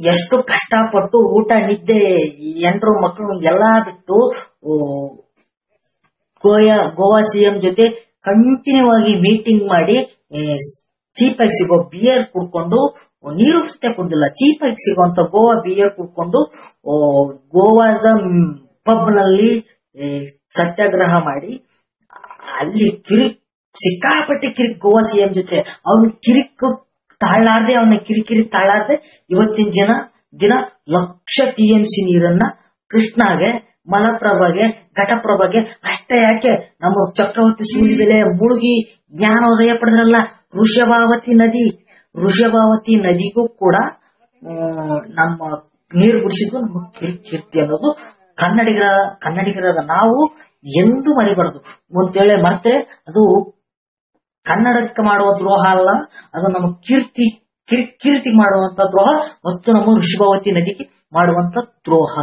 ಎಷ್ಟು ಕಷ್ಟಪಟ್ಟು ಊಟ ನಿದ್ದೆ ಈ ಎಂಟ್ರು ಮಕ್ಕಳು ಎಲ್ಲಾ ಬಿಟ್ಟು ಓ, ಗೋಯಾ ಗೋವಾ ಸಿಎಂ ಜೊತೆ ಕಂಟಿನ್ಯೂ ಆಗಿ ಮೀಟಿಂಗ್ ಮಾಡಿ ಚೀಪ್ ಆಗಿ ಸಿಗೋ ಬಿಯರ್ ಕುಡ್ಕೊಂಡು ನೀರು ಸತೆ ಕುಡ್ದಿಲ್ಲ ಚೀಪ್ ಆಗಿ ಸಿಗುವಂತ ಗೋವಾ ಬಿಯರ್ ಕುಡ್ಕೊಂಡು ಓ, ಗೋವಾದ ಪಬ್ ನಲ್ಲಿ ಏ, ಸತ್ಯಾಗ್ರಹ ಮಾಡಿ ಅಲ್ಲಿ ಕಿರಿಕ್ ಸಿಕ್ಕಾಪಟ್ಟೆ ಕಿರಿಕ್ ಗೋವಾ ಸಿಎಂ ಜೊತೆ ಅವ್ನ ಕಿರಿಕ್ ತಾಳಾರ್ದೆ ಅವನ ಕಿರಿಕಿರಿ ತಾಳಾರ್ದೆ ಇವತ್ತಿನ ಜನ ದಿನ ಲಕ್ಷ ಟಿ ಎಂ ಸಿ ನೀರನ್ನ ಕೃಷ್ಣಾಗೆ ಮಲಪ್ರಭಾಗೆ ಘಟಪ್ರಭಾಗೆ ಅಷ್ಟೇ ಯಾಕೆ ನಮ್ಮ ಚಕ್ರವರ್ತಿ ಸೂರ್ಯಬೆಲೆ ಮುಳುಗಿ ಜ್ಞಾನೋದಯ ಪಡೆದ್ರಲ್ಲ ಋಷಭಾವತಿ ನದಿ ಋಷಭಾವತಿ ನದಿಗೂ ಕೂಡ ಆ, ನಮ್ಮ ನೀರು ಬಿಡಿಸಿದ್ದು ನಮ್ಮ ಕಿರ್- ಕೀರ್ತಿ ಅನ್ನೋದು ಕನ್ನಡಿಗರ ಕನ್ನಡಿಗರಾದ ನಾವು ಎಂದೂ ಮರಿಬಾರದು ಅಂತೇಳಿ ಮರ್ತೆ ಅದು ಕನ್ನಡಕ್ಕೆ ಮಾಡುವ ದ್ರೋಹ ಅಲ್ಲ ಅದು ನಮ್ಮ ಕೀರ್ತಿ ಕಿರ್- ಕೀರ್ತಿ ಮಾಡುವಂತ ದ್ರೋಹ ಮತ್ತು ನಮ್ಮ ಋಷಭಾವತಿ ನದಿಗೆ ಮಾಡುವಂತ ದ್ರೋಹ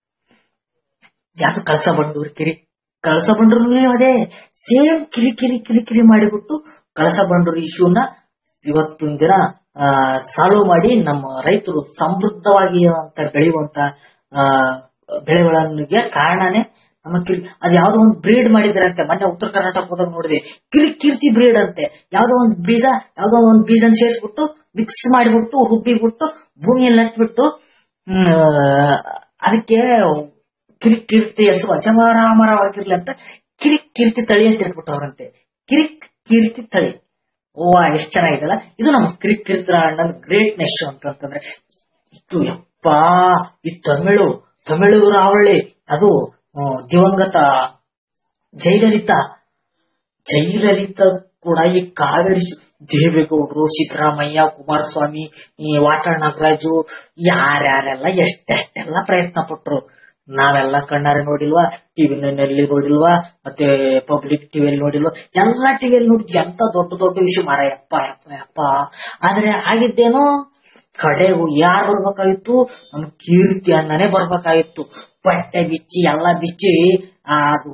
ಯಾಕೆ ಕಳಸ ಬಂಡೂರು ಕಿರಿ ಕಳಸ ಬಂಡೂರು ಅದೇ ಸೇಮ್ ಕಿರಿ ಕಿರಿ ಕಿರಿ ಕಿರಿ ಮಾಡಿಬಿಟ್ಟು ಕಳಸ ಬಂಡೂರು ಇಶ್ಯೂನ ಇವತ್ತಿನ ದಿನ ಸಾಲ್ವ್ ಮಾಡಿ ನಮ್ಮ ರೈತರು ಸಮೃದ್ಧವಾಗಿ ಅಂತ ಬೆಳೆಯುವಂತ ಆ, ಬೆಳೆಗಳಿಗೆ ಕಾರಣನೇ ನಮ್ಮ ಕಿರಿ ಅದ್ ಯಾವ್ದೋ ಒಂದು ಬ್ರೀಡ್ ಮಾಡಿದ್ರಂತೆ ಮೊನ್ನೆ ಉತ್ತರ ಕರ್ನಾಟಕ ಹೋದಾಗ ನೋಡಿದೆ ಕಿರಿ ಕೀರ್ತಿ ಬ್ರೀಡ್ ಅಂತೆ ಯಾವ್ದೋ ಒಂದು ಬೀಜ ಯಾವ್ದೋ ಒಂದು ಬೀಜನ ಸೇರಿಸ್ಬಿಟ್ಟು ಮಿಕ್ಸ್ ಮಾಡಿಬಿಟ್ಟು ರುಬ್ಬಿಬಿಟ್ಟು ಭೂಮಿಯಲ್ಲಿ ನಟ್ಬಿಟ್ಟು ಹ್ಮ್, ಅದಕ್ಕೆ ಕಿರಿಕ್ ಕೀರ್ತಿ ಹೆಸರು ಅಜಮಾರಾಮರವಾಗಿರ್ಲಿ ಅಂತ ಕಿರಿಕ್ ಕೀರ್ತಿ ತಳಿ ಅಂತ ಇಟ್ಬಿಟ್ಟವ್ರಂತೆ ಕಿರಿಕ್ ಕೀರ್ತಿ ತಳಿ ಓ ಎಷ್ಟ್ ಚೆನ್ನಾಗಿದೆಲ್ಲ ಇದು ನಮ್ಮ ಕಿರಿಕ್ ಕೀರ್ತಿ ಅಣ್ಣನ ಗ್ರೇಟ್ನೆಸ್ ಅಂತಂದ್ರೆ ಇತ್ತು ಯಪ್ಪಾ ಈ ತಮಿಳು ತಮಿಳು ರಾವಳಿ ಅದು ಆ, ದಿವಂಗತ ಜಯಲಲಿತಾ ಜಯಲಲಿತಾ ಕೂಡ ಈ ಕಾವೇರಿ ಸು- ದೇವೇಗೌಡರು ಸಿದ್ದರಾಮಯ್ಯ ಕುಮಾರಸ್ವಾಮಿ ಈ ವಾಟಾಳ್ ನಾಗರಾಜು ಯಾರ್ಯಾರೆಲ್ಲ ಎಷ್ಟೆಷ್ಟೆಲ್ಲ ಪ್ರಯತ್ನ ಪಟ್ರು ನಾವೆಲ್ಲ ಕಣ್ಣಾರೆ ನೋಡಿಲ್ವಾ ಟಿವಿನಲ್ಲಿ ನೋಡಿಲ್ವಾ ಮತ್ತೆ ಪಬ್ಲಿಕ್ ಟಿವಿಯಲ್ಲಿ ನೋಡಿಲ್ವಾ ಎಲ್ಲಾ ಟಿವಿಯಲ್ಲಿ ನೋಡಿದ್ವಿ ಎಂತ ದೊಡ್ಡ ದೊಡ್ಡ ವಿಷಯ ಮಾರ ಯಪ್ಪ ಯಪ್ಪ ಯಪ್ಪ ಆದ್ರೆ ಆಗಿದ್ದೇನೋ ಕಡೆಗೂ ಯಾರು ಬರ್ಬೇಕಾಗಿತ್ತು ನಮ್ಮ ಕೀರ್ತಿ ಅಣ್ಣನೇ ಬರ್ಬೇಕಾಗಿತ್ತು ಬಟ್ಟೆ ಬಿಚ್ಚಿ ಎಲ್ಲ ಬಿಚ್ಚಿ ಆ, ಅದು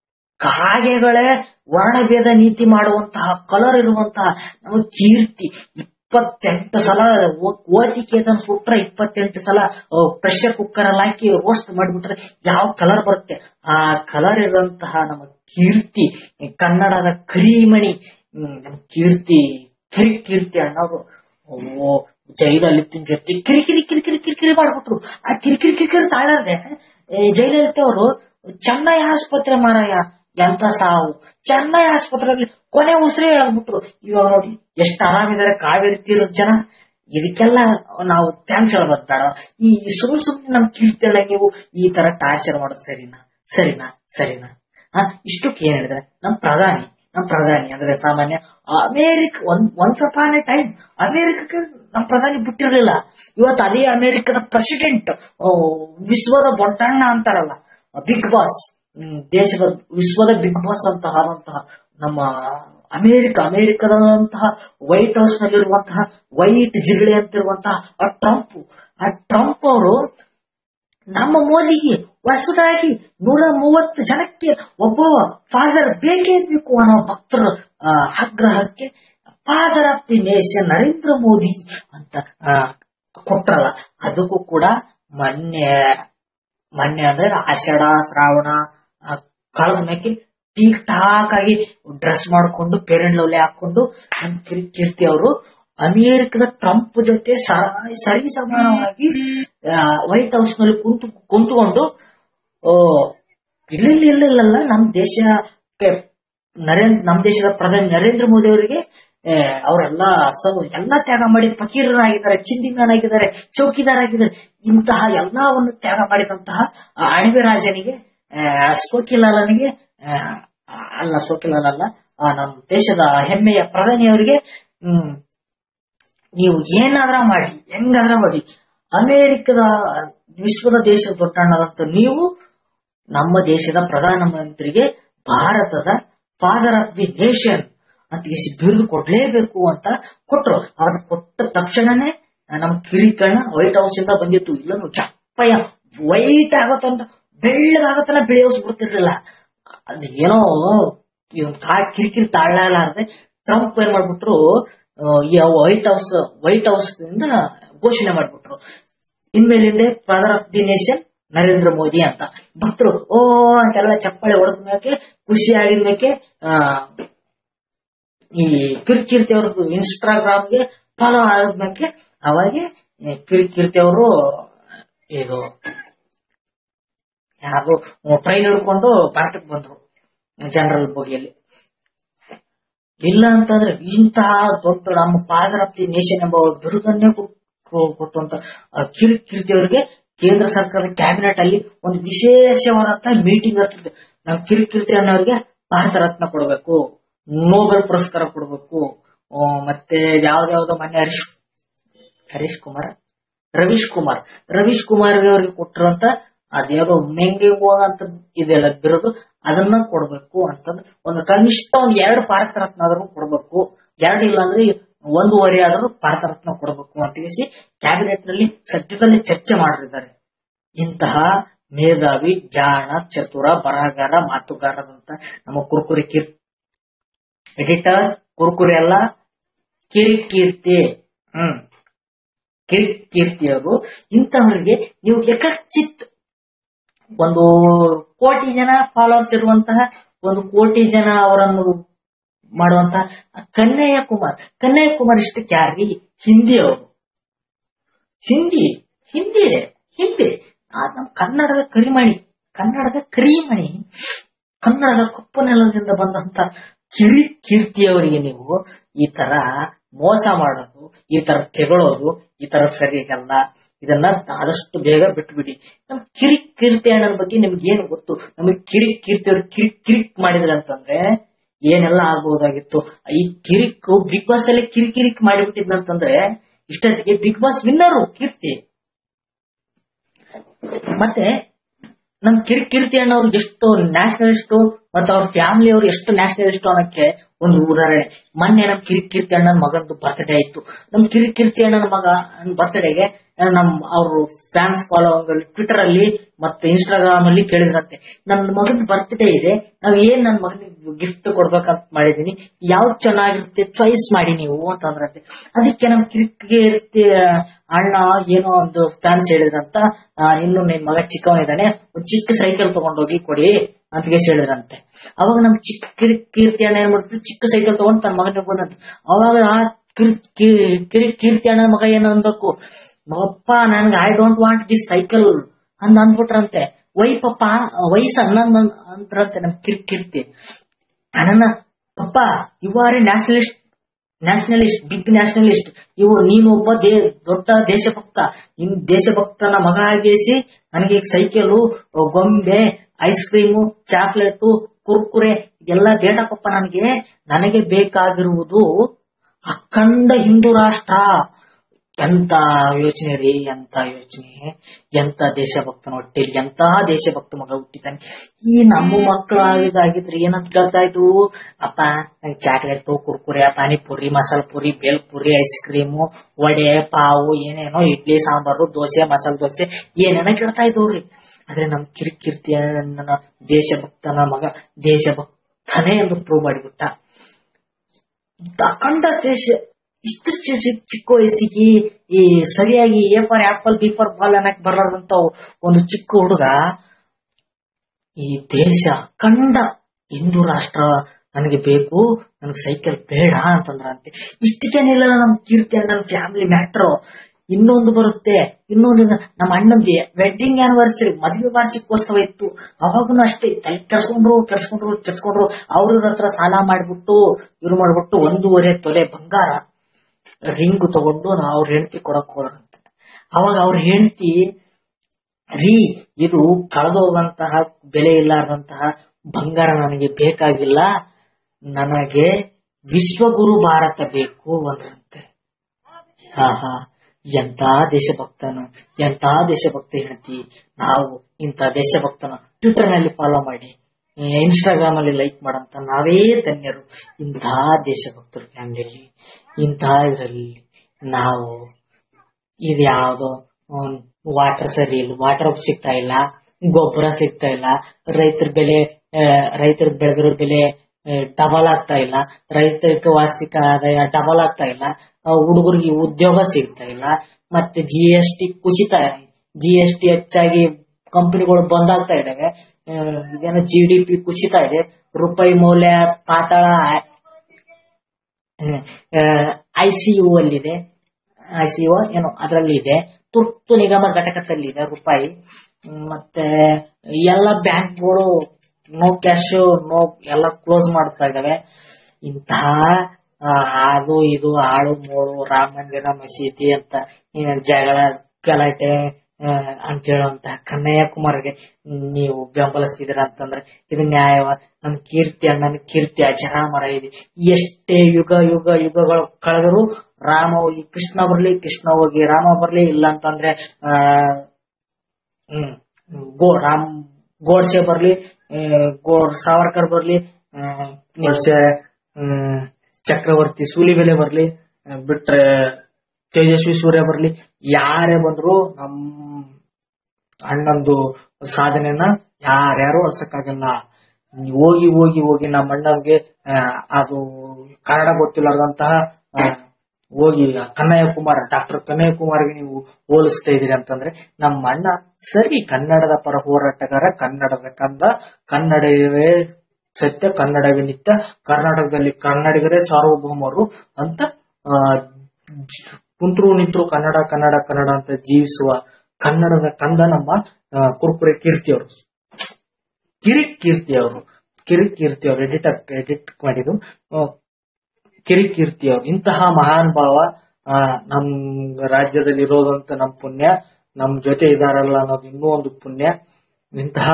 ಕಾಗೆಗಳೇ ವರ್ಣಭೇದ ನೀತಿ ಮಾಡುವಂತಹ ಕಲರ್ ಇರುವಂತಹ ನಮ್ಮ ಕೀರ್ತಿ ಇಪ್ಪತ್ತೆಂಟು ಸಲ ಓ- ಓಟಿಕೆದನ್ ಸುಟ್ರೆ ಇಪ್ಪತ್ತೆಂಟು ಸಲ ಪ್ರೆಷರ್ ಕುಕ್ಕರ್ ಅಲ್ಲಿ ಹಾಕಿ ರೋಸ್ಟ್ ಮಾಡಿಬಿಟ್ರೆ ಯಾವ ಕಲರ್ ಬರುತ್ತೆ ಆ ಕಲರ್ ಇರುವಂತಹ ನಮ್ಮ ಕೀರ್ತಿ ಕನ್ನಡದ ಕರಿಮಣಿ ಹ್ಮ್, ನಮ್ಮ ಕೀರ್ತಿ ಕಿರಿ ಕೀರ್ತಿ ಅಣ್ಣವರು ಓ ಜೈಲಲಿತಿನ ಜೊತೆ ಕಿರಿ ಕಿರಿ ಕಿರಿ ಕಿರಿ ಕಿರಿ ಕಿರಿ ಮಾಡ್ಬಿಟ್ರು ಆ ಕಿರಿಕಿರಿ ಕಿರಿಕಿರಿ ತಾಳದೆ ಜೈಲಲಿತ ಅವರು ಚೆನ್ನೈ ಆಸ್ಪತ್ರೆ ಮಾರಾಯ ಎಂತ ಸಾವು ಚೆನ್ನೈ ಆಸ್ಪತ್ರೆಯಲ್ಲಿ ಕೊನೆ ಉಸಿರೇ ಹೇಳ್ಬಿಟ್ರು ಇವಾಗ ನೋಡಿ ಎಷ್ಟು ಆರಾಮಿದ್ದಾರೆ ಕಾವೇರಿ ತೀರದ ಜನ ಇದಕ್ಕೆಲ್ಲ ನಾವು ಥ್ಯಾಂಕ್ಸ್ ಹೇಳ್ಬೋದು ಬೇಡ ಈ ಸುಮ್ಮನೆ ಸುಮ್ಮನೆ ನಮ್ ಕೀರ್ತೇನೆ ನೀವು ಈ ತರ ಟಾರ್ಚರ್ ಮಾಡೋದು ಸರಿನಾ ಸರಿನಾ ಸರಿನಾ ಹಾ ಇಷ್ಟಕ್ಕೆ ಏನ್ ಹೇಳಿದ್ರೆ ನಮ್ ಪ್ರಧಾನಿ ನಮ್ ಪ್ರಧಾನಿ ಅಂದ್ರೆ ಸಾಮಾನ್ಯ ಅಮೇರಿಕ ಒಂದ್ ಒನ್ಸ್ ಅಪಾನ್ ಎ ಟೈಮ್ ಅಮೇರಿಕಕ್ಕೆ ನಮ್ ಪ್ರಧಾನಿ ಬಿಟ್ಟಿರ್ಲಿಲ್ಲ ಇವತ್ತು ಅದೇ ಅಮೇರಿಕದ ಪ್ರೆಸಿಡೆಂಟ್ ವಿಶ್ವದ ದೊಡ್ಡಣ್ಣ ಅಂತಾರಲ್ಲ ಬಿಗ್ ಬಾಸ್ ದೇಶದ ವಿಶ್ವದ ಬಿಗ್ ಬಾಸ್ ಅಂತ ಆದಂತಹ ನಮ್ಮ ಅಮೇರಿಕ ಅಮೇರಿಕದಂತಹ ವೈಟ್ ಹೌಸ್ ನಲ್ಲಿರುವಂತಹ ವೈಟ್ ಜಿಗಳೆ ಅಂತಿರುವಂತಹ ಆ ಟ್ರಂಪ್ ಆ ಟ್ರಂಪ್ ಅವರು ನಮ್ಮ ಮೋದಿಗೆ ಹೊಸದಾಗಿ ನೂರ ಮೂವತ್ತು ಜನಕ್ಕೆ ಒಬ್ಬ ಫಾದರ್ ಬೇಕೇ ಬೇಕು ಅನ್ನೋ ಭಕ್ತರ ಆ, ಆಗ್ರಹಕ್ಕೆ father of the nation Narendra Modi ಅಂತ ಆ, ಕೊಟ್ರಲ್ಲ ಅದಕ್ಕೂ ಕೂಡ ಮೊನ್ನೆ ಮೊನ್ನೆ ಅಂದ್ರೆ ಆಷಾಢ ಶ್ರಾವಣ ಆ, ಕಳೆದ ಮೇಕೆ ಟೀಕ್ ಟಾಕ್ ಆಗಿ ಡ್ರೆಸ್ ಮಾಡ್ಕೊಂಡು ಪೇರೆಂಟ್ ಲವ್ಲಿ ಹಾಕೊಂಡು ನಮ್ ಕಿರ್- ಕೀರ್ತಿ ಅವರು ಅಮೆರಿಕದ ಟ್ರಂಪ್ ಜೊತೆ ಸ- ಸರಿ ಸಮಾನವಾಗಿ ವೈಟ್ ಹೌಸ್ ನಲ್ಲಿ ಕುಂತು ಕುಂತ್ಕೊಂಡು ಆ, ಇಲ್ಲ ಇಲ್ಲ ಇಲ್ಲ ಇಲ್ಲ ಇಲ್ಲ ನಮ್ಮ ದೇಶಕ್ಕೆ ನರೇಂದ್ರ ನಮ್ಮ ದೇಶದ ಪ್ರಧಾನಿ ನರೇಂದ್ರ ಮೋದಿ ಅವರಿಗೆ ಅವರೆಲ್ಲ ಸೌ ಎಲ್ಲ ತ್ಯಾಗ ಮಾಡಿ ಫಕೀರರಾಗಿದ್ದಾರೆ ಚಿಂದಿಮನಾಗಿದ್ದಾರೆ ಚೌಕಿದಾರಾಗಿದ್ದಾರೆ ಇಂತಹ ಎಲ್ಲವನ್ನು ತ್ಯಾಗ ಮಾಡಿದಂತಹ ಆ ಅಣಬೆ ರಾಜನಿಗೆ ಆ, ಸೋಕಿಲಾಲನಿಗೆ ಆ, ಅಲ್ಲ ಸೋಕಿಲಾಲ್ ಅಲ್ಲ ಆ, ನಮ್ಮ ದೇಶದ ಹೆಮ್ಮೆಯ ಪ್ರಧಾನಿಯವರಿಗೆ ಹ್ಮ್ ನೀವು ಏನಾದ್ರ ಮಾಡಿ ಹೆಂಗಾದ್ರ ಮಾಡಿ ಅಮೇರಿಕದ ವಿಶ್ವದ ದೇಶದ ದೊಡ್ಡಣ್ಣದಂತ ನೀವು ನಮ್ಮ ದೇಶದ ಪ್ರಧಾನಮಂತ್ರಿಗೆ ಭಾರತದ ಫಾದರ್ ಆಫ್ ದಿ ನೇಷನ್ ಅಂತ ಎಸಿ ಬಿರುದು ಕೊಡ್ಲೇಬೇಕು ಅಂತ ಕೊಟ್ರು ಅದ ಕೊಟ್ಟ ತಕ್ಷಣನೇ ನಮ್ಮ ಕಿರಿಕಣ್ಣ ವೈಟ್ ಹೌಸ್ ಇಂದ ಬಂದಿತ್ತು ಇಲ್ಲನು ಚಪ್ಪಯ್ಯ ವೈಟ್ ಆಗತ್ತಂತ ಬೆಳ್ಳಗಾಗತ್ತನ ಬೆಳೆಯೋಸ್ಬಿಡ್ತಿರ್ಲಿಲ್ಲ ಅದ್ ಏನೋ ಇದೊಂದ್ ಕಾ ಕಿರಿಕಿರಿ ತಾಳಲಾರದೆ ಟ್ರಂಪ್ ಏನ್ ಮಾಡ್ಬಿಟ್ರು ಆ, ಈ ವೈಟ್ ಹೌಸ್ ವೈಟ್ ಹೌಸ್ ಇಂದ ಘೋಷಣೆ ಮಾಡ್ಬಿಟ್ರು ಇನ್ಮೇಲಿಂದ father of the nation Narendra Modi ಅಂತ ಭಕ್ತರು ಓ ಅಂತೆಲ್ಲ ಚಪ್ಪಾಳೆ ಹೊಡೆದ ಮೇಲೆ ಖುಷಿ ಆಗಿದ ಮೇಲೆ ಆ, ಈ ಕಿರ್ಕೀರ್ತಿ ಅವ್ರದ್ದು ಇನ್ಸ್ಟಾಗ್ರಾಮ್ಗೆ ಫಾಲೋ ಆದ್ಮೇಲೆ ಅವಾಗೆ ಈ ಕಿರ್ಕೀರ್ತಿ ಅವರು ಇದು ಯಾರು ಟ್ರೈನ್ ಹಿಡ್ಕೊಂಡು ಭಾರತಕ್ಕೆ ಬಂದ್ರು ಜನರಲ್ ಬೋಗಿಯಲ್ಲಿ ಇಲ್ಲ ಅಂತಂದ್ರೆ ಇಂತಹ ದೊಡ್ಡ ನಮ್ಮ ಫಾದರ್ ಆಫ್ ದಿ ನೇಷನ್ ಎಂಬ ಬಿರುದನ್ನೇ ಕೊಟ್ಟು- ಕೊಟ್ಟು ಅಂತ ಆ ಕಿರ್ಕೀರ್ತಿ ಅವರಿಗೆ ಕೇಂದ್ರ ಸರ್ಕಾರದ ಕ್ಯಾಬಿನೆಟ್ ಅಲ್ಲಿ ಒಂದು ವಿಶೇಷವಾದಂತಹ ಮೀಟಿಂಗ್ ಆಗ್ತದೆ ನಾವು ಕಿರಿಕೀರ್ತಿ ಅನ್ನೋರಿಗೆ ಭಾರತ ರತ್ನ ಕೊಡಬೇಕು ನೋಬೆಲ್ ಪುರಸ್ಕಾರ ಕೊಡಬೇಕು ಆ, ಮತ್ತೆ ಯಾವ್ದಾವ್ದೋ ಮೊನ್ನೆ ಹರೀಶ್ ಹರೀಶ್ ಕುಮಾರ್ ರವೀಶ್ ಕುಮಾರ್ ರವೀಶ್ ಕುಮಾರ್ ಅವರಿಗೆ ಕೊಟ್ಟಿರುವಂತ ಅದ್ಯಾವುದೋ ಮೆಂಗೆ ಅಂತ ಇದೆಲ್ಲ ಬಿರೋದು ಅದನ್ನ ಕೊಡ್ಬೇಕು ಅಂತಂದ್ರೆ ಒಂದು ಕನಿಷ್ಠ ಒಂದ್ ಎರಡು ಭಾರತ ರತ್ನ ಆದ್ರೂ ಕೊಡ್ಬೇಕು ಎರಡು ಇಲ್ಲ ಅಂದ್ರೆ ಒಂದೂವರೆ ಆದ್ರೂ ಭಾರತ ರತ್ನ ಕೊಡಬೇಕು ಅಂತ ತಿಳಿಸಿ ಕ್ಯಾಬಿನೆಟ್ ನಲ್ಲಿ ಸದ್ಯದಲ್ಲೇ ಚರ್ಚೆ ಮಾಡಿದ್ದಾರೆ ಇಂತಹ ಮೇಧಾವಿ ಜಾಣ ಚತುರ ಬರಹಗಾರ ಮಾತುಗಾರದಂತ ನಮ್ಮ ಕುರ್ಕುರಿ ಕೀರ್ ಎಡಿಟರ್ ಕುರ್ಕುರಿ ಅಲ್ಲ ಕಿರಿಕೀರ್ತಿ ಹ್ಮ್ ಕಿರಿಕೀರ್ತಿಯವರು ಇಂತಹವರಿಗೆ ನೀವು ಯಕಚಿತ್ ಒಂದು ಕೋಟಿ ಜನ ಫಾಲೋವರ್ಸ್ ಇರುವಂತಹ ಒಂದು ಕೋಟಿ ಜನ ಅವರನ್ನು ಮಾಡುವಂತಹ ಕನ್ನಯ್ಯ ಕುಮಾರ್ ಕನ್ನಯ್ಯ ಕುಮಾರ್ ಇಷ್ಟಕ್ಕೆ ಯಾರ್ರಿ ಹಿಂದಿ ಅವರು ಹಿಂದಿ ಹಿಂದಿ ಹಿಂದಿ ಆ ನಮ್ಮ ಕನ್ನಡದ ಕರಿಮಣಿ ಕನ್ನಡದ ಕರಿಮಣಿ ಕನ್ನಡದ ಕಪ್ಪು ನೆಲದಿಂದ ಬಂದಂತ ಕಿರಿ ಕೀರ್ತಿಯವರಿಗೆ ನೀವು ಈ ತರ ಮೋಸ ಮಾಡೋದು ಈ ತರ ತೆಗಳೋದು ಈ ತರ ಸರಿಗಲ್ಲ ಇದನ್ನ ಆದಷ್ಟು ಬೇಗ ಬಿಟ್ಬಿಡಿ ನಮ್ ಕಿರಿಕ್ ಕೀರ್ತಿ ಅಣ್ಣನ ಬಗ್ಗೆ ನಿಮ್ಗೆ ಏನು ಗೊತ್ತು ನಮಗೆ ಕಿರಿಕ್ ಕೀರ್ತಿಯವ್ರು ಕಿರಿಕ್ ಕಿರಿಕ್ ಮಾಡಿದ್ರೆ ಅಂತಂದ್ರೆ ಏನೆಲ್ಲ ಆಗ್ಬಹುದಾಗಿತ್ತು ಈ ಕಿರಿಕ್ ಬಿಗ್ ಬಾಸ್ ಅಲ್ಲಿ ಕಿರಿಕಿರಿಕ್ ಮಾಡಿಬಿಟ್ಟಿದ್ನಂತಂದ್ರೆ ಇಷ್ಟೊತ್ತಿಗೆ ಬಿಗ್ ಬಾಸ್ ವಿನ್ನರು ಕೀರ್ತಿ ಮತ್ತೆ ನಮ್ ಕಿರಿಕಿರ್ತಿ ಅಣ್ಣವ್ರು ಎಷ್ಟು ನ್ಯಾಷನಲಿಸ್ಟ್ ಮತ್ತೆ ಅವ್ರ ಫ್ಯಾಮಿಲಿ ಅವರು ಎಷ್ಟು ನ್ಯಾಷನಲಿಸ್ಟ್ ಅನ್ನೋಕ್ಕೆ ಒಂದು ಉದಾಹರಣೆ ಮೊನ್ನೆ ನಮ್ ಕಿರಿಕಿರ್ತಿ ಅಣ್ಣನ ಮಗಂದು ಬರ್ತ್ಡೇ ಆಯ್ತು ನಮ್ ಕಿರಿಕಿರ್ತಿ ಅಣ್ಣನ ಮಗ ಬರ್ತ್ಡೇಗೆ ನಮ್ ಅವ್ರು ಫ್ಯಾನ್ಸ್ ಫಾಲೋ ಟ್ವಿಟರ್ ಅಲ್ಲಿ ಮತ್ತೆ ಇನ್ಸ್ಟಾಗ್ರಾಮ್ ಅಲ್ಲಿ ಕೇಳಿದ್ರಂತೆ ನನ್ನ ಮಗನ ಬರ್ತ್ಡೇ ಇದೆ ನಾವ್ ಏನ್ ನನ್ನ ಮಗನಿಗೆ ಗಿಫ್ಟ್ ಕೊಡ್ಬೇಕಂತ ಮಾಡಿದೀನಿ ಯಾವ್ದು ಚೆನ್ನಾಗಿರುತ್ತೆ ಚಾಯ್ಸ್ ಮಾಡಿ ನೀವು ಅಂತಂದ್ರಂತೆ ಅದಕ್ಕೆ ನಮ್ ಕಿರಿಕಿರ್ತಿ ಅಣ್ಣ ಏನೋ ಒಂದು ಫ್ಯಾನ್ಸ್ ಹೇಳಿದ್ರಂತ ಆ, ಇನ್ನು ನಿನ್ ಮಗ ಚಿಕ್ಕವನಿದ್ದಾನೆ ಒಂದ್ ಚಿಕ್ಕ ಸೈಕಲ್ ತಗೊಂಡೋಗಿ ಕೊಡಿ ಅಂತ ಹೇಳಿದ್ರಂತೆ ಅವಾಗ ನಮ್ ಚಿಕ್ಕ ಕಿರಿ- ಕೀರ್ತಿ ಅಣ್ಣ ಏನ್ ಮಾಡ್ತಿದ್ರು ಚಿಕ್ಕ ಸೈಕಲ್ ತಗೊಂಡು ತನ್ನ ಮಗನಿಗೆ ಬಂದಂತ ಅವಾಗ ಆ ಕಿರ್- ಕಿ- ಕಿರಿ ಕೀರ್ತಿ ಅಣ್ಣ ಮಗ ಏನು ಅನ್ಬೇಕು ಮಗಪ್ಪ ನನ್ಗೆ I don't want this cycle ಅಂತ ಅಂದ್ಬಿಟ್ರಂತೆ ವೈ ಪಪ್ಪ ವಯಸ್ಸು ಹನ್ನೊಂದು ಅಂದ್ರಂತೆ ನಮ್ ಕಿರ್ ಕೀರ್ತಿ ಅಣ್ಣನ ಪಪ್ಪ you are a nationalist nationalist big nationalist ಇವು ನೀನು ಒಬ್ಬ ದೇ ದೊಡ್ಡ ದೇಶಭಕ್ತ ಇನ್ ದೇಶಭಕ್ತನ ಮಗ ಆಗೇಸಿ ನನಗೆ ಸೈಕಲು ಗೊಂಬೆ ಐಸ್ ಕ್ರೀಮು ಚಾಕ್ಲೇಟು ಕುರ್ಕುರೆ ಇದೆಲ್ಲ ಬೇಡಪ್ಪ ನನಗೆ ನನಗೆ ಬೇಕಾಗಿರುವುದು ಅಖಂಡ ಹಿಂದೂ ರಾಷ್ಟ್ರ ಎಂತ ಯೋಚನೆ ರೀ ಎಂತ ಯೋಚನೆ ಎಂತ ದೇಶಭಕ್ತನ ಹೊಟ್ಟೆಲಿ ಎಂತಹ ದೇಶಭಕ್ತ ಮಗ ಹುಟ್ಟಿದ್ದಾನೆ ಈ ನಮ್ಮ ಮಕ್ಕಳು ಆಗಿದ್ದಾಗಿದ್ರೆ ಏನಂತ ಕೇಳ್ತಾ ಇದ್ವು ಅಪ್ಪ ನಂಗೆ chocolate Kurkure panipuri masala puri bhel puri ice cream vada pav ಏನೇನೋ ಇಡ್ಲಿ ಸಾಂಬಾರು ದೋಸೆ ಮಸಾಲ ದೋಸೆ ಏನೇನೋ ಕೇಳ್ತಾ ಇದ್ವ್ರಿ ಆದ್ರೆ ನಮ್ ಕಿರಿಕಿರ್ತಿ ನನ್ನ ದೇಶಭಕ್ತನ ಮಗ ದೇಶಭಕ್ತನೇ ಎಂದು ಪ್ರೂವ್ ಮಾಡಿಬಿಟ್ಟ ಅಖಂಡ ದೇಶ ಇಷ್ಟು ಚಿ- ಚಿ- ಚಿಕ್ಕ ವಯಸ್ಸಿಗೆ ಈ ಸರಿಯಾಗಿ A for apple B for ball ಅನ್ನಕ್ ಬರಲಾರ್ದಂತ ಒಂದು ಚಿಕ್ಕ ಹುಡುಗ ಈ ದೇಶ ಅಖಂಡ ಹಿಂದೂ ರಾಷ್ಟ್ರ ನನಗೆ ಬೇಕು ನನಗೆ ಸೈಕಲ್ ಬೇಡ ಅಂತಂದ್ರಂತೆ ಇಷ್ಟಕ್ಕೇನಿಲ್ಲ ನಮ್ ಕೀರ್ತಿ ಅಣ್ಣನ ಫ್ಯಾಮಿಲಿ ಮ್ಯಾಟ್ರು ಇನ್ನೊಂದು ಬರುತ್ತೆ ಇನ್ನೊಂದು ನಮ್ಮ ಅಣ್ಣಂದಿ ವೆಡ್ಡಿಂಗ್ ಆನಿವರ್ಸರಿ ಮದುವೆ ವಾರ್ಷಿಕೋತ್ಸವ ಇತ್ತು ಅವಾಗೂ ಅಷ್ಟೇ ತಲೆ ಕೆಡ್ಸ್ಕೊಂಡ್ರು ಕೆಡ್ಸ್ಕೊಂಡ್ರು ಕೆಡ್ಸ್ಕೊಂಡ್ರು ಅವ್ರ ಹತ್ರ ಸಾಲ ಮಾಡ್ಬಿಟ್ಟು ಇವ್ರು ಮಾಡ್ಬಿಟ್ಟು ಒಂದೂವರೆ ತೊಲೆ ಬಂಗಾರ ರಿಂಗ್ ತಗೊಂಡು ನಾ ಅವ್ರ ಹೆಂಡತಿ ಕೊಡಕ್ ಹೋದ್ರಂತೆ ಅವಾಗ ಅವ್ರ ಹೆಂಡತಿ ರೀ ಇದು ಕಳೆದೋಗಂತಹ ಬೆಲೆ ಇಲ್ಲಾರ್ದಂತಹ ಬಂಗಾರ ನನಗೆ ಬೇಕಾಗಿಲ್ಲ ನನಗೆ ವಿಶ್ವಗುರು ಭಾರತ ಬೇಕು ಅಂದ್ರಂತೆ ಹಾ ಹಾ ಎಂತ ದೇಶಭಕ್ತನ ಎಂತ ದೇಶಭಕ್ತ ಹೆಂಡತಿ ನಾವು ಇಂಥ ದೇಶಭಕ್ತನ ಟ್ವಿಟರ್ ನಲ್ಲಿ ಫಾಲೋ ಮಾಡಿ ಇನ್ಸ್ಟಾಗ್ರಾಮ್ ಅಲ್ಲಿ ಲೈಕ್ ಮಾಡಂತ ನಾವೇ ಧನ್ಯರು ಇಂತಹ ದೇಶಭಕ್ತರ ಫ್ಯಾಮಿಲಿಯಲ್ಲಿ ಇಂತಹ ಇದರಲ್ಲಿ ನಾವು ಇದು ಯಾವ್ದೋ ವಾಟರ್ ಸರಿ ಇಲ್ಲ ವಾಟರ್ ಸಿಗ್ತಾ ಇಲ್ಲ ಗೊಬ್ಬರ ಸಿಗ್ತಾ ಇಲ್ಲ ರೈತರ ಬೆಲೆ ರೈತರು ಬೆಳೆದಿರೋ ಬೆಲೆ ಡಬಲ್ ಆಗ್ತಾ ಇಲ್ಲ ರೈತರಿಕ ವಾರ್ಷಿಕ ಆದಾಯ ಡಬಲ್ ಆಗ್ತಾ ಇಲ್ಲ ಹುಡುಗರಿಗೆ ಉದ್ಯೋಗ ಸಿಗ್ತಾ ಇಲ್ಲ ಮತ್ತೆ ಜಿ ಎಸ್ ಟಿ ಕುಸಿತ ಜಿ ಎಸ್ ಟಿ ಹೆಚ್ಚಾಗಿ ಕಂಪನಿಗಳು ಬಂದಾಗ್ತಾ ಇದಾವೆ ಆ, ಇದೇನೋ ಜಿ ಡಿ ಪಿ ಕುಸಿತ ಇದೆ ರೂಪಾಯಿ ಮೌಲ್ಯ ಪಾತಾಳ ಐ ಸಿ ಯು ಅಲ್ಲಿದೆ ಐ ಸಿ ಯು ಏನೋ ಅದರಲ್ಲಿ ಇದೆ ತುರ್ತು ನಿಗಮ ಘಟಕದಲ್ಲಿದೆ ರೂಪಾಯಿ ಹ್ಮ್, ಮತ್ತೆ ಎಲ್ಲ ಬ್ಯಾಂಕ್ಗಳು ನೋ ಕ್ಯಾಶ್ ನೋ ಎಲ್ಲ ಕ್ಲೋಸ್ ಮಾಡ್ತಾ ಇದಾವೆ ಇಂತಹ ಆ, ಅದು ಇದು ಆಳು ಮೂಳು ರಾಮ ಮಂದಿರ ಮಸೀದಿ ಅಂತ ಏನ್ ಜಗಳ ಗಲಾಟೆ ಆ, ಅಂತ ಹೇಳುವಂತಹ ಕನ್ನಯ್ಯ ಕುಮಾರ್ಗೆ ನೀವು ಬೆಂಬಲಿಸ್ತಿದ್ದೀರ ಅಂತಂದ್ರೆ ಇದು ನ್ಯಾಯವ ನಮ್ ಕೀರ್ತಿ ಅಣ್ಣನ ಕೀರ್ತಿ ಅಜರಾಮರ ಇದೆ ಎಷ್ಟೇ ಯುಗ ಯುಗ ಯುಗಗಳು ಕಳೆದರೂ ರಾಮ ಹೋಗಿ ಕೃಷ್ಣ ಬರ್ಲಿ ಕೃಷ್ಣ ಹೋಗಿ ರಾಮ ಬರ್ಲಿ ಇಲ್ಲ ಅಂತಂದ್ರೆ ಆ ಹ್ಮ್ ಗೋ ರಾಮ್ ಗೋಡ್ಸೆ ಬರ್ಲಿ ಆ, ಗೋಡ್ ಸಾವರ್ಕರ್ ಬರ್ಲಿ ಆ, ಗೋಡ್ಸೆ ಹ್ಮ್, ಚಕ್ರವರ್ತಿ ಸೂಲಿಬೆಲೆ ಬರ್ಲಿ ಆ, ಬಿಟ್ರೆ ತೇಜಸ್ವಿ ಸೂರ್ಯ ಬರ್ಲಿ ಯಾರೇ ಬಂದ್ರು ನಮ್ ಅಣ್ಣಂದು ಸಾಧನೆನ ಯಾರ್ಯಾರು ಅಳ್ಸಕ್ಕಾಗಲ್ಲ ನೀವ್ ಹೋಗಿ ಹೋಗಿ ಹೋಗಿ ನಮ್ಮ ಅಣ್ಣಂಗೆ ಆ, ಅದು ಕನ್ನಡ ಗೊತ್ತಿಲ್ಲದಂತಹ ಆ, ಹೋಗಿ ಕನ್ನಯ್ಯ ಕುಮಾರ್ ಡಾಕ್ಟರ್ ಕನ್ನಯ್ಯ ಕುಮಾರ್ಗೆ ನೀವು ಹೋಲಿಸ್ತಾ ಇದೀರಿ ಅಂತಂದ್ರೆ ನಮ್ಮ ಅಣ್ಣ ಸರಿ ಕನ್ನಡದ ಪರ ಹೋರಾಟಗಾರ ಕನ್ನಡದ ಕಂದ ಕನ್ನಡವೇ ಸತ್ಯ ಕನ್ನಡವೇ ನಿತ್ಯ ಕರ್ನಾಟಕದಲ್ಲಿ ಕನ್ನಡಿಗರೇ ಸಾರ್ವಭೌಮರು ಅಂತ ಆ, ಕುಂತ್ರು ನಿಂತ್ರು ಕನ್ನಡ ಕನ್ನಡ ಕನ್ನಡ ಅಂತ ಜೀವಿಸುವ ಕನ್ನಡದ ಕಂದ ನಮ್ಮ ಆ, ಕುರುಕುರೆ ಕೀರ್ತಿ ಅವರು ಕಿರಿಕ್ ಕೀರ್ತಿ ಅವರು ಕಿರಿಕ್ ಕೀರ್ತಿ ಅವರು ಎಡಿಟರ್ ಎಡಿಟ್ ಮಾಡಿದ್ದು ಆ, ಕಿರಿಕ್ ಕೀರ್ತಿ ಅವರು ಇಂತಹ ಮಹಾನ್ ಭಾವ ಆ, ನಮ್ ರಾಜ್ಯದಲ್ಲಿ ಇರೋದಂತ ನಮ್ ಪುಣ್ಯ ನಮ್ ಜೊತೆ ಇದಾರಲ್ಲ ಅನ್ನೋದು ಇನ್ನೂ ಒಂದು ಪುಣ್ಯ ಇಂತಹ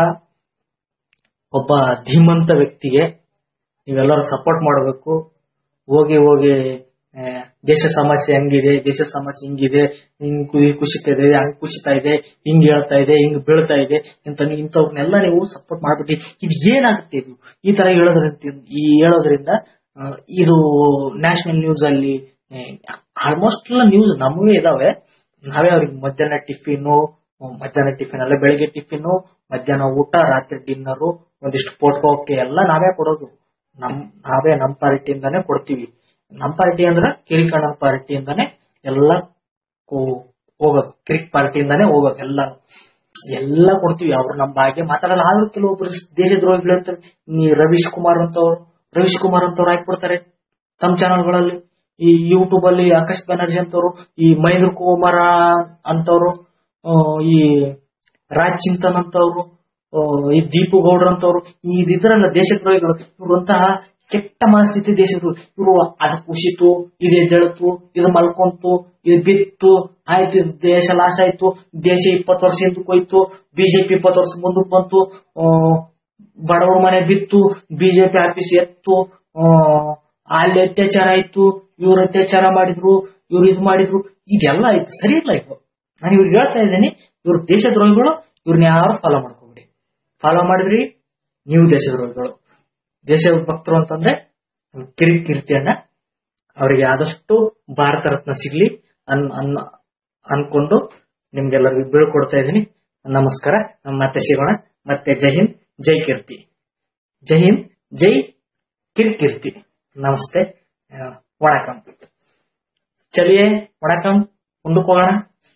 ಒಬ್ಬ ಧೀಮಂತ ವ್ಯಕ್ತಿಗೆ ನೀವೆಲ್ಲರೂ ಸಪೋರ್ಟ್ ಮಾಡಬೇಕು ಹೋಗಿ ಹೋಗಿ ಆ, ದೇಶ ಸಮಸ್ಯೆ ಹಂಗಿದೆ ದೇಶ ಸಮಸ್ಯೆ ಹಿಂಗಿದೆ ಹಿಂಗ್ ಕು- ಕುಸಿತಾ ಇದೆ ಹಂಗ್ ಕುಸಿತಾ ಇದೆ ಹಿಂಗ್ ಹೇಳ್ತಾ ಇದೆ ಹಿಂಗ್ ಬೀಳ್ತಾ ಇದೆ ಅಂತ ನೀವು ಇಂಥವ್ರನ್ನೆಲ್ಲ ನೀವು ಸಪೋರ್ಟ್ ಮಾಡ್ಬಿಟ್ಟು ಇದು ಏನಾಗುತ್ತೆ ಇದು ಈ ತರ ಹೇಳೋದ್ರಿಂದ ಈ ಹೇಳೋದ್ರಿಂದ ಆ, ಇದು ನ್ಯಾಷನಲ್ ನ್ಯೂಸ್ ಅಲ್ಲಿ ಆಲ್ಮೋಸ್ಟ್ ಎಲ್ಲ ನ್ಯೂಸ್ ನಮಗೇ ಇದಾವೆ ನಾವೇ ಅವ್ರಿಗೆ ಮಧ್ಯಾಹ್ನ ಟಿಫಿನು ಮಧ್ಯಾಹ್ನ ಟಿಫಿನ್ ಅಲ್ಲ ಬೆಳಿಗ್ಗೆ ಟಿಫಿನ್ ಮಧ್ಯಾಹ್ನ ಊಟ ರಾತ್ರಿ ಡಿನ್ನರು ಒಂದಿಷ್ಟು ಪೋಟ್ಕೋಕೆ ಎಲ್ಲ ನಾವೇ ಕೊಡೋದು ನಮ್ ನಾವೇ ನಮ್ ಪಾರ್ಟಿಯಿಂದಾನೇ ಕೊಡ್ತೀವಿ ನಮ್ ಪಾರ್ಟಿ ಅಂದ್ರೆ ಕಿರಿಕಣ್ಣನ ಪಾರ್ಟಿಯಿಂದಾನೇ ಎಲ್ಲ ಕೋ- ಹೋಗೋದು ಕಿರಿಕ್ ಪಾರ್ಟಿಯಿಂದಾನೇ ಹೋಗೋದು ಎಲ್ಲ ಎಲ್ಲ ಕೊಡ್ತೀವಿ ಅವ್ರು ನಮ್ಮ ಬಗ್ಗೆ ಮಾತಾಡಲ್ಲ ಆದ್ರೂ ಕೆಲವೊಬ್ರು ದೇಶದ್ರೋಹಿಗಳು ಅಂತ ನೀ ರವೀಶ್ ಕುಮಾರ್ ಅಂತವ್ರು ರವೀಶ್ ಕುಮಾರ್ ಅಂತವ್ರು ಹಾಕ್ಬಿಡ್ತಾರೆ ತಮ್ಮ ಚಾನಲ್ಗಳಲ್ಲಿ ಈ ಯೂಟ್ಯೂಬ್ ಅಲ್ಲಿ ಆಕಾಶ್ ಬ್ಯಾನರ್ಜಿ ಅಂತವ್ರು ಈ ಮಹೇಂದ್ರ ಕುಮಾರ ಅಂತವ್ರು ಆ, ಈ ರಾಜ್ ಚಿಂತನ್ ಅಂತವ್ರು ಆ, ಈ ದೀಪು ಗೌಡ್ರ ಅಂತವ್ರು ಈ ಇದ್ರಲ್ಲ ದೇಶದ್ರೋಹಿಗಳು ಇವರು ಅಂತಹ ಕೆಟ್ಟ ಮನಸ್ಥಿತಿ ದೇಶದ್ರು ಇವರು ಅದು ಕುಸಿತು ಇದು ಎದ್ದೇಳ್ತು ಇದು ಮಲ್ಕೊಂತು ಇದು ಬಿತ್ತು ಆಯ್ತು ಇದು ದೇಶ ಲಾಸ್ ಆಯ್ತು ದೇಶ ಇಪ್ಪತ್ತು ವರ್ಷ ಹಿಂದಕ್ಕೆ ಹೋಯ್ತು ಬಿಜೆಪಿ ಇಪ್ಪತ್ತು ವರ್ಷ ಮುಂದಕ್ಕೆ ಬಂತು ಆ, ಬಡವರ ಮನೆ ಬಿತ್ತು ಬಿಜೆಪಿ ಆಫೀಸ್ ಎತ್ತು ಆ, ಅಲ್ಲಿ ಅತ್ಯಾಚಾರ ಆಯ್ತು ಇವ್ರು ಅತ್ಯಾಚಾರ ಮಾಡಿದ್ರು ಇವ್ರು ಇದು ಮಾಡಿದ್ರು ಇದೆಲ್ಲ ಆಯ್ತು ಸರಿ ಇಲ್ಲ ಇದು ನಾನು ಇವ್ರಿಗೆ ಹೇಳ್ತಾ ಇದ್ದೀನಿ ಇವ್ರು ದೇಶದ್ರೋಹಿಗಳು ಇವ್ರನ್ನ ಯಾರು ಫಾಲೋ ಮಾಡ್ಕೋಬಿಡಿ ಫಾಲೋ ಮಾಡಿದ್ರಿ ನೀವು ದೇಶದ್ರೋಹಿಗಳು ದೇಶಭಕ್ತರು ಅಂತಂದ್ರೆ ಕಿರಿ ಕೀರ್ತಿಯನ್ನ ಅವರಿಗೆ ಆದಷ್ಟು ಭಾರತ ರತ್ನ ಸಿಗ್ಲಿ ಅನ್ ಅನ್ ಅನ್ಕೊಂಡು ನಿಮ್ಗೆಲ್ಲರಿಗೂ ಬೀಳ್ಕೊಡ್ತಾ ಇದ್ದೀನಿ ನಮಸ್ಕಾರ ನಮ್ಮ ಮತ್ತೆ ಸಿಗೋಣ ಮತ್ತೆ ಜೈ ಹಿಂದ್ ಜೈ ಕೀರ್ತಿ ಜೈ ಹಿಂದ್ ಜೈ ಕಿರ್ಕೀರ್ತಿ ನಮಸ್ತೆ ಆ, ವಣಕಂ ಚಲಿಯೇ ವಣಕಂ ಮುಂದಕ್ಕೆ ಹೋಗೋಣ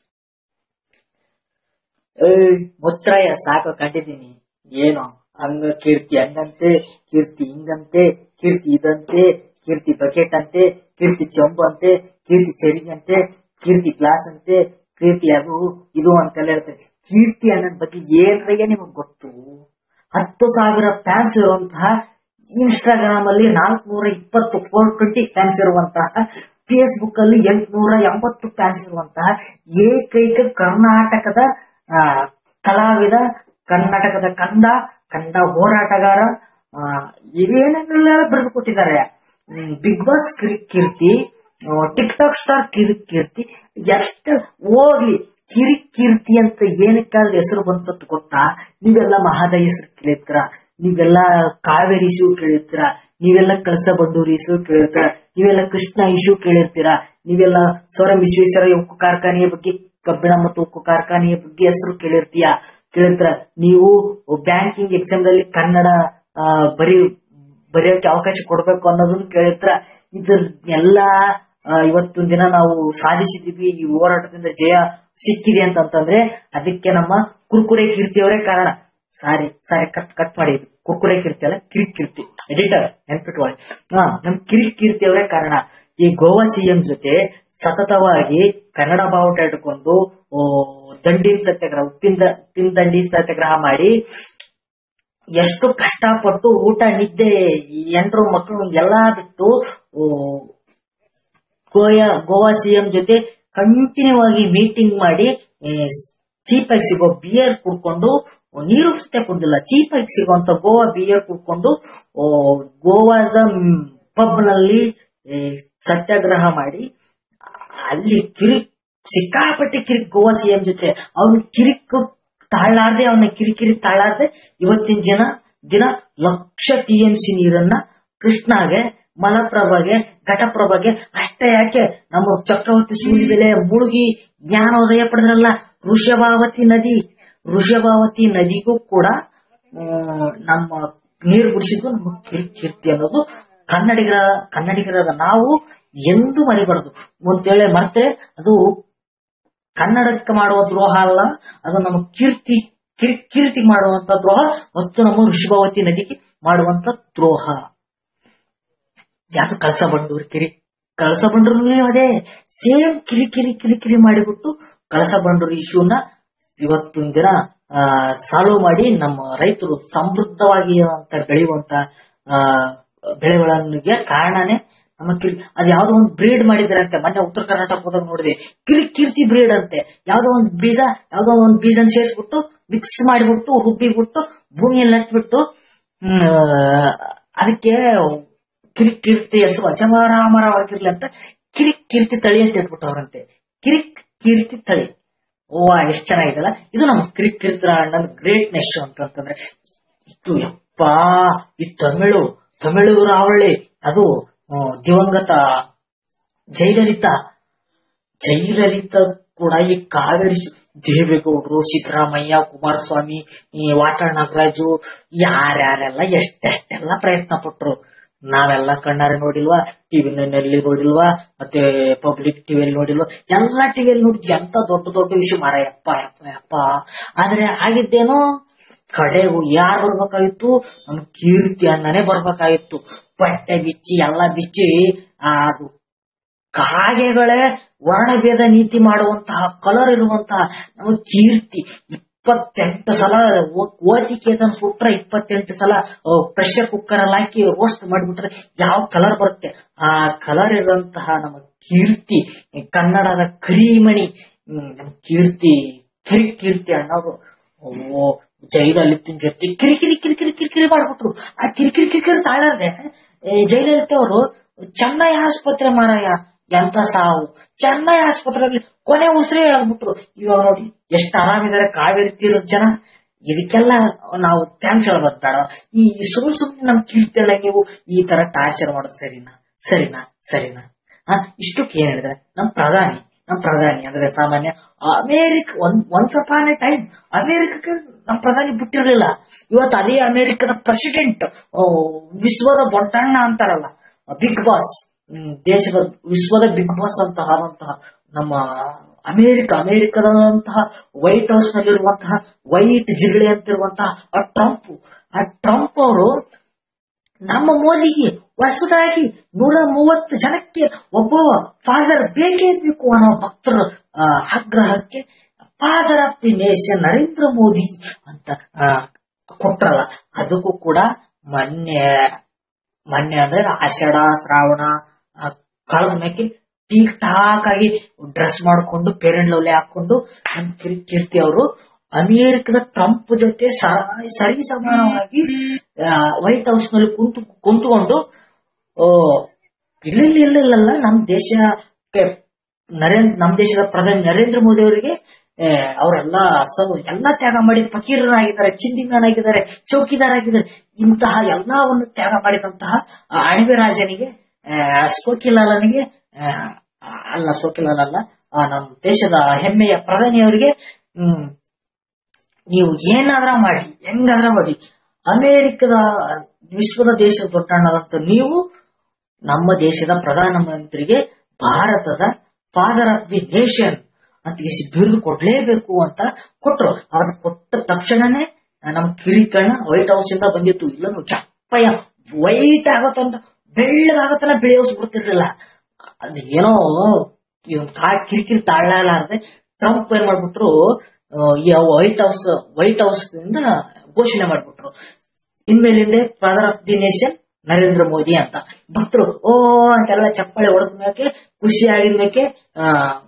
ಮುಚ್ಚಾಯ ಸಾಕು ಕಂಡಿದ್ದೀನಿ ಏನು ಹಂಗ ಕೀರ್ತಿ ಹಂಗಂತೆ ಕೀರ್ತಿ ಹಿಂಗಂತೆ ಕೀರ್ತಿ ಇದಂತೆ ಕೀರ್ತಿ ಬಕೆಟ್ ಅಂತೆ ಕೀರ್ತಿ ಚೊಂಬು ಅಂತೆ ಕೀರ್ತಿ ಚರಿಗಂತೆ ಕೀರ್ತಿ ಗ್ಲಾಸ್ ಅಂತೆ ಕೀರ್ತಿ ಅದು ಇದು ಅಂತೆಲ್ಲ ಹೇಳ್ತಾರೆ ಕೀರ್ತಿ ಅನ್ನೋದ್ ಬಗ್ಗೆ ಏನ್ರಯ್ಯ ನಿಮಗ್ ಗೊತ್ತು ಹತ್ತು ಸಾವಿರ ಫ್ಯಾನ್ಸ್ ಇರುವಂತಹ ಇನ್ಸ್ಟಾಗ್ರಾಮ್ ಅಲ್ಲಿ ನಾಲ್ಕನೂರ ಇಪ್ಪತ್ತು ಫೋರ್ ಟ್ವೆಂಟಿ ಫ್ಯಾನ್ಸ್ ಇರುವಂತಹ ಫೇಸ್ಬುಕ್ ಅಲ್ಲಿ ಎಂಟುನೂರ ಎಂಬತ್ತು ಫ್ಯಾನ್ಸ್ ಇರುವಂತಹ ಏಕೈಕ ಕರ್ನಾಟಕದ ಆ, ಕಲಾವಿದ ಕರ್ನಾಟಕದ ಕಂದ ಕಂದ ಹೋರಾಟಗಾರ ಆ, ಏನೇನೆಲ್ಲ ಬರೆದು ಕೊಟ್ಟಿದ್ದಾರೆ big boss Keerthi tick talk star ಕಿರಿ ಕೀರ್ತಿ ಎಷ್ಟು ಹೋಗ್ಲಿ ಕಿರಿ ಕೀರ್ತಿ ಅಂತ ಏನಕ್ಕಾದ್ರೆ ಹೆಸರು ಬಂತದ್ದು ಗೊತ್ತಾ ನೀವೆಲ್ಲ ಮಹಾದ ಹೆಸರು ಕೇಳಿರ್ತೀರ ನೀವೆಲ್ಲ ಕಾವೇರಿ ಇಶ್ಯೂ ಕೇಳಿರ್ತೀರ ನೀವೆಲ್ಲ ಕಳಸ ಬಂಡೂರಿ ಇಶ್ಯೂ ಕೇಳಿರ್ತೀರ ನೀವೆಲ್ಲ ಕೃಷ್ಣ ಇಶ್ಯೂ ಕೇಳಿರ್ತೀರ ನೀವೆಲ್ಲ ಸೌರಂ ವಿಶ್ವೇಶ್ವರ ಉಕ್ಕು ಕಾರ್ಖಾನೆಯ ಬಗ್ಗೆ ಕಬ್ಬಿಣ ಮತ್ತು ಉಕ್ಕು ಕಾರ್ಖಾನೆಯ ಬಗ್ಗೆ ಹೆಸರು ಕೇಳಿರ್ತೀಯ ಕೇಳಿರ್ತೀರ ನೀವು ಬ್ಯಾಂಕಿಂಗ್ ಎಕ್ಸಾಮ್ ದಲ್ಲಿ ಕನ್ನಡ ಆ, ಬರೀ ಬರೆಯೋಕೆ ಅವಕಾಶ ಕೊಡ್ಬೇಕು ಅನ್ನೋದನ್ನ ಕೇಳಿದ್ರ ಇದ್ರ ಎಲ್ಲಾ ಆ, ಇವತ್ತಿನ ದಿನ ನಾವು ಸಾಧಿಸಿದೀವಿ ಈ ಹೋರಾಟದಿಂದ ಜಯ ಸಿಕ್ಕಿದೆ ಅಂತಂತಂದ್ರೆ ಅದಕ್ಕೆ ನಮ್ಮ ಕುರ್ಕುರೆ ಕೀರ್ತಿಯವರೇ ಕಾರಣ ಸಾರಿ ಸಾರಿ ಕಟ್ ಕಟ್ ಮಾಡಿ ಇದು. ಕುರ್ಕುರೆ ಕೀರ್ತಿ ಅಲ್ಲ ಕಿರಿಕ್ ಕೀರ್ತಿ ಎಡಿಟರ್ ನೆನ್ಪಿಟ್ಕೊಳ್ಳಿ ಹಾ ನಮ್ ಕಿರಿಕ್ ಕೀರ್ತಿಯವರೇ ಕಾರಣ ಈ ಗೋವಾ ಸಿಎಂ ಜೊತೆ ಸತತವಾಗಿ ಕನ್ನಡ ಬಾವುಟ ಇಟ್ಕೊಂಡು ಓ, ದಂಡಿನ ಸತ್ಯಾಗ್ರಹ ಉಪ್ಪಿನ ದ- ಉಪ್ಪಿನ ದಂಡಿ ಸತ್ಯಾಗ್ರಹ ಮಾಡಿ ಎಷ್ಟು ಕಷ್ಟಪಟ್ಟು ಊಟ ನಿದ್ದೆ ಈ ಎಂಟ್ರು ಮಕ್ಕಳು ಎಲ್ಲಾ ಬಿಟ್ಟು ಓ, ಗೋಯಾ ಗೋವಾ ಸಿಎಂ ಜೊತೆ ಕಂಟಿನ್ಯೂ ಆಗಿ ಮೀಟಿಂಗ್ ಮಾಡಿ ಚೀಪ್ ಆಗಿ ಸಿಗೋ ಬಿಯರ್ ಕುಡ್ಕೊಂಡು ನೀರು ಸತ್ಯ ಕುಡ್ದಿಲ್ಲ ಚೀಪ್ ಆಗಿ ಸಿಗುವಂತ ಗೋವಾ ಬಿಯರ್ ಕುಡ್ಕೊಂಡು ಓ, ಗೋವಾದ ಪಬ್ ನಲ್ಲಿ ಏ, ಸತ್ಯಾಗ್ರಹ ಮಾಡಿ ಅಲ್ಲಿ ಕಿರಿಕ್ ಸಿಕ್ಕಾಪಟ್ಟೆ ಕಿರಿಕ್ ಗೋವಾ ಸಿಎಂ ಜೊತೆ ಅವ್ನ ಕಿರಿಕ್ ತಾಳಾರ್ದೆ ಅವನ ಕಿರಿಕಿರಿ ತಾಳಾರ್ದೆ ಇವತ್ತಿನ ಜನ ದಿನ ಲಕ್ಷ ಟಿ ಎಂ ಸಿ ನೀರನ್ನ ಕೃಷ್ಣಾಗೆ ಮಲಪ್ರಭಾಗೆ ಘಟಪ್ರಭಾಗೆ ಅಷ್ಟೇ ಯಾಕೆ ನಮ್ಮ ಚಕ್ರವರ್ತಿ ಸೂರ್ಯಬೆಲೆ ಮುಳುಗಿ ಜ್ಞಾನೋದಯ ಪಡೆದ್ರಲ್ಲ ಋಷಭಾವತಿ ನದಿ ಋಷಭಾವತಿ ನದಿಗೂ ಕೂಡ ಆ, ನಮ್ಮ ನೀರು ಕುಡಿಸಿದ್ದು ನಮ್ಮ ಕಿರ್- ಕೀರ್ತಿ ಅನ್ನೋದು ಕನ್ನಡಿಗರ ಕನ್ನಡಿಗರಾದ ನಾವು ಎಂದೂ ಮರಿಬಾರದು ಒಂದೇಳೆ ಮರ್ತೆ ಅದು ಕನ್ನಡಕ್ಕೆ ಮಾಡುವ ದ್ರೋಹ ಅಲ್ಲ ಅದು ನಮ್ಮ ಕೀರ್ತಿ ಕಿರ್- ಕೀರ್ತಿ ಮಾಡುವಂತ ದ್ರೋಹ ಮತ್ತು ನಮ್ಮ ಋಷಭಾವತಿ ನದಿಗೆ ಮಾಡುವಂತ ದ್ರೋಹ ಯಾವ್ದು ಕಳಸ ಬಂಡೂರು ಕಿರಿ ಕಳಸ ಬಂಡೂರು ಅದೇ ಸೇಮ್ ಕಿರಿ ಕಿರಿ ಕಿರಿ ಕಿರಿ ಮಾಡಿಬಿಟ್ಟು ಕಳಸ ಬಂಡೂರು ಇಶ್ಯೂನ ಇವತ್ತಿನ ದಿನ ಸಾಲ್ವ್ ಮಾಡಿ ನಮ್ಮ ರೈತರು ಸಮೃದ್ಧವಾಗಿ ಅಂತ ಬೆಳೆಯುವಂತ ಆ, ಬೆಳೆಗಳಿಗೆ ಕಾರಣನೇ ನಮ್ಮ ಕಿರಿ ಅದ್ ಯಾವ್ದೋ ಒಂದು ಬ್ರೀಡ್ ಮಾಡಿದ್ರೆ ಅಂತೆ ಮೊನ್ನೆ ಉತ್ತರ ಕರ್ನಾಟಕ ಹೋದಾಗ ನೋಡಿದೆ ಕಿರಿ ಕೀರ್ತಿ ಬ್ರೀಡ್ ಅಂತೆ ಯಾವ್ದೋ ಒಂದು ಬೀಜ ಯಾವ್ದೋ ಒಂದು ಬೀಜನ ಸೇರಿಸ್ಬಿಟ್ಟು ಮಿಕ್ಸ್ ಮಾಡಿಬಿಟ್ಟು ರುಬ್ಬಿಬಿಟ್ಟು ಭೂಮಿಯಲ್ಲಿ ನಟ್ಬಿಟ್ಟು ಹ್ಮ್, ಅದಕ್ಕೆ ಕಿರಿಕ್ ಕೀರ್ತಿ ಹೆಸರು ಅಜಮಾರಾಮರವಾಗಿರ್ಲಿ ಅಂತ ಕಿರಿಕ್ ಕೀರ್ತಿ ತಳಿ ಅಂತ ಇಟ್ಬಿಟ್ಟವ್ರಂತೆ ಕಿರಿಕ್ ಕೀರ್ತಿ ತಳಿ ಓ ಎಷ್ಟ್ ಚೆನ್ನಾಗಿದೆಲ್ಲ ಇದು ನಮ್ಮ ಕಿರಿಕ್ ಕೀರ್ತಿ ಅಣ್ಣನ ಗ್ರೇಟ್ನೆಸ್ ಅಂತಂತಂದ್ರೆ ಇದು ಯಪ್ಪಾ ಈ ತಮಿಳು ತಮಿಳು ರಾವಳಿ ಅದು ಆ, ದಿವಂಗತ ಜಯಲಲಿತಾ ಜಯಲಲಿತಾ ಕೂಡ ಈ ಕಾವೇರಿ ಸು- ದೇವೇಗೌಡರು ಸಿದ್ದರಾಮಯ್ಯ ಕುಮಾರಸ್ವಾಮಿ ಈ ವಾಟಾಳ್ ನಾಗರಾಜು ಯಾರ್ಯಾರೆಲ್ಲ ಎಷ್ಟೆಷ್ಟೆಲ್ಲ ಪ್ರಯತ್ನ ಪಟ್ರು ನಾವೆಲ್ಲ ಕಣ್ಣಾರೆ ನೋಡಿಲ್ವಾ ಟಿವಿ ನಲ್ಲಿ ನೋಡಿಲ್ವಾ ಮತ್ತೆ ಪಬ್ಲಿಕ್ ಟಿವಿಯಲ್ಲಿ ನೋಡಿಲ್ವಾ ಎಲ್ಲಾ ಟಿವಿಯಲ್ಲಿ ನೋಡಿದ್ವಿ ಎಂತ ದೊಡ್ಡ ದೊಡ್ಡ ವಿಷಯ ಮಾರ ಯಪ್ಪ ಯಪ್ಪ ಯಪ್ಪ ಆದ್ರೆ ಆಗಿದ್ದೇನೋ ಕಡೆಗೂ ಯಾರು ಬರ್ಬೇಕಾಗಿತ್ತು ನಮ್ ಕೀರ್ತಿ ಅಣ್ಣನೇ ಬರ್ಬೇಕಾಗಿತ್ತು ಬಟ್ಟೆ ಬಿಚ್ಚಿ ಎಲ್ಲ ಬಿಚ್ಚಿ ಆ, ಅದು ಕಾಗೆಗಳೇ ವರ್ಣಭೇದ ನೀತಿ ಮಾಡುವಂತಹ ಕಲರ್ ಇರುವಂತಹ ನಮ್ಮ ಕೀರ್ತಿ ಇಪ್ಪತ್ತೆಂಟು ಸಲ ಓ- ಓದಿಕೇತನ ಸುಟ್ರೆ ಇಪ್ಪತ್ತೆಂಟು ಸಲ ಪ್ರೆಷರ್ ಕುಕ್ಕರ್ ಅಲ್ಲಿ ಹಾಕಿ ರೋಸ್ಟ್ ಮಾಡಿಬಿಟ್ರೆ ಯಾವ ಕಲರ್ ಬರುತ್ತೆ ಆ ಕಲರ್ ಇರುವಂತಹ ನಮ್ಮ ಕೀರ್ತಿ ಕನ್ನಡದ ಕರಿಮಣಿ ಹ್ಮ್, ನಮ್ಮ ಕೀರ್ತಿ ಕಿರಿ ಕೀರ್ತಿ ಅಣ್ಣವರು ಓ ಜೈಲಲಿತಿನ ಜೊತೆ ಕಿರಿ ಕಿರಿ ಕಿರಿ ಕಿರಿ ಕಿರಿ ಕಿರಿ ಮಾಡ್ಬಿಟ್ರು ಆ ಕಿರಿ ಕಿರಿ ಕಿರಿ ಕಿರಿ ತಾಳದೆ ಜೈಲಲಿತ ಅವರು ಚೆನ್ನೈ ಆಸ್ಪತ್ರೆ ಮಾರಾಯ ಎಂತ ಸಾವು ಚೆನ್ನೈ ಆಸ್ಪತ್ರೆಯಲ್ಲಿ ಕೊನೆ ಉಸಿರೇ ಹೇಳ್ಬಿಟ್ರು ಇವಾಗ ನೋಡಿ ಎಷ್ಟು ಆರಾಮಿದ್ದಾರೆ ಕಾವೇರಿ ತೀರದ ಜನ ಇದಕ್ಕೆಲ್ಲ ನಾವು ಥ್ಯಾಂಕ್ಸ್ ಹೇಳ್ಬೇಕು ಬೇಡ ಈ ಸುಮ್ ಸುಮ್ನೆ ನಮ್ ಕೀರ್ತೇಳ ನೀವು ಈ ತರ ಟಾರ್ಚರ್ ಮಾಡೋದು ಸರಿನಾ ಸರಿನಾ ಸರಿನಾ ಆ ಇಷ್ಟಕ್ಕೆ ಏನ್ ಹೇಳಿದ್ರೆ ನಮ್ ಪ್ರಧಾನಿ ನಮ್ ಪ್ರಧಾನಿ ಅಂದ್ರೆ ಸಾಮಾನ್ಯ ಅಮೇರಿಕ ಒಂದ್ ಒನ್ಸ್ ಅಪಾನ್ ಎ ಟೈಮ್ ಅಮೇರಿಕಕ್ಕೆ ನಮ್ ಪ್ರಧಾನಿ ಬಿಟ್ಟಿರ್ಲಿಲ್ಲ ಇವತ್ತು ಅದೇ ಅಮೇರಿಕದ ಪ್ರೆಸಿಡೆಂಟ್ ವಿಶ್ವದ ಬೊಟ್ಟಣ್ಣ ಅಂತಾರಲ್ಲ ಬಿಗ್ ಬಾಸ್ ದೇಶದ ವಿಶ್ವದ ಬಿಗ್ ಬಾಸ್ ಅಂತ ಆದಂತಹ ನಮ್ಮ ಅಮೇರಿಕ ಅಮೇರಿಕದಂತಹ ವೈಟ್ ಹೌಸ್ ನಲ್ಲಿರುವಂತಹ ವೈಟ್ ಜಿಗಳೆ ಅಂತಿರುವಂತಹ ಆ ಟ್ರಂಪ್ ಆ ಟ್ರಂಪ್ ಅವರು ನಮ್ಮ ಮೋದಿಗೆ ಹೊಸದಾಗಿ ನೂರ ಮೂವತ್ತು ಜನಕ್ಕೆ ಒಬ್ಬ ಫಾದರ್ ಬೇಕೇ ಬೇಕು ಅನ್ನೋ ಭಕ್ತರ ಆ, ಆಗ್ರಹಕ್ಕೆ father of the nation Narendra Modi ಅಂತ ಆ, ಕೊಟ್ರಲ್ಲ ಅದಕ್ಕೂ ಕೂಡ ಮೊನ್ನೆ ಮೊನ್ನೆ ಅಂದ್ರೆ ಆಷಾಢ ಶ್ರಾವಣ ಆ, ಕಳೆದ ಮೇಕೆ ಟೀಕ್ ಟಾಕ್ ಆಗಿ ಡ್ರೆಸ್ ಮಾಡ್ಕೊಂಡು ಪೇರೆಂಟ್ ಲವ್ಲಿ ಹಾಕೊಂಡು ನಮ್ ಕಿರ್- ಕೀರ್ತಿ ಅವರು ಅಮೆರಿಕದ ಟ್ರಂಪ್ ಜೊತೆ ಸ- ಸರಿ ಸಮಾನವಾಗಿ ವೈಟ್ ಹೌಸ್ ನಲ್ಲಿ ಕುಂತು ಕುಂತ್ಕೊಂಡು ಓ ಇಲ್ಲ ಇಲ್ಲ ಇಲ್ಲ ಇಲ್ಲ ನಮ್ ದೇಶಕ್ಕೆ ನರೇಂದ್ರ ನಮ್ ದೇಶದ ಪ್ರಧಾನಿ ನರೇಂದ್ರ ಮೋದಿ ಅವರಿಗೆ ಅವರೆಲ್ಲ ಎಲ್ಲ ತ್ಯಾಗ ಮಾಡಿ ಫಕೀರರಾಗಿದ್ದಾರೆ ಚಿಂದಿಮನಾಗಿದ್ದಾರೆ ಚೌಕಿದಾರಾಗಿದ್ದಾರೆ ಇಂತಹ ಎಲ್ಲವನ್ನು ತ್ಯಾಗ ಮಾಡಿದಂತಹ ಆ ಅಣಬೆ ರಾಜನಿಗೆ ಆ, ಸೋಕಿಲಾಲನಿಗೆ ಆ, ಅಲ್ಲ ಸೋಕಿಲಾಲ್ ಅಲ್ಲ ಆ, ನಮ್ಮ ದೇಶದ ಹೆಮ್ಮೆಯ ಪ್ರಧಾನಿಯವರಿಗೆ ಹ್ಮ್ ನೀವು ಏನಾದ್ರ ಮಾಡಿ ಹೆಂಗಾದ್ರ ಮಾಡಿ ಅಮೇರಿಕದ ವಿಶ್ವದ ದೇಶದ ದೊಡ್ಡಣ್ಣದಂತ ನೀವು ನಮ್ಮ ದೇಶದ ಪ್ರಧಾನಮಂತ್ರಿಗೆ ಭಾರತದ ಫಾದರ್ ಆಫ್ ದಿ ನೇಷನ್ ಅಂತ ಇಸಿ ಬಿರುದು ಕೊಡ್ಲೇಬೇಕು ಅಂತ ಕೊಟ್ರು ಅವಾಗ ಕೊಟ್ಟ ತಕ್ಷಣನೇ ನಮ್ಮ ಕಿರಿಕಣ್ಣ ವೈಟ್ ಹೌಸ್ ಇಂದ ಬಂದಿತ್ತು ಇಲ್ಲ ಚಪ್ಪಯ್ಯ ವೈಟ್ ಆಗತ್ತಂತ ಬೆಳ್ಳಗಾಗತ್ತನ ಬೆಳೆಯೋಸ್ಬಿಡ್ತಿರ್ಲಿಲ್ಲ ಅದು ಏನೋ ಇವ್ನ್ ಕಾ ಕಿರಿಕಿರಿ ತಾಳಲಾರದೆ ಟ್ರಂಪ್ ಏನ್ ಮಾಡ್ಬಿಟ್ರು ಆ, ಈ ವೈಟ್ ಹೌಸ್ ವೈಟ್ ಹೌಸ್ ಇಂದ ಘೋಷಣೆ ಮಾಡ್ಬಿಟ್ರು ಇನ್ಮೇಲಿಂದ father of the nation Narendra Modi ಅಂತ ಭಕ್ತರು ಓ ಅಂತೆಲ್ಲ ಚಪ್ಪಾಳೆ ಹೊಡೆದ ಮೇಲೆ ಖುಷಿ ಆಗಿದ್ಮೇಕೆ ಆ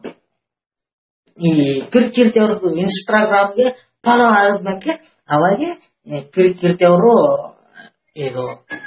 ಈ ಕಿರ್ಕೀರ್ತಿ ಅವ್ರದ್ದು ಇನ್ಸ್ಟಾಗ್ರಾಮ್ಗೆ ಫಾಲೋ ಆದ್ಮೇಲೆ ಅವಾಗೆ ಈ ಕಿರ್ಕೀರ್ತಿ ಅವರು ಇದು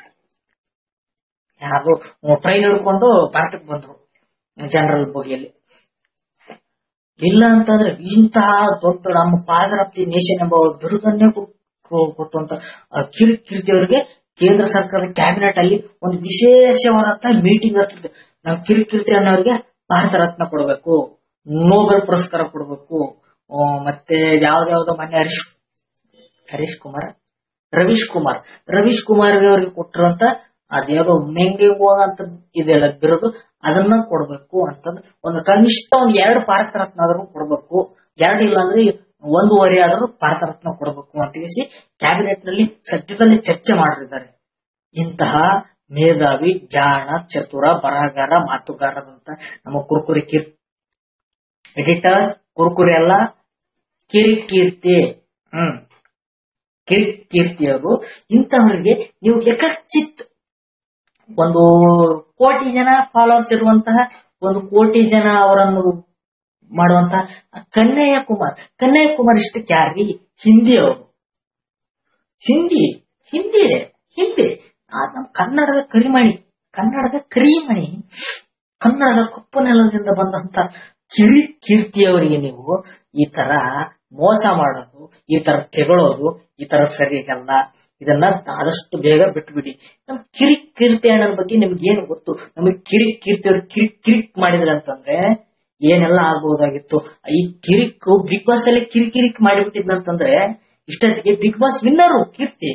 ಯಾರು ಟ್ರೈನ್ ಹಿಡ್ಕೊಂಡು ಭಾರತಕ್ಕೆ ಬಂದ್ರು ಜನರಲ್ ಬೋಗಿಯಲ್ಲಿ ಇಲ್ಲ ಅಂತಂದ್ರೆ ಇಂತಹ ದೊಡ್ಡ ನಮ್ಮ ಫಾದರ್ ಆಫ್ ದಿ ನೇಷನ್ ಎಂಬ ಬಿರುದನ್ನೇ ಕೊಟ್ಟು ಕೊಟ್ಟು ಅಂತ ಕಿರಿ ಕೀರ್ತಿ ಅವರಿಗೆ ಕೇಂದ್ರ ಸರ್ಕಾರದ ಕ್ಯಾಬಿನೆಟ್ ಅಲ್ಲಿ ಒಂದು ವಿಶೇಷವಾದಂತಹ ಮೀಟಿಂಗ್ ಆಗ್ತದೆ ನಾವು ಕಿರಿ ಕೀರ್ತಿ ಅನ್ನೋರಿಗೆ ಭಾರತ ರತ್ನ ಕೊಡಬೇಕು ನೋಬೆಲ್ ಪುರಸ್ಕಾರ ಕೊಡಬೇಕು ಆ, ಮತ್ತೆ ಯಾವ್ದಾವ್ದೋ ಮೊನ್ನೆ ಹರೀಶ್ ಹರೀಶ್ ಕುಮಾರ್ ರವೀಶ್ ಕುಮಾರ್ ರವೀಶ್ ಕುಮಾರ್ ಅವರಿಗೆ ಕೊಟ್ಟಿರುವಂತ ಅದ್ಯಾವುದೋ ಮೆಂಗೆ ಅಂತ ಇದೆಲ್ಲ ಬಿರೋದು ಅದನ್ನ ಕೊಡ್ಬೇಕು ಅಂತಂದ್ರೆ ಒಂದು ಕನಿಷ್ಠ ಒಂದ್ ಎರಡು ಭಾರತ ರತ್ನ ಆದ್ರೂ ಕೊಡ್ಬೇಕು ಎರಡು ಇಲ್ಲ ಅಂದ್ರೆ ಒಂದೂವರೆ ಆದ್ರೂ ಭಾರತ ರತ್ನ ಕೊಡಬೇಕು ಅಂತ ಹೇಳಿ ಕ್ಯಾಬಿನೆಟ್ ನಲ್ಲಿ ಸದ್ಯದಲ್ಲೇ ಚರ್ಚೆ ಮಾಡಿದ್ದಾರೆ ಇಂತಹ ಮೇಧಾವಿ ಜಾಣ ಚತುರ ಬರಹಗಾರ ಮಾತುಗಾರದಂತ ನಮ್ಮ ಕುರ್ಕುರಿ ಕೀರ್ ಎಡಿಟರ್ ಕುರ್ಕುರಿ ಅಲ್ಲ ಕಿರಿಕೀರ್ತಿ ಹ್ಮ್ ಕಿರಿಕೀರ್ತಿ ಅವರು ಇಂತಹವರಿಗೆ ನೀವು ಯಕಚಿತ್ ಒಂದು ಕೋಟಿ ಜನ ಫಾಲೋವರ್ಸ್ ಇರುವಂತಹ ಒಂದು ಕೋಟಿ ಜನ ಅವರನ್ನು ಮಾಡುವಂತಹ ಕನ್ನಯ್ಯ ಕುಮಾರ್ ಕನ್ನಯ್ಯ ಕುಮಾರ್ ಇಷ್ಟಕ್ಕೆ ಯಾರ್ರಿ ಹಿಂದಿ ಅವರು ಹಿಂದಿ ಹಿಂದಿ ಹಿಂದಿ ಆ ನಮ್ಮ ಕನ್ನಡದ ಕರಿಮಣಿ ಕನ್ನಡದ ಕರಿಮಣಿ ಕನ್ನಡದ ಕಪ್ಪು ನೆಲದಿಂದ ಬಂದಂತ ಕಿರಿ ಕೀರ್ತಿಯವರಿಗೆ ನೀವು ಈ ತರ ಮೋಸ ಮಾಡೋದು ಈ ತರ ತೆಗಳೋದು ಈ ತರ ಸರಿಯಾಗಲ್ಲ ಇದನ್ನ ಆದಷ್ಟು ಬೇಗ ಬಿಟ್ಬಿಡಿ ನಮ್ ಕಿರಿ ಕೀರ್ತಿ ಅಣ್ಣನ ಬಗ್ಗೆ ನಿಮ್ಗೆ ಏನು ಗೊತ್ತು ನಮಗೆ ಕಿರಿ ಕೀರ್ತಿಯವರು ಕಿರಿಕ್ ಕಿರಿಕ್ ಮಾಡಿದ್ರೆ ಅಂತಂದ್ರೆ ಏನೆಲ್ಲ ಆಗ್ಬಹುದಾಗಿತ್ತು ಈ ಕಿರಿಕ್ ಬಿಗ್ ಬಾಸ್ ಅಲ್ಲಿ ಕಿರಿಕಿರಿಕ್ ಮಾಡಿಬಿಟ್ಟಿದ್ನಂತಂದ್ರೆ ಇಷ್ಟೊತ್ತಿಗೆ ಬಿಗ್ ಬಾಸ್ ವಿನ್ನರು ಕೀರ್ತಿ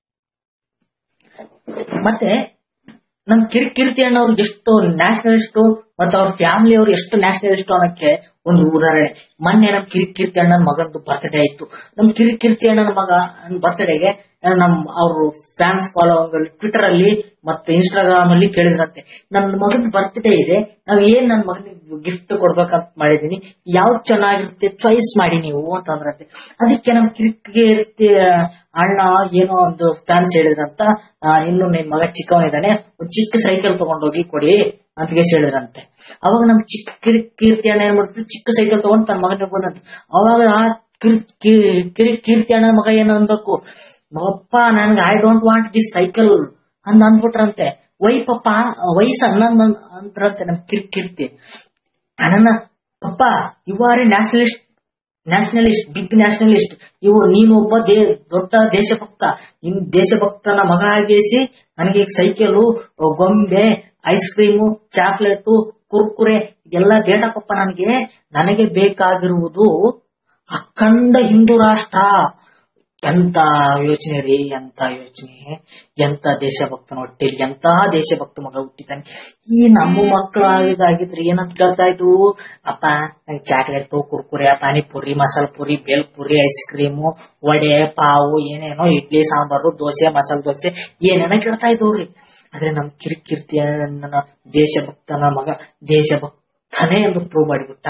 ಮತ್ತೆ ನಮ್ ಕಿರಿಕೀರ್ತಿ ಅಣ್ಣವ್ರು ಎಷ್ಟು ನ್ಯಾಷನಲಿಸ್ಟ್ ಮತ್ತೆ ಅವ್ರ ಫ್ಯಾಮಿಲಿ ಅವರು ಎಷ್ಟು ನ್ಯಾಷನಲಿಸ್ಟ್ ಅನ್ನೋಕ್ಕೆ ಒಂದು ಉದಾಹರಣೆ ಮೊನ್ನೆ ನಮ್ ಕಿರಿಕೀರ್ತಿ ಅಣ್ಣನ ಮಗಂದು ಬರ್ತ್ಡೇ ಆಯ್ತು ನಮ್ ಕಿರಿಕೀರ್ತಿ ಅಣ್ಣನ ಮಗ ಬರ್ತ್ಡೇಗೆ ನಮ್ ಅವ್ರು ಫ್ಯಾನ್ಸ್ ಫಾಲೋ ಟ್ವಿಟರ್ ಅಲ್ಲಿ ಮತ್ತೆ ಇನ್ಸ್ಟಾಗ್ರಾಮ್ ಅಲ್ಲಿ ಕೇಳಿದ್ರಂತೆ ನನ್ನ ಮಗನ ಬರ್ತ್ಡೇ ಇದೆ ನಾವ್ ಏನ್ ನನ್ನ ಮಗನಿಗೆ ಗಿಫ್ಟ್ ಕೊಡ್ಬೇಕಂತ ಮಾಡಿದೀನಿ ಯಾವ್ದು ಚೆನ್ನಾಗಿರುತ್ತೆ ಚಾಯ್ಸ್ ಮಾಡಿ ನೀವು ಅಂತಂದ್ರಂತೆ ಅದಕ್ಕೆ ನಮ್ ಕಿರಿಕೀರ್ತಿ ಅಣ್ಣ ಏನೋ ಒಂದು ಫ್ಯಾನ್ಸ್ ಹೇಳಿದ್ರಂತ ಆ, ಇನ್ನು ನಿಮ್ ಮಗ ಚಿಕ್ಕವನಿದ್ದಾನೆ ಒಂದ್ ಚಿಕ್ಕ ಸೈಕಲ್ ತಗೊಂಡೋಗಿ ಕೊಡಿ ಅಂತ ಕೇಸ್ ಹೇಳಿದ್ರಂತೆ ಅವಾಗ ನಮ್ ಚಿಕ್ಕ ಕಿರಿ ಕೀರ್ತಿ ಅಣ್ಣ ಏನ್ ಮಾಡ್ತಿದ್ರು ಚಿಕ್ಕ ಸೈಕಲ್ ತಗೊಂಡು ತನ್ನ ಮಗನಿಗೆ ಬಂದಂತೆ ಅವಾಗ ಆ ಕಿರಿ ಕಿ- ಕಿರಿ ಕೀರ್ತಿ ಅಣ್ಣನ ಮಗ ಏನು ಅನ್ಬೇಕು ಮಗಪ್ಪ ನನ್ಗೆ I don't want this cycle ಅಂತ ಅಂದ್ಬಿಟ್ರಂತೆ ವೈ ಪಪ್ಪ ವಯಸ್ಸು ಹನ್ನೊಂದು ಅಂದ್ರಂತೆ ನಮ್ ಕಿರಿ ಕೀರ್ತಿ ಅಣ್ಣನ ಪಪ್ಪ you are a nationalist nationalist big nationalist ಇವು ನೀನು ಒಬ್ಬ ದೇ ದೊಡ್ಡ ದೇಶಭಕ್ತ ನಿನ್ ದೇಶಭಕ್ತನ ಮಗ ಆಗಿಸಿ ನನಗೆ ಸೈಕಲು ಗೊಂಬೆ ಐಸ್ ಕ್ರೀಮು ಚಾಕ್ಲೇಟು ಕುರ್ಕುರೆ ಇದೆಲ್ಲ ಬೇಡಪ್ಪಪ್ಪ ನನಗೆ ನನಗೆ ಬೇಕಾಗಿರುವುದು ಅಖಂಡ ಹಿಂದೂ ರಾಷ್ಟ್ರ ಎಂತ ಯೋಚನೆ ರೀ ಎಂತ ಯೋಚನೆ ಎಂತ ದೇಶಭಕ್ತನ ಹೊಟ್ಟೆಲಿ ಎಂತಹ ದೇಶಭಕ್ತ ಮಗ ಹುಟ್ಟಿದ್ದಾನೆ ಈ ನಮ್ಮ ಮಕ್ಕಳು ಆಗಿದ್ದಾಗಿದ್ರೆ ಏನಂತ ಕೇಳ್ತಾ ಇದ್ವು ಅಪ್ಪ ನಂಗೆ chocolate Kurkure panipuri masala puri bhel puri ice cream vada pav ಏನೇನೋ ಇಡ್ಲಿ ಸಾಂಬಾರು ದೋಸೆ ಮಸಾಲ ದೋಸೆ ಏನೇನೋ ಕೇಳ್ತಾ ಇದ್ವು ಆದ್ರೆ ನಮ್ ಕಿರಿಕಿರ್ತಿ ನನ್ನ ದೇಶಭಕ್ತನ ಮಗ ದೇಶಭಕ್ತನೇ ಎಂದು ಪ್ರೂವ್ ಮಾಡಿಬಿಟ್ಟ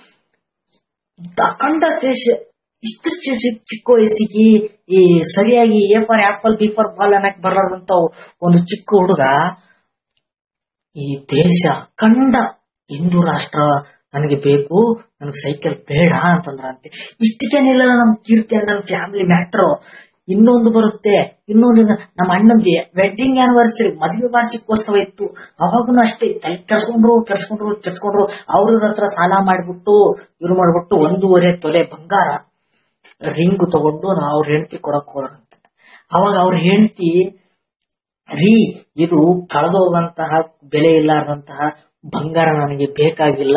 ಅಖಂಡ ದೇಶ ಇಷ್ಟು ಚಿ- ಚಿ- ಚಿಕ್ಕ ವಯಸ್ಸಿಗೆ ಈ ಸರಿಯಾಗಿ A for apple B for ball ಅನ್ನಕ್ ಬರಲಾರ್ದಂತ ಒಂದು ಚಿಕ್ಕ ಹುಡುಗ ಈ ದೇಶ ಕಂಡ ಹಿಂದೂ ರಾಷ್ಟ್ರ ನನಗೆ ಬೇಕು ನನಗೆ ಸೈಕಲ್ ಬೇಡ ಅಂತಂದ್ರಂತೆ ಇಷ್ಟಕ್ಕೇನಿಲ್ಲ ನಮ್ ಕೀರ್ತಿ ಅಣ್ಣನ ಫ್ಯಾಮಿಲಿ ಮ್ಯಾಟ್ರು ಇನ್ನೊಂದು ಬರುತ್ತೆ ಇನ್ನೊಂದು ನಮ್ಮ ಅಣ್ಣಂದಿ ವೆಡ್ಡಿಂಗ್ ಆನಿವರ್ಸರಿ ಮದುವೆ ವಾರ್ಷಿಕೋತ್ಸವ ಇತ್ತು ಅವಾಗೂ ಅಷ್ಟೇ ತಲೆ ಕೆಡ್ಸ್ಕೊಂಡ್ರು ಕೆಡ್ಸ್ಕೊಂಡ್ರು ಕೆಡ್ಸ್ಕೊಂಡ್ರು ಅವ್ರ ಹತ್ರ ಸಾಲ ಮಾಡ್ಬಿಟ್ಟು ಇವ್ರು ಮಾಡ್ಬಿಟ್ಟು ಒಂದೂವರೆ ತೊಲೆ ಬಂಗಾರ ರಿಂಗ್ ತಗೊಂಡು ನಾವು ಅವ್ರ ಹೆಂಡತಿ ಕೊಡಕ್ ಹೋದ್ರಂತೆ ಅವಾಗ ಅವ್ರ ಹೆಂಡತಿ ರೀ ಇದು ಕಳೆದೋಗಂತಹ ಬೆಲೆ ಇಲ್ಲಾರ್ದಂತಹ ಬಂಗಾರ ನನಗೆ ಬೇಕಾಗಿಲ್ಲ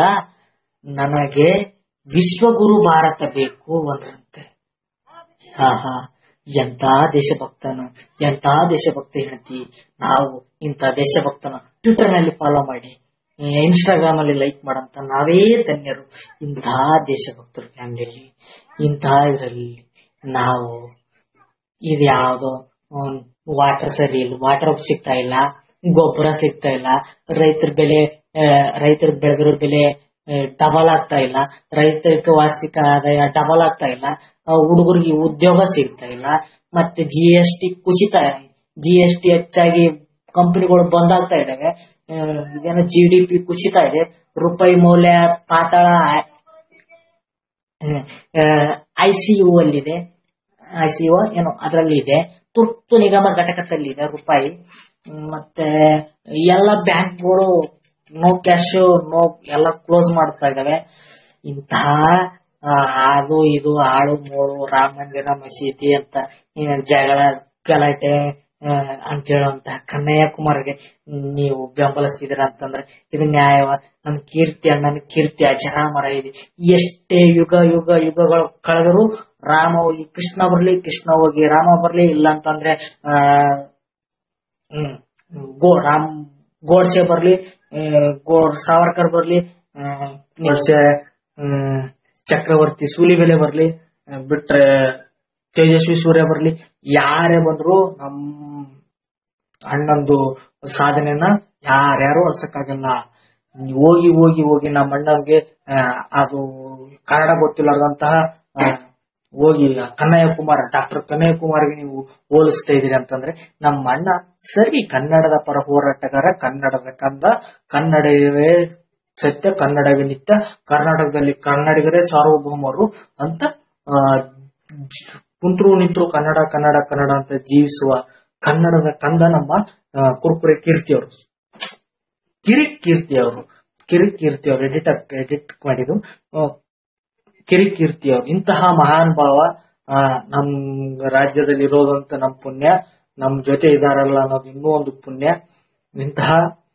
ನನಗೆ ವಿಶ್ವಗುರು ಭಾರತ ಬೇಕು ಅಂದ್ರಂತೆ ಹಾ ಹಾ ಎಂತ ದೇಶಭಕ್ತನ ಎಂತ ದೇಶಭಕ್ತ ಹೆಂಡತಿ ನಾವು ಇಂಥ ದೇಶಭಕ್ತನ ಟ್ವಿಟರ್ ನಲ್ಲಿ ಫಾಲೋ ಮಾಡಿ ಇನ್ಸ್ಟಾಗ್ರಾಮ್ ಅಲ್ಲಿ ಲೈಕ್ ಮಾಡಂತ ನಾವೇ ಧನ್ಯರು ಇಂಥ ದೇಶಭಕ್ತರ ಫ್ಯಾಮಿಲಿಯಲ್ಲಿ ಇಂಥ ಇದರಲ್ಲಿ ನಾವು ಇದು ಯಾವ್ದೋ ವಾಟರ್ ಸರಿ ಇಲ್ಲ ವಾಟರ್ ಸಿಗ್ತಾ ಇಲ್ಲ ಗೊಬ್ಬರ ಸಿಗ್ತಾ ಇಲ್ಲ ರೈತರ ಬೆಲೆ ರೈತರ ಬೆಳೆದಿರೋ ಬೆಲೆ ಡಬಲ್ ಆಗ್ತಾ ಇಲ್ಲ ರೈತರಿಗೆ ವಾರ್ಷಿಕ ಆದಾಯ ಡಬಲ್ ಆಗ್ತಾ ಇಲ್ಲ ಹುಡುಗರಿಗೆ ಉದ್ಯೋಗ ಸಿಗ್ತಾ ಇಲ್ಲ ಮತ್ತೆ ಜಿ ಎಸ್ ಟಿ ಕುಸಿತ ಜಿ ಎಸ್ ಟಿ ಹೆಚ್ಚಾಗಿ ಕಂಪನಿಗಳು ಬಂದ್ ಆಗ್ತಾ ಇದಾವೆ ಏನೋ ಜಿ ಡಿ ಪಿ ಕುಸಿತಾ ಇದೆ ರೂಪಾಯಿ ಮೌಲ್ಯ ಪಾತಾಳ ಐ ಸಿ ಯು ಅಲ್ಲಿದೆ ಐ ಸಿ ಯು ಏನೋ ಅದರಲ್ಲಿ ಇದೆ ತುರ್ತು ನಿಗಮ ಘಟಕದಲ್ಲಿದೆ ರೂಪಾಯಿ ಮತ್ತೆ ಎಲ್ಲ ಬ್ಯಾಂಕ್ಗಳು ನೋ ಕ್ಯಾಶ್ ನೋ ಎಲ್ಲ ಕ್ಲೋಸ್ ಮಾಡ್ತಾ ಇದಾವೆ ಇಂತಹ ಅದು ಇದು ಆಳು ಮೂಳು ರಾಮ ಮಂದಿರ ಮಸೀದಿ ಅಂತ ಜಗಳ ಗಲಾಟೆ ಅಂತ ಹೇಳುವಂತ ಕನ್ನಯ್ಯಕುಮಾರ್ಗೆ ನೀವು ಬೆಂಬಲಿಸ್ತಿದ್ದೀರ ಅಂತಂದ್ರೆ ಇದು ನ್ಯಾಯವ ನಮ್ ಕೀರ್ತಿ ಅಣ್ಣನ ಕೀರ್ತಿ ಅಜರಾಮರ ಇದೆ ಎಷ್ಟೇ ಯುಗ ಯುಗ ಯುಗಗಳು ಕಳೆದರೂ ರಾಮ ಹೋಗಿ ಕೃಷ್ಣ ಬರ್ಲಿ ಕೃಷ್ಣ ಹೋಗಿ ರಾಮ ಬರ್ಲಿ ಇಲ್ಲ ಅಂತಂದ್ರೆ ಆ ಹ್ಮ್ ಗೋ ರಾಮ್ ಗೋಡ್ಸೆ ಬರ್ಲಿ ಗೋ ಸಾವರ್ಕರ್ ಬರ್ಲಿ ಗೋಡ್ಸೆ ಚಕ್ರವರ್ತಿ ಸೂಲಿಬೆಲೆ ಬರ್ಲಿ ಬಿಟ್ರೆ ತೇಜಸ್ವಿ ಸೂರ್ಯ ಬರ್ಲಿ ಯಾರೇ ಬಂದ್ರು ನಮ್ ಅಣ್ಣಂದು ಸಾಧನೆನ ಯಾರ್ಯಾರು ಅಳ್ಸಕ್ಕಾಗಲ್ಲ ಹೋಗಿ ಹೋಗಿ ಹೋಗಿ ನಮ್ಮ ಅಣ್ಣವ್ಗೆ ಅದು ಕನ್ನಡ ಗೊತ್ತಿಲ್ಲದಂತಹ ಹೋಗಿ ಕನ್ನಯ್ಯ ಕುಮಾರ್ ಡಾಕ್ಟರ್ ಕನ್ನಯ್ಯ ಕುಮಾರ್ಗೆ ನೀವು ಹೋಲಿಸ್ತಾ ಇದೀರಿ ಅಂತಂದ್ರೆ ನಮ್ಮ ಅಣ್ಣ ಸರಿ ಕನ್ನಡದ ಪರ ಹೋರಾಟಗಾರ ಕನ್ನಡದ ಕಂದ ಕನ್ನಡವೇ ಸತ್ಯ ಕನ್ನಡವೇ ನಿತ್ಯ ಕರ್ನಾಟಕದಲ್ಲಿ ಕನ್ನಡಿಗರೇ ಸಾರ್ವಭೌಮರು ಅಂತ ಕುಂತ್ರು ನಿಂತ್ರು ಕನ್ನಡ ಕನ್ನಡ ಕನ್ನಡ ಅಂತ ಜೀವಿಸುವ ಕನ್ನಡದ ಕಂದ ನಮ್ಮ ಕುರುಕುರೆ ಕೀರ್ತಿ ಅವರು ಕಿರಿಕ್ ಕೀರ್ತಿ ಅವರು ಕಿರಿಕ್ ಕೀರ್ತಿ ಅವರು ಎಡಿಟರ್ ಎಡಿಟ್ ಮಾಡಿದ್ರು ಕಿರಿಕ್ ಕೀರ್ತಿ ಅವರು ಇಂತಹ ಮಹಾನ್ ಭಾವ ನಮ್ ರಾಜ್ಯದಲ್ಲಿ ಇರೋದಂತ ನಮ್ ಪುಣ್ಯ ನಮ್ ಜೊತೆ ಇದಾರಲ್ಲ ಅನ್ನೋದು ಇನ್ನೂ ಒಂದು ಪುಣ್ಯ ಇಂತಹ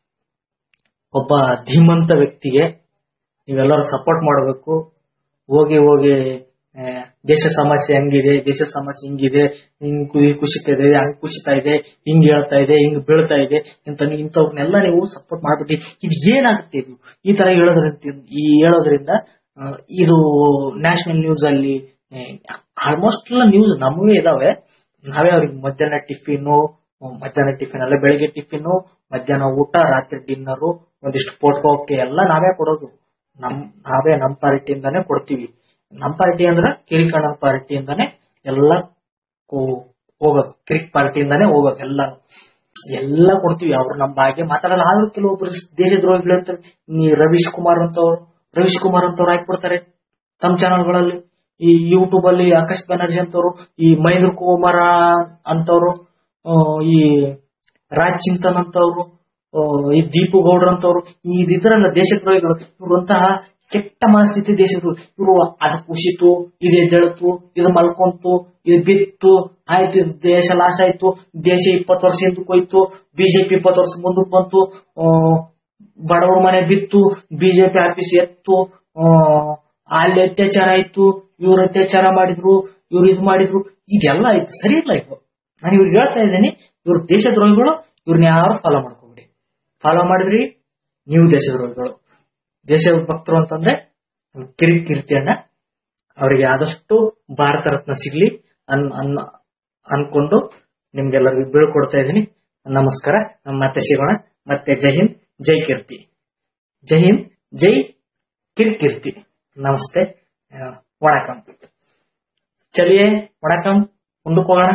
ಒಬ್ಬ ಧೀಮಂತ ವ್ಯಕ್ತಿಗೆ ನೀವೆಲ್ಲರೂ ಸಪೋರ್ಟ್ ಮಾಡಬೇಕು ಹೋಗಿ ಹೋಗಿ ದೇಶ ಸಮಸ್ಯೆ ಹಂಗಿದೆ ದೇಶ ಸಮಸ್ಯೆ ಹಿಂಗಿದೆ ಹಿಂಗ್ ಕುಸಿತಾ ಇದೆ ಹಂಗ್ ಕುಸಿತಾ ಇದೆ ಹಿಂಗ್ ಹೇಳ್ತಾ ಇದೆ ಹಿಂಗ್ ಬೀಳ್ತಾ ಇದೆ ಅಂತ ಇಂಥವ್ರನ್ನೆಲ್ಲ ನೀವು ಸಪೋರ್ಟ್ ಮಾಡ್ಬಿಟ್ಟು ಇದು ಏನಾಗುತ್ತೆ ಇದು ಈ ತರ ಹೇಳೋದ್ರಿಂದ ಈ ಹೇಳೋದ್ರಿಂದ ಇದು ನ್ಯಾಷನಲ್ ನ್ಯೂಸ್ ಅಲ್ಲಿ ಆಲ್ಮೋಸ್ಟ್ ಎಲ್ಲ ನ್ಯೂಸ್ ನಮಗೇ ಇದಾವೆ ನಾವೇ ಅವ್ರಿಗೆ ಮಧ್ಯಾಹ್ನ ಟಿಫಿನ್ ಮಧ್ಯಾಹ್ನ ಟಿಫಿನ್ ಅಲ್ಲ ಬೆಳಿಗ್ಗೆ ಟಿಫಿನ್ ಮಧ್ಯಾಹ್ನ ಊಟ ರಾತ್ರಿ ಡಿನ್ನರ್ ಒಂದಿಷ್ಟು ಪೋಟ್ಕೋಕೆ ಎಲ್ಲ ನಾವೇ ಕೊಡೋದು ನಮ್ ನಾವೇ ನಮ್ ಪಾರ್ಟಿಯಿಂದಾನೇ ಕೊಡ್ತೀವಿ ನಮ್ ಪಾರ್ಟಿ ಅಂದ್ರೆ ಕಿರಿಕಣ್ಣನ ಪಾರ್ಟಿಯಿಂದಾನೇ ಎಲ್ಲ ಹೋಗೋದು ಕಿರಿಕ್ ಪಾರ್ಟಿಯಿಂದಾನೇ ಹೋಗೋದು ಎಲ್ಲ ಎಲ್ಲ ಕೊಡ್ತೀವಿ ಅವ್ರು ನಮ್ ಭಾಗ್ಯ ಮಾತಾಡಲ್ಲ ಆದ್ರೂ ಕೆಲವೊಬ್ರು ದೇಶದ್ರೋಹಿಗಳು ಅಂತ ನೀ ರವೀಶ್ ಕುಮಾರ್ ಅಂತವ್ರು ರವೀಶ್ ಕುಮಾರ್ ಅಂತವ್ರು ಹಾಕ್ಬಿಡ್ತಾರೆ ತಮ್ಮ ಚಾನಲ್ಗಳಲ್ಲಿ ಈ ಯೂಟ್ಯೂಬ್ ಅಲ್ಲಿ ಆಕಾಶ್ ಬ್ಯಾನರ್ಜಿ ಅಂತವ್ರು ಈ ಮಹೇಂದ್ರ ಕುಮಾರ ಅಂತವ್ರು ಈ ರಾಜ್ ಚಿಂತನ್ ಅಂತವ್ರು ಈ ದೀಪು ಗೌಡ್ರ ಅಂತವ್ರು ಈ ಇದ್ರಲ್ಲ ದೇಶದ್ರೋಹಿಗಳು ಇವ್ರಂತಹ ಕೆಟ್ಟ ಮನಸ್ಥಿತಿ ದೇಶದ್ರು ಇವರು ಅದು ಕುಸಿತು ಇದು ಎದ್ದೇಳ್ತು ಇದು ಮಲ್ಕೊಂತು ಇದು ಬಿತ್ತು ಆಯ್ತು ಇದು ದೇಶ ಲಾಸ್ ಆಯ್ತು ದೇಶ ಇಪ್ಪತ್ತು ವರ್ಷ ಹಿಂದಕ್ಕೆ ಹೋಯ್ತು ಬಿಜೆಪಿ ಇಪ್ಪತ್ತು ವರ್ಷ ಮುಂದಕ್ಕೆ ಬಂತು ಬಡವ್ರ ಮನೆ ಬಿತ್ತು ಬಿಜೆಪಿ ಆಫೀಸ್ ಎತ್ತು ಅಲ್ಲಿ ಅತ್ಯಾಚಾರ ಆಯ್ತು ಇವ್ರು ಅತ್ಯಾಚಾರ ಮಾಡಿದ್ರು ಇವ್ರು ಇದು ಮಾಡಿದ್ರು ಇದೆಲ್ಲ ಆಯ್ತು ಸರಿ ಇಲ್ಲ ಇದು ನಾನು ಇವ್ರಿಗೆ ಹೇಳ್ತಾ ಇದ್ದೀನಿ ಇವ್ರು ದೇಶದ್ರೋಹಿಗಳು ಇವ್ರನ್ನ ಯಾರು ಫಾಲೋ ಮಾಡ್ಕೋಬಿಡಿ ಫಾಲೋ ಮಾಡಿದ್ರಿ ನೀವು ದೇಶದ್ರೋಹಿಗಳು ದೇಶ ಭಕ್ತರು ಅಂತಂದ್ರೆ ಕಿರಿಕ್ ಕೀರ್ತಿಯನ್ನ ಅವರಿಗೆ ಆದಷ್ಟು ಭಾರತ ರತ್ನ ಸಿಗ್ಲಿ ಅನ್ ಅನ್ ಅನ್ಕೊಂಡು ನಿಮ್ಗೆಲ್ಲರಿಗೂ ಬೀಳ್ಕೊಡ್ತಾ ಇದ್ದೀನಿ ನಮಸ್ಕಾರ ಮತ್ತೆ ಸಿಗೋಣ ಮತ್ತೆ ಜೈ ಹಿಂದ್ ಜೈ ಕೀರ್ತಿ ಜೈ ಹಿಂದ್ ಜೈ ಕಿರ್ಕೀರ್ತಿ ನಮಸ್ತೆ ವಣಕಂ ಚಲಿಯೇ ವಣಕಂ ಮುಂದಕ್ಕೆ ಹೋಗೋಣ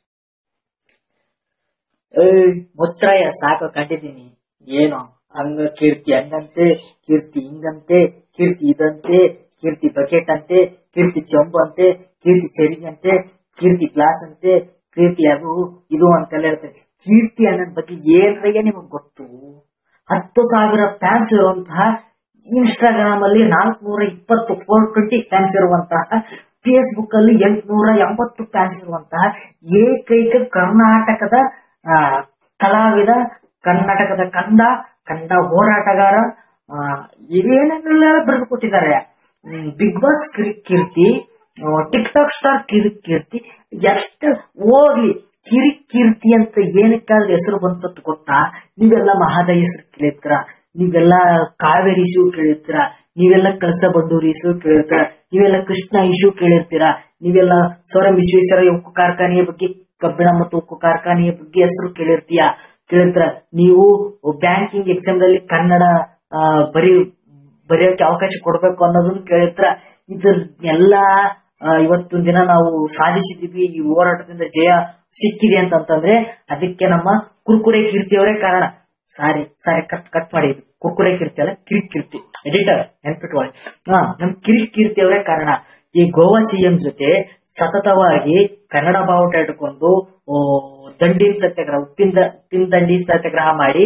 ಮುಚ್ಚಾಯ ಸಾಕು ಕಂಡಿದ್ದೀನಿ ಏನು ಹಂಗ ಕೀರ್ತಿ ಹಂಗಂತೆ ಕೀರ್ತಿ ಹಿಂಗಂತೆ ಕೀರ್ತಿ ಇದಂತೆ ಕೀರ್ತಿ ಬಕೆಟ್ ಅಂತೆ ಕೀರ್ತಿ ಚಂಬು ಅಂತೆ ಕೀರ್ತಿ ಚರಿಗಂತೆ ಕೀರ್ತಿ ಗ್ಲಾಸ್ ಅಂತೆ ಕೀರ್ತಿ ಅದು ಇದು ಅಂತೆಲ್ಲ ಹೇಳ್ತಾರೆ ಕೀರ್ತಿ ಅನ್ನೋದ್ ಬಗ್ಗೆ ಏನ್ರಿಗೆ ನಿಮಗ್ ಗೊತ್ತು ಹತ್ತು ಸಾವಿರ ಫ್ಯಾನ್ಸ್ ಇರುವಂತಹ ಇನ್ಸ್ಟಾಗ್ರಾಮ್ ಅಲ್ಲಿ ನಾಲ್ಕನೂರ ಇಪ್ಪತ್ತು ಫೋರ್ ಟ್ವೆಂಟಿ ಫ್ಯಾನ್ಸ್ ಇರುವಂತಹ ಫೇಸ್ಬುಕ್ ಅಲ್ಲಿ ಎಂಟುನೂರ ಎಂಬತ್ತು ಫ್ಯಾನ್ಸ್ ಇರುವಂತಹ ಏಕೈಕ ಕರ್ನಾಟಕದ ಕಲಾವಿದ ಕರ್ನಾಟಕದ ಕಂದ ಕಂದ ಹೋರಾಟಗಾರ ಏನೇನೆಲ್ಲ ಬರೆದು ಕೊಟ್ಟಿದ್ದಾರೆ big boss Keerthi tick talk star Kirik Keerthi ಎಷ್ಟು ಹೋಗ್ಲಿ ಕಿರಿಕ್ ಕೀರ್ತಿ ಅಂತ ಏನಕ್ಕಾದ್ರೆ ಹೆಸರು ಬಂತಂತ ಗೊತ್ತಾ ನೀವೆಲ್ಲ ಮಹಾದ ಹೆಸರು ಕೇಳಿರ್ತೀರ ನೀವೆಲ್ಲ ಕಾವೇರಿ ಇಶ್ಯೂ ಕೇಳಿರ್ತೀರ ನೀವೆಲ್ಲ ಕಳಸ ಬಂಡೂರಿ ಇಶ್ಯೂ ಕೇಳಿರ್ತೀರ ನೀವೆಲ್ಲ ಕೃಷ್ಣ ಇಶ್ಯೂ ಕೇಳಿರ್ತೀರ ನೀವೆಲ್ಲ ಸೌರಂ ವಿಶ್ವೇಶ್ವರ ಉಕ್ಕು ಕಾರ್ಖಾನೆಯ ಬಗ್ಗೆ ಕಬ್ಬಿಣ ಮತ್ತು ಉಕ್ಕು ಕಾರ್ಖಾನೆಯ ಬಗ್ಗೆ ಹೆಸರು ಕೇಳಿರ್ತೀಯ ಕೇಳಿರ್ತೀರ ನೀವು ಬ್ಯಾಂಕಿಂಗ್ ಎಕ್ಸಾಮ್ ದಲ್ಲಿ ಕನ್ನಡ ಆ, ಬರೀ ಬರೆಯೋಕೆ ಅವಕಾಶ ಕೊಡ್ಬೇಕು ಅನ್ನೋದನ್ನ ಕೇಳಿರ್ತೀರ ಇದ್ರ ಎಲ್ಲಾ ಆ, ಇವತ್ತಿನ ದಿನ ನಾವು ಸಾಧಿಸಿದೀವಿ ಈ ಹೋರಾಟದಿಂದ ಜಯ ಸಿಕ್ಕಿದೆ ಅಂತಂತಂದ್ರೆ ಅದಕ್ಕೆ ನಮ್ಮ ಕುರ್ಕುರೆ ಕೀರ್ತಿಯವರೇ ಕಾರಣ ಸಾರಿ ಸಾರಿ ಕಟ್ ಕಟ್ ಮಾಡಿ ಇದು ಕುರ್ಕುರೆ ಕೀರ್ತಿ ಅಲ್ಲ ಕಿರಿಕ್ ಕೀರ್ತಿ ಎಡಿಟರ್ ನೆನ್ಪಿಟ್ಕೊಳ್ಳಿ ಹಾ ನಮ್ ಕಿರಿಕ್ ಕೀರ್ತಿಯವರೇ ಕಾರಣ ಈ ಗೋವಾ ಸಿಎಂ ಜೊತೆ ಸತತವಾಗಿ ಕನ್ನಡ ಬಾವುಟ ಇಟ್ಕೊಂಡು ಓ, ದಂಡಿನ ಸತ್ಯಾಗ್ರಹ ಉಪ್ಪಿನ ದ- ಉಪ್ಪಿನ ದಂಡಿ ಸತ್ಯಾಗ್ರಹ ಮಾಡಿ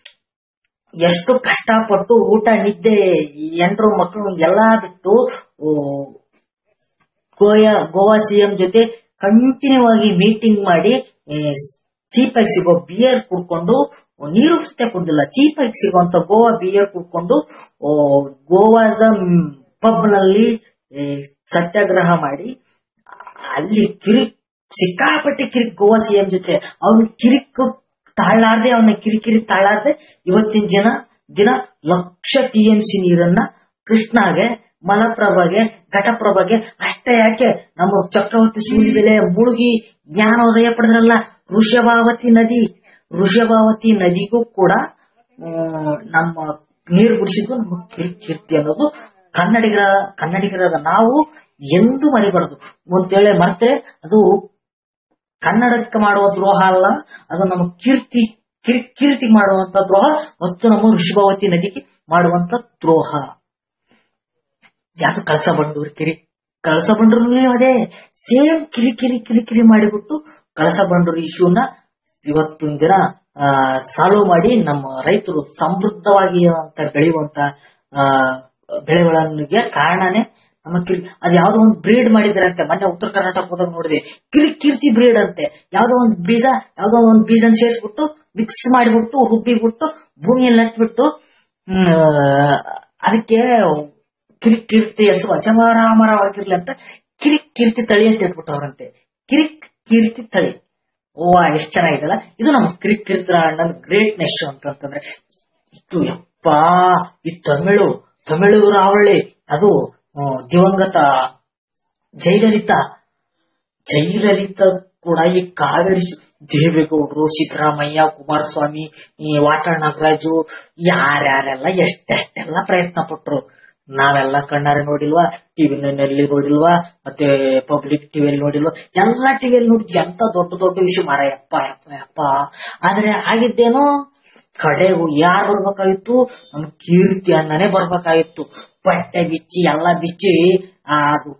ಎಷ್ಟು ಕಷ್ಟಪಟ್ಟು ಊಟ ನಿದ್ದೆ ಈ ಎಂಟ್ರು ಮಕ್ಕಳು ಎಲ್ಲಾ ಬಿಟ್ಟು ಓ, ಗೋಯಾ ಗೋವಾ ಸಿಎಂ ಜೊತೆ ಕಂಟಿನ್ಯೂ ಆಗಿ ಮೀಟಿಂಗ್ ಮಾಡಿ ಚೀಪ್ ಆಗಿ ಸಿಗೋ ಬಿಯರ್ ಕುಡ್ಕೊಂಡು ನೀರು ಸತೆ ಕುಡ್ದಿಲ್ಲ ಚೀಪ್ ಆಗಿ ಸಿಗುವಂತ ಗೋವಾ ಬಿಯರ್ ಕುಡ್ಕೊಂಡು ಓ, ಗೋವಾದ ಪಬ್ ನಲ್ಲಿ ಏ, ಸತ್ಯಾಗ್ರಹ ಮಾಡಿ ಅಲ್ಲಿ ಕಿರಿಕ್ ಸಿಕ್ಕಾಪಟ್ಟೆ ಕಿರಿಕ್ ಗೋವಾ ಸಿಎಂ ಜೊತೆ ಅವ್ನ ಕಿರಿಕ್ ತಾಳಾರ್ದೆ ಅವನ ಕಿರಿಕಿರಿ ತಾಳಾರ್ದೆ ಇವತ್ತಿನ ಜನ ದಿನ ಲಕ್ಷ ಟಿ ಎಂ ಸಿ ನೀರನ್ನ ಕೃಷ್ಣಾಗೆ ಮಲಪ್ರಭಾಗೆ ಘಟಪ್ರಭಾಗೆ ಅಷ್ಟೇ ಯಾಕೆ ನಮ್ಮ ಚಕ್ರವರ್ತಿ ಸೂರ್ಯದೆಲೆ ಮುಳುಗಿ ಜ್ಞಾನೋದಯ ಪಡೆದ್ರಲ್ಲ ಋಷಭಾವತಿ ನದಿ ಋಷಭಾವತಿ ನದಿಗೂ ಕೂಡ ಹ್ಮ್, ನಮ್ಮ ನೀರು ಬಿಡಿಸಿದ್ದು ನಮ್ಮ ಕಿರ್- ಕೀರ್ತಿ ಅನ್ನೋದು ಕನ್ನಡಿಗರ ಕನ್ನಡಿಗರಾದ ನಾವು ಎಂದೂ ಮರಿಬಾರದು ಅಂತೇಳಿ ಮರ್ತ್ರೆ ಅದು ಕನ್ನಡಕ್ಕೆ ಮಾಡುವ ದ್ರೋಹ ಅಲ್ಲ ಅದು ನಮ್ಮ ಕೀರ್ತಿ ಕಿರ್ ಕೀರ್ತಿ ಮಾಡುವಂತ ದ್ರೋಹ ಮತ್ತು ನಮ್ಮ ಋಷಭಾವತಿ ನದಿಗೆ ಮಾಡುವಂತ ದ್ರೋಹ ಯಾವುದು ಕಳಸ ಬಂಡೂರು ಕಿರಿ ಕಳಸ ಬಂಡೂರು ಅದೇ ಸೇಮ್ ಕಿರಿ ಕಿರಿ ಕಿರಿ ಕಿರಿ ಮಾಡಿಬಿಟ್ಟು ಕಳಸ ಬಂಡೂರು ಇಶ್ಯೂನ ಇವತ್ತಿನ ದಿನ ಸಾಲ್ವ್ ಮಾಡಿ ನಮ್ಮ ರೈತರು ಸಮೃದ್ಧವಾಗಿ ಅಂತ ಬೆಳೆಯುವಂತ ಆ, ಬೆಳೆಗಳಿಗೆ ಕಾರಣನೇ ನಮ್ಮ ಕಿರಿ ಅದ್ ಯಾವ್ದೋ ಒಂದು ಬ್ರೀಡ್ ಮಾಡಿದ್ರೆ ಅಂತೆ ಮೊನ್ನೆ ಉತ್ತರ ಕರ್ನಾಟಕ ಹೋದಾಗ ನೋಡಿದೆ ಕಿರಿ ಕೀರ್ತಿ ಬ್ರೀಡ್ ಅಂತೆ ಯಾವ್ದೋ ಒಂದು ಬೀಜ ಯಾವ್ದೋ ಒಂದು ಬೀಜನ ಸೇರಿಸ್ಬಿಟ್ಟು ಮಿಕ್ಸ್ ಮಾಡಿಬಿಟ್ಟು ರುಬ್ಬಿಬಿಟ್ಟು ಭೂಮಿಯಲ್ಲಿ ನಟ್ಬಿಟ್ಟು ಹ್ಮ್, ಅದಕ್ಕೆ ಕಿರಿಕ್ ಕೀರ್ತಿ ಹೆಸರು ಅಜಮಾರಾಮರವಾಗಿರ್ಲಿ ಅಂತ ಕಿರಿಕ್ ಕೀರ್ತಿ ತಳಿ ಅಂತ ಇಟ್ಬಿಟ್ಟವ್ರಂತೆ ಕಿರಿಕ್ ಕೀರ್ತಿ ತಳಿ ಓ ಎಷ್ಟ್ ಚೆನ್ನಾಗಿದೆಲ್ಲ ಇದು ನಮ್ಮ ಕಿರಿಕ್ ಕೀರ್ತಿ ಅಣ್ಣನ ಗ್ರೇಟ್ನೆಸ್ ಅಂತಂತಂದ್ರೆ ಇಷ್ಟು ಯಪ್ಪಾ ಈ ತಮಿಳು ತಮಿಳು ರಾವಳಿ ಅದು ಆ, ದಿವಂಗತ ಜಯಲಲಿತಾ ಜಯಲಲಿತಾ ಕೂಡ ಈ ಕಾವೇರಿ ಸು- ದೇವೇಗೌಡರು ಸಿದ್ದರಾಮಯ್ಯ ಕುಮಾರಸ್ವಾಮಿ ಈ ವಾಟಾಳ್ ನಾಗರಾಜು ಯಾರ್ಯಾರೆಲ್ಲ ಎಷ್ಟೆಷ್ಟೆಲ್ಲ ಪ್ರಯತ್ನ ಪಟ್ರು ನಾವೆಲ್ಲ ಕಣ್ಣಾರೆ ನೋಡಿಲ್ವಾ ಟಿವಿ ನಲ್ಲಿ ನೋಡಿಲ್ವಾ ಮತ್ತೆ ಪಬ್ಲಿಕ್ ಟಿವಿಯಲ್ಲಿ ನೋಡಿಲ್ವಾ ಎಲ್ಲಾ ಟಿವಿಯಲ್ಲಿ ನೋಡಿದ್ವಿ ಎಂತ ದೊಡ್ಡ ದೊಡ್ಡ ವಿಷಯ ಮಾರ ಯಪ್ಪ ಯಪ್ಪ ಯಪ್ಪ ಆದ್ರೆ ಆಗಿದ್ದೇನೋ ಕಡೆಗೂ ಯಾರು ಬರ್ಬೇಕಾಗಿತ್ತು ನಮ್ ಕೀರ್ತಿ ಅಣ್ಣನೇ ಬರ್ಬೇಕಾಗಿತ್ತು ಬಟ್ಟೆ ಬಿಚ್ಚಿ ಎಲ್ಲ ಬಿಚ್ಚಿ ಆ, ಅದು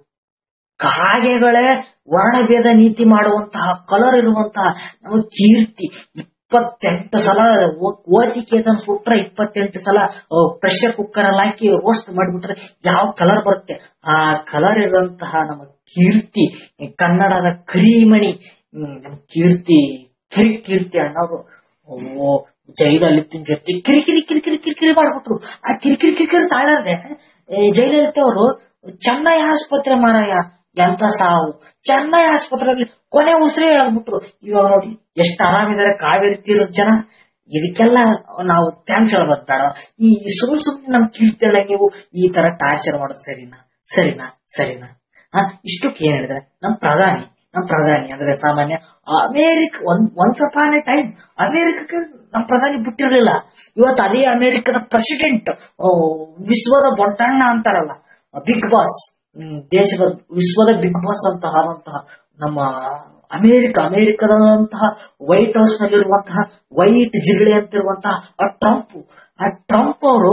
ಕಾಗೆಗಳೇ ವರ್ಣಭೇದ ನೀತಿ ಮಾಡುವಂತಹ ಕಲರ್ ಇರುವಂತಹ ನಮ್ಮ ಕೀರ್ತಿ ಇಪ್ಪತ್ತೆಂಟು ಸಲ ಓದಿಕೆ ಸುಟ್ರೆ ಇಪ್ಪತ್ತೆಂಟು ಸಲ ಪ್ರೆಷರ್ ಕುಕ್ಕರ್ ಅಲ್ಲಿ ಹಾಕಿ ರೋಸ್ಟ್ ಮಾಡಿಬಿಟ್ರೆ ಯಾವ ಕಲರ್ ಬರುತ್ತೆ ಆ ಕಲರ್ ಇರುವಂತಹ ನಮ್ಮ ಕೀರ್ತಿ ಕನ್ನಡದ ಕರಿಮಣಿ ಹ್ಮ್, ನಮ್ಮ ಕೀರ್ತಿ ಕಿರಿ ಕೀರ್ತಿ ಅಣ್ಣವರು ಓ ಜೈಲಲಿತನ ಜೊತೆ ಕಿರಿಕಿರಿ ಕಿರಿಕಿರಿ ಕಿರಿಕಿರಿ ಮಾಡ್ಬಿಟ್ರು ಆ ಕಿರಿಕಿರಿ ಕಿರಿಕಿರಿ ತಾಳದೆ ಜೈಲಲಿತಾ ಅವರು ಚೆನ್ನೈ ಆಸ್ಪತ್ರೆ ಮಾರಾಯ ಎಂತ ಸಾವು ಚೆನ್ನೈ ಆಸ್ಪತ್ರೆಯಲ್ಲಿ ಕೊನೆ ಉಸಿರೇ ಹೇಳ್ಬಿಟ್ರು ಇವಾಗ ನೋಡಿ ಎಷ್ಟು ಆರಾಮಿದ್ದಾರೆ ಕಾವೇರಿ ತೀರದ ಜನ ಇದಕ್ಕೆಲ್ಲ ನಾವು ಥ್ಯಾಂಕ್ಸ್ ಹೇಳ್ಬೋದು ಬೇಡ ಈ ಸುಮ್ಮನೆ ಸುಮ್ಮನೆ ನಮ್ ಕೀರ್ತಿಯಲ್ಲ ನೀವು ಈ ತರ ಟಾರ್ಚರ್ ಮಾಡೋದು ಸರಿನಾ ಸರಿನಾ ಸರಿನಾ ಹಾ ಇಷ್ಟಕ್ಕೆ ಏನ್ ಹೇಳಿದ್ರೆ ನಮ್ ಪ್ರಧಾನಿ ನಮ್ ಪ್ರಧಾನಿ ಅಂದ್ರೆ ಸಾಮಾನ್ಯ ಅಮೇರಿಕ ಒಂದ್ ಒನ್ಸ್ ಅಪಾನ್ ಎ ಟೈಮ್ ಅಮೇರಿಕಕ್ಕೆ ನಮ್ ಪ್ರಧಾನಿ ಬಿಟ್ಟಿರ್ಲಿಲ್ಲ ಇವತ್ತು ಅದೇ ಅಮೇರಿಕದ ಪ್ರೆಸಿಡೆಂಟ್ ವಿಶ್ವದ ದೊಡ್ಡಣ್ಣ ಅಂತಾರಲ್ಲ ಬಿಗ್ ಬಾಸ್ ದೇಶದ ವಿಶ್ವದ ಬಿಗ್ ಬಾಸ್ ಅಂತ ಆದಂತಹ ನಮ್ಮ ಅಮೇರಿಕ ಅಮೇರಿಕದಂತಹ ವೈಟ್ ಹೌಸ್ ನಲ್ಲಿರುವಂತಹ ವೈಟ್ ಜಿರಳೆ ಅಂತಿರುವಂತಹ ಆ ಟ್ರಂಪ್ ಆ ಟ್ರಂಪ್ ಅವರು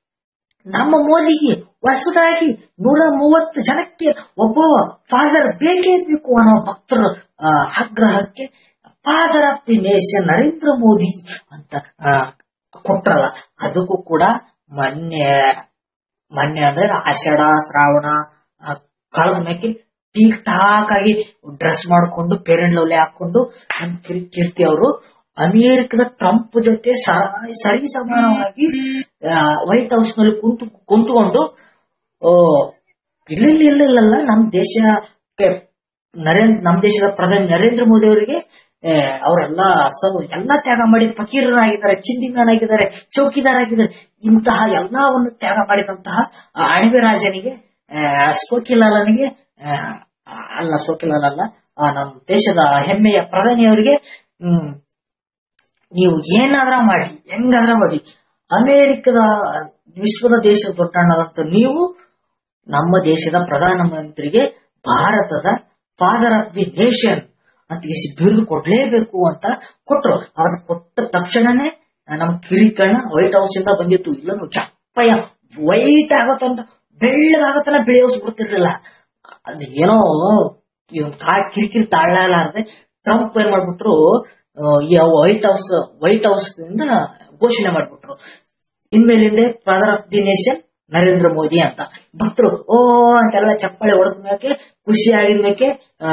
ನಮ್ಮ ಮೋದಿಗೆ ಹೊಸದಾಗಿ ನೂರ ಮೂವತ್ತು ಜನಕ್ಕೆ ಒಬ್ಬ ಫಾದರ್ ಬೇಕೇ ಬೇಕು ಅನ್ನೋ ಭಕ್ತರ ಆ, ಆಗ್ರಹಕ್ಕೆ father of the nation Narendra Modi ಅಂತ ಆ, ಕೊಟ್ರಲ್ಲ ಅದಕ್ಕೂ ಕೂಡ ಮೊನ್ನೆ ಮೊನ್ನೆ ಅಂದ್ರೆ ಆಷಾಢ ಶ್ರಾವಣ ಆ, ಕಳೆದ ಮೇಕೆ ಟೀಕ್ ಟಾಕ್ ಆಗಿ ಡ್ರೆಸ್ ಮಾಡ್ಕೊಂಡು ಪೇರೆಂಟ್ ಲವ್ಲಿ ಹಾಕೊಂಡು ನಮ್ ಕಿರಿ ಕೀರ್ತಿ ಅವರು ಅಮೆರಿಕದ ಟ್ರಂಪ್ ಜೊತೆ ಸ- ಸರಿ ಸಮಾನವಾಗಿ ವೈಟ್ ಹೌಸ್ ನಲ್ಲಿ ಕುಂತು ಕುಂತುಕೊಂಡು ಇಲ್ಲ ಇಲ್ಲ ಇಲ್ಲ ಇಲ್ಲ ಇಲ್ಲ ನಮ್ಮ ದೇಶಕ್ಕೆ ನರೇಂದ್ರ ನಮ್ಮ ದೇಶದ ಪ್ರಧಾನಿ ನರೇಂದ್ರ ಮೋದಿ ಅವರಿಗೆ ಆ, ಅವರೆಲ್ಲ ಸ ಎಲ್ಲ ತ್ಯಾಗ ಮಾಡಿ ಫಕೀರರಾಗಿದ್ದಾರೆ ಚಿಂದಿಮನಾಗಿದ್ದಾರೆ ಚೌಕಿದಾರಾಗಿದ್ದಾರೆ ಇಂತಹ ಎಲ್ಲವನ್ನು ತ್ಯಾಗ ಮಾಡಿದಂತಹ ಆ ಅಣಬೆ ರಾಜನಿಗೆ ಆ, ಸೋಕಿಲಾಲನಿಗೆ ಆ, ಅಲ್ಲ ಸೋಕಿಲಾಲ ಅಲ್ಲ ಆ, ನಮ್ಮ ದೇಶದ ಹೆಮ್ಮೆಯ ಪ್ರಧಾನಿಯವರಿಗೆ ಹ್ಮ್ ನೀವು ಏನಾದ್ರ ಮಾಡಿ ಹೆಂಗಾದ್ರ ಮಾಡಿ ಅಮೆರಿಕದ ವಿಶ್ವದ ದೇಶದ ದೊಡ್ಡಣ್ಣದಂತ ನೀವು ನಮ್ಮ ದೇಶದ ಪ್ರಧಾನಮಂತ್ರಿಗೆ ಭಾರತದ ಫಾದರ್ ಆಫ್ ದಿ ನೇಷನ್ ಅಂತ ಎಸಿ ಬಿರುದು ಕೊಡ್ಲೇಬೇಕು ಅಂತ ಕೊಟ್ರು ಅದ್ ಕೊಟ್ಟ ತಕ್ಷಣನೇ ನಮ್ಮ ಕಿರಿಕಣ್ಣ ವೈಟ್ ಹೌಸ್ ಇಂದ ಬಂದಿತ್ತು ಇಲ್ಲ ಚಪ್ಪಯ್ಯ ವೈಟ್ ಆಗತ್ತಂತ ಬೆಳ್ಳಗಾಗತ್ತಲ್ಲ ಬೆಳೆಯೋಸ್ಬಿಡ್ತಿರ್ಲಿಲ್ಲ ಅದ್ ಏನೋ ಇವನ್ ಕಾ ಕಿರಿಕಿರಿ ತಾಳಲಾರದೆ ಟ್ರಂಪ್ ಏನ್ ಮಾಡ್ಬಿಟ್ರು ಆ, ಈ ವೈಟ್ ಹೌಸ್ ವೈಟ್ ಹೌಸ್ ಇಂದ ಘೋಷಣೆ ಮಾಡ್ಬಿಟ್ರು ಇನ್ಮೇಲಿಂದ father of the nation Narendra Modi ಅಂತ ಭಕ್ತರು ಓ ಅಂತೆಲ್ಲ ಚಪ್ಪಾಳೆ ಹೊಡೆದ ಮೇಲೆ ಖುಷಿ ಆಗಿದ ಮೇಲೆ ಆ,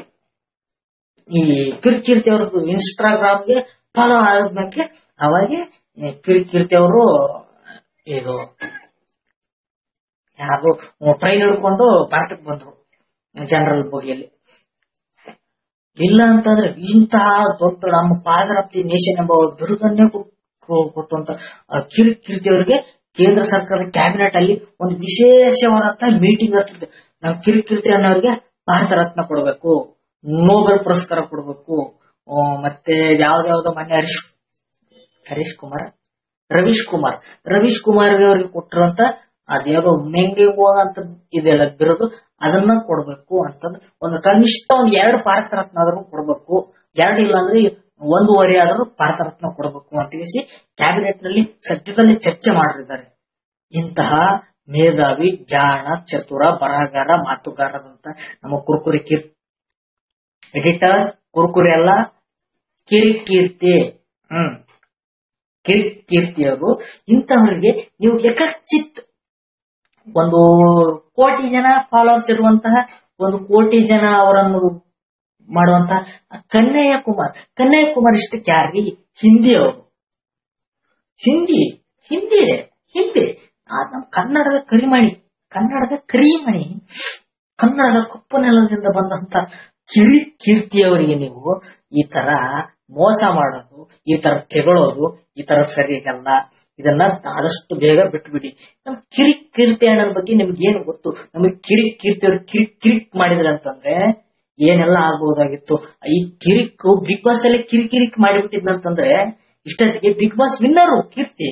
ಈ ಕಿರ್ಕೀರ್ತಿ ಅವ್ರದ್ದು ಇನ್ಸ್ಟಾಗ್ರಾಮ್ಗೆ ಫಾಲೋ ಆದ್ಮೇಲೆ ಅವಾಗೆ ಈ ಕಿರ್ಕೀರ್ತಿ ಅವರು ಇದು ಯಾರು ಟ್ರೈನ್ ಹಿಡ್ಕೊಂಡು ಭಾರತಕ್ಕೆ ಬಂದ್ರು ಜನರಲ್ ಬೋಗಿಯಲ್ಲಿ ಇಲ್ಲ ಅಂತಂದ್ರೆ ಇಂತಹ ದೊಡ್ಡ ನಮ್ಮ ಫಾದರ್ ಆಫ್ ದಿ ನೇಷನ್ ಎಂಬ ಬಿರುದನ್ನೇ ಕೊಟ್ಟು- ಕೊಟ್ಟು ಅಂತ ಕಿರ್ಕೀರ್ತಿ ಅವರಿಗೆ ಕೇಂದ್ರ ಸರ್ಕಾರದ ಕ್ಯಾಬಿನೆಟ್ ಅಲ್ಲಿ ಒಂದು ವಿಶೇಷವಾದಂತಹ ಮೀಟಿಂಗ್ ಆಗ್ತದೆ ನಾವು ಕಿರಿಕಿರ್ತಿ ಅನ್ನೋರಿಗೆ ಭಾರತ ರತ್ನ ಕೊಡಬೇಕು ನೋಬೆಲ್ ಪುರಸ್ಕಾರ ಕೊಡಬೇಕು ಮತ್ತೆ ಯಾವ್ದಾವ್ದೋ ಮೊನ್ನೆ ಹರೀಶ್ ಹರೀಶ್ ಕುಮಾರ್ ರವೀಶ್ ಕುಮಾರ್ ರವೀಶ್ ಕುಮಾರ್ ಅವ್ರಿಗೆ ಕೊಟ್ಟಿರುವಂತ ಅದ್ಯಾವುದೋ ಮೆಂಗೆ ಅಂತ ಇದೆಲ್ಲ ಬಿರೋದು ಅದನ್ನ ಕೊಡ್ಬೇಕು ಅಂತಂದ್ರೆ ಒಂದು ಕನಿಷ್ಠ ಒಂದ್ ಎರಡು ಭಾರತ ರತ್ನ ಆದ್ರೂ ಕೊಡ್ಬೇಕು ಎರಡು ಇಲ್ಲ ಅಂದ್ರೆ ಒಂದೂವರೆ ಆದ್ರೂ ಭಾರತ ರತ್ನ ಕೊಡಬೇಕು ಅಂತ ಹೇಳಿ ಕ್ಯಾಬಿನೆಟ್ ನಲ್ಲಿ ಸದ್ಯದಲ್ಲಿ ಚರ್ಚೆ ಮಾಡಿದ್ದಾರೆ ಇಂತಹ ಮೇಧಾವಿ ಜಾಣ ಚತುರ ಬರಹಗಾರ ಮಾತುಗಾರದಂತ ನಮ್ಮ ಕುರುಕುರಿ ಕೀರ್ ಎಡಿಟರ್ ಕುರುಕುರಿ ಅಲ್ಲ ಕಿರಿಕೀರ್ತಿ ಹ್ಮ್ ಕಿರಿಕೀರ್ತಿಯವರು ಇಂಥವರಿಗೆ ನೀವು ಯಕಚಿತ್ ಒಂದು ಕೋಟಿ ಜನ ಫಾಲೋವರ್ಸ್ ಇರುವಂತಹ ಒಂದು ಕೋಟಿ ಜನ ಅವರನ್ನು ಮಾಡುವಂತಹ ಕನ್ನಯ್ಯ ಕುಮಾರ್ ಕನ್ನಯ್ಯ ಕುಮಾರ್ ಇಷ್ಟಕ್ಕೆ ಯಾರ್ರಿ ಹಿಂದಿ ಅವರು ಹಿಂದಿ ಹಿಂದಿ ಹಿಂದಿ ಆ ನಮ್ಮ ಕನ್ನಡದ ಕರಿಮಣಿ ಕನ್ನಡದ ಕರಿಮಣಿ ಕನ್ನಡದ ಕಪ್ಪು ನೆಲದಿಂದ ಬಂದಂತ ಕಿರಿ ಕೀರ್ತಿಯವರಿಗೆ ನೀವು ಈ ತರ ಮೋಸ ಮಾಡೋದು ಈ ತರ ತೆಗಳೋದು ಈ ತರ ಸರಿಯಾಗಲ್ಲ ಇದನ್ನ ಆದಷ್ಟು ಬೇಗ ಬಿಟ್ಬಿಡಿ ನಮ್ ಕಿರಿ ಕೀರ್ತಿ ಅಣ್ಣನ ಬಗ್ಗೆ ನಿಮ್ಗೆ ಏನು ಗೊತ್ತು ನಮಗೆ ಕಿರಿ ಕೀರ್ತಿಯವರು ಕಿರಿಕ್ ಕಿರಿಕ್ ಮಾಡಿದ್ರೆ ಅಂತಂದ್ರೆ ಏನೆಲ್ಲ ಆಗ್ಬೋದಾಗಿತ್ತು ಈ ಕಿರಿಕ್ ಬಿಗ್ ಬಾಸ್ ಅಲ್ಲಿ ಕಿರಿಕಿರಿಕ್ ಮಾಡಿಬಿಟ್ಟಿದ್ನಂತಂದ್ರೆ ಇಷ್ಟೊತ್ತಿಗೆ ಬಿಗ್ ಬಾಸ್ ವಿನ್ನರು ಕೀರ್ತಿ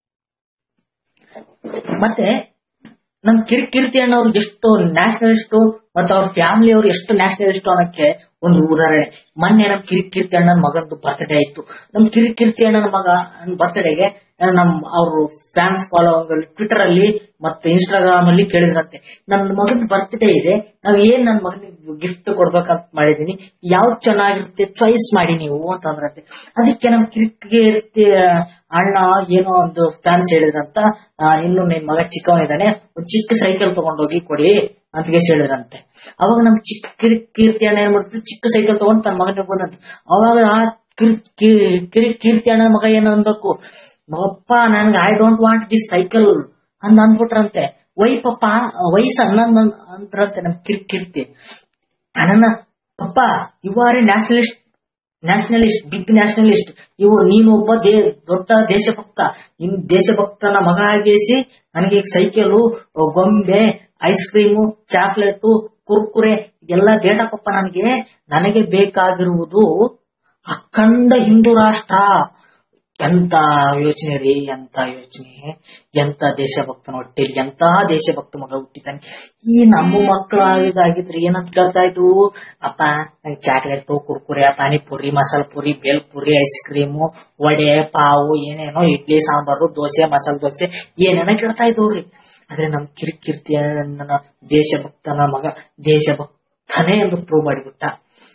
ಮತ್ತೆ ನಮ್ ಕಿರಿ ಕೀರ್ತಿ ಅಣ್ಣವ್ರು ಎಷ್ಟು ನ್ಯಾಷನಲಿಸ್ಟು ಮತ್ತೆ ಅವ್ರ ಫ್ಯಾಮಿಲಿ ಅವರು ಎಷ್ಟು ನ್ಯಾಷನಲಿಸ್ಟ್ ಅನ್ನೋಕ್ಕೆ ಒಂದು ಉದಾಹರಣೆ ಮೊನ್ನೆ ನಮ್ ಕಿರಿ ಕೀರ್ತಿ ಅಣ್ಣನ ಮಗಂದು ಬರ್ತ್ಡೇ ಆಯ್ತು ನಮ್ ಕಿರಿ ಕೀರ್ತಿ ಅಣ್ಣನ ಮಗ ಬರ್ತ್ಡೇಗೆ ನಮ್ ಅವ್ರ ಫ್ಯಾನ್ಸ್ ಫಾಲೋ ಟ್ವಿಟರ್ ಅಲ್ಲಿ ಮತ್ತೆ ಇನ್ಸ್ಟಾಗ್ರಾಮ್ ಅಲ್ಲಿ ಕೇಳಿದ್ರಂತೆ ನನ್ನ ಮಗನ ಬರ್ತ್ಡೇ ಇದೆ ನಾವ್ ಏನ್ ನನ್ನ ಮಗನಿಗೆ ಗಿಫ್ಟ್ ಕೊಡ್ಬೇಕಂತ ಮಾಡಿದೀನಿ ಯಾವ್ದು ಚೆನ್ನಾಗಿರುತ್ತೆ ಚಾಯ್ಸ್ ಮಾಡಿ ನೀವು ಅಂತಂದ್ರಂತೆ ಅದಕ್ಕೆ ನಮ್ ಕಿರಿಕೀರ್ತಿ ಅಣ್ಣ ಏನೋ ಒಂದು ಫ್ಯಾನ್ಸ್ ಹೇಳಿದ್ರಂತ ಆ, ಇನ್ನು ನಿನ್ ಮಗ ಚಿಕ್ಕವನಿದ್ದಾನೆ ಒಂದ್ ಚಿಕ್ಕ ಸೈಕಲ್ ತಗೊಂಡೋಗಿ ಕೊಡಿ ಅಂತ ಕೇಸ್ ಹೇಳಿದ್ರಂತೆ ಅವಾಗ ನಮ್ ಚಿಕ್ಕ ಕಿರಿ ಕೀರ್ತಿ ಅಣ್ಣ ಏನ್ ಮಾಡ್ತಿದ್ರು ಚಿಕ್ಕ ಸೈಕಲ್ ತಗೊಂಡು ತನ್ನ ಮಗನಿಗೆ ಬಂದಂತೆ ಅವಾಗ ಆ ಕಿರಿ ಕಿ- ಕಿರಿ ಕೀರ್ತಿ ಅಣ್ಣ ಮಗ ಏನ್ ಅನ್ಬೇಕು ಮಗಪ್ಪ ನನ್ಗೆ I don't want this cycle ಅಂತ ಅಂದ್ಬಿಟ್ರಂತೆ ವೈ ಪಪ್ಪ ವಯಸ್ಸು ಹನ್ನೊಂದು ಅಂದ್ರಂತೆ ನಮ್ ಕಿರಿ ಕೀರ್ತಿ ಅಣ್ಣ ಪಪ್ಪ you are a nationalist nationalist big nationalist ಇವು ನೀನು ಒಬ್ಬ ದೇ ದೊಡ್ಡ ದೇಶಭಕ್ತ ನಿನ್ ದೇಶಭಕ್ತನ ಮಗ ಆಗಿಸಿ ನನಗೆ ಸೈಕಲು ಗೊಂಬೆ ಐಸ್ ಕ್ರೀಮು ಚಾಕ್ಲೇಟು ಕುರ್ಕುರೆ ಇದೆಲ್ಲ ಬೇಡ ಪಪ್ಪ ನನಗೆ ನನಗೆ ಬೇಕಾಗಿರುವುದು ಅಖಂಡ ಹಿಂದೂ ರಾಷ್ಟ್ರ ಎಂತ ಯೋಚನೆ ರೀ ಎಂತ ಯೋಚನೆ ಎಂತ ದೇಶಭಕ್ತನ ಹೊಟ್ಟೆಲಿ ಎಂತಹ ದೇಶಭಕ್ತ ಮಗ ಹುಟ್ಟಿದ್ದಾನೆ ಈ ನಮ್ಮ ಮಕ್ಕಳು ಆಗಿದ್ದಾಗಿದ್ರೆ ಏನಂತ ಕೇಳ್ತಾ ಇದ್ವು ಅಪ್ಪ ನಂಗೆ chocolate Kurkure panipuri masala puri bhel puri ice cream vada pav ಏನೇನೋ ಇಡ್ಲಿ ಸಾಂಬಾರು ದೋಸೆ ಮಸಾಲ ದೋಸೆ ಏನೇನೋ ಕೇಳ್ತಾ ಇದ್ವ್ರಿ ಆದ್ರೆ ನಮ್ ಕಿರಿಕಿರ್ತಿಯ ನನ್ನ ದೇಶಭಕ್ತನ ಮಗ ದೇಶಭಕ್ತನೇ ಎಂದು ಪ್ರೂವ್ ಮಾಡಿಬಿಟ್ಟ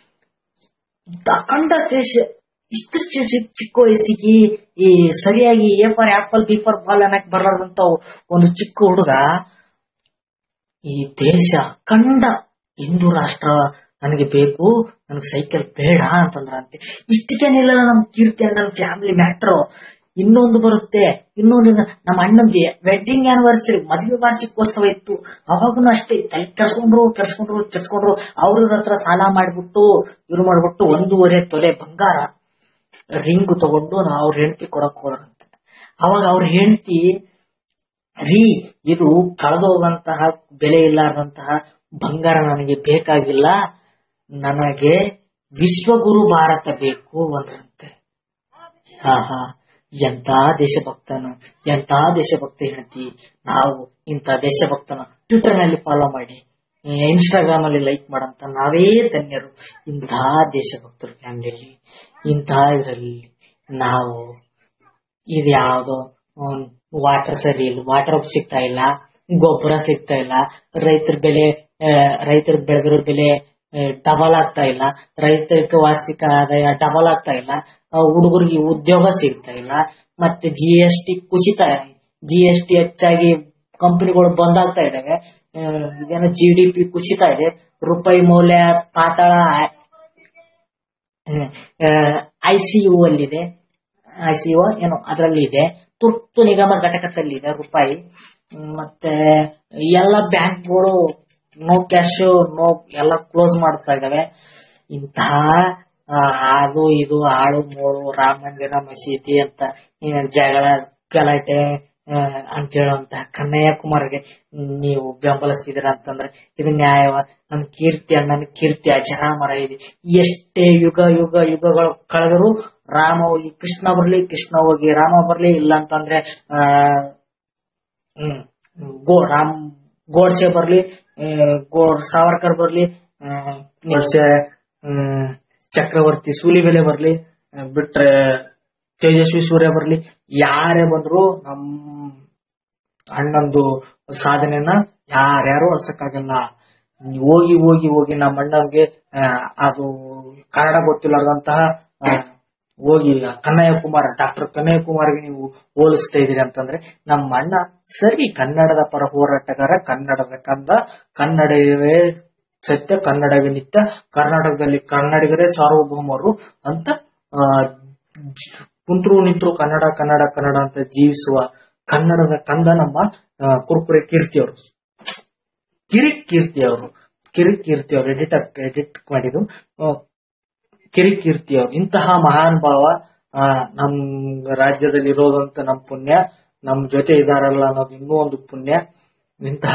ಅಖಂಡ ದೇಶ ಇಷ್ಟು ಚಿ- ಚಿ- ಚಿಕ್ಕ ವಯಸ್ಸಿಗೆ ಈ ಸರಿಯಾಗಿ A for apple B for ball ಅನ್ನಕ್ ಬರಲಾರ್ದಂತ ಒಂದು ಚಿಕ್ಕ ಹುಡುಗ ಈ ದೇಶ ಅಖಂಡ ಹಿಂದೂ ರಾಷ್ಟ್ರ ನನಗೆ ಬೇಕು ನನಗೆ ಸೈಕಲ್ ಬೇಡ ಅಂತಂದ್ರಂತೆ ಇಷ್ಟಕ್ಕೇನಿಲ್ಲ ನಮ್ ಕೀರ್ತಿ ಅಣ್ಣನ ಫ್ಯಾಮಿಲಿ ಮ್ಯಾಟ್ರು ಇನ್ನೊಂದು ಬರುತ್ತೆ ಇನ್ನೊಂದು ನಮ್ಮ ಅಣ್ಣಂದಿ ವೆಡ್ಡಿಂಗ್ ಆನಿವರ್ಸರಿ ಮದುವೆ ವಾರ್ಷಿಕೋತ್ಸವ ಇತ್ತು ಅವಾಗೂ ಅಷ್ಟೇ ತಲೆ ಕೆಡ್ಸ್ಕೊಂಡ್ರು ಕೆಡ್ಸ್ಕೊಂಡ್ರು ಕೆಡ್ಸ್ಕೊಂಡ್ರು ಅವ್ರ ಹತ್ರ ಸಾಲ ಮಾಡ್ಬಿಟ್ಟು ಇವ್ರು ಮಾಡ್ಬಿಟ್ಟು ಒಂದೂವರೆ ತೊಲೆ ಬಂಗಾರ ರಿಂಗ್ ತಗೊಂಡು ನಾವು ಅವ್ರ ಹೆಂಡತಿ ಕೊಡಕ್ ಹೋದ್ರಂತೆ ಅವಾಗ ಅವ್ರ ಹೆಂಡತಿ ರೀ ಇದು ಕಳೆದೋಗಂತಹ ಬೆಲೆ ಇಲ್ಲಾರ್ದಂತಹ ಬಂಗಾರ ನನಗೆ ಬೇಕಾಗಿಲ್ಲ ನನಗೆ ವಿಶ್ವಗುರು ಭಾರತ ಬೇಕು ಅಂದ್ರಂತೆ ಹಾ ಹಾ ಎಂತ ದೇಶಭಕ್ತನ ಎಂತ ದೇಶಭಕ್ತ ಹೆಂಡತಿ ನಾವು ಇಂಥ ದೇಶಭಕ್ತನ ಟ್ವಿಟರ್ ನಲ್ಲಿ ಫಾಲೋ ಮಾಡಿ ಇನ್ಸ್ಟಾಗ್ರಾಮ್ ಅಲ್ಲಿ ಲೈಕ್ ಮಾಡಂತ ನಾವೇ ಧನ್ಯರು ಇಂತಹ ದೇಶಭಕ್ತರ ಫ್ಯಾಮಿಲಿಯಲ್ಲಿ ಇಂತಹ ಇದರಲ್ಲಿ ನಾವು ಇದು ಯಾವ್ದೋ ವಾಟರ್ ಸರಿ ಇಲ್ಲ ವಾಟರ್ ಸಿಗ್ತಾ ಇಲ್ಲ ಗೊಬ್ಬರ ಸಿಗ್ತಾ ಇಲ್ಲ ರೈತರ ಬೆಲೆ ರೈತರ ಬೆಳೆದಿರೋ ಬೆಲೆ ಡಬಲ್ ಆಗ್ತಾ ಇಲ್ಲ ರೈತರಿಗೆ ವಾರ್ಷಿಕ ಆದಾಯ ಡಬಲ್ ಆಗ್ತಾ ಇಲ್ಲ ಹುಡುಗರಿಗೆ ಉದ್ಯೋಗ ಸಿಗ್ತಾ ಇಲ್ಲ ಮತ್ತೆ ಜಿ ಎಸ್ ಟಿ ಕುಸಿತ ಜಿ ಎಸ್ ಟಿ ಹೆಚ್ಚಾಗಿ ಕಂಪನಿಗಳು ಬಂದ್ ಆಗ್ತಾ ಇದಾವೆ ಆ, ಇದೇನೋ ಜಿ ಡಿ ಪಿ ಕುಸಿತಾ ಇದೆ ರೂಪಾಯಿ ಮೌಲ್ಯ ಪಾತಾಳ ಐ ಸಿ ಯು ಅಲ್ಲಿದೆ ಐ ಸಿ ಯು ಏನೋ ಅದರಲ್ಲಿ ಇದೆ ತುರ್ತು ನಿಗಮ ಘಟಕದಲ್ಲಿ ಇದೆ ರೂಪಾಯಿ ಹ್ಮ್, ಮತ್ತೆ ಎಲ್ಲ ಬ್ಯಾಂಕ್ಗಳು ನೋ ಕ್ಯಾಶ್ ನೋ ಎಲ್ಲ ಕ್ಲೋಸ್ ಮಾಡ್ತಾ ಇದಾವೆ ಇಂತಹ ಆ, ಅದು ಇದು ಆಳು ಮೂಳು ರಾಮ ಮಂದಿರ ಮಸೀದಿ ಅಂತ ಏನ್ ಜಗಳ ಗಲಾಟೆ ಆ, ಅಂತ ಹೇಳುವಂತ ಕನ್ನಯ್ಯ ಕುಮಾರ್ಗೆ ನೀವು ಬೆಂಬಲಿಸ್ತಿದ್ದೀರ ಅಂತಂದ್ರೆ ಇದು ನ್ಯಾಯವ ನಮ್ ಕೀರ್ತಿ ಅಣ್ಣನ ಕೀರ್ತಿ ಅಜರಾಮರ ಇದೆ ಎಷ್ಟೇ ಯುಗ ಯುಗ ಯುಗಗಳು ಕಳೆದರೂ ರಾಮ ಹೋಗಿ ಕೃಷ್ಣ ಬರ್ಲಿ ಕೃಷ್ಣ ಹೋಗಿ ರಾಮ ಬರ್ಲಿ ಇಲ್ಲ ಅಂತಂದ್ರೆ ಆ ಹ್ಮ್ ಗೋ ರಾಮ್ ಗೋಡ್ಸೆ ಬರ್ಲಿ ಆ, ಗೋಡ್ ಸಾವರ್ಕರ್ ಬರ್ಲಿ ಆ, ಗೋಡ್ಸೆ ಹ್ಮ್, ಚಕ್ರವರ್ತಿ ಸೂಲಿಬೆಲೆ ಬರ್ಲಿ ಆ, ಬಿಟ್ರೆ ತೇಜಸ್ವಿ ಸೂರ್ಯ ಬರ್ಲಿ ಯಾರೇ ಬಂದ್ರು ನಮ್ ಅಣ್ಣಂದು ಸಾಧನೆನ ಯಾರ್ಯಾರು ಅಳ್ಸಕ್ಕಾಗಲ್ಲ ನೀವ್ ಹೋಗಿ ಹೋಗಿ ಹೋಗಿ ನಮ್ಮ ಅಣ್ಣಂಗೆ ಆ, ಅದು ಕನ್ನಡ ಗೊತ್ತಿಲ್ಲದಂತಹ ಹೋಗಿ ಕನ್ನಯ್ಯ ಕುಮಾರ್ ಡಾಕ್ಟರ್ ಕನ್ನಯ್ಯ ಕುಮಾರ್ಗೆ ನೀವು ಹೋಲಿಸ್ತಾ ಇದೀರಿ ಅಂತಂದ್ರೆ ನಮ್ಮ ಅಣ್ಣ ಸರಿ ಕನ್ನಡದ ಪರ ಹೋರಾಟಗಾರ ಕನ್ನಡದ ಕಂದ ಕನ್ನಡವೇ ಸತ್ಯ ಕನ್ನಡವೇ ನಿತ್ಯ ಕರ್ನಾಟಕದಲ್ಲಿ ಕನ್ನಡಿಗರೇ ಸಾರ್ವಭೌಮರು ಅಂತ ಆ, ಜ್- ಕುಂತ್ರು ನಿಂತ್ರು ಕನ್ನಡ ಕನ್ನಡ ಕನ್ನಡ ಅಂತ ಜೀವಿಸುವ ಕನ್ನಡದ ಕಂದ ನಮ್ಮ ಆ, ಕುರ್ಕುರೆ ಕೀರ್ತಿ ಅವರು ಕಿರಿ ಕೀರ್ತಿ ಅವರು ಕಿರಿ ಕೀರ್ತಿ ಅವರು ಎಡಿಟರ್ ಎಡಿಟ್ ಮಾಡಿದ್ದು ಆ, ಕಿರಿ ಕೀರ್ತಿ ಅವರು ಇಂತಹ ಮಹಾನ್ ಭಾವ ಆ, ನಮ್ ರಾಜ್ಯದಲ್ಲಿ ಇರೋದಂತ ನಮ್ ಪುಣ್ಯ ನಮ್ ಜೊತೆ ಇದಾರಲ್ಲ ಅನ್ನೋದು ಇನ್ನೂ ಒಂದು ಪುಣ್ಯ ಇಂತಹ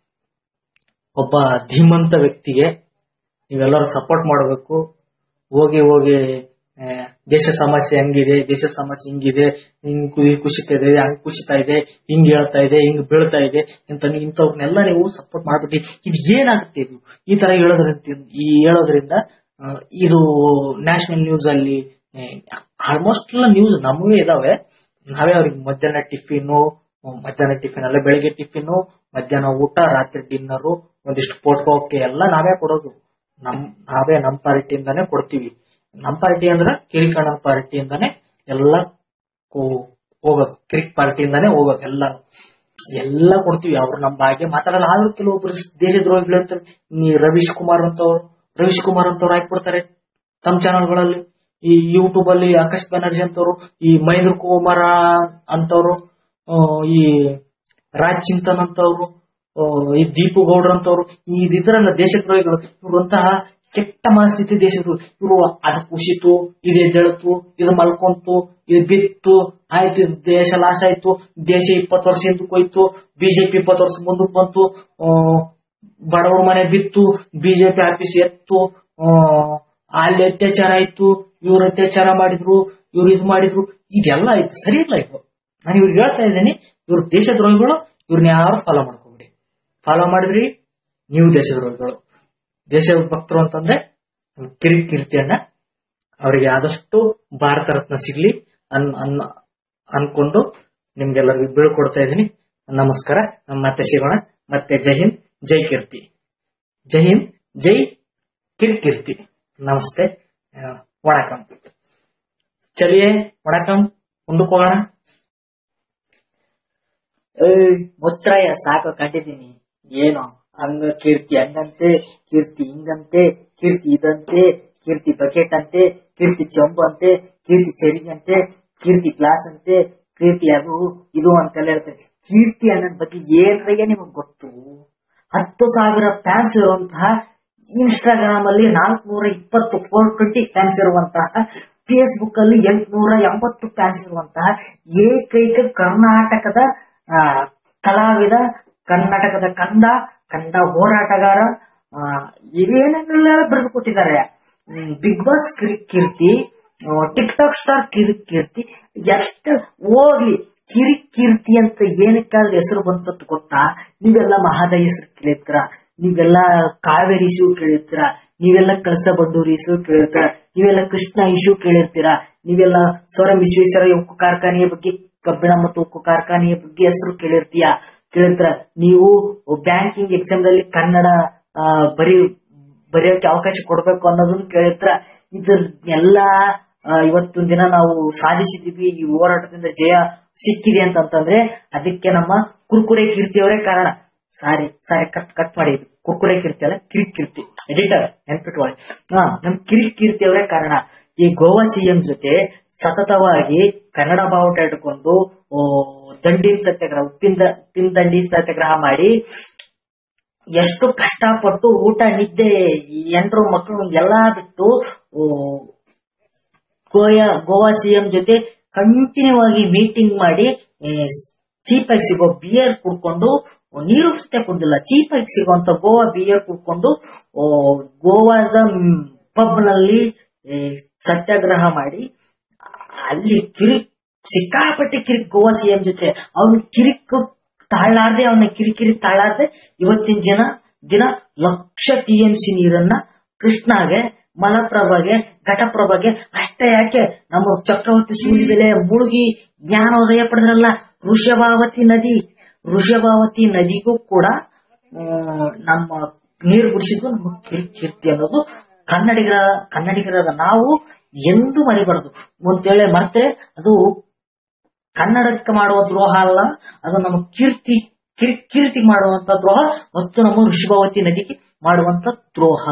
ಒಬ್ಬ ಧೀಮಂತ ವ್ಯಕ್ತಿಗೆ ನೀವೆಲ್ಲರೂ ಸಪೋರ್ಟ್ ಮಾಡಬೇಕು ಹೋಗಿ ಹೋಗಿ ಆ, ದೇಶ ಸಮಸ್ಯೆ ಹಂಗಿದೆ ದೇಶ ಸಮಸ್ಯೆ ಹಿಂಗಿದೆ ಹಿಂಗ್ ಕು- ಕುಸಿತಾ ಇದೆ ಹಂಗ್ ಕುಸಿತಾ ಇದೆ ಹಿಂಗ್ ಹೇಳ್ತಾ ಇದೆ ಹಿಂಗ್ ಬೀಳ್ತಾ ಇದೆ ಅಂತ ನೀವು ಇಂಥವ್ರನ್ನೆಲ್ಲ ನೀವು ಸಪೋರ್ಟ್ ಮಾಡ್ಬಿಟ್ಟು ಇದು ಏನಾಗುತ್ತೆ ಇದು ಈ ತರ ಹೇಳೋದ್ರಿಂದ ಈ ಹೇಳೋದ್ರಿಂದ ಆ, ಇದು ನ್ಯಾಷನಲ್ ನ್ಯೂಸ್ ಅಲ್ಲಿ ಆಲ್ಮೋಸ್ಟ್ ಎಲ್ಲ ನ್ಯೂಸ್ ನಮಗೇ ಇದಾವೆ ನಾವೇ ಅವ್ರಿಗೆ ಮಧ್ಯಾಹ್ನ ಟಿಫಿನು ಮಧ್ಯಾಹ್ನ ಟಿಫಿನ್ ಅಲ್ಲ ಬೆಳಿಗ್ಗೆ ಟಿಫಿನು ಮಧ್ಯಾಹ್ನ ಊಟ ರಾತ್ರಿ ಡಿನ್ನರು ಒಂದಿಷ್ಟು ಪೋಟ್ಕೋಕೆ ಎಲ್ಲ ನಾವೇ ಕೊಡೋದು ನಮ್ ನಾವೇ ನಮ್ ಪಾರ್ಟಿಯಿಂದಾನೇ ಕೊಡ್ತೀವಿ ನಮ್ ಪಾರ್ಟಿ ಅಂದ್ರೆ ಕಿರಿಕಣ್ಣನ ಪಾರ್ಟಿಯಿಂದಾನೇ ಎಲ್ಲ ಕೋ- ಹೋಗೋದು ಕಿರಿಕ್ ಪಾರ್ಟಿಯಿಂದಾನೇ ಹೋಗೋದು ಎಲ್ಲ ಎಲ್ಲ ಕೊಡ್ತೀವಿ ಅವ್ರು ನಮ್ಮ ಬಗ್ಗೆ ಮಾತಾಡಲ್ಲ ಆದ್ರೂ ಕೆಲವೊಬ್ರು ದೇಶದ್ರೋಹಿಗಳು ಅಂತ ನೀ ರವೀಶ್ ಕುಮಾರ್ ಅಂತವ್ರು ರವೀಶ್ ಕುಮಾರ್ ಅಂತವ್ರು ಹಾಕ್ಬಿಡ್ತಾರೆ ತಮ್ಮ ಚಾನಲ್ಗಳಲ್ಲಿ ಈ ಯೂಟ್ಯೂಬ್ ಅಲ್ಲಿ ಆಕಾಶ್ ಬ್ಯಾನರ್ಜಿ ಅಂತವ್ರು ಈ ಮಹೇಂದ್ರ ಕುಮಾರ ಅಂತವ್ರು ಆ, ಈ ರಾಜ್ ಚಿಂತನ್ ಅಂತವ್ರು ಆ, ಈ ದೀಪು ಗೌಡ್ರ ಅಂತವ್ರು ಈ ಇದ್ರಲ್ಲ ದೇಶದ್ರೋಹಿಗಳು ಇವ್ರಂತಹ ಕೆಟ್ಟ ಮನಸ್ಥಿತಿ ದೇಶದ್ರು ಇವರು ಅದು ಕುಸಿತು ಇದು ಎದ್ದೇಳತು ಇದು ಮಲ್ಕೊಂತು ಇದು ಬಿತ್ತು ಆಯ್ತು ಇದು ದೇಶ ಲಾಸ್ ಆಯ್ತು ದೇಶ ಇಪ್ಪತ್ತು ವರ್ಷ ಹಿಂದಕ್ಕೆ ಹೋಯ್ತು ಬಿಜೆಪಿ ಇಪ್ಪತ್ತು ವರ್ಷ ಮುಂದಕ್ಕೆ ಬಂತು ಆ, ಬಡವರ ಮನೆ ಬಿತ್ತು ಬಿಜೆಪಿ ಆಫೀಸ್ ಎತ್ತು ಆ, ಅಲ್ಲಿ ಅತ್ಯಾಚಾರ ಆಯ್ತು ಇವ್ರು ಅತ್ಯಾಚಾರ ಮಾಡಿದ್ರು ಇವ್ರು ಇದು ಮಾಡಿದ್ರು ಇದೆಲ್ಲ ಆಯ್ತು ಸರಿ ಇಲ್ಲ ಇದು ನಾನು ಇವ್ರಿಗೆ ಹೇಳ್ತಾ ಇದ್ದೀನಿ ಇವ್ರು ದೇಶದ್ರೋಹಿಗಳು ಇವ್ರನ್ನ ಯಾರು ಫಾಲೋ ಮಾಡ್ಕೋಬೇಡಿ ಫಾಲೋ ಮಾಡಿದ್ರಿ ನೀವು ದೇಶದ್ರೋಹಿಗಳು ದೇಶ ಭಕ್ತರು ಅಂತಂದ್ರೆ ಕಿರಿ ಕೀರ್ತಿಯನ್ನ ಅವರಿಗೆ ಆದಷ್ಟು ಭಾರತ ರತ್ನ ಸಿಗ್ಲಿ ಅನ್ ಅನ್ ಅನ್ಕೊಂಡು ನಿಮ್ಗೆಲ್ಲರಿಗೂ ಬೀಳ್ಕೊಡ್ತಾ ಇದ್ದೀನಿ ನಮಸ್ಕಾರ ನಮ್ಮ ಮತ್ತೆ ಸಿಗೋಣ ಮತ್ತೆ ಜೈ ಹಿಂದ್ ಜೈ ಕೀರ್ತಿ ಜೈ ಹಿಂದ್ ಜೈ ಕಿರ್ ಕೀರ್ತಿ ನಮಸ್ತೆ ಆ, ವಣಕಂ ಚಲಿಯೇ ವಣಕಂ ಮುಂದಕ್ಕೆ ಹೋಗೋಣ ಮುಚ್ಚಾಯ ಸಾಕು ಕಂಡಿದ್ದೀನಿ ಏನೋ ಹಂಗ ಕೀರ್ತಿ ಹಂಗಂತೆ ಕೀರ್ತಿ ಹಿಂಗಂತೆ ಕೀರ್ತಿ ಇದಂತೆ ಕೀರ್ತಿ ಬಕೆಟ್ ಅಂತೆ ಕೀರ್ತಿ ಚೊಂಬು ಅಂತೆ ಕೀರ್ತಿ ಚರಿಗೆ ಅಂತೆ ಕೀರ್ತಿ ಗ್ಲಾಸ್ ಅಂತೆ ಕೀರ್ತಿ ಅದು ಇದು ಅಂತೆಲ್ಲ ಹೇಳ್ತಾರೆ ಕೀರ್ತಿ ಅನ್ನೋದ್ ಬಗ್ಗೆ ಏನ್ರಯ್ಯ ನಿಮಗ್ ಗೊತ್ತು ಹತ್ತು ಸಾವಿರ ಫ್ಯಾನ್ಸ್ ಇರುವಂತಹ ಇನ್ಸ್ಟಾಗ್ರಾಮ್ ಅಲ್ಲಿ ನಾಲ್ಕನೂರ ಇಪ್ಪತ್ತು ಫೋರ್ ಟ್ವೆಂಟಿ ಫ್ಯಾನ್ಸ್ ಇರುವಂತಹ ಫೇಸ್ಬುಕ್ ಅಲ್ಲಿ ಎಂಟುನೂರ ಎಂಬತ್ತು ಫ್ಯಾನ್ಸ್ ಇರುವಂತಹ ಏಕೈಕ ಕರ್ನಾಟಕದ ಆ, ಕಲಾವಿದ ಕರ್ನಾಟಕದ ಕಂದ ಕಂದ ಹೋರಾಟಗಾರ ಆ, ಏನೇನೆಲ್ಲ ಬರೆದು ಕೊಟ್ಟಿದ್ದಾರೆ big boss Keerthi tick talk star ಕಿರಿ ಕೀರ್ತಿ ಎಷ್ಟು ಹೋಗ್ಲಿ ಕಿರಿ ಕೀರ್ತಿ ಅಂತ ಏನಕ್ಕಾದ್ರೆ ಹೆಸರು ಬಂತದ್ದು ಗೊತ್ತಾ ನೀವೆಲ್ಲ ಮಹಾದಯ ಹೆಸರು ಕೇಳಿರ್ತೀರ ನೀವೆಲ್ಲ ಕಾವೇರಿ ಇಶ್ಯೂ ಕೇಳಿರ್ತೀರ ನೀವೆಲ್ಲ ಕಳಸ ಬಂಡೂರಿ ಇಶ್ಯೂ ಕೇಳಿರ್ತೀರ ನೀವೆಲ್ಲ ಕೃಷ್ಣ ಇಶ್ಯೂ ಕೇಳಿರ್ತೀರ ನೀವೆಲ್ಲ ಸೌರ ವಿಶ್ವೇಶ್ವರ ಉಕ್ಕು ಕಾರ್ಖಾನೆಯ ಬಗ್ಗೆ ಕಬ್ಬಿಣ ಮತ್ತು ಉಕ್ಕು ಕಾರ್ಖಾನೆಯ ಬಗ್ಗೆ ಹೆಸರು ಕೇಳಿರ್ತೀಯ ಕೇಳಿರ್ತೀರ ನೀವು ಬ್ಯಾಂಕಿಂಗ್ ಎಕ್ಸಾಮ್ ದಲ್ಲಿ ಕನ್ನಡ ಆ, ಬರೀ ಬರೆಯೋಕೆ ಅವಕಾಶ ಕೊಡ್ಬೇಕು ಅನ್ನೋದನ್ನ ಕೇಳಿರ್ತೀರ ಇದನ್ನೆಲ್ಲ ಆ, ಇವತ್ತಿನ ದಿನ ನಾವು ಸಾಧಿಸಿದೀವಿ ಈ ಹೋರಾಟದಿಂದ ಜಯ ಸಿಕ್ಕಿದೆ ಅಂತಂತಂದ್ರೆ ಅದಕ್ಕೆ ನಮ್ಮ ಕುರ್ಕುರೆ ಕೀರ್ತಿಯವರೇ ಕಾರಣ ಸಾರಿ ಸಾರಿ ಕಟ್ ಕಟ್ ಮಾಡಿ ಇದು. ಕುರ್ಕುರೆ ಕೀರ್ತಿ ಅಲ್ಲ ಕಿರಿಕ್ ಕೀರ್ತಿ ಎಡಿಟರ್ ನೆನ್ಪಿಟ್ಕೊಳ್ಳಿ ಹಾ ನಮ್ ಕಿರಿಕ್ ಕೀರ್ತಿಯವರೇ ಕಾರಣ ಈ ಗೋವಾ ಸಿಎಂ ಜೊತೆ ಸತತವಾಗಿ ಕನ್ನಡ ಬಾವುಟ ಇಟ್ಕೊಂಡು ಓ, ದಂಡಿನ ಸತ್ಯಾಗ್ರಹ ಉಪ್ಪಿನ ದ- ಉಪ್ಪಿನ ದಂಡಿ ಸತ್ಯಾಗ್ರಹ ಮಾಡಿ ಎಷ್ಟು ಕಷ್ಟಪಟ್ಟು ಊಟ ನಿದ್ದೆ ಈ ಎಂಟ್ರು ಮಕ್ಕಳು ಎಲ್ಲಾ ಬಿಟ್ಟು ಓ, ಗೋಯಾ ಗೋವಾ ಸಿಎಂ ಜೊತೆ ಕಂಟಿನ್ಯೂ ಆಗಿ ಮೀಟಿಂಗ್ ಮಾಡಿ ಚೀಪ್ ಆಗಿ ಸಿಗೋ ಬಿಯರ್ ಕುಡ್ಕೊಂಡು ನೀರು ಸತೆ ಕುಡ್ದಿಲ್ಲ ಚೀಪ್ ಆಗಿ ಸಿಗುವಂತ ಗೋವಾ ಬಿಯರ್ ಕುಡ್ಕೊಂಡು ಓ, ಗೋವಾದ ಪಬ್ ನಲ್ಲಿ ಏ, ಸತ್ಯಾಗ್ರಹ ಮಾಡಿ ಅಲ್ಲಿ ಕಿರಿಕ್ ಸಿಕ್ಕಾಪಟ್ಟೆ ಕಿರಿಕ್ ಗೋವಾ ಸಿಎಂ ಜೊತೆ ಅವ್ನ ಕಿರಿಕ್ ತಾಳಾರ್ದೆ ಅವನ ಕಿರಿಕಿರಿ ತಾಳಾರ್ದೆ ಇವತ್ತಿನ ಜನ ದಿನ ಲಕ್ಷ ಟಿ ಎಂ ಸಿ ನೀರನ್ನ ಕೃಷ್ಣಾಗೆ ಮಲಪ್ರಭಾಗೆ ಘಟಪ್ರಭಾಗೆ ಅಷ್ಟೇ ಯಾಕೆ ನಮ್ಮ ಚಕ್ರವರ್ತಿ ಸೂರ್ಯಬೆಲೆ ಮುಳುಗಿ ಜ್ಞಾನೋದಯ ಪಡೆದ್ರಲ್ಲ ಋಷಭಾವತಿ ನದಿ ಋಷಭಾವತಿ ನದಿಗೂ ಕೂಡ ಆ, ನಮ್ಮ ನೀರು ಬಿಡಿಸಿದ್ದು ನಮ್ಮ ಕೀರ್- ಕೀರ್ತಿ ಅನ್ನೋದು ಕನ್ನಡಿಗರ ಕನ್ನಡಿಗರಾದ ನಾವು ಎಂದೂ ಮರಿಬಾರದು ಅಂತೇಳಿ ಮರ್ತರೆ ಅದು ಕನ್ನಡಕ್ಕೆ ಮಾಡುವ ದ್ರೋಹ ಅಲ್ಲ ಅದು ನಮ್ಮ ಕೀರ್ತಿ ಕಿರ್- ಕೀರ್ತಿ ಮಾಡುವಂತ ದ್ರೋಹ ಮತ್ತು ನಮ್ಮ ಋಷಭಾವತಿ ನದಿಗೆ ಮಾಡುವಂತ ದ್ರೋಹ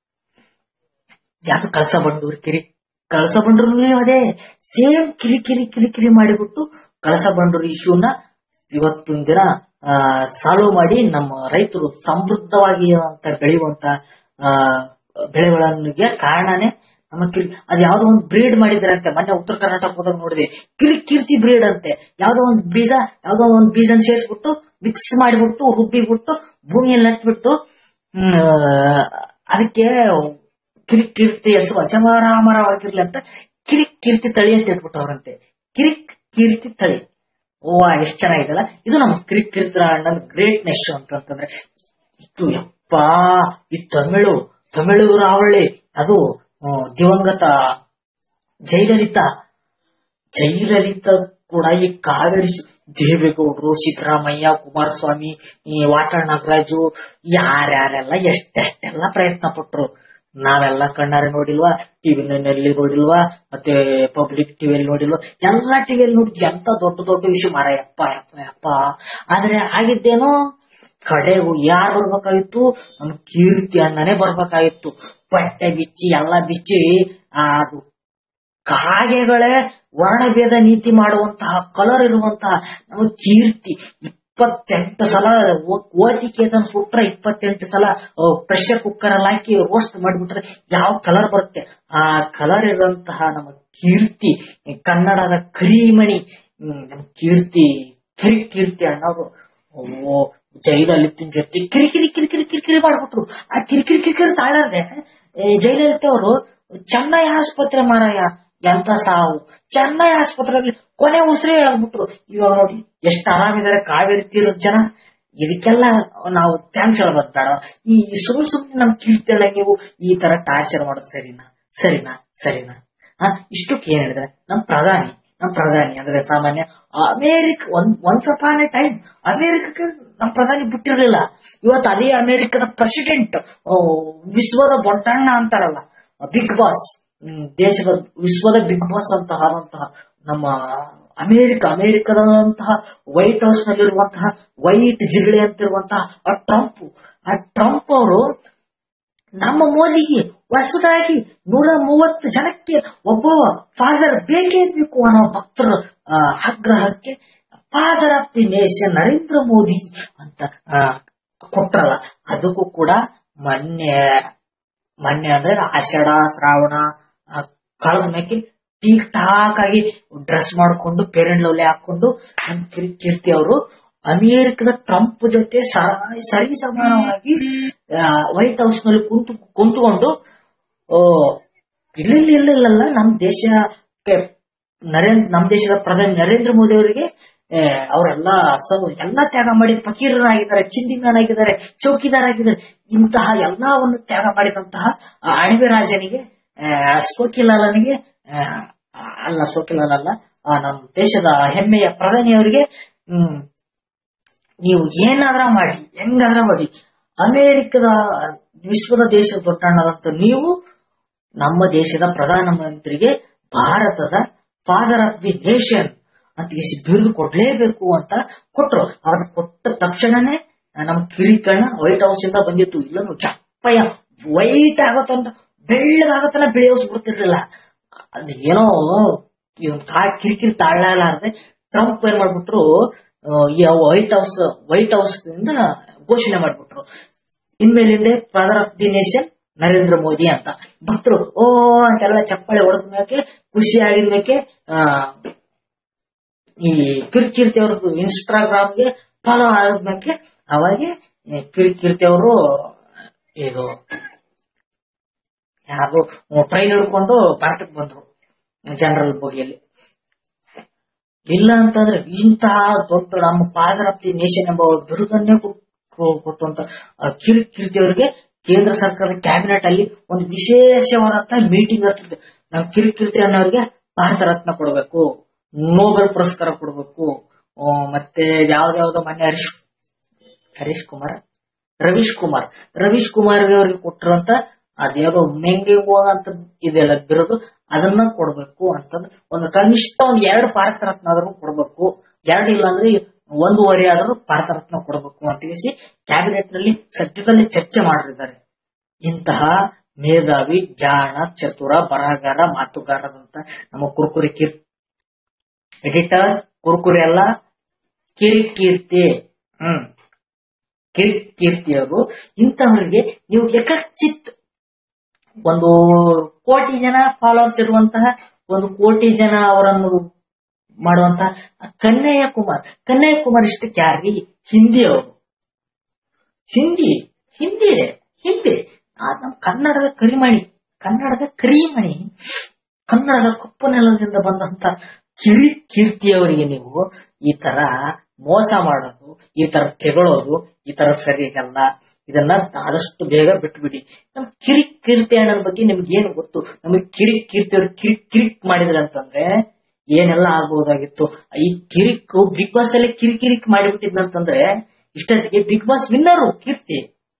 ಯಾವುದು ಕಳಸ ಬಂಡೂರು ಕಿರಿ ಕಳಸ ಬಂಡೂರು ಅದೇ ಸೇಮ್ ಕಿರಿ ಕಿರಿ ಕಿರಿ ಕಿರಿ ಮಾಡಿಬಿಟ್ಟು ಕಳಸ ಬಂಡೂರು ಇಶ್ಯೂನ ಇವತ್ತಿನ ದಿನ ಸಾಲ್ವ್ ಮಾಡಿ ನಮ್ಮ ರೈತರು ಸಮೃದ್ಧವಾಗಿ ಅಂತ ಬೆಳೆಯುವಂತ ಆ, ಬೆಳೆಗಳಿಗೆ ಕಾರಣನೇ ನಮ್ಮ ಕಿರಿ ಅದ್ ಯಾವ್ದೋ ಒಂದು ಬ್ರೀಡ್ ಮಾಡಿದ್ರಂತೆ ಮೊನ್ನೆ ಉತ್ತರ ಕರ್ನಾಟಕ ಹೋದಾಗ ನೋಡಿದೆ ಕಿರಿ ಕೀರ್ತಿ ಬ್ರೀಡ್ ಅಂತೆ ಯಾವ್ದೋ ಒಂದು ಬೀಜ ಯಾವ್ದೋ ಒಂದು ಬೀಜನ ಸೇರಿಸ್ಬಿಟ್ಟು ಮಿಕ್ಸ್ ಮಾಡಿಬಿಟ್ಟು ರುಬ್ಬಿಬಿಟ್ಟು ಭೂಮಿಯಲ್ಲಿ ನಟ್ಬಿಟ್ಟು ಹ್ಮ್, ಅದಕ್ಕೆ ಕಿರಿಕ್ ಕೀರ್ತಿ ಹೆಸರು ಅಜಮಾರಾಮರವಾಗಿರ್ಲಿ ಅಂತ ಕಿರಿಕ್ ಕೀರ್ತಿ ತಳಿ ಅಂತ ಇಟ್ಬಿಟ್ಟವ್ರಂತೆ ಕಿರಿಕ್ ಕೀರ್ತಿ ತಳಿ ಓ ಎಷ್ಟ್ ಚೆನ್ನಾಗಿದೆಲ್ಲ ಇದು ನಮ್ಮ ಕಿರಿಕ್ ಕೀರ್ತಿ ಅಣ್ಣನ ಗ್ರೇಟ್ನೆಸ್ ಅಂತಂದ್ರೆ ಇದು ಯಪ್ಪಾ ಈ ತಮಿಳು ತಮಿಳು ರಾವಳಿ ಅದು ಆ, ದಿವಂಗತ ಜಯಲಲಿತಾ ಜಯಲಲಿತಾ ಕೂಡ ಈ ಕಾವೇರಿ ಸು- ದೇವೇಗೌಡರು ಸಿದ್ದರಾಮಯ್ಯ ಕುಮಾರಸ್ವಾಮಿ ಈ ವಾಟಾಳ್ ನಾಗರಾಜು ಯಾರ್ಯಾರೆಲ್ಲ ಎಷ್ಟೆಷ್ಟೆಲ್ಲ ಪ್ರಯತ್ನ ಪಟ್ರು ನಾವೆಲ್ಲ ಕಣ್ಣಾರೆ ನೋಡಿಲ್ವಾ ಟಿವಿ ನಲ್ಲಿ ನೋಡಿಲ್ವಾ ಮತ್ತೆ ಪಬ್ಲಿಕ್ ಟಿವಿಯಲ್ಲಿ ನೋಡಿಲ್ವಾ ಎಲ್ಲಾ ಟಿವಿಯಲ್ಲಿ ನೋಡಿ ಎಂತ ದೊಡ್ಡ ದೊಡ್ಡ ವಿಷಯ ಮಾರ ಯಪ್ಪ ಯಪ್ಪ ಯಪ್ಪ ಆದ್ರೆ ಆಗಿದ್ದೇನೋ ಕಡೆಗೂ ಯಾರು ಬರ್ಬೇಕಾಗಿತ್ತು ನಮ್ಮ ಕೀರ್ತಿ ಅಣ್ಣನೇ ಬರ್ಬೇಕಾಗಿತ್ತು ಬಟ್ಟೆ ಬಿಚ್ಚಿ ಎಲ್ಲ ಬಿಚ್ಚಿ ಆ, ಅದು ಕಾಗೆಗಳೇ ವರ್ಣಭೇದ ನೀತಿ ಮಾಡುವಂತಹ ಕಲರ್ ಇರುವಂತಹ ನಮ್ಮ ಕೀರ್ತಿ ಇಪ್ಪತ್ತೆಂಟು ಸಲ ಓ- ಓಟಿಕೇತನ ಸುಟ್ರೆ ಇಪ್ಪತ್ತೆಂಟು ಸಲ ಪ್ರೆಷರ್ ಕುಕ್ಕರ್ ಅಲ್ಲಿ ಹಾಕಿ ರೋಸ್ಟ್ ಮಾಡಿಬಿಟ್ರೆ ಯಾವ ಕಲರ್ ಬರುತ್ತೆ ಆ ಕಲರ್ ಇರುವಂತಹ ನಮ್ಮ ಕೀರ್ತಿ ಕನ್ನಡದ ಕರಿಮಣಿ ಹ್ಮ್, ನಮ್ಮ ಕೀರ್ತಿ ಕಿರಿ ಕೀರ್ತಿ ಅಣ್ಣವರು ಓ ಜೈಲಲಿತಿನ ಜೊತೆ ಕಿರಿ ಕಿರಿ ಕಿರಿ ಕಿರಿ ಕಿರಿ ಕಿರಿ ಮಾಡ್ಬಿಟ್ರು ಆ ಕಿರಿ ಕಿರಿ ಕಿರಿ ಕಿರಿ ತಾಳದೆ ಜೈಲಲಿತ ಅವರು ಚೆನ್ನೈ ಆಸ್ಪತ್ರೆ ಮಾರಾಯ ಎಂತ ಸಾವು ಚೆನ್ನೈ ಆಸ್ಪತ್ರೆಯಲ್ಲಿ ಕೊನೆ ಉಸಿರೇ ಹೇಳ್ಬಿಟ್ರು ಇವಾಗ ನೋಡಿ ಎಷ್ಟು ಆರಾಮಿದ್ದಾರೆ ಕಾವೇರಿ ತೀರದ ಜನ ಇದಕ್ಕೆಲ್ಲ ನಾವು ಥ್ಯಾಂಕ್ಸ್ ಹೇಳ್ಬೋದು ಬೇಡ ಈ ಸುಮ್ಮನೆ ಸುಮ್ಮನೆ ನಮ್ ಕೀರ್ತಿಯಲ್ಲ ನೀವು ಈ ತರ ಟಾರ್ಚರ್ ಮಾಡೋದು ಸರಿನಾ ಸರಿನಾ ಸರಿನಾ ಹಾ ಇಷ್ಟಕ್ಕೆ ಏನ್ ಹೇಳಿದ್ರೆ ನಮ್ ಪ್ರಧಾನಿ ನಮ್ ಪ್ರಧಾನಿ ಅಂದ್ರೆ ಸಾಮಾನ್ಯ ಅಮೇರಿಕ ಒಂದ್ ಒನ್ಸ್ ಅಪಾನ್ ಎ ಟೈಮ್ ಅಮೇರಿಕಕ್ಕೆ ನಮ್ ಪ್ರಧಾನಿ ಬಿಟ್ಟಿರ್ಲಿಲ್ಲ ಇವತ್ತು ಅದೇ ಅಮೇರಿಕದ ಪ್ರೆಸಿಡೆಂಟ್ ವಿಶ್ವದ ಬೊಟ್ಟಣ್ಣ ಅಂತಾರಲ್ಲ ಬಿಗ್ ಬಾಸ್ ದೇಶದ ವಿಶ್ವದ ಬಿಗ್ ಬಾಸ್ ಅಂತ ಆದಂತಹ ನಮ್ಮ ಅಮೇರಿಕ ಅಮೇರಿಕದಂತಹ ವೈಟ್ ಹೌಸ್ ನಲ್ಲಿರುವಂತಹ ವೈಟ್ ಜಿಗಳೆ ಅಂತಿರುವಂತಹ ಆ ಟ್ರಂಪ್ ಆ ಟ್ರಂಪ್ ಅವರು ನಮ್ಮ ಮೋದಿಗೆ ಹೊಸದಾಗಿ ನೂರ ಮೂವತ್ತು ಜನಕ್ಕೆ ಒಬ್ಬ ಫಾದರ್ ಬೇಕೇ ಬೇಕು ಅನ್ನೋ ಭಕ್ತರ ಆ, ಆಗ್ರಹಕ್ಕೆ father of the nation Narendra Modi ಅಂತ ಆ, ಕೊಟ್ರಲ್ಲ ಅದಕ್ಕೂ ಕೂಡ ಮೊನ್ನೆ ಮೊನ್ನೆ ಅಂದ್ರೆ ಆಷಾಢ ಶ್ರಾವಣ ಆ, ಕಳೆದ ಮೇಲೆ ಟೀಕ್ ಟಾಕ್ ಆಗಿ ಡ್ರೆಸ್ ಮಾಡ್ಕೊಂಡು ಪೇರೆಂಟ್ ಲವ್ಲಿ ಹಾಕೊಂಡು ನಮ್ ಕಿರ್- ಕೀರ್ತಿ ಅವರು ಅಮೆರಿಕದ ಟ್ರಂಪ್ ಜೊತೆ ಸ- ಸರಿ ಸಮಾನವಾಗಿ ವೈಟ್ ಹೌಸ್ ನಲ್ಲಿ ಕುಂತು ಕುಂತ್ಕೊಂಡು ಓ ಇಲ್ಲ ಇಲ್ಲ ಇಲ್ಲ ಇಲ್ಲ ನಮ್ ದೇಶಕ್ಕೆ ನರೇಂದ್ರ ನಮ್ ದೇಶದ ಪ್ರಧಾನಿ ನರೇಂದ್ರ ಮೋದಿ ಅವರಿಗೆ ಅವರೆಲ್ಲ ಸೊ ಎಲ್ಲ ತ್ಯಾಗ ಮಾಡಿ ಫಕೀರರಾಗಿದ್ದಾರೆ ಚಿಂದಿಮನಾಗಿದ್ದಾರೆ ಚೌಕಿದಾರಾಗಿದ್ದಾರೆ ಇಂತಹ ಎಲ್ಲವನ್ನು ತ್ಯಾಗ ಮಾಡಿದಂತಹ ಆ ಅಣಬೆ ರಾಜನಿಗೆ ಆ, ಸೋಕಿಲಾಲನಿಗೆ ಆ, ಅಲ್ಲ ಸೋಕಿಲಾಲ್ ಅಲ್ಲ ಆ, ನಮ್ಮ ದೇಶದ ಹೆಮ್ಮೆಯ ಪ್ರಧಾನಿಯವರಿಗೆ ಹ್ಮ್ ನೀವು ಏನಾದ್ರ ಮಾಡಿ ಹೆಂಗಾದ್ರ ಮಾಡಿ ಅಮೆರಿಕದ ವಿಶ್ವದ ದೇಶದ ದೊಡ್ಡಣ್ಣದಂತ ನೀವು ನಮ್ಮ ದೇಶದ ಪ್ರಧಾನಮಂತ್ರಿಗೆ ಭಾರತದ ಫಾದರ್ ಆಫ್ ದಿ ನೇಷನ್ ಅಂತ ಎಸಿ ಬಿರುದು ಕೊಡ್ಲೇಬೇಕು ಅಂತ ಕೊಟ್ರು ಅದ್ ಕೊಟ್ಟ ತಕ್ಷಣನೇ ನಮ್ಮ ಕಿರಿಕಣ್ಣ ವೈಟ್ ಹೌಸ್ ಇಂದ ಬಂದಿತ್ತು ಇಲ್ಲ ಚಪ್ಪಯ್ಯ ವೈಟ್ ಆಗತ್ತಂತ ಬೆಳ್ಳಗಾಗತ್ತನ ಬೆಳೆಯೋಸ್ ಬಿಡ್ತಿರ್ಲಿಲ್ಲ ಅದ್ ಏನೋ ಇವ್ನ್ ಕಾ ಕಿರಿಕಿರಿ ತಾಳಲಾರದೆ ಟ್ರಂಪ್ ಏನ್ ಮಾಡ್ಬಿಟ್ರು ಆ, ಈ ವೈಟ್ ಹೌಸ್ ವೈಟ್ ಹೌಸ್ ಇಂದ ಘೋಷಣೆ ಮಾಡ್ಬಿಟ್ರು ಇನ್ಮೇಲಿಂದ father of the nation Narendra Modi ಅಂತ ಭಕ್ತರು ಓ ಅಂತೆಲ್ಲ ಚಪ್ಪಾಳೆ ಹೊಡೆದ ಮೇಲೆ ಖುಷಿ ಆಗಿದ ಮೇಲೆ ಆ, ಈ ಕಿರ್ಕೀರ್ತಿ ಅವ್ರದ್ದು ಇನ್ಸ್ಟಾಗ್ರಾಮ್ಗೆ ಫಾಲೋ ಆದ್ಮೇಲೆ ಅವಾಗೆ ಈ ಕಿರ್ಕೀರ್ತಿ ಅವರು ಇದು ಯಾರು ಟ್ರೈನ್ ಹಿಡ್ಕೊಂಡು ಭಾರತಕ್ಕೆ ಬಂದ್ರು ಜನರಲ್ ಬೋಗಿಯಲ್ಲಿ ಇಲ್ಲ ಅಂತಂದ್ರೆ ಇಂತಹ ದೊಡ್ಡ ನಮ್ಮ ಫಾದರ್ ಆಫ್ ದಿ ನೇಷನ್ ಎಂಬ ಬಿರುದನ್ನೇ ಕೊಟ್ಟು- ಕೊಟ್ಟು ಅಂತ ಆ ಕಿರಿಕೀರ್ತಿ ಅವರಿಗೆ ಕೇಂದ್ರ ಸರ್ಕಾರದ ಕ್ಯಾಬಿನೆಟ್ ಅಲ್ಲಿ ಒಂದು ವಿಶೇಷವಾದಂತಹ ಮೀಟಿಂಗ್ ಆಗ್ತದೆ ನಾವು ಕಿರಿಕೀರ್ತಿ ಅನ್ನೋರಿಗೆ ಭಾರತ ರತ್ನ ಕೊಡಬೇಕು ನೋಬೆಲ್ ಪುರಸ್ಕಾರ ಕೊಡಬೇಕು ಆ, ಮತ್ತೆ ಯಾವ್ದಾವ್ದೋ ಮೊನ್ನೆ ಹರೀಶ್ ಹರೀಶ್ ಕುಮಾರ್ ರವೀಶ್ ಕುಮಾರ್ ರವೀಶ್ ಕುಮಾರ್ ಅವರಿಗೆ ಕೊಟ್ಟಿರುವಂತ ಅದ್ಯಾವುದೋ ಮೆಂಗೆ ಅಂತ ಇದೆಲ್ಲ ಬಿರೋದು ಅದನ್ನ ಕೊಡ್ಬೇಕು ಅಂತಂದ್ರೆ ಒಂದು ಕನಿಷ್ಠ ಒಂದ್ ಎರಡು ಭಾರತ ರತ್ನ ಆದ್ರೂ ಕೊಡ್ಬೇಕು ಎರಡು ಇಲ್ಲ ಅಂದ್ರೆ ಒಂದೂವರೆ ಆದ್ರೂ ಭಾರತ ರತ್ನ ಕೊಡಬೇಕು ಅಂತ ಹೇಳಿ ಕ್ಯಾಬಿನೆಟ್ ನಲ್ಲಿ ಸದ್ಯದಲ್ಲಿ ಚರ್ಚೆ ಮಾಡಿದ್ದಾರೆ ಇಂತಹ ಮೇಧಾವಿ ಜಾಣ ಚತುರ ಬರಹಗಾರ ಮಾತುಗಾರದಂತ ನಮ್ಮ ಕುರ್ಕುರಿ ಕೀರ್ ಎಡಿಟರ್ ಕುರ್ಕುರಿ ಅಲ್ಲ ಕಿರಿಕೀರ್ತಿ ಹ್ಮ್ ಕಿರಿ ಕೀರ್ತಿಯವರು ಇಂಥವರಿಗೆ ನೀವು ಯಕಚಿತ್ ಒಂದು ಕೋಟಿ ಜನ ಫಾಲೋವರ್ಸ್ ಇರುವಂತಹ ಒಂದು ಕೋಟಿ ಜನ ಅವರನ್ನು ಮಾಡುವಂತಹ ಕನ್ನಯ್ಯ ಕುಮಾರ್ ಕನ್ನಯ್ಯ ಕುಮಾರ್ ಇಷ್ಟಕ್ಕೆ ಯಾರ್ರಿ ಹಿಂದಿ ಅವರು ಹಿಂದಿ ಹಿಂದಿ ಹಿಂದಿ ಆ ನಮ್ಮ ಕನ್ನಡದ ಕರಿಮಣಿ ಕನ್ನಡದ ಕರಿಮಣಿ ಕನ್ನಡದ ಕಪ್ಪು ನೆಲದಿಂದ ಬಂದಂತ ಕಿರಿ ಕೀರ್ತಿಯವರಿಗೆ ನೀವು ಈ ತರ ಮೋಸ ಮಾಡೋದು ಈ ತರ ತೆಗಳೋದು ಈ ತರ ಸರಿಯಲ್ಲ ಇದನ್ನ ಆದಷ್ಟು ಬೇಗ ಬಿಟ್ಬಿಡಿ ನಮ್ ಕಿರಿ ಕೀರ್ತಿ ಅಣ್ಣನ ಬಗ್ಗೆ ನಿಮ್ಗೆ ಏನು ಗೊತ್ತು ನಮಗೆ ಕಿರಿ ಕೀರ್ತಿಯವ್ರು ಕಿರಿಕ್ ಕಿರಿಕ್ ಮಾಡಿದ್ರೆ ಅಂತಂದ್ರೆ ಏನೆಲ್ಲ ಆಗ್ಬಹುದಾಗಿತ್ತು ಈ ಕಿರಿಕ್ ಬಿಗ್ ಬಾಸ್ ಅಲ್ಲಿ ಕಿರಿಕಿರಿಕ್ ಮಾಡಿಬಿಟ್ಟಿದ್ನಂತಂದ್ರೆ ಇಷ್ಟೊತ್ತಿಗೆ ಬಿಗ್ ಬಾಸ್ ವಿನ್ನರು ಕೀರ್ತಿ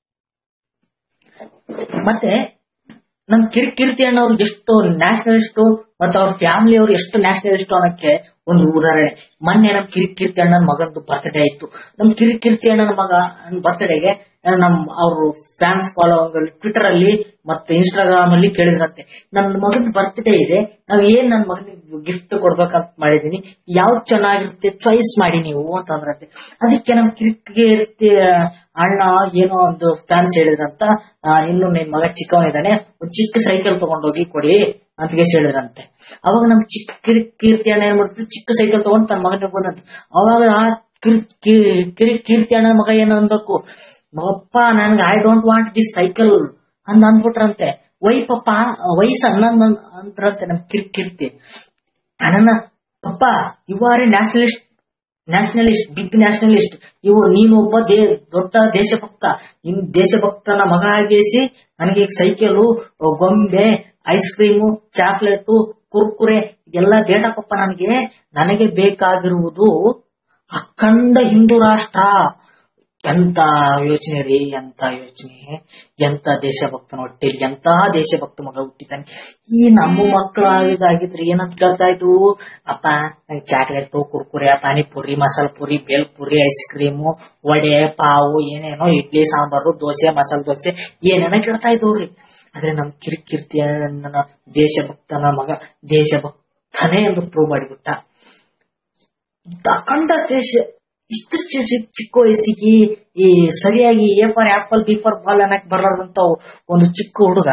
ಮತ್ತೆ ನಮ್ ಕಿರಿಕೀರ್ತಿ ಅಣ್ಣವ್ರು ಎಷ್ಟು ನ್ಯಾಷನಲಿಸ್ಟ್ ಮತ್ತೆ ಅವ್ರ ಫ್ಯಾಮಿಲಿ ಅವ್ರು ಎಷ್ಟು ನ್ಯಾಷನಲಿಸ್ಟ್ ಅನ್ನೋಕ್ಕೆ ಒಂದು ಉದಾಹರಣೆ ಮೊನ್ನೆ ನಮ್ ಕಿರಿಕೀರ್ತಿ ಅಣ್ಣನ ಮಗಂದು ಬರ್ತ್ಡೇ ಆಯ್ತು ನಮ್ ಕಿರಿಕೀರ್ತಿ ಅಣ್ಣನ ಮಗ ಬರ್ತ್ಡೇಗೆ ನಮ್ ಅವ್ರು ಫ್ಯಾನ್ಸ್ ಫಾಲೋವಿಂಗ್ ಅಲ್ಲಿ ಟ್ವಿಟರ್ ಅಲ್ಲಿ ಮತ್ತೆ ಇನ್ಸ್ಟಾಗ್ರಾಮ್ ಅಲ್ಲಿ ಕೇಳಿದ್ರಂತೆ ನನ್ನ ಮಗನ ಬರ್ತ್ಡೇ ಇದೆ ನಾವ್ ಏನ್ ನನ್ನ ಮಗನಿಗೆ ಗಿಫ್ಟ್ ಕೊಡ್ಬೇಕಂತ ಮಾಡಿದೀನಿ ಯಾವ್ದು ಚೆನ್ನಾಗಿರುತ್ತೆ ಚಾಯ್ಸ್ ಮಾಡಿ ನೀವು ಅಂತಂದ್ರಂತೆ ಅದಕ್ಕೆ ನಮ್ ಕಿರಿಕೀರ್ತಿ ಅಣ್ಣ ಏನೋ ಒಂದು ಫ್ಯಾನ್ಸ್ ಹೇಳಿದ್ರಂತ ಆ, ಇನ್ನು ನಿನ್ ಮಗ ಚಿಕ್ಕವನಿದ್ದಾನೆ ಒಂದ್ ಚಿಕ್ಕ ಸೈಕಲ್ ತಗೊಂಡೋಗಿ ಕೊಡಿ ಅಂತ ಕೇಸ್ ಹೇಳಿದ್ರಂತೆ ಅವಾಗ ನಮ್ ಚಿಕ್ಕ ಕಿರಿ ಕೀರ್ತಿ ಅಣ್ಣ ಏನ್ ಮಾಡ್ತಿದ್ರು ಚಿಕ್ಕ ಸೈಕಲ್ ತಗೊಂಡು ತನ್ನ ಮಗನಿಗೆ ಬಂದಂತ ಅವಾಗ ಆ ಕಿರ್- ಕಿ- ಕಿರಿ ಕೀರ್ತಿ ಅಣ್ಣ ಮಗ ಏನು ಅನ್ಬೇಕು ಮಗಪ್ಪ ನನ್ಗೆ I don't want this cycle ಅಂತ ಅಂದ್ಬಿಟ್ರಂತೆ ವೈ ಪಪ್ಪ ವಯಸ್ಸು ಹನ್ನೊಂದು ಅಂದ್ರಂತೆ ನಮ್ ಕಿರ್ ಕೀರ್ತಿ ಅಣ್ಣ ಪಪ್ಪ you are a nationalist nationalist big nationalist ಇವು ನೀನು ಒಬ್ಬ ದೇ ದೊಡ್ಡ ದೇಶಭಕ್ತ ನಿನ್ ದೇಶಭಕ್ತನ ಮಗ ಆಗೇಸಿ ನನಗೆ ಸೈಕಲು ಗೊಂಬೆ ಐಸ್ ಕ್ರೀಮು ಚಾಕ್ಲೇಟು ಕುರ್ಕುರೆ ಇದೆಲ್ಲ ಬೇಡಪ್ಪ ನನಗೆ ನನಗೆ ಬೇಕಾಗಿರುವುದು ಅಖಂಡ ಹಿಂದೂ ರಾಷ್ಟ್ರ ಎಂತ ಯೋಚನೆ ರೀ ಎಂತ ಯೋಚನೆ ಎಂತ ದೇಶಭಕ್ತನ ಹೊಟ್ಟೆಲಿ ಎಂತ ದೇಶಭಕ್ತ ಮಗ ಹುಟ್ಟಿತಾನೆ ಈ ನಮ್ಮ ಮಕ್ಕಳು ಆಗಿದ್ದಾಗಿದ್ರೆ ಏನಂತ ಕೇಳ್ತಾ ಇದ್ವು ಅಪ್ಪ ನಂಗೆ chocolate Kurkure panipuri masala puri bhel puri ice cream vada pav ಏನೇನೋ ಇಡ್ಲಿ ಸಾಂಬಾರು ದೋಸೆ ಮಸಾಲ ದೋಸೆ ಏನೇನೋ ಕೇಳ್ತಾ ಇದ್ವ್ರಿ ಆದ್ರೆ ನಮ್ ಕಿರಿಕಿರ್ತಿಯ ನನ್ನ ದೇಶಭಕ್ತನ ಮಗ ದೇಶಭಕ್ತನೇ ಎಂದು ಪ್ರೂವ್ ಮಾಡಿಬಿಟ್ಟ ಅಖಂಡ ದೇಶ ಇಷ್ಟು ಚಿ- ಚಿ- ಚಿಕ್ಕ ವಯಸ್ಸಿಗೆ ಈ ಸರಿಯಾಗಿ A for apple B for ball ಅನ್ನಕ್ ಬರಲಾರ್ದಂತ ಒಂದು ಚಿಕ್ಕ ಹುಡುಗ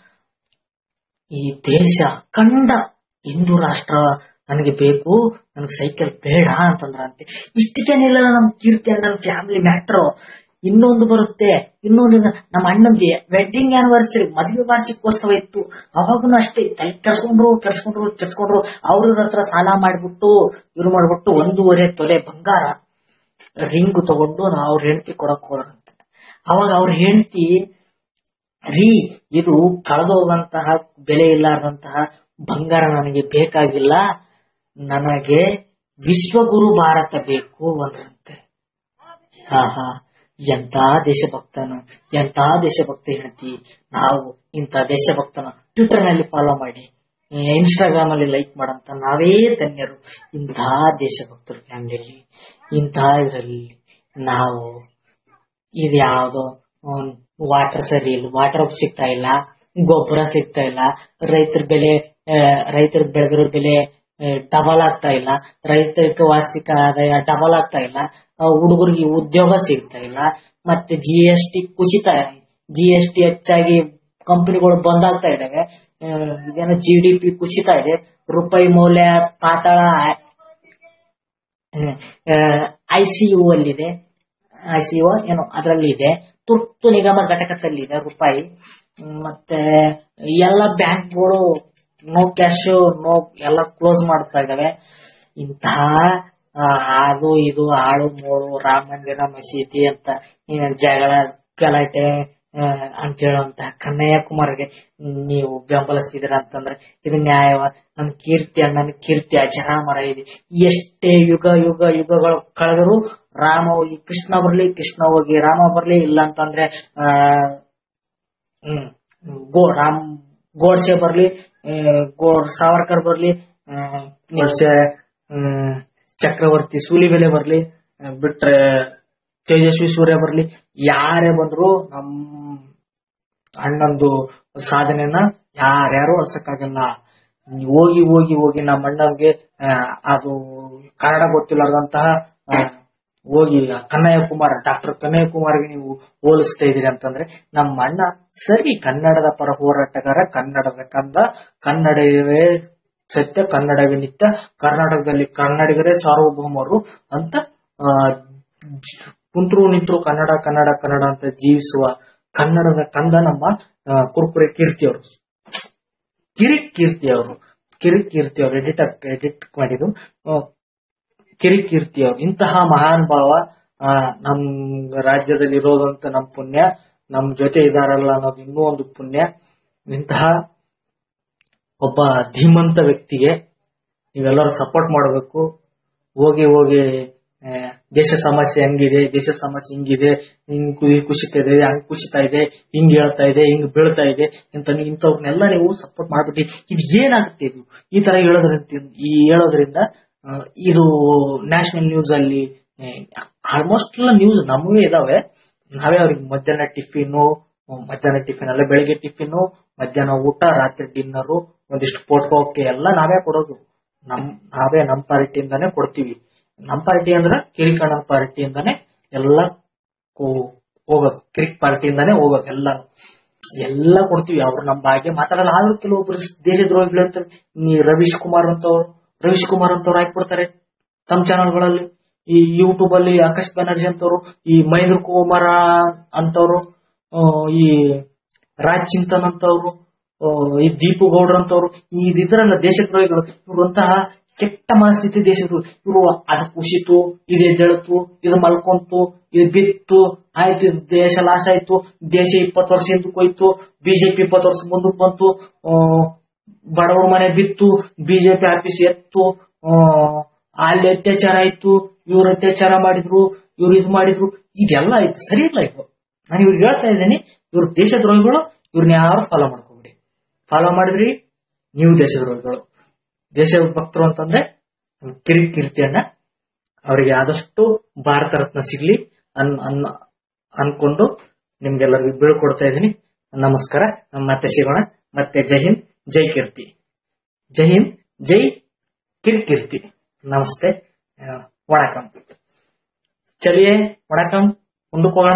ಈ ದೇಶ ಅಖಂಡ ಹಿಂದೂ ರಾಷ್ಟ್ರ ನನಗೆ ಬೇಕು ನನಗೆ ಸೈಕಲ್ ಬೇಡ ಅಂತಂದ್ರಂತೆ ಇಷ್ಟಕ್ಕೇನಿಲ್ಲ ನಮ್ ಕೀರ್ತಿ ಅಣ್ಣನ ಫ್ಯಾಮಿಲಿ ಮ್ಯಾಟ್ರು ಇನ್ನೊಂದು ಬರುತ್ತೆ ಇನ್ನೊಂದು ನಮ್ಮ ಅಣ್ಣಂದಿ ವೆಡ್ಡಿಂಗ್ ಆನಿವರ್ಸರಿ ಮದುವೆ ವಾರ್ಷಿಕೋತ್ಸವ ಇತ್ತು ಅವಾಗೂ ಅಷ್ಟೇ ತಲೆ ಕೆಡ್ಸ್ಕೊಂಡ್ರು ಕೆಡ್ಸ್ಕೊಂಡ್ರು ಕೆಡ್ಸ್ಕೊಂಡ್ರು ಅವ್ರ ಹತ್ರ ಸಾಲ ಮಾಡ್ಬಿಟ್ಟು ಇವ್ರು ಮಾಡ್ಬಿಟ್ಟು ಒಂದೂವರೆ ತೊಲೆ ಬಂಗಾರ ರಿಂಗ್ ತಗೊಂಡು ನಾ ಅವ್ರ ಹೆಂಡತಿ ಕೊಡಕ್ ಹೋದ್ರಂತ ಅವಾಗ ಅವ್ರ ಹೆಂಡತಿ ರೀ ಇದು ಕಳೆದೋಗಂತಹ ಬೆಲೆ ಇಲ್ಲಾರ್ದಂತಹ ಬಂಗಾರ ನನಗೆ ಬೇಕಾಗಿಲ್ಲ ನನಗೆ ವಿಶ್ವಗುರು ಭಾರತ ಬೇಕು ಅಂದ್ರಂತೆ ಹಾ ಹಾ ಎಂತ ದೇಶಭಕ್ತನ ಎಂತ ದೇಶಭಕ್ತ ಹೆಂಡತಿ ನಾವು ಇಂಥ ದೇಶಭಕ್ತನ ಟ್ವಿಟರ್ ನಲ್ಲಿ ಫಾಲೋ ಮಾಡಿ ಇನ್ಸ್ಟಾಗ್ರಾಮ್ ಅಲ್ಲಿ ಲೈಕ್ ಮಾಡಂತ ನಾವೇ ಧನ್ಯರು ಇಂತಹ ದೇಶಭಕ್ತರ ಫ್ಯಾಮಿಲಿಯಲ್ಲಿ ಇಂತಹ ಇದರಲ್ಲಿ ನಾವು ಇದು ಯಾವ್ದೋ ವಾಟರ್ ಸರಿ ಇಲ್ಲ ವಾಟರ್ ಸಿಗ್ತಾ ಇಲ್ಲ ಗೊಬ್ಬರ ಸಿಗ್ತಾ ಇಲ್ಲ ರೈತರ ಬೆಲೆ ರೈತರ ಬೆಳೆದಿರೋ ಬೆಲೆ ಡಬಲ್ ಆಗ್ತಾ ಇಲ್ಲ ರೈತರಿಗೆ ವಾರ್ಷಿಕ ಆದಾಯ ಡಬಲ್ ಆಗ್ತಾ ಇಲ್ಲ ಹುಡುಗರಿಗೆ ಉದ್ಯೋಗ ಸಿಗ್ತಾ ಇಲ್ಲ ಮತ್ತೆ ಜಿ ಎಸ್ ಟಿ ಕುಸಿತ ಜಿ ಎಸ್ ಟಿ ಹೆಚ್ಚಾಗಿ ಕಂಪನಿಗಳು ಬಂದಾಗ್ತಾ ಇದಾವೆ ಆ, ಇದೇನೋ ಜಿ ಡಿ ಪಿ ಕುಸಿತಾ ಇದೆ ರೂಪಾಯಿ ಮೌಲ್ಯ ಪಾತಾಳ ಐ ಸಿ ಯು ಅಲ್ಲಿದೆ ಐ ಸಿ ಯು ಏನೋ ಅದರಲ್ಲಿ ಇದೆ ತುರ್ತು ನಿಗಮ ಘಟಕದಲ್ಲಿದೆ ರೂಪಾಯಿ ಹ್ಮ್, ಮತ್ತೆ ಎಲ್ಲ ಬ್ಯಾಂಕ್ಗಳು ನೋ ಕ್ಯಾಶ್ ನೋ ಎಲ್ಲ ಕ್ಲೋಸ್ ಮಾಡ್ತಾ ಇದಾವೆ ಇಂತಹ ಆ, ಅದು ಇದು ಆಳು ಮೂಳು ರಾಮ ಮಂದಿರ ಮಸೀದಿ ಅಂತ ಏನ್ ಜಗಳ ಗಲಾಟೆ ಆ, ಅಂತ ಹೇಳುವಂತಹ ಕನ್ನಯ್ಯಕುಮಾರ್ಗೆ ನೀವು ಬೆಂಬಲಿಸ್ತಿದ್ದೀರ ಅಂತಂದ್ರೆ ಇದು ನ್ಯಾಯವ ನಮ್ ಕೀರ್ತಿ ಅಣ್ಣನ ಕೀರ್ತಿ ಅಜರಾಮರ ಇದೆ ಎಷ್ಟೇ ಯುಗ ಯುಗ ಯುಗಗಳು ಕಳೆದರೂ ರಾಮ ಹೋಗಿ ಕೃಷ್ಣ ಬರ್ಲಿ ಕೃಷ್ಣ ಹೋಗಿ ರಾಮ ಬರ್ಲಿ ಇಲ್ಲ ಅಂತಂದ್ರೆ ಆ ಹ್ಮ್ ಗೋ ರಾಮ್ ಗೋಡ್ಸೆ ಬರ್ಲಿ ಆ, ಗೋ ಸಾವರ್ಕರ್ ಬರ್ಲಿ ಆ, ಗೋಡ್ಸೆ ಹ್ಮ್, ಚಕ್ರವರ್ತಿ ಸೂಲಿಬೆಲೆ ಬರ್ಲಿ ಆ, ಬಿಟ್ರೆ ತೇಜಸ್ವಿ ಸೂರ್ಯ ಬರ್ಲಿ ಯಾರೇ ಬಂದ್ರು ನಮ್ ಅಣ್ಣಂದು ಸಾಧನೆನ ಯಾರ್ಯಾರು ಅಳ್ಸಕ್ಕಾಗಲ್ಲ ಹೋಗಿ ಹೋಗಿ ಹೋಗಿ ನಮ್ಮ ಅಣ್ಣಂಗೆ ಆ, ಅದು ಕನ್ನಡ ಗೊತ್ತಿಲ್ಲದಂತಹ ಹೋಗಿ ಕನ್ನಯ್ಯ ಕುಮಾರ್ ಡಾಕ್ಟರ್ ಕನ್ನಯ್ಯ ಕುಮಾರ್ಗೆ ನೀವು ಹೋಲಿಸ್ತಾ ಇದೀರಿ ಅಂತಂದ್ರೆ ನಮ್ಮ ಅಣ್ಣ ಸರಿ ಕನ್ನಡದ ಪರ ಹೋರಾಟಗಾರ ಕನ್ನಡದ ಕಂದ ಕನ್ನಡವೇ ಸತ್ಯ ಕನ್ನಡವೇ ನಿತ್ಯ ಕರ್ನಾಟಕದಲ್ಲಿ ಕನ್ನಡಿಗರೇ ಸಾರ್ವಭೌಮರು ಅಂತ ಆ, ಕುಂತ್ರು ನಿಂತ್ರು ಕನ್ನಡ ಕನ್ನಡ ಕನ್ನಡ ಅಂತ ಜೀವಿಸುವ ಕನ್ನಡದ ಕಂದ ನಮ್ಮ ಆ, ಕುರ್ಕುರೆ ಕೀರ್ತಿಯವರು ಕಿರಿ ಕೀರ್ತಿ ಅವರು ಕಿರಿ ಕೀರ್ತಿ ಅವರು ಎಡಿಟ್ ಎಡಿಟ್ ಮಾಡಿದ್ದು ಆ, ಕಿರಿ ಕೀರ್ತಿ ಅವರು ಇಂತಹ ಮಹಾನ್ ಭಾವ ಆ, ನಮ್ ರಾಜ್ಯದಲ್ಲಿ ಇರೋದಂತ ನಮ್ ಪುಣ್ಯ ನಮ್ ಜೊತೆ ಇದಾರಲ್ಲ ಅನ್ನೋದು ಇನ್ನೂ ಒಂದು ಪುಣ್ಯ ಇಂತಹ ಒಬ್ಬ ಧೀಮಂತ ವ್ಯಕ್ತಿಗೆ ನೀವೆಲ್ಲರೂ ಸಪೋರ್ಟ್ ಮಾಡಬೇಕು ಹೋಗಿ ಹೋಗಿ ಆ, ದೇಶ ಸಮಸ್ಯೆ ಹೆಂಗಿದೆ ದೇಶ ಸಮಸ್ಯೆ ಹಿಂಗಿದೆ ಹಿಂಗ್ ಕು- ಕುಸಿತಾ ಇದೆ ಹಂಗ್ ಕುಸಿತಾ ಇದೆ ಹಿಂಗ್ ಹೇಳ್ತಾ ಇದೆ ಹಿಂಗ್ ಬೀಳ್ತಾ ಇದೆ ಅಂತ ನೀವು ಇಂಥವ್ರನ್ನೆಲ್ಲ ನೀವು ಸಪೋರ್ಟ್ ಮಾಡ್ಬಿಟ್ಟು ಇದು ಏನಾಗುತ್ತೆ ಇದು ಈ ತರ ಹೇಳೋದ್ರಿಂದ ಈ ಹೇಳೋದ್ರಿಂದ ಆ, ಇದು ನ್ಯಾಷನಲ್ ನ್ಯೂಸ್ ಅಲ್ಲಿ ಆಲ್ಮೋಸ್ಟ್ ಎಲ್ಲ ನ್ಯೂಸ್ ನಮಗೂ ಇದಾವೆ ನಾವೇ ಅವ್ರಿಗೆ ಮಧ್ಯಾಹ್ನ ಟಿಫಿನು ಮಧ್ಯಾಹ್ನ ಟಿಫಿನ್ ಅಲ್ಲ ಬೆಳಿಗ್ಗೆ ಟಿಫಿನು ಮಧ್ಯಾಹ್ನ ಊಟ ರಾತ್ರಿ ಡಿನ್ನರು ಒಂದಿಷ್ಟು ಪೋಟ್ಕೋಕೆ ಎಲ್ಲ ನಾವೇ ಕೊಡೋದು ನಮ್ ನಾವೇ ನಮ್ ಪಾರ್ಟಿಯಿಂದಾನೇ ಕೊಡ್ತೀವಿ ನಮ್ ಪಾರ್ಟಿ ಅಂದ್ರೆ ಕಿರಿಕಣ್ಣನ ಪಾರ್ಟಿಯಿಂದಾನೇ ಎಲ್ಲ ಕೋ- ಹೋಗೋದು ಕಿರಿಕ್ ಪಾರ್ಟಿಯಿಂದಾನೇ ಹೋಗೋದು ಎಲ್ಲ ಎಲ್ಲ ಕೊಡ್ತೀವಿ ಅವ್ರು ನಮ್ಮ ಬಗ್ಗೆ ಮಾತಾಡಲ್ಲ ಆದ್ರೂ ಕೆಲವೊಬ್ರು ದೇಶದ್ರೋಹಿಗಳು ಅಂತ ನೀ ರವೀಶ್ ಕುಮಾರ್ ಅಂತವ್ರು ರವೀಶ್ ಕುಮಾರ್ ಅಂತವ್ರು ಹಾಕ್ಬಿಡ್ತಾರೆ ತಮ್ಮ ಚಾನಲ್ಗಳಲ್ಲಿ ಈ ಯೂಟ್ಯೂಬ್ ಅಲ್ಲಿ ಆಕಾಶ್ ಬ್ಯಾನರ್ಜಿ ಅಂತವ್ರು ಈ ಮಹೇಂದ್ರ ಕುಮಾರ ಅಂತವ್ರು ಆ, ಈ ರಾಜ್ ಚಿಂತನ್ ಅಂತವ್ರು ಆ, ಈ ದೀಪು ಗೌಡ್ರ ಅಂತವ್ರು ಈ ಇದ್ರಲ್ಲ ದೇಶದ್ರೋಹಿಗಳು ಇವರು ಅಂತಹ ಕೆಟ್ಟ ಮನಸ್ಥಿತಿ ದೇಶದ್ರು ಇವರು ಅದು ಕುಸಿತು ಇದು ಎದ್ದೇಳ್ತು ಇದು ಮಲ್ಕೊಂತು ಇದು ಬಿತ್ತು ಆಯ್ತು ಇದು ದೇಶ ಲಾಸ್ ಆಯ್ತು ದೇಶ ಇಪ್ಪತ್ತು ವರ್ಷ ಹಿಂದಕ್ಕೆ ಹೋಯ್ತು ಬಿಜೆಪಿ ಇಪ್ಪತ್ತು ವರ್ಷ ಮುಂದಕ್ಕೆ ಬಂತು ಆ, ಬಡವರ ಮನೆ ಬಿತ್ತು ಬಿಜೆಪಿ ಆಫೀಸ್ ಎತ್ತು ಆ, ಅಲ್ಲಿ ಅತ್ಯಾಚಾರ ಆಯ್ತು ಇವ್ರು ಅತ್ಯಾಚಾರ ಮಾಡಿದ್ರು ಇವ್ರು ಇದು ಮಾಡಿದ್ರು ಇದೆಲ್ಲ ಇದು ಸರಿ ಇಲ್ಲ ಇದು ನಾನು ಇವ್ರಿಗೆ ಹೇಳ್ತಾ ಇದ್ದೀನಿ ಇವ್ರು ದೇಶದ್ರೋಹಿಗಳು ಇವ್ರನ್ನ ಯಾರು ಫಾಲೋ ಮಾಡ್ಕೋಬಿಡಿ ಫಾಲೋ ಮಾಡಿದ್ರಿ ನೀವು ದೇಶದ್ರೋಹಿಗಳು ದೇಶ ಭಕ್ತರು ಅಂತಂದ್ರೆ ಕಿರಿ ಕೀರ್ತಿಯನ್ನ ಅವರಿಗೆ ಆದಷ್ಟು ಭಾರತ ರತ್ನ ಸಿಗ್ಲಿ ಅನ್ ಅನ್ ಅನ್ಕೊಂಡು ನಿಮ್ಗೆಲ್ಲರಿಗೂ ಬೀಳ್ಕೊಡ್ತಾ ಇದ್ದೀನಿ ನಮಸ್ಕಾರ ಮತ್ತೆ ಸಿಗೋಣ ಮತ್ತೆ ಜೈ ಹಿಂದ್ ಜೈ ಕೀರ್ತಿ ಜೈ ಹಿಂದ್ ಜೈ ಕಿರ್ಕೀರ್ತಿ ನಮಸ್ತೆ ಆ, ವಣಕಂ ಚಲಿಯೇ ವಣಕಂ ಮುಂದಕ್ಕೆ ಹೋಗೋಣ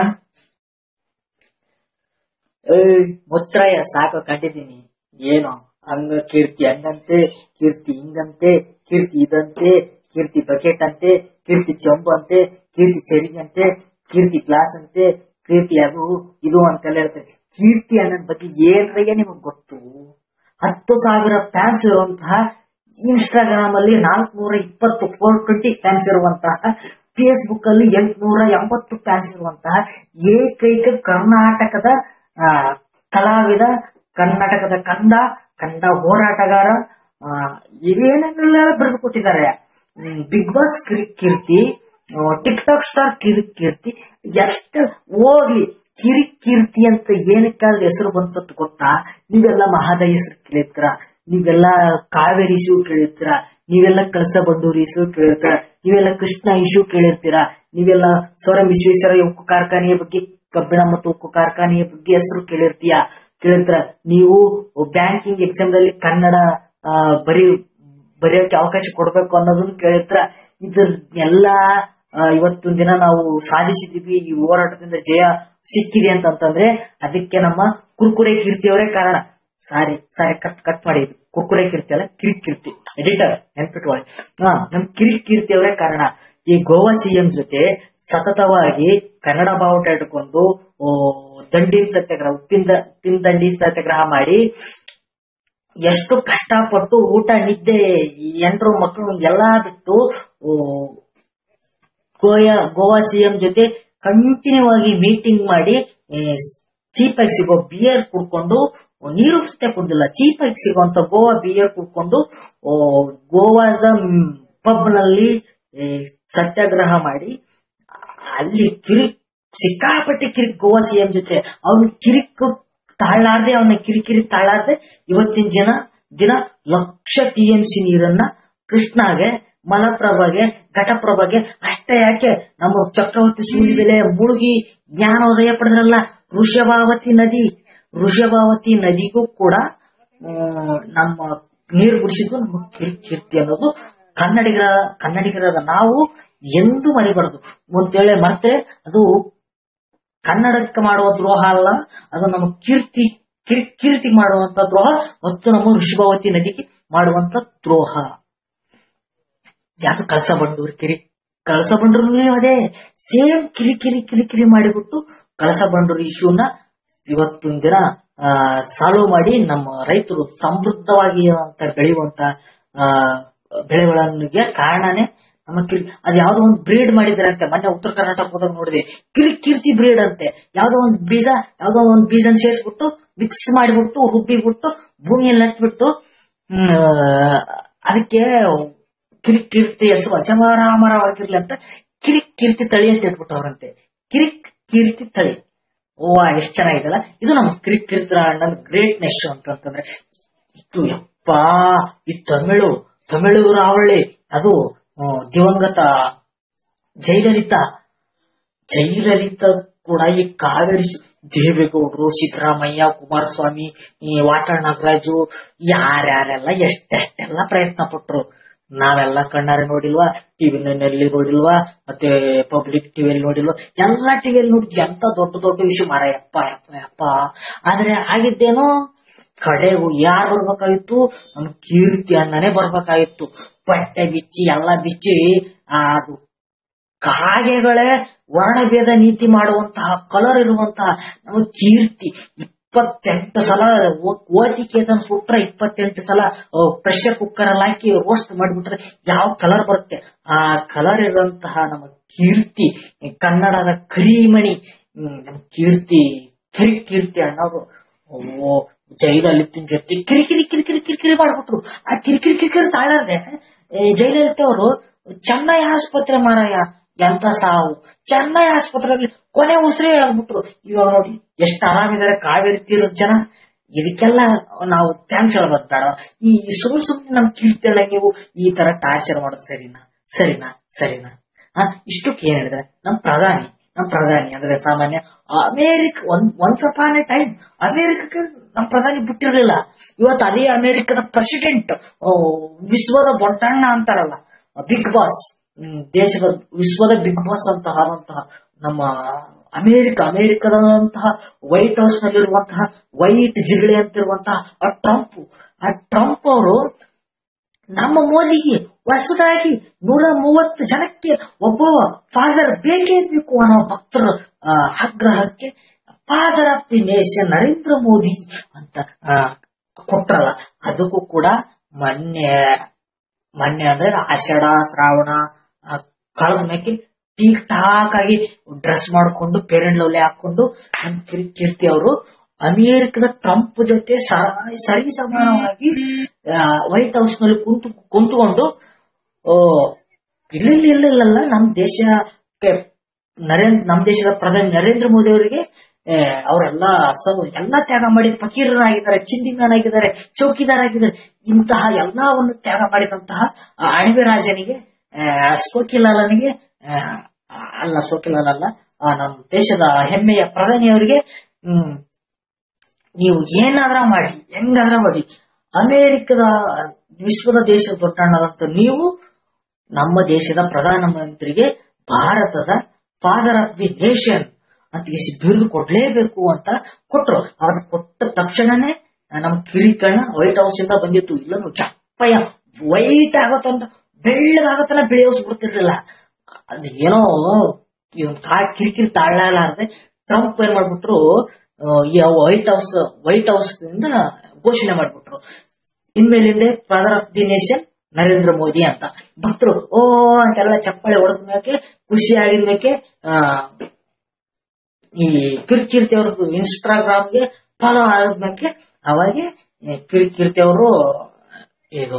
ಏಯ್ ಮುಚ್ಚಾಯ ಸಾಕು ಕಂಡಿದ್ದೀನಿ ಏನೋ ಹಂಗ ಕೀರ್ತಿ ಹಂಗಂತೆ ಕೀರ್ತಿ ಹಿಂಗಂತೆ ಕೀರ್ತಿ ಇದಂತೆ ಕೀರ್ತಿ ಬಕೆಟ್ ಅಂತೆ ಕೀರ್ತಿ ಚೊಂಬು ಅಂತೆ ಕೀರ್ತಿ ಚರಿಗೆ ಅಂತೆ ಕೀರ್ತಿ ಗ್ಲಾಸ್ ಅಂತೆ ಕೀರ್ತಿ ಅದು ಇದು ಅಂತೆಲ್ಲ ಹೇಳ್ತಾರೆ ಕೀರ್ತಿ ಅನ್ನೋದ್ ಬಗ್ಗೆ ಏನ್ರಯ್ಯ ನಿಮಗ್ ಗೊತ್ತು ಹತ್ತು ಸಾವಿರ ಫ್ಯಾನ್ಸ್ ಇರುವಂತಹ ಇನ್ಸ್ಟಾಗ್ರಾಮ್ ಅಲ್ಲಿ ನಾಲ್ಕನೂರ ಇಪ್ಪತ್ತು ಫೋರ್ ಟ್ವೆಂಟಿ ಫ್ಯಾನ್ಸ್ ಇರುವಂತಹ ಫೇಸ್ಬುಕ್ ಅಲ್ಲಿ ಎಂಟುನೂರ ಎಂಬತ್ತು ಫ್ಯಾನ್ಸ್ ಇರುವಂತಹ ಏಕೈಕ ಕರ್ನಾಟಕದ ಆ, ಕಲಾವಿದ ಕರ್ನಾಟಕದ ಕಂದ ಕಂದ ಹೋರಾಟಗಾರ ಆ, ಏನೇನೆಲ್ಲ ಬರೆದು ಕೊಟ್ಟಿದ್ದಾರೆ big boss Keerthi tick talk star ಕಿರಿ ಕೀರ್ತಿ ಎಷ್ಟು ಹೋಗ್ಲಿ ಕಿರಿ ಕೀರ್ತಿ ಅಂತ ಏನಕ್ಕಾದ್ರೂ ಹೆಸರು ಬಂತದ್ದು ಗೊತ್ತಾ ನೀವೆಲ್ಲ ಮಹಾದ ಹೆಸರು ಕೇಳಿರ್ತೀರ ನೀವೆಲ್ಲ ಕಾವೇರಿ ಇಶ್ಯೂ ಕೇಳಿರ್ತೀರ ನೀವೆಲ್ಲ ಕಳಸ ಬಂಡೂರಿ ಇಶ್ಯೂ ಕೇಳಿರ್ತೀರ ನೀವೆಲ್ಲ ಕೃಷ್ಣ ಇಶ್ಯೂ ಕೇಳಿರ್ತೀರ ನೀವೆಲ್ಲ ಸೌರಂ ವಿಶ್ವೇಶ್ವರ ಉಕ್ಕು ಕಾರ್ಖಾನೆಯ ಬಗ್ಗೆ ಕಬ್ಬಿಣ ಮತ್ತು ಉಕ್ಕು ಕಾರ್ಖಾನೆಯ ಬಗ್ಗೆ ಹೆಸರು ಕೇಳಿರ್ತೀಯ ಕೇಳಿರ್ತೀರ ನೀವು ಬ್ಯಾಂಕಿಂಗ್ ಎಕ್ಸಾಮ್ ದಲ್ಲಿ ಕನ್ನಡ ಆ, ಬರೀ ಬರೆಯೋಕೆ ಅವಕಾಶ ಕೊಡ್ಬೇಕು ಅನ್ನೋದನ್ನ ಕೇಳಿರ್ತೀರ ಇದ್ರನ್ನೆಲ್ಲ ಇವತ್ತಿನ ದಿನ ನಾವು ಸಾಧಿಸಿದೀವಿ ಈ ಹೋರಾಟದಿಂದ ಜಯ ಸಿಕ್ಕಿದೆ ಅಂತಂತಂದ್ರೆ ಅದಕ್ಕೆ ನಮ್ಮ ಕುರ್ಕುರೆ ಕೀರ್ತಿಯವರೇ ಕಾರಣ ಸಾರಿ ಸಾರಿ ಕಟ್ ಕಟ್ ಮಾಡಿ ಇದು ಕುರ್ಕುರೆ ಕೀರ್ತಿ ಅಲ್ಲ ಕಿರಿಕ್ ಕೀರ್ತಿ ಎಡಿಟರ್ ನೆನ್ಪಿಟ್ಕೊಳ್ಳಿ ಹಾ ನಮ್ ಕಿರಿಕ್ ಕೀರ್ತಿಯವರೇ ಕಾರಣ ಈ ಗೋವಾ ಸಿಎಂ ಜೊತೆ ಸತತವಾಗಿ ಕನ್ನಡ ಬಾವುಟ ಇಟ್ಕೊಂಡು ಓ, ದಂಡಿನ ಸತ್ಯಾಗ್ರಹ ಉಪ್ಪಿನ ದ- ಉಪ್ಪಿನ ದಂಡಿ ಸತ್ಯಾಗ್ರಹ ಮಾಡಿ ಎಷ್ಟು ಕಷ್ಟಪಟ್ಟು ಊಟ ನಿದ್ದೆ ಈ ಎಂಟ್ರು ಮಕ್ಕಳು ಎಲ್ಲಾ ಬಿಟ್ಟು ಓ, ಗೋಯಾ ಗೋವಾ ಸಿಎಂ ಜೊತೆ ಕಂಟಿನ್ಯೂ ಆಗಿ ಮೀಟಿಂಗ್ ಮಾಡಿ ಚೀಪ್ ಆಗಿ ಸಿಗೋ ಬಿಯರ್ ಕುಡ್ಕೊಂಡು ನೀರು ಸತೆ ಕುಡ್ದಿಲ್ಲ ಚೀಪ್ ಆಗಿ ಸಿಗುವಂತ ಗೋವಾ ಬಿಯರ್ ಕುಡ್ಕೊಂಡು ಓ, ಗೋವಾದ ಪಬ್ ನಲ್ಲಿ ಏ, ಸತ್ಯಾಗ್ರಹ ಮಾಡಿ ಅಲ್ಲಿ ಕಿರಿಕ್ ಸಿಕ್ಕಾಪಟ್ಟೆ ಕಿರಿಕ್ ಗೋವಾ ಸಿಎಂ ಜೊತೆ ಅವ್ನ ಕಿರಿಕ್ ತಾಳಾರ್ದೆ ಅವನ ಕಿರಿಕಿರಿ ತಾಳಾರ್ದೆ ಇವತ್ತಿನ ಜನ ದಿನ ಲಕ್ಷ ಟಿಎಂಸಿ ನೀರನ್ನ ಕೃಷ್ಣಾಗೆ ಮಲಪ್ರಭಾಗೆ ಘಟಪ್ರಭಾಗೆ ಅಷ್ಟೇ ಯಾಕೆ ನಮ್ಮ ಚಕ್ರವರ್ತಿ ಸೂರ್ಯಬೆಲೆ ಮುಳುಗಿ ಜ್ಞಾನೋದಯ ಪಡೆದ್ರಲ್ಲ ಋಷಭಾವತಿ ನದಿ ಋಷಭಾವತಿ ನದಿಗೂ ಕೂಡ ಆ, ನಮ್ಮ ನೀರು ಕುಡಿಸಿದ್ದು ನಮ್ಮ ಕಿರಿ- ಕೀರ್ತಿ ಅನ್ನೋದು ಕನ್ನಡಿಗರ ಕನ್ನಡಿಗರಾದ ನಾವು ಎಂದೂ ಮರಿಬಾರದು ಅಂತೇಳಿ ಮರ್ತೆ ಅದು ಕನ್ನಡಕ್ಕೆ ಮಾಡುವ ದ್ರೋಹ ಅಲ್ಲ ಅದು ನಮ್ಮ ಕೀರ್ತಿ ಕಿರ್- ಕೀರ್ತಿ ಮಾಡುವಂತ ದ್ರೋಹ ಮತ್ತು ನಮ್ಮ ಋಷಭಾವತಿ ನದಿಗೆ ಮಾಡುವಂತ ದ್ರೋಹ ಯಾವುದು ಕಳಸ ಬಂಡೂರು ಕಿರಿ ಕಳಸ ಬಂಡೂರು ಅದೇ ಸೇಮ್ ಕಿರಿ ಕಿರಿ ಕಿರಿ ಕಿರಿ ಮಾಡಿಬಿಟ್ಟು ಕಳಸ ಬಂಡೂರು ಇಶ್ಯೂನ ಇವತ್ತಿನ ದಿನ ಸಾಲ್ವ್ ಮಾಡಿ ನಮ್ಮ ರೈತರು ಸಮೃದ್ಧವಾಗಿ ಅಂತ ಬೆಳೆಯುವಂತ ಆ, ಬೆಳೆಗಳಿಗೆ ಕಾರಣನೇ ನಮ್ಮ ಕಿರಿ ಅದ್ ಯಾವ್ದೋ ಒಂದು ಬ್ರೀಡ್ ಮಾಡಿದ್ರೆ ಅಂತೆ ಮೊನ್ನೆ ಉತ್ತರ ಕರ್ನಾಟಕ ಹೋದಾಗ ನೋಡಿದೆ ಕಿರಿ ಕೀರ್ತಿ ಬ್ರೀಡ್ ಅಂತೆ ಯಾವ್ದೋ ಒಂದು ಬೀಜ ಯಾವ್ದೋ ಒಂದು ಬೀಜನ ಸೇರಿಸ್ಬಿಟ್ಟು ಮಿಕ್ಸ್ ಮಾಡಿಬಿಟ್ಟು ರುಬ್ಬಿಬಿಟ್ಟು ಭೂಮಿಯಲ್ಲಿ ನಟ್ಬಿಟ್ಟು ಹ್ಮ್, ಅದಕ್ಕೆ ಕಿರಿಕ್ ಕೀರ್ತಿ ಹೆಸರು ಅಜಮಾರಾಮರವಾಗಿರ್ಲಿ ಅಂತ ಕಿರಿಕ್ ಕೀರ್ತಿ ತಳಿ ಅಂತ ಇಟ್ಬಿಟ್ಟವ್ರಂತೆ ಕಿರಿಕ್ ಕೀರ್ತಿ ತಳಿ ಓ ಎಷ್ಟ್ ಚೆನ್ನಾಗಿದೆಲ್ಲ ಇದು ನಮ್ಮ ಕಿರಿಕ್ ಕೀರ್ತಿ ಅಣ್ಣನ ಗ್ರೇಟ್ನೆಸ್ ಅಂತಂತಂದ್ರೆ ಇದು ಯಪ್ಪಾ ಈ ತಮಿಳು ತಮಿಳು ರಾವಳಿ ಅದು ಆ, ದಿವಂಗತ ಜಯಲಲಿತಾ ಜಯಲಲಿತಾ ಕೂಡ ಈ ಕಾವೇರಿ ಸು- ದೇವೇಗೌಡರು ಸಿದ್ದರಾಮಯ್ಯ ಕುಮಾರಸ್ವಾಮಿ ಈ ವಾಟಾಳ್ ನಾಗರಾಜು ಯಾರ್ಯಾರೆಲ್ಲ ಎಷ್ಟೆಷ್ಟೆಲ್ಲ ಪ್ರಯತ್ನ ಪಟ್ರು ನಾವೆಲ್ಲ ಕಣ್ಣಾರೆ ನೋಡಿಲ್ವಾ ಟಿವಿ ನಲ್ಲಿ ನೋಡಿಲ್ವಾ ಮತ್ತೆ ಪಬ್ಲಿಕ್ ಟಿವಿಯಲ್ಲಿ ನೋಡಿಲ್ವಾ ಎಲ್ಲಾ ಟಿವಿಯಲ್ಲಿ ನೋಡಿದ್ವಿ ಎಂತ ದೊಡ್ಡ ದೊಡ್ಡ ವಿಷಯ ಮಾರ ಯಪ್ಪ ಯಪ್ಪ ಯಪ್ಪ ಆದ್ರೆ ಆಗಿದ್ದೇನೋ ಕಡೆಗೂ ಯಾರು ಬರ್ಬೇಕಾಗಿತ್ತು ನಮ್ ಕೀರ್ತಿ ಅಣ್ಣನೇ ಬರ್ಬೇಕಾಗಿತ್ತು ಬಟ್ಟೆ ಬಿಚ್ಚಿ ಎಲ್ಲ ಬಿಚ್ಚಿ ಆ, ಅದು ಕಾಗೆಗಳೇ ವರ್ಣಭೇದ ನೀತಿ ಮಾಡುವಂತಹ ಕಲರ್ ಇರುವಂತಹ ನಮ್ಮ ಕೀರ್ತಿ ಇಪ್ಪತ್ತೆಂಟು ಸಲ ಓದಿಕೇತನ ಸುಟ್ರೆ ಇಪ್ಪತ್ತೆಂಟು ಸಲ ಪ್ರೆಷರ್ ಕುಕ್ಕರ್ ಅಲ್ಲಿ ಹಾಕಿ ರೋಸ್ಟ್ ಮಾಡಿಬಿಟ್ರೆ ಯಾವ ಕಲರ್ ಬರುತ್ತೆ ಆ ಕಲರ್ ಇರುವಂತಹ ನಮ್ಮ ಕೀರ್ತಿ ಕನ್ನಡದ ಕರಿಮಣಿ ಹ್ಮ್, ನಮ್ಮ ಕೀರ್ತಿ ಕಿರಿ ಕೀರ್ತಿ ಅನ್ನೋರು ಓ ಜೈಲಲಿತಿನ ಜೊತೆ ಕಿರಿ ಕಿರಿ ಕಿರಿ ಕಿರಿ ಕಿರಿ ಕಿರಿ ಮಾಡ್ಬಿಟ್ರು ಆ ಕಿರಿ ಕಿರಿ ಕಿರಿ ಕಿರಿ ತಾಳಾರ್ದೆ ಜೈಲಲಿತ ಅವರು ಚೆನ್ನೈ ಆಸ್ಪತ್ರೆ ಮಾರಾಯ ಎಂತ ಸಾವು ಚೆನ್ನೈ ಆಸ್ಪತ್ರೆಯಲ್ಲಿ ಕೊನೆ ಉಸಿರೇ ಹೇಳಬಿಟ್ರು ಇವಾಗ ನೋಡಿ ಎಷ್ಟು ಆರಾಮಿದ್ದಾರೆ ಕಾವೇರಿ ತೀರದ ಜನ ಇದಕ್ಕೆಲ್ಲ ನಾವು ಥ್ಯಾಂಕ್ಸ್ ಹೇಳ್ಬೇಕು ಬೇಡ ಈ ಸುಮ್ ಸುಮ್ನೆ ನಮ್ ಕೀಳ್ತೇಳ ನೀವು ಈ ತರ ಟಾರ್ಚರ್ ಮಾಡೋದು ಸರಿನಾ ಸರಿನಾ ಸರಿನಾ ಆ ಇಷ್ಟಕ್ಕೆ ಏನ್ ಹೇಳಿದ್ರೆ ನಮ್ ಪ್ರಧಾನಿ ನಮ್ ಪ್ರಧಾನಿ ಅಂದ್ರೆ ಸಾಮಾನ್ಯ ಅಮೇರಿಕ ಒಂದ್ ಒನ್ಸ್ ಅಪಾನ್ ಎ ಟೈಮ್ ಅಮೇರಿಕಕ್ಕೆ ನಮ್ ಪ್ರಧಾನಿ ಬಿಟ್ಟಿರ್ಲಿಲ್ಲ ಇವತ್ತು ಅದೇ ಅಮೇರಿಕದ ಪ್ರೆಸಿಡೆಂಟ್ ವಿಶ್ವದ ಬೊಟ್ಟಣ್ಣ ಅಂತಾರಲ್ಲ ಬಿಗ್ ಬಾಸ್ ದೇಶದ ವಿಶ್ವದ ಬಿಗ್ ಬಾಸ್ ಅಂತ ಆದಂತಹ ನಮ್ಮ ಅಮೇರಿಕ ಅಮೇರಿಕದಂತಹ ವೈಟ್ ಹೌಸ್ ನಲ್ಲಿರುವಂತಹ ವೈಟ್ ಜಿಗಳೆ ಅಂತಿರುವಂತಹ ಆ ಟ್ರಂಪ್ ಆ ಟ್ರಂಪ್ ಅವರು ನಮ್ಮ ಮೋದಿಗೆ ಹೊಸದಾಗಿ ನೂರ ಮೂವತ್ತು ಜನಕ್ಕೆ ಒಬ್ಬ ಫಾದರ್ ಬೇಕೇ ಬೇಕು ಅನ್ನೋ ಭಕ್ತರ ಆ, ಆಗ್ರಹಕ್ಕೆ father of the nation Narendra Modi ಅಂತ ಆ, ಕೊಟ್ರಲ್ಲ ಅದಕ್ಕೂ ಕೂಡ ಮೊನ್ನೆ ಮೊನ್ನೆ ಅಂದ್ರೆ ಆಷಾಢ ಶ್ರಾವಣ ಆ, ಕಳೆದ ಮೇಕೆ ಟೀಕ್ ಟಾಕ್ ಆಗಿ ಡ್ರೆಸ್ ಮಾಡ್ಕೊಂಡು ಪೇರೆಂಟ್ ಲವ್ಲಿ ಹಾಕೊಂಡು ನಮ್ ಕಿರ್- ಕೀರ್ತಿ ಅವರು ಅಮೆರಿಕದ ಟ್ರಂಪ್ ಜೊತೆ ಸ- ಸರಿ ಸಮಾನವಾಗಿ ವೈಟ್ ಹೌಸ್ ನಲ್ಲಿ ಕುಂತು ಕುಂತ್ಕೊಂಡು ಓ ಇಲ್ಲ ಇಲ್ಲ ಇಲ್ಲ ಇಲ್ಲ ನಮ್ ದೇಶಕ್ಕೆ ನರೇಂದ್ರ ನಮ್ ದೇಶದ ಪ್ರಧಾನಿ ನರೇಂದ್ರ ಮೋದಿ ಅವರಿಗೆ ಅವರೆಲ್ಲ ಎಲ್ಲ ತ್ಯಾಗ ಮಾಡಿ ಫಕೀರರಾಗಿದ್ದಾರೆ ಚಿಂದಿಮನಾಗಿದ್ದಾರೆ ಚೌಕಿದಾರಾಗಿದ್ದಾರೆ ಇಂತಹ ಎಲ್ಲವನ್ನು ತ್ಯಾಗ ಮಾಡಿದಂತಹ ಆ ಅಣಬೆ ರಾಜನಿಗೆ ಆ, ಸೋಕಿಲಾಲನಿಗೆ ಆ, ಅಲ್ಲ ಸೋಕಿಲಾಲ್ ಅಲ್ಲ ಆ, ನಮ್ಮ ದೇಶದ ಹೆಮ್ಮೆಯ ಪ್ರಧಾನಿಯವರಿಗೆ ಹ್ಮ್ ನೀವು ಏನಾದ್ರ ಮಾಡಿ ಹೆಂಗಾದ್ರ ಮಾಡಿ ಅಮೇರಿಕದ ವಿಶ್ವದ ದೇಶದ ದೊಡ್ಡಣ್ಣದಂತ ನೀವು ನಮ್ಮ ದೇಶದ ಪ್ರಧಾನಮಂತ್ರಿಗೆ ಭಾರತದ ಫಾದರ್ ಆಫ್ ದಿ ನೇಷನ್ ಅಂತ ಇಸಿ ಬಿರುದು ಕೊಡ್ಲೇಬೇಕು ಅಂತ ಕೊಟ್ರು ಅದ್ ಕೊಟ್ಟ ತಕ್ಷಣನೇ ನಮ್ಮ ಕಿರಿಕಣ್ಣ ವೈಟ್ ಹೌಸ್ ಇಂದ ಬಂದಿತ್ತು ಇಲ್ಲ ಚಪ್ಪಯ್ಯ ವೈಟ್ ಆಗತ್ತಂತ ಬೆಳ್ಳಗಾಗತ್ತನ ಬೆಳೆಯೋಸ್ಬಿಡ್ತಿರ್ಲಿಲ್ಲ ಅದ್ ಏನೋ ಇವನ್ ಕಾ ಕಿರಿಕಿರಿ ತಾಳಲಾರದೆ ಟ್ರಂಪ್ ಏನ್ ಮಾಡ್ಬಿಟ್ರು ಆ, ಈ ವೈಟ್ ಹೌಸ್ ವೈಟ್ ಹೌಸ್ ಇಂದ ಘೋಷಣೆ ಮಾಡ್ಬಿಟ್ರು ಇನ್ಮೇಲಿಂದ father of the nation Narendra Modi ಅಂತ ಭಕ್ತರು ಓ ಅಂತೆಲ್ಲ ಚಪ್ಪಾಳೆ ಹೊಡೆದ ಮೇಕೆ ಖುಷಿ ಆಗಿದ ಮೇಕೆ ಆ, ಈ ಕಿರ್ಕೀರ್ತಿ ಅವ್ರದ್ದು ಇನ್ಸ್ಟಾಗ್ರಾಮ್ಗೆ ಫಾಲೋ ಆಗಿದ್ಮೇಲೆ ಅವಾಗೆ ಈ ಕಿರ್ಕೀರ್ತಿ ಅವರು ಇದು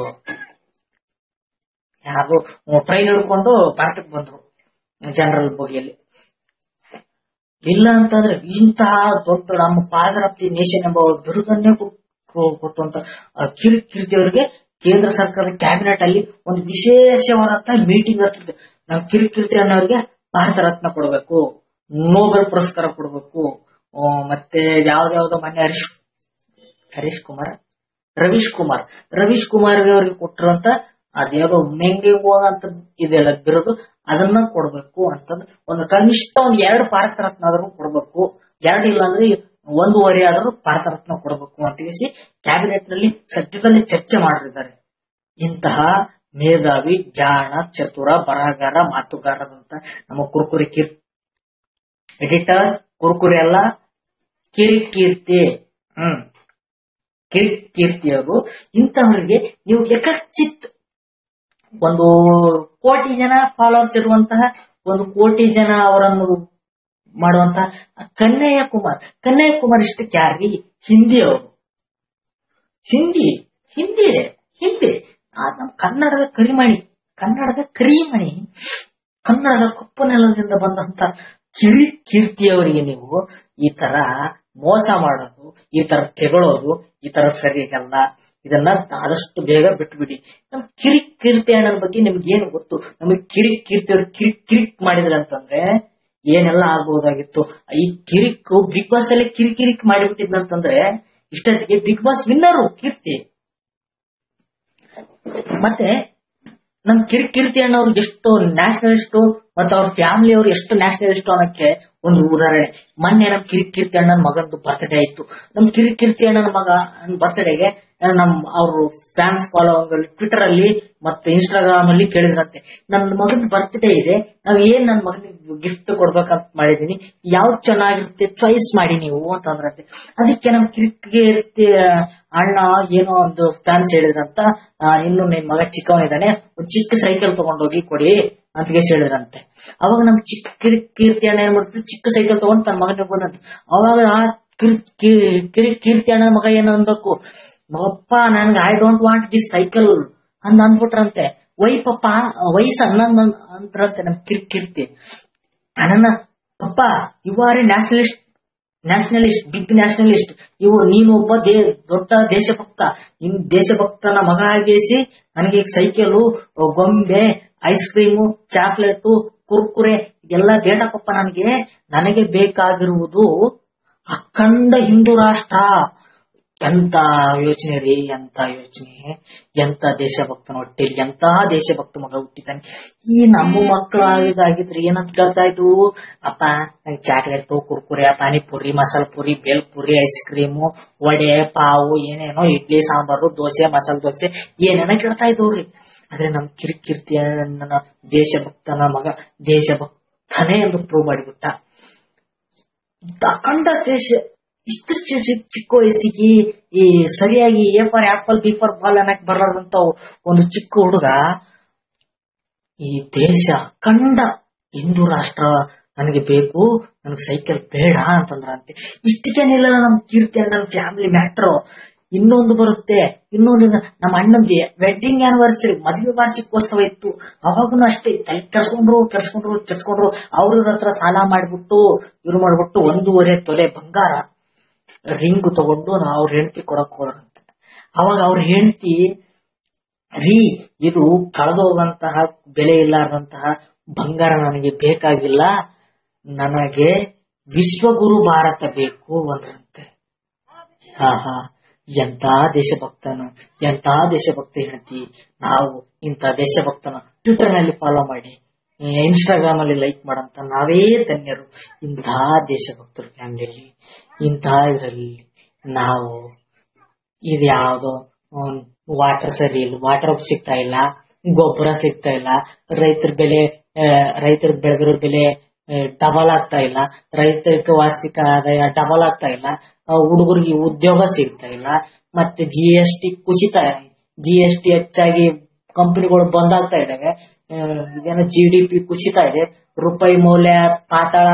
ಯಾರು ಟ್ರೈನ್ ಹಿಡ್ಕೊಂಡು ಭಾರತಕ್ಕೆ ಬಂದ್ರು ಜನರಲ್ ಬೋಗಿಯಲ್ಲಿ ಇಲ್ಲ ಅಂತಂದ್ರೆ ಇಂತಹ ದೊಡ್ಡ ನಮ್ಮ ಫಾದರ್ ಆಫ್ ದಿ ನೇಷನ್ ಎಂಬ ಬಿರುದನ್ನೇ ಕೊಟ್ಟು ಕೊಟ್ಟು ಅಂತ ಕಿರಿ ಕೀರ್ತಿ ಅವರಿಗೆ ಕೇಂದ್ರ ಸರ್ಕಾರದ ಕ್ಯಾಬಿನೆಟ್ ಅಲ್ಲಿ ಒಂದು ವಿಶೇಷವಾದಂತಹ ಮೀಟಿಂಗ್ ಆಗ್ತದೆ ನಾವು ಕಿರಿ ಕೀರ್ತಿ ಅನ್ನೋರಿಗೆ ಭಾರತ ರತ್ನ ಕೊಡಬೇಕು ನೋಬೆಲ್ ಪುರಸ್ಕಾರ ಕೊಡಬೇಕು ಮತ್ತೆ ಯಾವ್ದಾವ್ದೋ ಮೊನ್ನೆ ಹರೀಶ್ ಹರೀಶ್ ಕುಮಾರ್ ರವೀಶ್ ಕುಮಾರ್ ರವೀಶ್ ಕುಮಾರ್ ಅವರಿಗೆ ಕೊಟ್ಟಿರುವಂತ ಅದ್ಯಾವುದೋ ಮೆಂಗೆ ಅಂತ ಇದೆಲ್ಲ ಬಿರೋದು ಅದನ್ನ ಕೊಡ್ಬೇಕು ಅಂತಂದ್ರೆ ಒಂದು ಕನಿಷ್ಠ ಒಂದ್ ಎರಡು ಭಾರತ ರತ್ನ ಆದ್ರೂ ಕೊಡ್ಬೇಕು ಎರಡು ಇಲ್ಲ ಅಂದ್ರೆ ಒಂದೂವರೆ ಆದ್ರೂ ಭಾರತ ರತ್ನ ಕೊಡಬೇಕು ಅಂತ ಹೇಳಿ ಕ್ಯಾಬಿನೆಟ್ ನಲ್ಲಿ ಸದ್ಯದಲ್ಲಿ ಚರ್ಚೆ ಮಾಡಿದ್ದಾರೆ ಇಂತಹ ಮೇಧಾವಿ ಜಾಣ ಚತುರ ಬರಹಗಾರ ಮಾತುಗಾರದಂತ ನಮ್ಮ ಕುರ್ಕುರಿ ಕೀರ್ ಎಡಿಟರ್ ಕುರ್ಕುರಿ ಅಲ್ಲ ಕಿರಿಕೀರ್ತಿ ಹ್ಮ್ ಕಿರಿಕೀರ್ತಿಯವರು ಇಂತಹವರಿಗೆ ನೀವು ಯಕಚಿತ್ ಒಂದು ಕೋಟಿ ಜನ ಫಾಲೋವರ್ಸ್ ಇರುವಂತಹ ಒಂದು ಕೋಟಿ ಜನ ಅವರನ್ನು ಮಾಡುವಂತಹ ಕನ್ನಯ್ಯ ಕುಮಾರ್ ಕನ್ನಯ್ಯ ಕುಮಾರ್ ಇಷ್ಟಕ್ಕೆ ಯಾರ್ರಿ ಹಿಂದಿ ಅವರು ಹಿಂದಿ ಹಿಂದಿ ಹಿಂದಿ ಆ ನಮ್ಮ ಕನ್ನಡದ ಕರಿಮಣಿ ಕನ್ನಡದ ಕರಿಮಣಿ ಕನ್ನಡದ ಕಪ್ಪು ನೆಲದಿಂದ ಬಂದಂತ ಕಿರಿ ಕೀರ್ತಿಯವರಿಗೆ ನೀವು ಈ ತರ ಮೋಸ ಮಾಡೋದು ಈ ತರ ತೆಗಳೋದು ಈ ತರ ಸರಿಯಾಗಲ್ಲ ಇದನ್ನ ಆದಷ್ಟು ಬೇಗ ಬಿಟ್ಬಿಡಿ ನಮ್ ಕಿರಿ ಕೀರ್ತಿ ಅಣ್ಣನ ಬಗ್ಗೆ ನಿಮ್ಗೆ ಏನು ಗೊತ್ತು ನಮಗೆ ಕಿರಿ ಕೀರ್ತಿಯವ್ರು ಕಿರಿಕ್ ಕಿರಿಕ್ ಮಾಡಿದ್ರೆ ಅಂತಂದ್ರೆ ಏನೆಲ್ಲ ಆಗ್ಬಹುದಾಗಿತ್ತು ಈ ಕಿರಿಕ್ ಬಿಗ್ ಬಾಸ್ ಅಲ್ಲಿ ಕಿರಿಕಿರಿಕ್ ಮಾಡಿಬಿಟ್ಟಿದ್ನಂತಂದ್ರೆ ಇಷ್ಟೊತ್ತಿಗೆ ಬಿಗ್ ಬಾಸ್ ವಿನ್ನರು ಕೀರ್ತಿ ಮತ್ತೆ ನಮ್ ಕಿರಿ ಕೀರ್ತಿ ಅಣ್ಣವ್ರು ಎಷ್ಟು ನ್ಯಾಷನಲಿಸ್ಟು ಮತ್ತೆ ಅವ್ರ ಫ್ಯಾಮಿಲಿ ಅವರು ಎಷ್ಟು ನ್ಯಾಷನಲಿಸ್ಟು ಅನ್ನಕ್ಕೆ ಒಂದು ಉದಾಹರಣೆ ಮೊನ್ನೆ ನಮ್ ಕಿರಿ ಕೀರ್ತಿ ಅಣ್ಣನ ಮಗಂದು ಬರ್ತ್ಡೇ ಆಯ್ತು ನಮ್ ಕಿರಿ ಕೀರ್ತಿ ಅಣ್ಣನ ಮಗ ಬರ್ತ್ಡೇಗೆ ನಮ್ ಅವ್ರು ಫ್ಯಾನ್ಸ್ ಫಾಲೋ ಟ್ವಿಟರ್ ಅಲ್ಲಿ ಮತ್ತೆ ಇನ್ಸ್ಟಾಗ್ರಾಮ್ ಅಲ್ಲಿ ಕೇಳಿದ್ರಂತೆ ನನ್ನ ಮಗನ ಬರ್ತ್ಡೇ ಇದೆ ನಾವ್ ಏನ್ ನನ್ನ ಮಗನಿಗೆ ಗಿಫ್ಟ್ ಕೊಡ್ಬೇಕಂತ ಮಾಡಿದೀನಿ ಯಾವ್ದು ಚೆನ್ನಾಗಿರುತ್ತೆ ಚಾಯ್ಸ್ ಮಾಡಿ ನೀವು ಅಂತಂದ್ರಂತೆ ಅದಕ್ಕೆ ನಮ್ ಕಿರಿಕೀರ್ತಿ ಅಣ್ಣ ಏನೋ ಒಂದು ಫ್ಯಾನ್ಸ್ ಹೇಳಿದ್ರಂತ ಆ, ಇನ್ನು ನಿನ್ ಮಗ ಚಿಕ್ಕವನಿದ್ದಾನೆ ಒಂದ್ ಚಿಕ್ಕ ಸೈಕಲ್ ತಗೊಂಡೋಗಿ ಕೊಡಿ ಅಂತ ಕೇಸ್ ಹೇಳಿದ್ರಂತೆ ಅವಾಗ ನಮ್ ಚಿಕ್ಕ ಕಿರಿ ಕೀರ್ತಿ ಅಣ್ಣ ಏನ್ ಮಾಡ್ತಿದ್ರು ಚಿಕ್ಕ ಸೈಕಲ್ ತಗೊಂಡು ತನ್ನ ಮಗನಿಗೆ ಬಂದಂತೆ ಅವಾಗ ಆ ಕಿರಿ ಕಿ- ಕಿರಿ ಕೀರ್ತಿ ಅಣ್ಣನ ಮಗ ಏನು ಅನ್ಬೇಕು ಮಗಪ್ಪ ನನ್ಗೆ I don't want this cycle ಅಂತ ಅಂದ್ಬಿಟ್ರಂತೆ ವೈ ಪಪ್ಪ ವಯಸ್ಸು ಹನ್ನೊಂದು ಅಂದ್ರಂತೆ ನಮ್ ಕಿರ್ ಕಿರ್ತಿ ಅಣ್ಣ ಪಪ್ಪ you are a nationalist nationalist big nationalist ಇವು ನೀನು ಒಬ್ಬ ದೇ ದೊಡ್ಡ ದೇಶಭಕ್ತ ನಿನ್ ದೇಶಭಕ್ತನ ಮಗ ಆಗಿಸಿ ನನಗೆ ಸೈಕಲು ಗೊಂಬೆ ಐಸ್ ಕ್ರೀಮು ಚಾಕ್ಲೇಟು ಕುರ್ಕುರೆ ಇದೆಲ್ಲ ಬೇಡಪ್ಪ ನನಗೆ ನನಗೆ ಬೇಕಾಗಿರುವುದು ಅಖಂಡ ಹಿಂದೂ ರಾಷ್ಟ್ರ ಎಂತ ಯೋಚನೆ ರೀ ಎಂತ ಯೋಚನೆ ಎಂತ ದೇಶಭಕ್ತನ ಹೊಟ್ಟೆಲಿ ಎಂತ ದೇಶಭಕ್ತ ಮಗ ಹುಟ್ಟಿದ್ದಾನೆ ಈ ನಮ್ಮ ಮಕ್ಕಳು ಆಗಿದ್ದಾಗಿದ್ರೆ ಏನಂತ ಕೇಳ್ತಾ ಇದ್ವು ಅಪ್ಪ ನಂಗೆ chocolate Kurkure panipuri masala puri bhel puri ice cream vada pav ಏನೇನೋ ಇಡ್ಲಿ ಸಾಂಬಾರು ದೋಸೆ ಮಸಾಲ ದೋಸೆ ಏನೇನೋ ಕೇಳ್ತಾ ಇದ್ವ್ರಿ ಆದ್ರೆ ನಮ್ ಕಿರಿಕಿರ್ತಿಯ ನನ್ನ ದೇಶಭಕ್ತನ ಮಗ ದೇಶಭಕ್ತನೇ ಎಂದು ಪ್ರೂವ್ ಮಾಡಿಬಿಟ್ಟ ಅಖಂಡ ದೇಶ ಇಷ್ಟು ಚಿ- ಚಿ- ಚಿಕ್ಕ ವಯಸ್ಸಿಗೆ ಈ ಸರಿಯಾಗಿ A for apple B for ball ಅನ್ನಕ್ ಬರಲಾರ್ದಂತ ಒಂದು ಚಿಕ್ಕ ಹುಡುಗ ಈ ದೇಶ ಕಂಡ ಹಿಂದೂ ರಾಷ್ಟ್ರ ನನಗೆ ಬೇಕು ನನಗೆ ಸೈಕಲ್ ಬೇಡ ಅಂತಂದ್ರಂತೆ ಇಷ್ಟಕ್ಕೇನಿಲ್ಲ ನಮ್ ಕೀರ್ತಿ ಅಣ್ಣನ ಫ್ಯಾಮಿಲಿ ಮ್ಯಾಟ್ರು ಇನ್ನೊಂದು ಬರುತ್ತೆ ಇನ್ನೊಂದು ನಮ್ಮ ಅಣ್ಣಂದಿ ವೆಡ್ಡಿಂಗ್ ಆನಿವರ್ಸರಿ ಮದುವೆ ವಾರ್ಷಿಕೋತ್ಸವ ಇತ್ತು ಅವಾಗೂ ಅಷ್ಟೇ ತಲೆ ಕೆಡ್ಸ್ಕೊಂಡ್ರು ಕೆಡ್ಸ್ಕೊಂಡ್ರು ಕೆಡ್ಸ್ಕೊಂಡ್ರು ಅವ್ರ ಹತ್ರ ಸಾಲ ಮಾಡ್ಬಿಟ್ಟು ಇವ್ರು ಮಾಡ್ಬಿಟ್ಟು ಒಂದೂವರೆ ತೊಲೆ ಬಂಗಾರ ರಿಂಗ್ ತಗೊಂಡು ನಾ ಅವ್ರ ಹೆಂಡತಿ ಕೊಡಕ್ ಹೋದ್ರಂತೆ ಅವಾಗ ಅವ್ರ ಹೆಂಡತಿ ರೀ ಇದು ಕಳೆದೋಗಂತಹ ಬೆಲೆ ಇಲ್ಲಾರ್ದಂತಹ ಬಂಗಾರ ನನಗೆ ಬೇಕಾಗಿಲ್ಲ ನನಗೆ ವಿಶ್ವಗುರು ಭಾರತ ಬೇಕು ಅಂದ್ರಂತೆ ಹಾ ಹಾ ಎಂತ ದೇಶಭಕ್ತನ ಎಂತ ದೇಶಭಕ್ತ ಹೆಂಡತಿ ನಾವು ಇಂಥ ದೇಶಭಕ್ತನ ಟ್ವಿಟರ್ ನಲ್ಲಿ ಫಾಲೋ ಮಾಡಿ ಇನ್ಸ್ಟಾಗ್ರಾಮ್ ಅಲ್ಲಿ ಲೈಕ್ ಮಾಡಂತ ನಾವೇ ಧನ್ಯರು ಇಂತಹ ದೇಶಭಕ್ತರ ಫ್ಯಾಮಿಲಿಯಲ್ಲಿ ಇಂತಹ ಇದರಲ್ಲಿ ನಾವು ಇದು ಯಾವ್ದೋ ವಾಟರ್ ಸರಿ ಇಲ್ಲ ವಾಟರ್ ಸಿಗ್ತಾ ಇಲ್ಲ ಗೊಬ್ಬರ ಸಿಗ್ತಾ ಇಲ್ಲ ರೈತರ ಬೆಲೆ ರೈತರ ಬೆಳೆದಿರೋ ಬೆಲೆ ಡಬಲ್ ಆಗ್ತಾ ಇಲ್ಲ ರೈತರಿಗೆ ವಾರ್ಷಿಕ ಆದಾಯ ಡಬಲ್ ಆಗ್ತಾ ಇಲ್ಲ ಹುಡುಗರಿಗೆ ಉದ್ಯೋಗ ಸಿಗ್ತಾ ಇಲ್ಲ ಮತ್ತೆ ಜಿ ಎಸ್ ಟಿ ಕುಸಿತ ಜಿ ಎಸ್ ಟಿ ಹೆಚ್ಚಾಗಿ ಕಂಪನಿಗಳು ಬಂದಾಗ್ತಾ ಇದಾವೆ ಆ, ಇದೇನೋ ಜಿ ಡಿ ಪಿ ಕುಸಿತಾ ಇದೆ ರೂಪಾಯಿ ಮೌಲ್ಯ ಪಾತಾಳ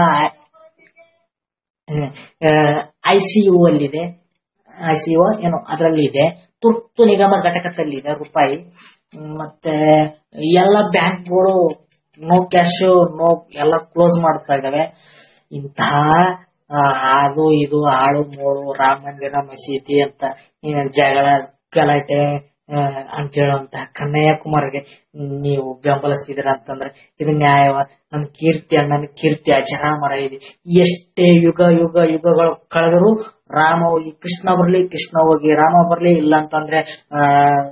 ಐ ಸಿ ಯು ಅಲ್ಲಿದೆ ಐ ಸಿ ಯು ಏನೋ ಅದರಲ್ಲಿ ಇದೆ ತುರ್ತು ನಿಗಮ ಘಟಕದಲ್ಲಿ ಇದೆ ರೂಪಾಯಿ ಹ್ಮ್, ಮತ್ತೆ ಎಲ್ಲ ಬ್ಯಾಂಕ್ಗಳು ನೋ ಕ್ಯಾಶ್ ನೋ ಎಲ್ಲ ಕ್ಲೋಸ್ ಮಾಡ್ತಾ ಇದಾವೆ ಇಂತಹ ಆ, ಅದು ಇದು ಆಳು ಮೂಳು ರಾಮ ಮಂದಿರ ಮಸೀದಿ ಅಂತ ಏನ್ ಜಗಳ ಗಲಾಟೆ ಆ, ಅಂತ ಹೇಳುವಂತ ಕನ್ನಯ್ಯಕುಮಾರ್ಗೆ ನೀವು ಬೆಂಬಲಿಸ್ತಿದ್ದೀರ ಅಂತಂದ್ರೆ ಇದು ನ್ಯಾಯವ ನಮ್ ಕೀರ್ತಿ ಅಣ್ಣನ ಕೀರ್ತಿ ಅಜರಾಮರ ಇದೆ ಎಷ್ಟೇ ಯುಗ ಯುಗ ಯುಗಗಳು ಕಳೆದರೂ ರಾಮ ಹೋಗಿ ಕೃಷ್ಣ ಬರ್ಲಿ ಕೃಷ್ಣ ಹೋಗಿ ರಾಮ ಬರ್ಲಿ ಇಲ್ಲ ಅಂತಂದ್ರೆ ಆ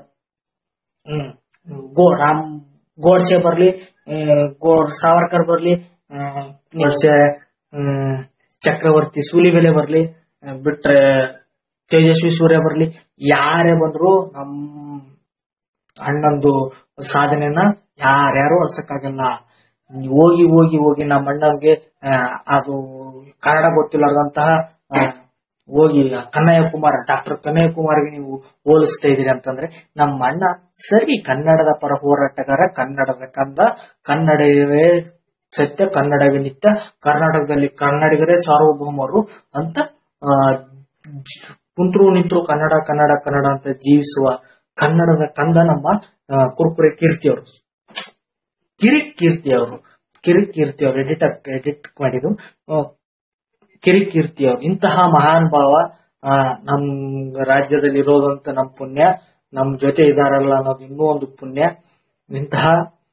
ಹ್ಮ್ ಗೋ ರಾಮ್ ಗೋಡ್ಸೆ ಬರ್ಲಿ ಆ, ಗೋ ಸಾವರ್ಕರ್ ಬರ್ಲಿ ಆ, ಗೋಡ್ಸೆ ಹ್ಮ್, ಚಕ್ರವರ್ತಿ ಸೂಲಿಬೆಲೆ ಬರ್ಲಿ ಆ, ಬಿಟ್ರೆ ತೇಜಸ್ವಿ ಸೂರ್ಯ ಬರ್ಲಿ ಯಾರೇ ಬಂದ್ರು ನಮ್ ಅಣ್ಣಂದು ಸಾಧನೆನ ಯಾರ್ಯಾರು ಅಳ್ಸಕ್ಕಾಗಲ್ಲ ನೀವ್ ಹೋಗಿ ಹೋಗಿ ಹೋಗಿ ನಮ್ಮ ಅಣ್ಣನ್ಗೆ ಆ, ಅದು ಕನ್ನಡ ಗೊತ್ತಿಲ್ಲದಂತಹ ಹೋಗಿ ಕನ್ನಯ್ಯ ಕುಮಾರ್ ಡಾಕ್ಟರ್ ಕನ್ನಯ್ಯ ಕುಮಾರ್ಗೆ ನೀವು ಹೋಲಿಸ್ತಾ ಇದೀರಿ ಅಂತಂದ್ರೆ ನಮ್ಮ ಅಣ್ಣ ಸರಿ ಕನ್ನಡದ ಪರ ಹೋರಾಟಗಾರ ಕನ್ನಡದ ಕಂದ ಕನ್ನಡವೇ ಸತ್ಯ ಕನ್ನಡವೇ ನಿತ್ಯ ಕರ್ನಾಟಕದಲ್ಲಿ ಕನ್ನಡಿಗರೇ ಸಾರ್ವಭೌಮರು ಅಂತ ಆ, ಜ್- ಕುಂತ್ರು ನಿಂತ್ರು ಕನ್ನಡ ಕನ್ನಡ ಕನ್ನಡ ಅಂತ ಜೀವಿಸುವ ಕನ್ನಡದ ಕಂದ ನಮ್ಮ ಆ, ಕುರ್ಕುರೆ ಕೀರ್ತಿ ಅವರು ಕಿರಿಕ್ ಕೀರ್ತಿ ಅವರು ಕಿರಿಕ್ ಕೀರ್ತಿ ಅವರು ಎಡಿಟ್ ಎಡಿಟ್ ಮಾಡಿದ್ರು ಆ, ಕಿರಿಕ್ ಕೀರ್ತಿ ಅವರು ಇಂತಹ ಮಹಾನ್ ಭಾವ ಆ, ನಮ್ ರಾಜ್ಯದಲ್ಲಿ ಇರೋದಂತ ನಮ್ ಪುಣ್ಯ ನಮ್ ಜೊತೆ ಇದಾರಲ್ಲ ಅನ್ನೋದು ಇನ್ನೂ ಒಂದು ಪುಣ್ಯ ಇಂತಹ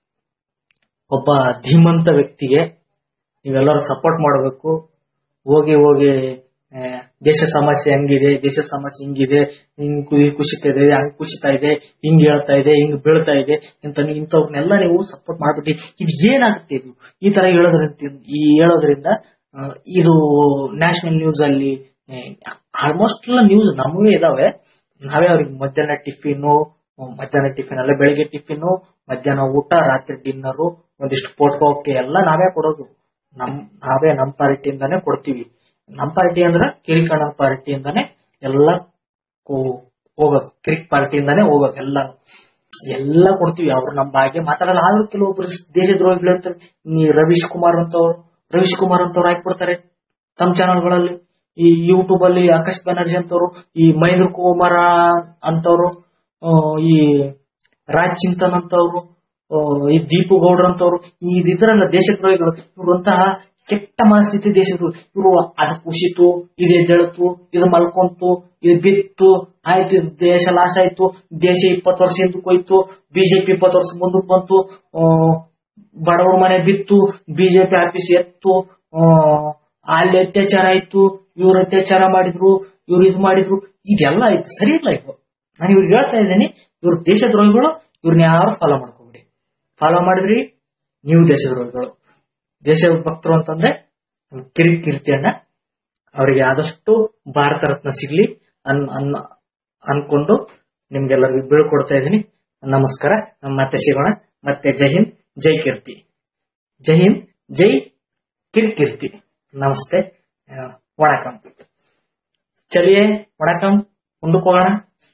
ಒಬ್ಬ ಧೀಮಂತ ವ್ಯಕ್ತಿಗೆ ನೀವೆಲ್ಲರೂ ಸಪೋರ್ಟ್ ಮಾಡಬೇಕು ಹೋಗಿ ಹೋಗಿ ಆ, ದೇಶ ಸಮಸ್ಯೆ ಹೆಂಗಿದೆ ದೇಶ ಸಮಸ್ಯೆ ಹಿಂಗಿದೆ ಹಿಂಗ್ ಕು- ಕುಸಿತಾ ಇದೆ ಹಂಗ್ ಕುಸಿತಾ ಇದೆ ಹಿಂಗ್ ಹೇಳ್ತಾ ಇದೆ ಹಿಂಗ್ ಬೀಳ್ತಾ ಇದೆ ಅಂತ ನೀವು ಇಂಥವ್ರನ್ನೆಲ್ಲ ನೀವು ಸಪೋರ್ಟ್ ಮಾಡ್ಬಿಟ್ಟು ಇದು ಏನಾಗುತ್ತೆ ಇದು ಈ ತರ ಹೇಳೋದ್ರಿಂದ ಈ ಹೇಳೋದ್ರಿಂದ ಆ, ಇದು ನ್ಯಾಷನಲ್ ನ್ಯೂಸ್ ಅಲ್ಲಿ ಆಲ್ಮೋಸ್ಟ್ ಎಲ್ಲ ನ್ಯೂಸ್ ನಮವೇ ಇದಾವೆ ನಾವೇ ಅವ್ರಿಗೆ ಮಧ್ಯಾಹ್ನ ಟಿಫಿನ್ ಮಧ್ಯಾಹ್ನ ಟಿಫಿನ್ ಅಲ್ಲ ಬೆಳಿಗ್ಗೆ ಟಿಫಿನ್ ಮಧ್ಯಾಹ್ನ ಊಟ ರಾತ್ರಿ ಡಿನ್ನರ್ ಒಂದಿಷ್ಟು ಪೋಟ್ಕೋಕೆ ಎಲ್ಲ ನಾವೇ ಕೊಡೋದು ನಮ್ ನಾವೇ ನಮ್ ಪಾರ್ಟಿಯಿಂದಾನೇ ಕೊಡ್ತೀವಿ ನಮ್ ಪಾರ್ಟಿ ಅಂದ್ರೆ ಕಿರಿಕಣ್ಣನ ಪಾರ್ಟಿಯಿಂದಾನೇ ಎಲ್ಲ ಕೋ- ಹೋಗೋದು ಕಿರಿಕ್ ಪಾರ್ಟಿಯಿಂದಾನೇ ಹೋಗೋದು ಎಲ್ಲ ಎಲ್ಲ ಕೊಡ್ತೀವಿ ಅವ್ರು ನಮ್ಮ ಬಗ್ಗೆ ಮಾತಾಡಲ್ಲ ಆದ್ರೂ ಕೆಲವೊಬ್ರು ದೇಶದ್ರೋಹಿಗಳು ಅಂತ ಈ ರವೀಶ್ ಕುಮಾರ್ ಅಂತವ್ರು ರವೀಶ್ ಕುಮಾರ್ ಅಂತವ್ರು ಹಾಕ್ಬಿಡ್ತಾರೆ ತಮ್ಮ ಚಾನಲ್ಗಳಲ್ಲಿ ಈ ಯೂಟ್ಯೂಬ್ ಅಲ್ಲಿ ಆಕಾಶ್ ಬ್ಯಾನರ್ಜಿ ಅಂತವ್ರು ಈ ಮಹೇಂದ್ರ ಕುಮಾರ ಅಂತವ್ರು ಆ, ಈ ರಾಜ್ ಚಿಂತನ್ ಅಂತವ್ರು ಆ, ಈ ದೀಪು ಗೌಡ್ರಂತವ್ರು ಈ ಇದ್ರಲ್ಲ ದೇಶದ್ರೋಹಿಗಳು ಇರುವಂತಹ ಕೆಟ್ಟ ಮನಸ್ಥಿತಿ ದೇಶದ್ರು ಇವರು ಅದು ಕುಸಿತು ಇದು ಎದ್ದೇಳ್ತು ಇದು ಮಲ್ಕೊಂತು ಇದು ಬಿತ್ತು ಆಯ್ತು ಇದು ದೇಶ ಲಾಸ್ ಆಯ್ತು ದೇಶ ಇಪ್ಪತ್ತು ವರ್ಷ ಹಿಂದಕ್ಕೆ ಹೋಯ್ತು ಬಿಜೆಪಿ ಇಪ್ಪತ್ತು ವರ್ಷ ಮುಂದಕ್ಕೆ ಬಂತು ಆ, ಬಡವ್ರ ಮನೆ ಬಿತ್ತು ಬಿಜೆಪಿ ಆಫೀಸ್ ಎತ್ತು ಆ, ಅಲ್ಲಿ ಅತ್ಯಾಚಾರ ಆಯ್ತು ಇವ್ರು ಅತ್ಯಾಚಾರ ಮಾಡಿದ್ರು ಇವ್ರು ಇದು ಮಾಡಿದ್ರು ಇದೆಲ್ಲ ಆಯ್ತು ಸರಿ ಇಲ್ಲ ಇದು ನಾನು ಇವ್ರಿಗೆ ಹೇಳ್ತಾ ಇದ್ದೀನಿ ಇವ್ರು ದೇಶದ್ರೋಹಿಗಳು ಇವ್ರನ್ನ ಯಾರು ಫಾಲೋ ಮಾಡ್ಕೋಬಿಡಿ ಫಾಲೋ ಮಾಡಿದ್ರಿ ನೀವು ದೇಶದ್ರೋಹಿಗಳು ದೇಶ ಭಕ್ತರು ಅಂತಂದ್ರೆ ಕಿರಿಕ್ ಕೀರ್ತಿಯನ್ನ ಅವರಿಗೆ ಆದಷ್ಟು ಭಾರತ ರತ್ನ ಸಿಗ್ಲಿ ಅನ್ ಅನ್ ಅನ್ಕೊಂಡು ನಿಮ್ಗೆಲ್ಲರಿಗೂ ಬೀಳ್ಕೊಡ್ತಾ ಇದ್ದೀನಿ ನಮಸ್ಕಾರ ನಮ್ಮ ಮತ್ತೆ ಸಿಗೋಣ ಮತ್ತೆ ಜೈ ಹಿಂದ್ ಜೈ ಕೀರ್ತಿ ಜೈ ಹಿಂದ್ ಜೈ ಕಿರ್ಕೀರ್ತಿ ನಮಸ್ತೆ ಆ, ವಣಕಂ ಚಲಿಯೇ ವಣಕಂ ಮುಂದಕ್ಕೆ ಹೋಗೋಣ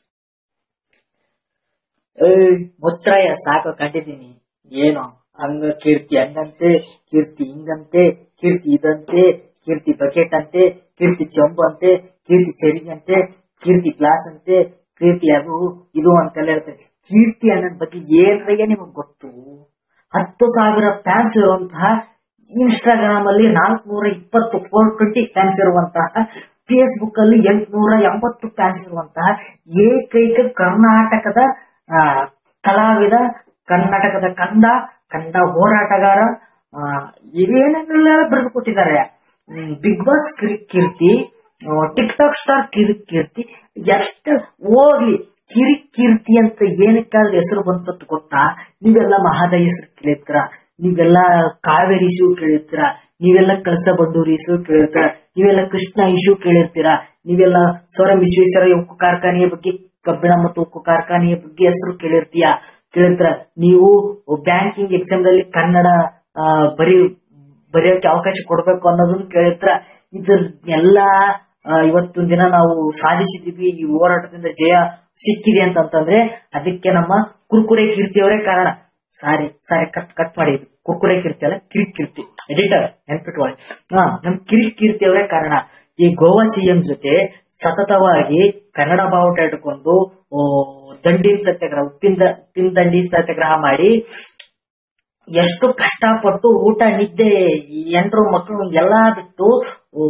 ಏಯ್ ಮುಚ್ಚಾಯ ಸಾಕು ಕಂಡಿದ್ದೀನಿ ಏನೋ ಹಂಗ ಕೀರ್ತಿ ಹಂಗಂತೆ ಕೀರ್ತಿ ಹಿಂಗಂತೆ ಕೀರ್ತಿ ಇದಂತೆ ಕೀರ್ತಿ ಬಕೆಟ್ ಅಂತೆ ಕೀರ್ತಿ ಚೊಂಬು ಅಂತೆ ಕೀರ್ತಿ ಚರಿಗಂತೆ ಕೀರ್ತಿ ಗ್ಲಾಸ್ ಅಂತೆ ಕೀರ್ತಿ ಅದು ಇದು ಅಂತೆಲ್ಲ ಹೇಳ್ತಾರೆ ಕೀರ್ತಿ ಅನ್ನೋದ್ ಬಗ್ಗೆ ಏನ್ರಯ್ಯ ನಿಮಗ್ ಗೊತ್ತು ಹತ್ತು ಸಾವಿರ ಫ್ಯಾನ್ಸ್ ಇರುವಂತಹ ಇನ್ಸ್ಟಾಗ್ರಾಮ್ ಅಲ್ಲಿ ನಾಲ್ಕನೂರ ಇಪ್ಪತ್ತು ಫೋರ್ ಟ್ವೆಂಟಿ ಫ್ಯಾನ್ಸ್ ಇರುವಂತಹ ಫೇಸ್ಬುಕ್ ಅಲ್ಲಿ ಎಂಟುನೂರ ಎಂಬತ್ತು ಫ್ಯಾನ್ಸ್ ಇರುವಂತಹ ಏಕೈಕ ಕರ್ನಾಟಕದ ಆ, ಕಲಾವಿದ ಕರ್ನಾಟಕದ ಕಂದ ಕಂದ ಹೋರಾಟಗಾರ ಆ, ಏನೇನೆಲ್ಲ ಬರೆದು ಕೊಟ್ಟಿದ್ದಾರೆ big boss Keerthi tick talk star Keerthi ಎಷ್ಟು ಹೋಗ್ಲಿ ಕಿರಿ ಕೀರ್ತಿ ಅಂತ ಏನಕ್ಕಾದ್ರೆ ಹೆಸರು ಬಂತದ್ದು ಗೊತ್ತಾ ನೀವೆಲ್ಲ ಮಹಾದ ಹೆಸರು ಕೇಳಿರ್ತೀರ ನೀವೆಲ್ಲ ಕಾವೇರಿ ಇಶ್ಯೂ ಕೇಳಿರ್ತೀರ ನೀವೆಲ್ಲ ಕಳಸ ಬಂಡೂರಿ ಇಶ್ಯೂ ಕೇಳಿರ್ತೀರ ನೀವೆಲ್ಲ ಕೃಷ್ಣ ಇಶ್ಯೂ ಕೇಳಿರ್ತೀರ ನೀವೆಲ್ಲ ಸೌರ ವಿಶ್ವೇಶ್ವರ ಉಕ್ಕು ಕಾರ್ಖಾನೆಯ ಬಗ್ಗೆ ಕಬ್ಬಿಣ ಮತ್ತು ಉಕ್ಕು ಕಾರ್ಖಾನೆಯ ಬಗ್ಗೆ ಹೆಸರು ಕೇಳಿರ್ತೀಯ ಕೇಳಿರ್ತೀರ ನೀವು ಬ್ಯಾಂಕಿಂಗ್ ಎಕ್ಸಾಮ್ ದಲ್ಲಿ ಕನ್ನಡ ಆ, ಬರೀ ಬರೆಯೋಕೆ ಅವಕಾಶ ಕೊಡ್ಬೇಕು ಅನ್ನೋದನ್ನ ಕೇಳಿರ್ತೀರ ಇದ್ರ ಎಲ್ಲಾ ಆ, ಇವತ್ತಿನ ದಿನ ನಾವು ಸಾಧಿಸಿದೀವಿ ಈ ಹೋರಾಟದಿಂದ ಜಯ ಸಿಕ್ಕಿದೆ ಅಂತಂತಂದ್ರೆ ಅದಕ್ಕೆ ನಮ್ಮ ಕುರ್ಕುರೆ ಕೀರ್ತಿಯವರೇ ಕಾರಣ ಸಾರಿ ಸಾರಿ ಕಟ್ ಕಟ್ ಮಾಡಿ ಇದು. ಕುರ್ಕುರೆ ಕೀರ್ತಿ ಅಲ್ಲ ಕಿರಿಕ್ ಕೀರ್ತಿ ಎಡಿಟರ್ ನೆನ್ಪಿಟ್ಕೊಳ್ಳಿ ಹಾ ನಮ್ ಕಿರಿಕ್ ಕೀರ್ತಿಯವರೇ ಕಾರಣ ಈ ಗೋವಾ ಸಿಎಂ ಜೊತೆ ಸತತವಾಗಿ ಕನ್ನಡ ಬಾವುಟ ಇಟ್ಕೊಂಡು ಓ, ದಂಡಿನ ಸತ್ಯಾಗ್ರಹ ಉಪ್ಪಿನ ದ- ಉಪ್ಪಿನ ದಂಡಿ ಸತ್ಯಾಗ್ರಹ ಮಾಡಿ ಎಷ್ಟು ಕಷ್ಟಪಟ್ಟು ಊಟ ನಿದ್ದೆ ಎಂಟ್ರು ಮಕ್ಕಳು ಎಲ್ಲಾ ಬಿಟ್ಟು ಓ,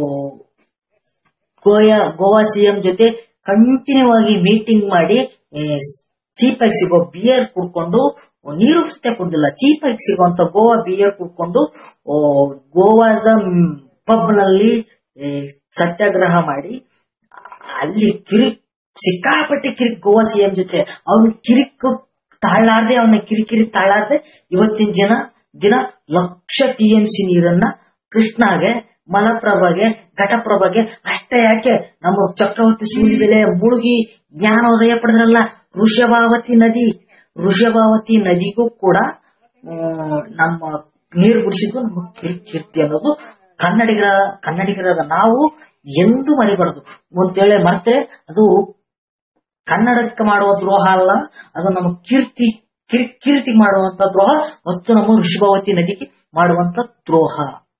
ಗೋಯಾ ಗೋವಾ ಸಿಎಂ ಜೊತೆ ಕಂಟಿನ್ಯೂ ಆಗಿ ಮೀಟಿಂಗ್ ಮಾಡಿ ಚೀಪ್ ಆಗಿ ಸಿಗೋ ಬಿಯರ್ ಕುಡ್ಕೊಂಡು ನೀರು ಸತೆ ಕುಡ್ದಿಲ್ಲ ಚೀಪ್ ಆಗಿ ಸಿಗುವಂತ ಗೋವಾ ಬಿಯರ್ ಕುಡ್ಕೊಂಡು ಓ, ಗೋವಾದ ಪಬ್ ನಲ್ಲಿ ಏ, ಸತ್ಯಾಗ್ರಹ ಮಾಡಿ ಅಲ್ಲಿ ಕಿರಿಕ್ ಸಿಕ್ಕಾಪಟ್ಟೆ ಕಿರಿಕ್ ಗೋವಾ ಸಿಎಂ ಜೊತೆ ಅವ್ನ ಕಿರಿಕ್ ತಾಳಾರ್ದೆ ಅವನ ಕಿರಿಕಿರಿ ತಾಳಾರ್ದೆ ಇವತ್ತಿನ ಜನ ದಿನ ಲಕ್ಷ ಟಿ ಎಂ ಸಿ ನೀರನ್ನ ಕೃಷ್ಣಾಗೆ ಮಲಪ್ರಭಾಗೆ ಘಟಪ್ರಭಾಗೆ ಅಷ್ಟೇ ಯಾಕೆ ನಮ್ಮ ಚಕ್ರವರ್ತಿ ಸೂರ್ಯಬೆಲೆ ಮುಳುಗಿ ಜ್ಞಾನೋದಯ ಪಡೆದ್ರಲ್ಲ ಋಷಭಾವತಿ ನದಿ ಋಷಭಾವತಿ ನದಿಗೂ ಕೂಡ ಹ್ಮ್, ನಮ್ಮ ನೀರು ಬಿಡಿಸಿದ್ದು ನಮ್ಮ ಕಿರಿ- ಕೀರ್ತಿ ಅನ್ನೋದು ಕನ್ನಡಿಗರ ಕನ್ನಡಿಗರಾದ ನಾವು ಎಂದೂ ಮರಿಬಾರದು ಅಂತೇಳಿ ಮರ್ತೆ ಅದು ಕನ್ನಡಕ್ಕೆ ಮಾಡುವ ದ್ರೋಹ ಅಲ್ಲ ಅದು ನಮ್ಮ ಕೀರ್ತಿ ಕಿರಿ ಕೀರ್ತಿ ಮಾಡುವಂತ ದ್ರೋಹ ಮತ್ತು ನಮ್ಮ ಋಷಭಾವತಿ ನದಿಗೆ ಮಾಡುವಂತ ದ್ರೋಹ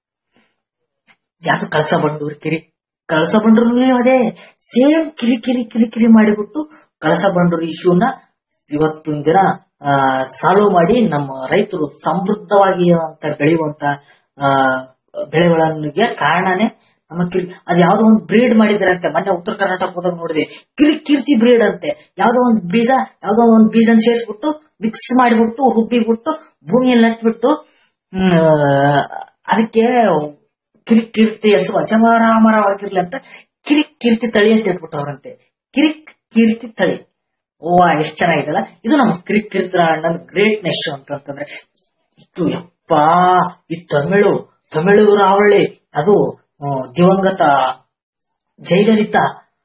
ಯಾವುದು ಕಳಸ ಬಂಡೂರು ಕಿರಿ ಕಳಸ ಬಂಡೂರು ಅದೇ ಸೇಮ್ ಕಿರಿ ಕಿರಿ ಕಿರಿ ಕಿರಿ ಮಾಡಿಬಿಟ್ಟು ಕಳಸ ಬಂಡೂರು ಇಶ್ಯೂನ ಇವತ್ತಿನ ದಿನ ಸಾಲ್ವ್ ಮಾಡಿ ನಮ್ಮ ರೈತರು ಸಮೃದ್ಧವಾಗಿ ಅಂತ ಬೆಳೆಯುವಂತ ಆ, ಬೆಳೆಗಳಿಗೆ ಕಾರಣನೇ ನಮ್ಮ ಕಿರಿ ಅದ್ ಯಾವ್ದೋ ಒಂದು ಬ್ರೀಡ್ ಮಾಡಿದಾರಂತೆ ಮೊನ್ನೆ ಉತ್ತರ ಕರ್ನಾಟಕ ಹೋದಾಗ ನೋಡಿದೆ ಕಿರಿ ಕೀರ್ತಿ ಬ್ರೀಡ್ ಅಂತೆ ಯಾವ್ದೋ ಒಂದು ಬೀಜ ಯಾವ್ದೋ ಒಂದು ಬೀಜನ ಸೇರಿಸ್ಬಿಟ್ಟು ಮಿಕ್ಸ್ ಮಾಡಿಬಿಟ್ಟು ರುಬ್ಬಿಬಿಟ್ಟು ಭೂಮಿಯಲ್ಲಿ ನಟ್ಬಿಟ್ಟು ಹ್ಮ್, ಅದಕ್ಕೆ ಕಿರಿಕ್ ಕೀರ್ತಿ ಹೆಸರು ಅಜಮಾರಾಮರವಾಗಿರ್ಲಿ ಅಂತ ಕಿರಿಕ್ ಕೀರ್ತಿ ತಳಿ ಅಂತ ಇಟ್ಬಿಟ್ಟವ್ರಂತೆ ಕಿರಿಕ್ ಕೀರ್ತಿ ತಳಿ ಓ ಎಷ್ಟ್ ಚೆನ್ನಾಗಿದೆಲ್ಲ ಇದು ನಮ್ಮ ಕಿರಿಕ್ ಕೀರ್ತಿ ಅಣ್ಣನ ಗ್ರೇಟ್ನೆಸ್ ಅಂತಂತಂದ್ರೆ ಇಷ್ಟು ಯಪ್ಪಾ ಈ ತಮಿಳು ತಮಿಳು ರಾವಳಿ ಅದು ಆ, ದಿವಂಗತ ಜಯಲಲಿತಾ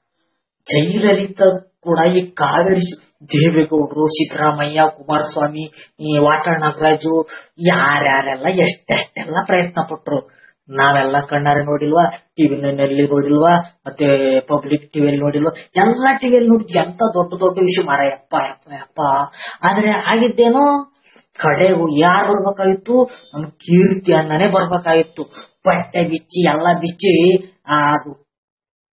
ಜಯಲಲಿತಾ ಕೂಡ ಈ ಕಾವೇರಿ ಸು- ದೇವೇಗೌಡರು ಸಿದ್ದರಾಮಯ್ಯ ಕುಮಾರಸ್ವಾಮಿ ಈ ವಾಟಾಳ್ ನಾಗರಾಜು ಯಾರ್ಯಾರೆಲ್ಲ ಎಷ್ಟೆಷ್ಟೆಲ್ಲ ಪ್ರಯತ್ನ ಪಟ್ರು ನಾವೆಲ್ಲ ಕಣ್ಣಾರೆ ನೋಡಿಲ್ವಾ ಟಿವಿನಲ್ಲಿ ನೋಡಿಲ್ವಾ ಮತ್ತೆ ಪಬ್ಲಿಕ್ ಟಿವಿಯಲ್ಲಿ ನೋಡಿಲ್ವಾ ಎಲ್ಲಾ ಟಿವಿಯಲ್ಲಿ ನೋಡಿದ್ವಿ ಎಂತ ದೊಡ್ಡ ದೊಡ್ಡ ವಿಷಯ ಮಾರ ಯಪ್ಪ ಯಪ್ಪ ಯಪ್ಪ ಆದ್ರೆ ಆಗಿದ್ದೇನೋ ಕಡೆಗೂ ಯಾರು ಬರ್ಬೇಕಾಗಿತ್ತು ನಮ್ ಕೀರ್ತಿ ಅಣ್ಣನೇ ಬರ್ಬೇಕಾಗಿತ್ತು ಬಟ್ಟೆ ಬಿಚ್ಚಿ ಎಲ್ಲ ಬಿಚ್ಚಿ ಆ, ಅದು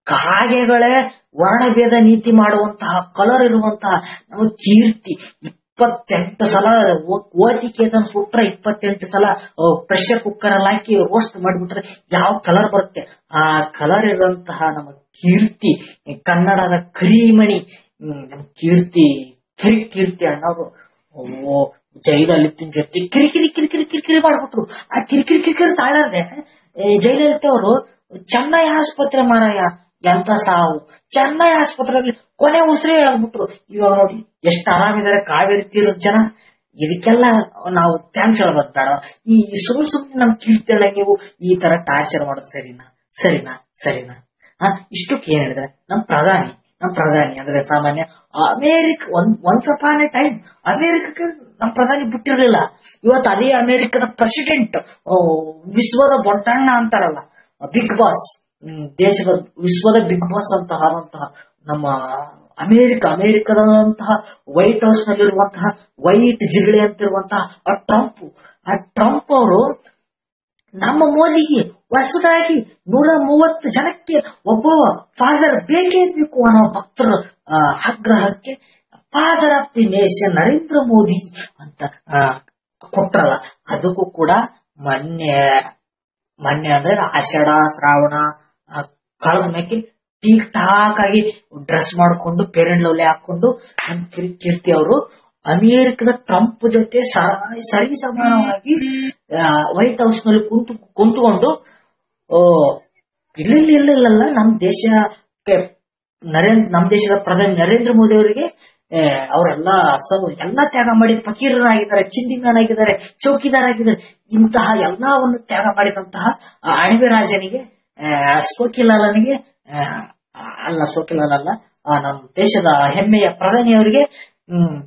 ಕಾಗೆಗಳೇ ವರ್ಣಭೇದ ನೀತಿ ಮಾಡುವಂತಹ ಕಲರ್ ಇರುವಂತಹ ನಮ್ಮ ಕೀರ್ತಿ ಇಪ್ಪತ್ತೆಂಟು ಸಲ ಓ- ಓದಿಕೆ ಅದನ್ನ ಸುಟ್ರೆ ಇಪ್ಪತ್ತೆಂಟು ಸಲ ಪ್ರೆಷರ್ ಕುಕ್ಕರ್ ಅಲ್ಲಿ ಹಾಕಿ ರೋಸ್ಟ್ ಮಾಡಿಬಿಟ್ರೆ ಯಾವ ಕಲರ್ ಬರುತ್ತೆ ಆ ಕಲರ್ ಇರುವಂತಹ ನಮ್ಮ ಕೀರ್ತಿ ಕನ್ನಡದ ಕರಿಮಣಿ ಹ್ಮ್, ನಮ್ಮ ಕೀರ್ತಿ ಕಿರಿ ಕೀರ್ತಿ ಅಣ್ಣವರು ಓ ಜೈಲಲಿತ್ತಿನ ಜೊತೆ ಕಿರಿ ಕಿರಿ ಕಿರಿ ಕಿರಿ ಕಿರಿ ಕಿರಿ ಮಾಡ್ಬಿಟ್ರು ಆ ಕಿರಿ ಕಿರಿ ಕಿರಿ ಕಿರಿ ತಾಳದೆ ಜೈಲಲಿತ ಅವರು ಚೆನ್ನೈ ಆಸ್ಪತ್ರೆ ಮಾರಾಯ ಎಂತ ಸಾವು ಚೆನ್ನೈ ಆಸ್ಪತ್ರೆಯಲ್ಲಿ ಕೊನೆ ಉಸಿರೇ ಹೇಳ್ಬಿಟ್ರು ಇವಾಗ ನೋಡಿ ಎಷ್ಟು ಆರಾಮಿದ್ದಾರೆ ಕಾವೇರಿ ತೀರದ ಜನ ಇದಕ್ಕೆಲ್ಲ ನಾವು ಥ್ಯಾಂಕ್ಸ್ ಹೇಳ್ಬೋದು ಬೇಡ ಈ ಸುಮ್ ಸುಮ್ನೆ ನಮ್ ಕೀರ್ತೇಳ ನೀವು ಈ ತರ ಟಾರ್ಚರ್ ಮಾಡೋದು ಸರಿನಾ ಸರಿನಾ ಸರಿನಾ ಹಾ ಇಷ್ಟಕ್ಕೆ ಏನ್ ಹೇಳಿದ್ರೆ ನಮ್ ಪ್ರಧಾನಿ ನಮ್ ಪ್ರಧಾನಿ ಅಂದ್ರೆ ಸಾಮಾನ್ಯ ಅಮೇರಿಕ ಒಂದ್ ಒನ್ಸ್ ಅಪಾನ್ ಎ ಟೈಮ್ ಅಮೇರಿಕಕ್ಕೆ ನಮ್ ಪ್ರಧಾನಿ ಬಿಟ್ಟಿರ್ಲಿಲ್ಲ ಇವತ್ತು ಅದೇ ಅಮೇರಿಕದ ಪ್ರೆಸಿಡೆಂಟ್ ವಿಶ್ವದ ದೊಡ್ಡಣ್ಣ ಅಂತಾರಲ್ಲ ಬಿಗ್ ಬಾಸ್ ದೇಶದ ವಿಶ್ವದ ಬಿಗ್ ಬಾಸ್ ಅಂತ ಆದಂತಹ ನಮ್ಮ ಅಮೇರಿಕ ಅಮೇರಿಕದಂತಹ ವೈಟ್ ಹೌಸ್ ನಲ್ಲಿರುವಂತಹ ವೈಟ್ ಜಿಗಳೆ ಅಂತಿರುವಂತಹ ಆ ಟ್ರಂಪ್ ಆ ಟ್ರಂಪ್ ಅವರು ನಮ್ಮ ಮೋದಿಗೆ ಹೊಸದಾಗಿ ನೂರ ಮೂವತ್ತು ಜನಕ್ಕೆ ಒಬ್ಬ ಫಾದರ್ ಬೇಕೇ ಬೇಕು ಅನ್ನೋ ಭಕ್ತರ ಆ, ಆಗ್ರಹಕ್ಕೆ father of the nation Narendra Modi ಅಂತ ಆ, ಕೊಟ್ರಲ್ಲ ಅದಕ್ಕೂ ಕೂಡ ಮೊನ್ನೆ ಮೊನ್ನೆ ಅಂದ್ರೆ ಆಷಾಢ ಶ್ರಾವಣ ಆ, ಕಳೆದ ಮೇಲೆ ಟೀಕ್ ಟಾಕ್ ಆಗಿ ಡ್ರೆಸ್ ಮಾಡ್ಕೊಂಡು ಪೇರೆಂಟ್ ಲವ್ಲಿ ಹಾಕೊಂಡು ನಮ್ ಕಿರ್- ಕೀರ್ತಿ ಅವರು ಅಮೆರಿಕದ ಟ್ರಂಪ್ ಜೊತೆ ಸ- ಸರಿ ಸಮಾನವಾಗಿ ವೈಟ್ ಹೌಸ್ ನಲ್ಲಿ ಕುಂತು ಕುಂತ್ಕೊಂಡು ಓ ಇಲ್ಲ ಇಲ್ಲ ಇಲ್ಲ ಇಲ್ಲ ನಮ್ ದೇಶಕ್ಕೆ ನರೇಂದ್ರ ನಮ್ ದೇಶದ ಪ್ರಧಾನಿ ನರೇಂದ್ರ ಮೋದಿ ಅವರಿಗೆ ಆ, ಅವರೆಲ್ಲ ಸೌ ಎಲ್ಲ ತ್ಯಾಗ ಮಾಡಿ ಫಕೀರರಾಗಿದ್ದಾರೆ ಚಿಂದಿಮನಾಗಿದ್ದಾರೆ ಚೌಕಿದಾರಾಗಿದ್ದಾರೆ ಇಂತಹ ಎಲ್ಲವನ್ನು ತ್ಯಾಗ ಮಾಡಿದಂತಹ ಆ ಅಣಬೆ ರಾಜನಿಗೆ ಆ, ಸೋಕಿಲಾಲನಿಗೆ ಆ, ಅಲ್ಲ ಸೋಕಿಲಾಲ್ ಅಲ್ಲ ಆ, ನಮ್ಮ ದೇಶದ ಹೆಮ್ಮೆಯ ಪ್ರಧಾನಿಯವರಿಗೆ ಹ್ಮ್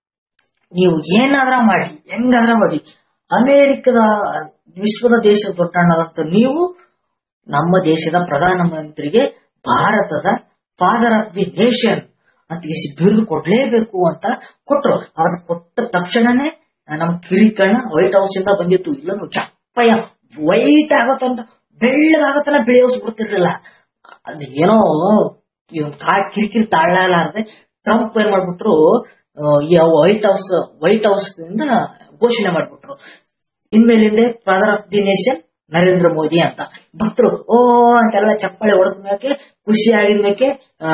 ನೀವು ಏನಾದ್ರ ಮಾಡಿ ಹೆಂಗಾದ್ರ ಮಾಡಿ ಅಮೆರಿಕದ ವಿಶ್ವದ ದೇಶದ ದೊಡ್ಡಣ್ಣದಂತ ನೀವು ನಮ್ಮ ದೇಶದ ಪ್ರಧಾನಮಂತ್ರಿಗೆ ಭಾರತದ ಫಾದರ್ ಆಫ್ ದಿ ನೇಷನ್ ಅಂತ ಎಸಿ ಬಿರುದು ಕೊಡ್ಲೇಬೇಕು ಅಂತ ಕೊಟ್ರು ಅದ್ ಕೊಟ್ಟ ತಕ್ಷಣನೇ ನಮ್ಮ ಕಿರಿಕಣ್ಣ ವೈಟ್ ಹೌಸ್ ಇಂದ ಬಂದಿತ್ತು ಇಲ್ಲ ಚಪ್ಪಯ್ಯ ವೈಟ್ ಆಗತ್ತಂತ ಬೆಳ್ಳಗಾಗತ್ತಲ್ಲ ಬೆಳೆಯೋಸ್ಬಿಡ್ತಿರ್ಲಿಲ್ಲ ಅದು ಏನೋ ಇದೊಂದು ಕಾ ಕಿರಿಕಿರಿ ತಾಳಲಾರದೆ ಟ್ರಂಪ್ ಏನ್ ಮಾಡ್ಬಿಟ್ರು ಆ, ಈ ವೈಟ್ ಹೌಸ್ ವೈಟ್ ಹೌಸ್ ಇಂದ ಘೋಷಣೆ ಮಾಡ್ಬಿಟ್ರು ಇನ್ಮೇಲಿಂದ father of the nation Narendra Modi ಅಂತ ಭಕ್ತರು ಓ ಅಂತೆಲ್ಲ ಚಪ್ಪಾಳೆ ಹೊಡೆದ ಮೇಲೆ ಖುಷಿ ಆಗಿದ ಮೇಲೆ ಆ,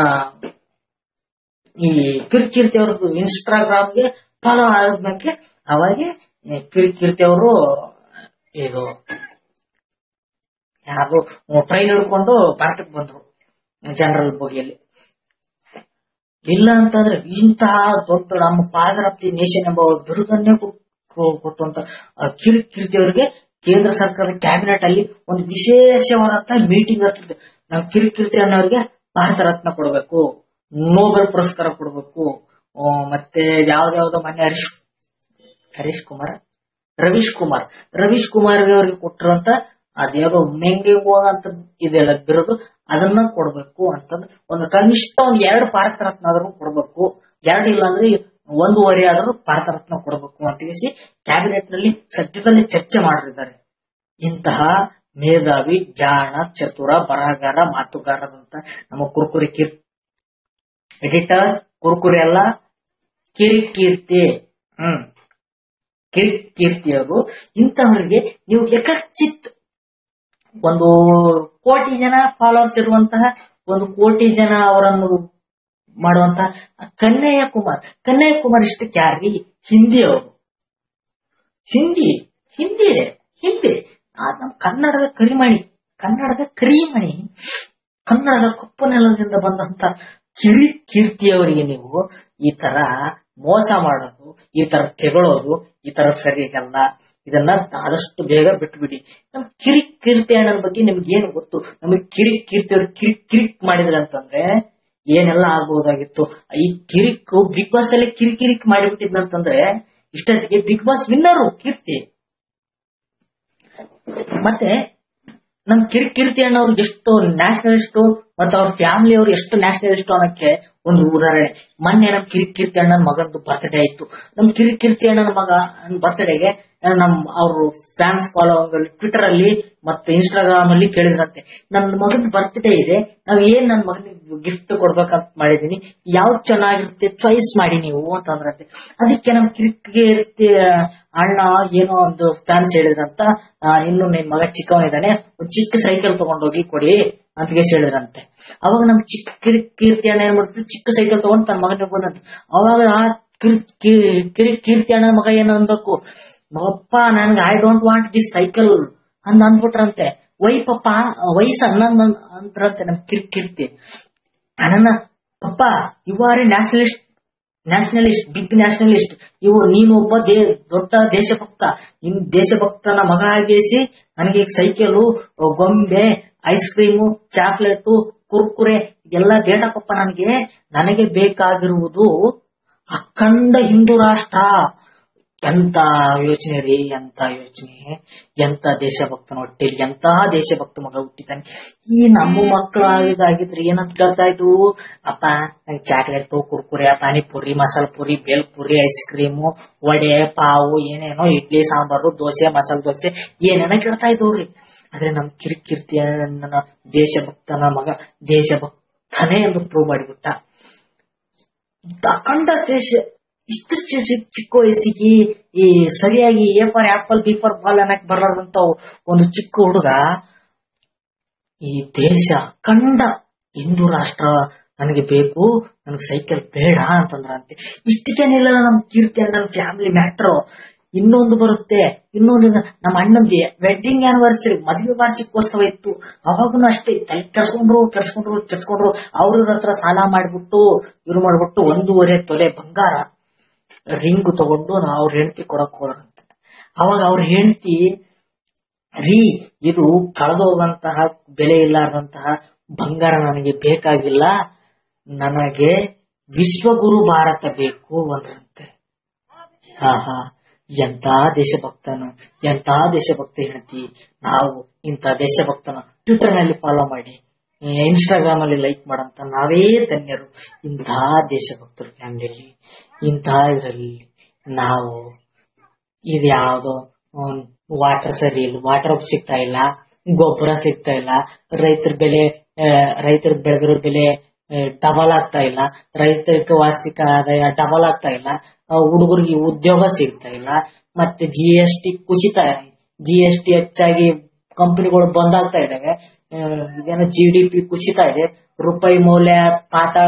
ಈ ಕಿರ್ಕೀರ್ತಿ ಅವ್ರದ್ದು ಇನ್ಸ್ಟಾಗ್ರಾಮ್ಗೆ ಫಾಲೋ ಆದ್ಮೇಲೆ ಅವಾಗೆ ಈ ಕಿರ್ಕೀರ್ತಿ ಅವರು ಇದು ಯಾರು ಟ್ರೈನ್ ಹಿಡ್ಕೊಂಡು ಭಾರತಕ್ಕೆ ಬಂದ್ರು ಜನರಲ್ ಬೋಗಿಯಲ್ಲಿ ಇಲ್ಲ ಅಂತಂದ್ರೆ ಇಂತಹ ದೊಡ್ಡ ನಮ್ಮ ಫಾದರ್ ಆಫ್ ದಿ ನೇಷನ್ ಎಂಬ ಬಿರುದನ್ನೇ ಕೊಟ್ಟು- ಕೊಟ್ಟು ಅಂತ ಆ ಕಿರ್ ಕೀರ್ತಿ ಅವರಿಗೆ ಕೇಂದ್ರ ಸರ್ಕಾರದ ಕ್ಯಾಬಿನೆಟ್ ಅಲ್ಲಿ ಒಂದು ವಿಶೇಷವಾದಂತಹ ಮೀಟಿಂಗ್ ಆಗ್ತದೆ ನಾವು ಕಿರ್ ಕೀರ್ತಿ ಅನ್ನೋರಿಗೆ ಭಾರತ ರತ್ನ ಕೊಡಬೇಕು ನೋಬೆಲ್ ಪುರಸ್ಕಾರ ಕೊಡಬೇಕು ಮತ್ತೆ ಯಾವ್ದಾವ್ದೋ ಮೊನ್ನೆ ಹರೀಶ್ ಹರೀಶ್ ಕುಮಾರ್ ರವೀಶ್ ಕುಮಾರ್ ರವೀಶ್ ಕುಮಾರ್ ಅವರಿಗೆ ಕೊಟ್ಟಿರುವಂತ ಅದ್ಯಾವುದೋ ಮೆಂಗೆ ಅಂತ ಇದೆಲ್ಲ ಬಿರೋದು ಅದನ್ನ ಕೊಡ್ಬೇಕು ಅಂತಂದ್ರೆ ಒಂದು ಕನಿಷ್ಠ ಒಂದ್ ಎರಡು ಭಾರತ ರತ್ನ ಆದ್ರೂ ಕೊಡ್ಬೇಕು ಎರಡು ಇಲ್ಲ ಅಂದ್ರೆ ಒಂದೂವರೆ ಆದ್ರೂ ಭಾರತ ರತ್ನ ಕೊಡಬೇಕು ಅಂತ ತಿಳಿಸಿ ಕ್ಯಾಬಿನೆಟ್ ನಲ್ಲಿ ಸದ್ಯದಲ್ಲಿ ಚರ್ಚೆ ಮಾಡಿದ್ದಾರೆ ಇಂತಹ ಮೇಧಾವಿ ಜಾಣ ಚತುರ ಬರಹಗಾರ ಮಾತುಗಾರದಂತ ನಮ್ಮ ಕುರುಕುರಿ ಕೀರ್ ಎಡಿಟರ್ ಕುರುಕುರಿ ಅಲ್ಲ ಕಿರಿಕೀರ್ತಿ ಹ್ಮ್ ಕಿರಿಕೀರ್ತಿಯವರು ಇಂತಹವರಿಗೆ ನೀವು ಯಕಚಿತ್ ಒಂದು ಕೋಟಿ ಜನ ಫಾಲೋವರ್ಸ್ ಇರುವಂತಹ ಒಂದು ಕೋಟಿ ಜನ ಅವರನ್ನು ಮಾಡುವಂತಹ ಕನ್ನಯ್ಯ ಕುಮಾರ್ ಕನ್ನಯ್ಯ ಕುಮಾರ್ ಇಷ್ಟಕ್ಕೆ ಯಾರ್ರಿ ಹಿಂದಿ ಅವರು ಹಿಂದಿ ಹಿಂದಿ ಹಿಂದಿ ಆ ನಮ್ಮ ಕನ್ನಡದ ಕರಿಮಣಿ ಕನ್ನಡದ ಕರಿಮಣಿ ಕನ್ನಡದ ಕಪ್ಪು ನೆಲದಿಂದ ಬಂದಂತ ಕಿರಿ ಕೀರ್ತಿಯವರಿಗೆ ನೀವು ಈ ತರ ಮೋಸ ಮಾಡೋದು ಈ ತರ ತೆಗಳೋದು ಈ ತರ ಸರಿಗಲ್ಲ ಇದನ್ನ ಆದಷ್ಟು ಬೇಗ ಬಿಟ್ಬಿಡಿ ನಮ್ ಕಿರಿ ಕೀರ್ತಿ ಅಣ್ಣನ ಬಗ್ಗೆ ನಿಮ್ಗೆ ಏನು ಗೊತ್ತು ನಮಗೆ ಕಿರಿ ಕೀರ್ತಿಯವರು ಕಿರಿಕ್ ಕಿರಿಕ್ ಮಾಡಿದ್ರೆ ಅಂತಂದ್ರೆ ಏನೆಲ್ಲ ಆಗ್ಬಹುದಾಗಿತ್ತು ಈ ಕಿರಿಕ್ ಬಿಗ್ ಬಾಸ್ ಅಲ್ಲಿ ಕಿರಿಕಿರಿಕ್ ಮಾಡಿಬಿಟ್ಟಿದ್ನಂತಂದ್ರೆ ಇಷ್ಟೊತ್ತಿಗೆ ಬಿಗ್ ಬಾಸ್ ವಿನ್ನರು ಕೀರ್ತಿ ಮತ್ತೆ ನಮ್ ಕಿರಿ ಕೀರ್ತಿ ಅಣ್ಣವ್ರು ಎಷ್ಟು ನ್ಯಾಷನಲಿಸ್ಟ್ ಮತ್ತೆ ಅವ್ರ ಫ್ಯಾಮಿಲಿ ಅವರು ಎಷ್ಟು ನ್ಯಾಷನಲಿಸ್ಟ್ ಅನ್ನೋಕ್ಕೆ ಒಂದು ಉದಾಹರಣೆ ಮೊನ್ನೆ ನಮ್ ಕಿರಿಕಿರ್ತಿ ಅಣ್ಣನ ಮಗಂದು ಬರ್ತ್ಡೇ ಆಯ್ತು ನಮ್ ಕಿರಿಕಿರ್ತಿ ಅಣ್ಣನ ಮಗ ಬರ್ತ್ಡೇಗೆ ನಮ್ ಅವ್ರ ಫ್ಯಾನ್ಸ್ ಫಾಲೋ ಟ್ವಿಟರ್ ಅಲ್ಲಿ ಮತ್ತೆ ಇನ್ಸ್ಟಾಗ್ರಾಮ್ ಅಲ್ಲಿ ಕೇಳಿದ್ರಂತೆ ನನ್ನ ಮಗನ ಬರ್ತ್ಡೇ ಇದೆ ನಾವ್ ಏನ್ ನನ್ನ ಮಗನಿಗೆ ಗಿಫ್ಟ್ ಕೊಡ್ಬೇಕಂತ ಮಾಡಿದೀನಿ ಯಾವ್ದು ಚೆನ್ನಾಗಿರುತ್ತೆ ಚಾಯ್ಸ್ ಮಾಡಿ ನೀವು ಅಂತಂದ್ರಂತೆ ಅದಕ್ಕೆ ನಮ್ ಕಿರಿಕಿರ್ತಿ ಅಣ್ಣ ಏನೋ ಒಂದು ಫ್ಯಾನ್ಸ್ ಹೇಳಿದ್ರಂತ ಆ, ಇನ್ನು ನಿನ್ ಮಗ ಚಿಕ್ಕವನಿದ್ದಾನೆ ಒಂದ್ ಚಿಕ್ಕ ಸೈಕಲ್ ತಗೊಂಡೋಗಿ ಕೊಡಿ ಅಂತ ಕೇಸ್ ಹೇಳಿದ್ರಂತೆ ಅವಾಗ ನಮ್ ಚಿಕ್ಕ ಕಿರಿ- ಕೀರ್ತಿ ಅಣ್ಣ ಏನ್ ಮಾಡ್ತಿದ್ರು ಚಿಕ್ಕ ಸೈಕಲ್ ತಗೊಂಡು ತನ್ನ ಮಗನಿಗೆ ಬಂದಂತೆ ಅವಾಗ ಆ ಕಿರ್- ಕಿ- ಕಿರಿ- ಕೀರ್ತಿ ಅಣ್ಣ ಮಗ ಏನ್ ಅನ್ಬೇಕು ಮಗಪ್ಪ ನನ್ಗೆ I don't want this cycle ಅಂತ ಅಂದ್ಬಿಟ್ರಂತೆ ವೈ ಪಪ್ಪ ವಯಸ್ಸು ಹನ್ನೊಂದು ಅಂದ್ರಂತೆ ನಮ್ ಕಿರ್ ಕೀರ್ತಿ ಅಣ್ಣ ಪಪ್ಪ you are a nationalist nationalist big nationalist ಇವು ನೀನೊಬ್ಬ ದೇ ದೊಡ್ಡ ದೇಶಭಕ್ತ ಇನ್ ದೇಶಭಕ್ತನ ಮಗ ಆಗೇಸಿ ನನಗೆ ಸೈಕಲು ಗೊಂಬೆ ಐಸ್ ಕ್ರೀಮು ಚಾಕ್ಲೇಟು ಕುರ್ಕುರೆ ಎಲ್ಲ ಬೇಡ ಪಪ್ಪ ನನಗೆ ನನಗೆ ಬೇಕಾಗಿರುವುದು ಅಖಂಡ ಹಿಂದೂ ರಾಷ್ಟ್ರ ಎಂತ ಯೋಚನೆ ರೀ ಎಂತ ಯೋಚನೆ ಎಂತ ದೇಶಭಕ್ತನ ಹೊಟ್ಟೆಲಿ ಎಂತಹ ದೇಶಭಕ್ತ ಮಗ ಹುಟ್ಟಿದ್ದಾನೆ ಈ ನಮ್ಮ ಮಕ್ಕಳು ಆಗಿದ್ದಾಗಿದ್ರೆ ಏನಂತ ಕೇಳ್ತಾ ಇದ್ವು ಅಪ್ಪ ನಂಗೆ chocolate Kurkure panipuri masala puri bhel puri ice cream vada pav ಏನೇನೋ ಇಡ್ಲಿ ಸಾಂಬಾರು ದೋಸೆ ಮಸಾಲ ದೋಸೆ ಏನೇನೋ ಕೇಳ್ತಾ ಇದ್ವ್ರಿ ಆದ್ರೆ ನಮ್ ಕಿರಿಕಿರ್ತಿಯ ನನ್ನ ದೇಶಭಕ್ತನ ಮಗ ದೇಶಭಕ್ತನೇ ಎಂದು ಪ್ರೂವ್ ಮಾಡಿಬಿಟ್ಟ ಅಖಂಡ ದೇಶ ಇಷ್ಟು ಚಿ- ಚಿ- ಚಿಕ್ಕ ವಯಸ್ಸಿಗೆ ಈ ಸರಿಯಾಗಿ A for apple B for ball ಅನ್ನಕ್ ಬರಲಾರ್ದಂತ ಒಂದು ಚಿಕ್ಕ ಹುಡುಗ ಈ ದೇಶ ಅಖಂಡ ಹಿಂದೂ ರಾಷ್ಟ್ರ ನನಗೆ ಬೇಕು ನನಗೆ ಸೈಕಲ್ ಬೇಡ ಅಂತಂದ್ರಂತೆ ಇಷ್ಟಕ್ಕೇನಿಲ್ಲ ನಮ್ ಕೀರ್ತಿ ಅಣ್ಣನ ಫ್ಯಾಮಿಲಿ ಮ್ಯಾಟ್ರು ಇನ್ನೊಂದು ಬರುತ್ತೆ ಇನ್ನೊಂದು ನಮ್ಮ ಅಣ್ಣಂದಿ ವೆಡ್ಡಿಂಗ್ ಆನಿವರ್ಸರಿ ಮದುವೆ ವಾರ್ಷಿಕೋತ್ಸವ ಇತ್ತು ಅವಾಗೂ ಅಷ್ಟೇ ತಲೆ ಕೆಡ್ಸ್ಕೊಂಡ್ರು ಕೆಡ್ಸ್ಕೊಂಡ್ರು ಕೆಡ್ಸ್ಕೊಂಡ್ರು ಅವ್ರ ಹತ್ರ ಸಾಲ ಮಾಡ್ಬಿಟ್ಟು ಇವ್ರು ಮಾಡ್ಬಿಟ್ಟು ಒಂದೂವರೆ ತೊಲೆ ಬಂಗಾರ ರಿಂಗ್ ತಗೊಂಡು ನಾವು ಅವ್ರ ಹೆಂಡತಿ ಕೊಡಕ್ ಹೋದ್ರಂತೆ ಅವಾಗ ಅವ್ರ ಹೆಂಡತಿ ರೀ ಇದು ಕಳೆದೋಗಂತಹ ಬೆಲೆ ಇಲ್ಲಾರ್ದಂತಹ ಬಂಗಾರ ನನಗೆ ಬೇಕಾಗಿಲ್ಲ ನನಗೆ ವಿಶ್ವಗುರು ಭಾರತ ಬೇಕು ಅಂದ್ರಂತೆ ಹಾ ಹಾ ಎಂತ ದೇಶಭಕ್ತನ ಎಂತ ದೇಶಭಕ್ತ ಹೆಂಡತಿ ನಾವು ಇಂಥ ದೇಶಭಕ್ತನ ಟ್ವಿಟರ್ ನಲ್ಲಿ ಫಾಲೋ ಮಾಡಿ ಇನ್ಸ್ಟಾಗ್ರಾಮ್ ಅಲ್ಲಿ ಲೈಕ್ ಮಾಡಂತ ನಾವೇ ಧನ್ಯರು ಇಂತಹ ದೇಶಭಕ್ತರ ಫ್ಯಾಮಿಲಿಯಲ್ಲಿ ಇಂತಹ ಇದರಲ್ಲಿ ನಾವು ಇದು ಯಾವ್ದೋ ವಾಟರ್ ಸರಿ ಇಲ್ಲ ವಾಟರ್ ಸಿಗ್ತಾ ಇಲ್ಲ ಗೊಬ್ಬರ ಸಿಗ್ತಾ ಇಲ್ಲ ರೈತರ ಬೆಲೆ ರೈತರ ಬೆಳೆದಿರೋ ಬೆಲೆ ಡಬಲ್ ಆಗ್ತಾ ಇಲ್ಲ ರೈತರಿಗೆ ವಾರ್ಷಿಕ ಆದಾಯ ಡಬಲ್ ಆಗ್ತಾ ಇಲ್ಲ ಹುಡುಗರಿಗೆ ಉದ್ಯೋಗ ಸಿಗ್ತಾ ಇಲ್ಲ ಮತ್ತೆ ಜಿ ಎಸ್ ಟಿ ಕುಸಿತ ಜಿ ಎಸ್ ಟಿ ಹೆಚ್ಚಾಗಿ ಕಂಪನಿಗಳು ಬಂದಾಗ್ತಾ ಇದಾವೆ ಆ, ಇದೇನೋ ಜಿ ಡಿ ಪಿ ಕುಸಿತಾ ಇದೆ ರೂಪಾಯಿ ಮೌಲ್ಯ ಪಾತಾಳ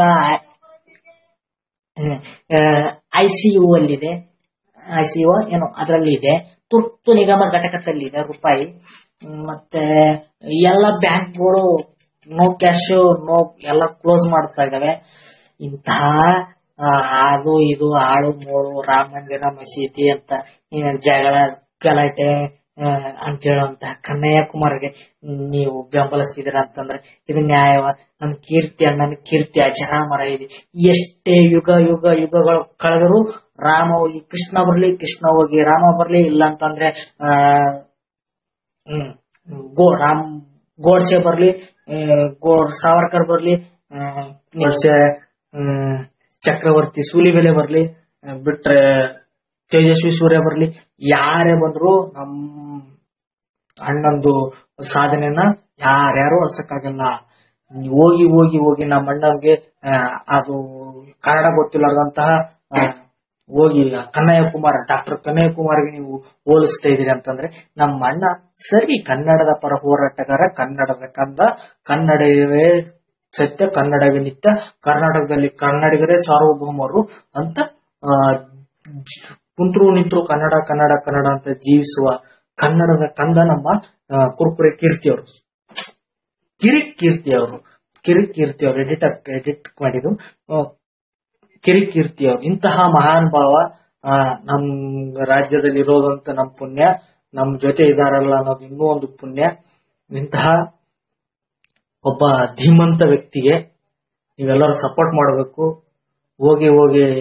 ಐ ಸಿ ಯು ಅಲ್ಲಿದೆ ಐ ಸಿ ಯು ಏನೋ ಅದರಲ್ಲಿ ಇದೆ ತುರ್ತು ನಿಗಮ ಘಟಕದಲ್ಲಿದೆ ರೂಪಾಯಿ ಹ್ಮ್, ಮತ್ತೆ ಎಲ್ಲ ಬ್ಯಾಂಕ್ಗಳು ನೋ ಕ್ಯಾಶ್ ನೋ ಎಲ್ಲ ಕ್ಲೋಸ್ ಮಾಡ್ತಾ ಇದಾವೆ ಇಂತಹ ಆ, ಅದು ಇದು ಆಳು ಮೂಳು ರಾಮ ಮಂದಿರ ಮಸೀದಿ ಅಂತ ಏನ್ ಜಗಳ ಗಲಾಟೆ ಆ, ಅಂತ ಹೇಳುವಂತಹ ಕನ್ನಯ್ಯಕುಮಾರ್ಗೆ ನೀವು ಬೆಂಬಲಿಸ್ತಿದ್ದೀರ ಅಂತಂದ್ರೆ ಇದು ನ್ಯಾಯವ ನಮ್ ಕೀರ್ತಿ ಅಣ್ಣನ ಕೀರ್ತಿ ಅಜರಾಮರ ಇದೆ ಎಷ್ಟೇ ಯುಗ ಯುಗ ಯುಗಗಳು ಕಳೆದರೂ ರಾಮ ಹೋಗಿ ಕೃಷ್ಣ ಬರ್ಲಿ ಕೃಷ್ಣ ಹೋಗಿ ರಾಮ ಬರ್ಲಿ ಇಲ್ಲ ಅಂತಂದ್ರೆ ಆ ಹ್ಮ್ ಗೋ ರಾಮ್ ಗೋಡ್ಸೆ ಬರ್ಲಿ ಆ, ಗೋಡ್ ಸಾವರ್ಕರ್ ಬರ್ಲಿ ಆ, ಗೋಡ್ಸೆ ಹ್ಮ್, ಚಕ್ರವರ್ತಿ ಸೂಲಿಬೆಲೆ ಬರ್ಲಿ ಆ, ಬಿಟ್ರೆ ತೇಜಸ್ವಿ ಸೂರ್ಯ ಬರ್ಲಿ ಯಾರೇ ಬಂದ್ರು ನಮ್ ಅಣ್ಣಂದು ಸಾಧನೆನ ಯಾರ್ಯಾರು ಅಳ್ಸಕ್ಕಾಗಲ್ಲ ನೀವ್ ಹೋಗಿ ಹೋಗಿ ಹೋಗಿ ನಮ್ಮ ಅಣ್ಣಂಗೆ ಆ, ಅದು ಕನ್ನಡ ಗೊತ್ತಿಲ್ಲದಂತಹ ಹೋಗಿ ಕನ್ನಯ್ಯ ಕುಮಾರ್ ಡಾಕ್ಟರ್ ಕನ್ನಯ್ಯ ಕುಮಾರ್ಗೆ ನೀವು ಹೋಲಿಸ್ತಾ ಇದೀರಿ ಅಂತಂದ್ರೆ ನಮ್ಮ ಅಣ್ಣ ಸರಿ ಕನ್ನಡದ ಪರ ಹೋರಾಟಗಾರ ಕನ್ನಡದ ಕಂದ ಕನ್ನಡವೇ ಸತ್ಯ ಕನ್ನಡವೇ ನಿತ್ಯ ಕರ್ನಾಟಕದಲ್ಲಿ ಕನ್ನಡಿಗರೇ ಸಾರ್ವಭೌಮರು ಅಂತ ಆ, ಕುಂತ್ರು ನಿಂತ್ರು ಕನ್ನಡ ಕನ್ನಡ ಕನ್ನಡ ಅಂತ ಜೀವಿಸುವ ಕನ್ನಡದ ಕಂದ ನಮ್ಮ ಆ, ಕುರ್ಕುರೆ ಕೀರ್ತಿ ಅವರು ಕಿರಿ ಕೀರ್ತಿ ಅವರು ಕಿರಿ ಕೀರ್ತಿ ಅವರು ಎಡಿಟರ್ ಎಡಿಟ್ ಮಾಡಿದ್ದು ಆ, ಕಿರಿ ಕೀರ್ತಿ ಅವರು ಇಂತಹ ಮಹಾನ್ ಭಾವ ಆ, ನಮ್ ರಾಜ್ಯದಲ್ಲಿ ಇರೋದಂತ ನಮ್ ಪುಣ್ಯ ನಮ್ ಜೊತೆ ಇದಾರಲ್ಲ ಅನ್ನೋದು ಇನ್ನೂ ಒಂದು ಪುಣ್ಯ ಇಂತಹ ಒಬ್ಬ ಧೀಮಂತ ವ್ಯಕ್ತಿಗೆ ನೀವೆಲ್ಲರೂ ಸಪೋರ್ಟ್ ಮಾಡಬೇಕು ಹೋಗಿ ಹೋಗಿ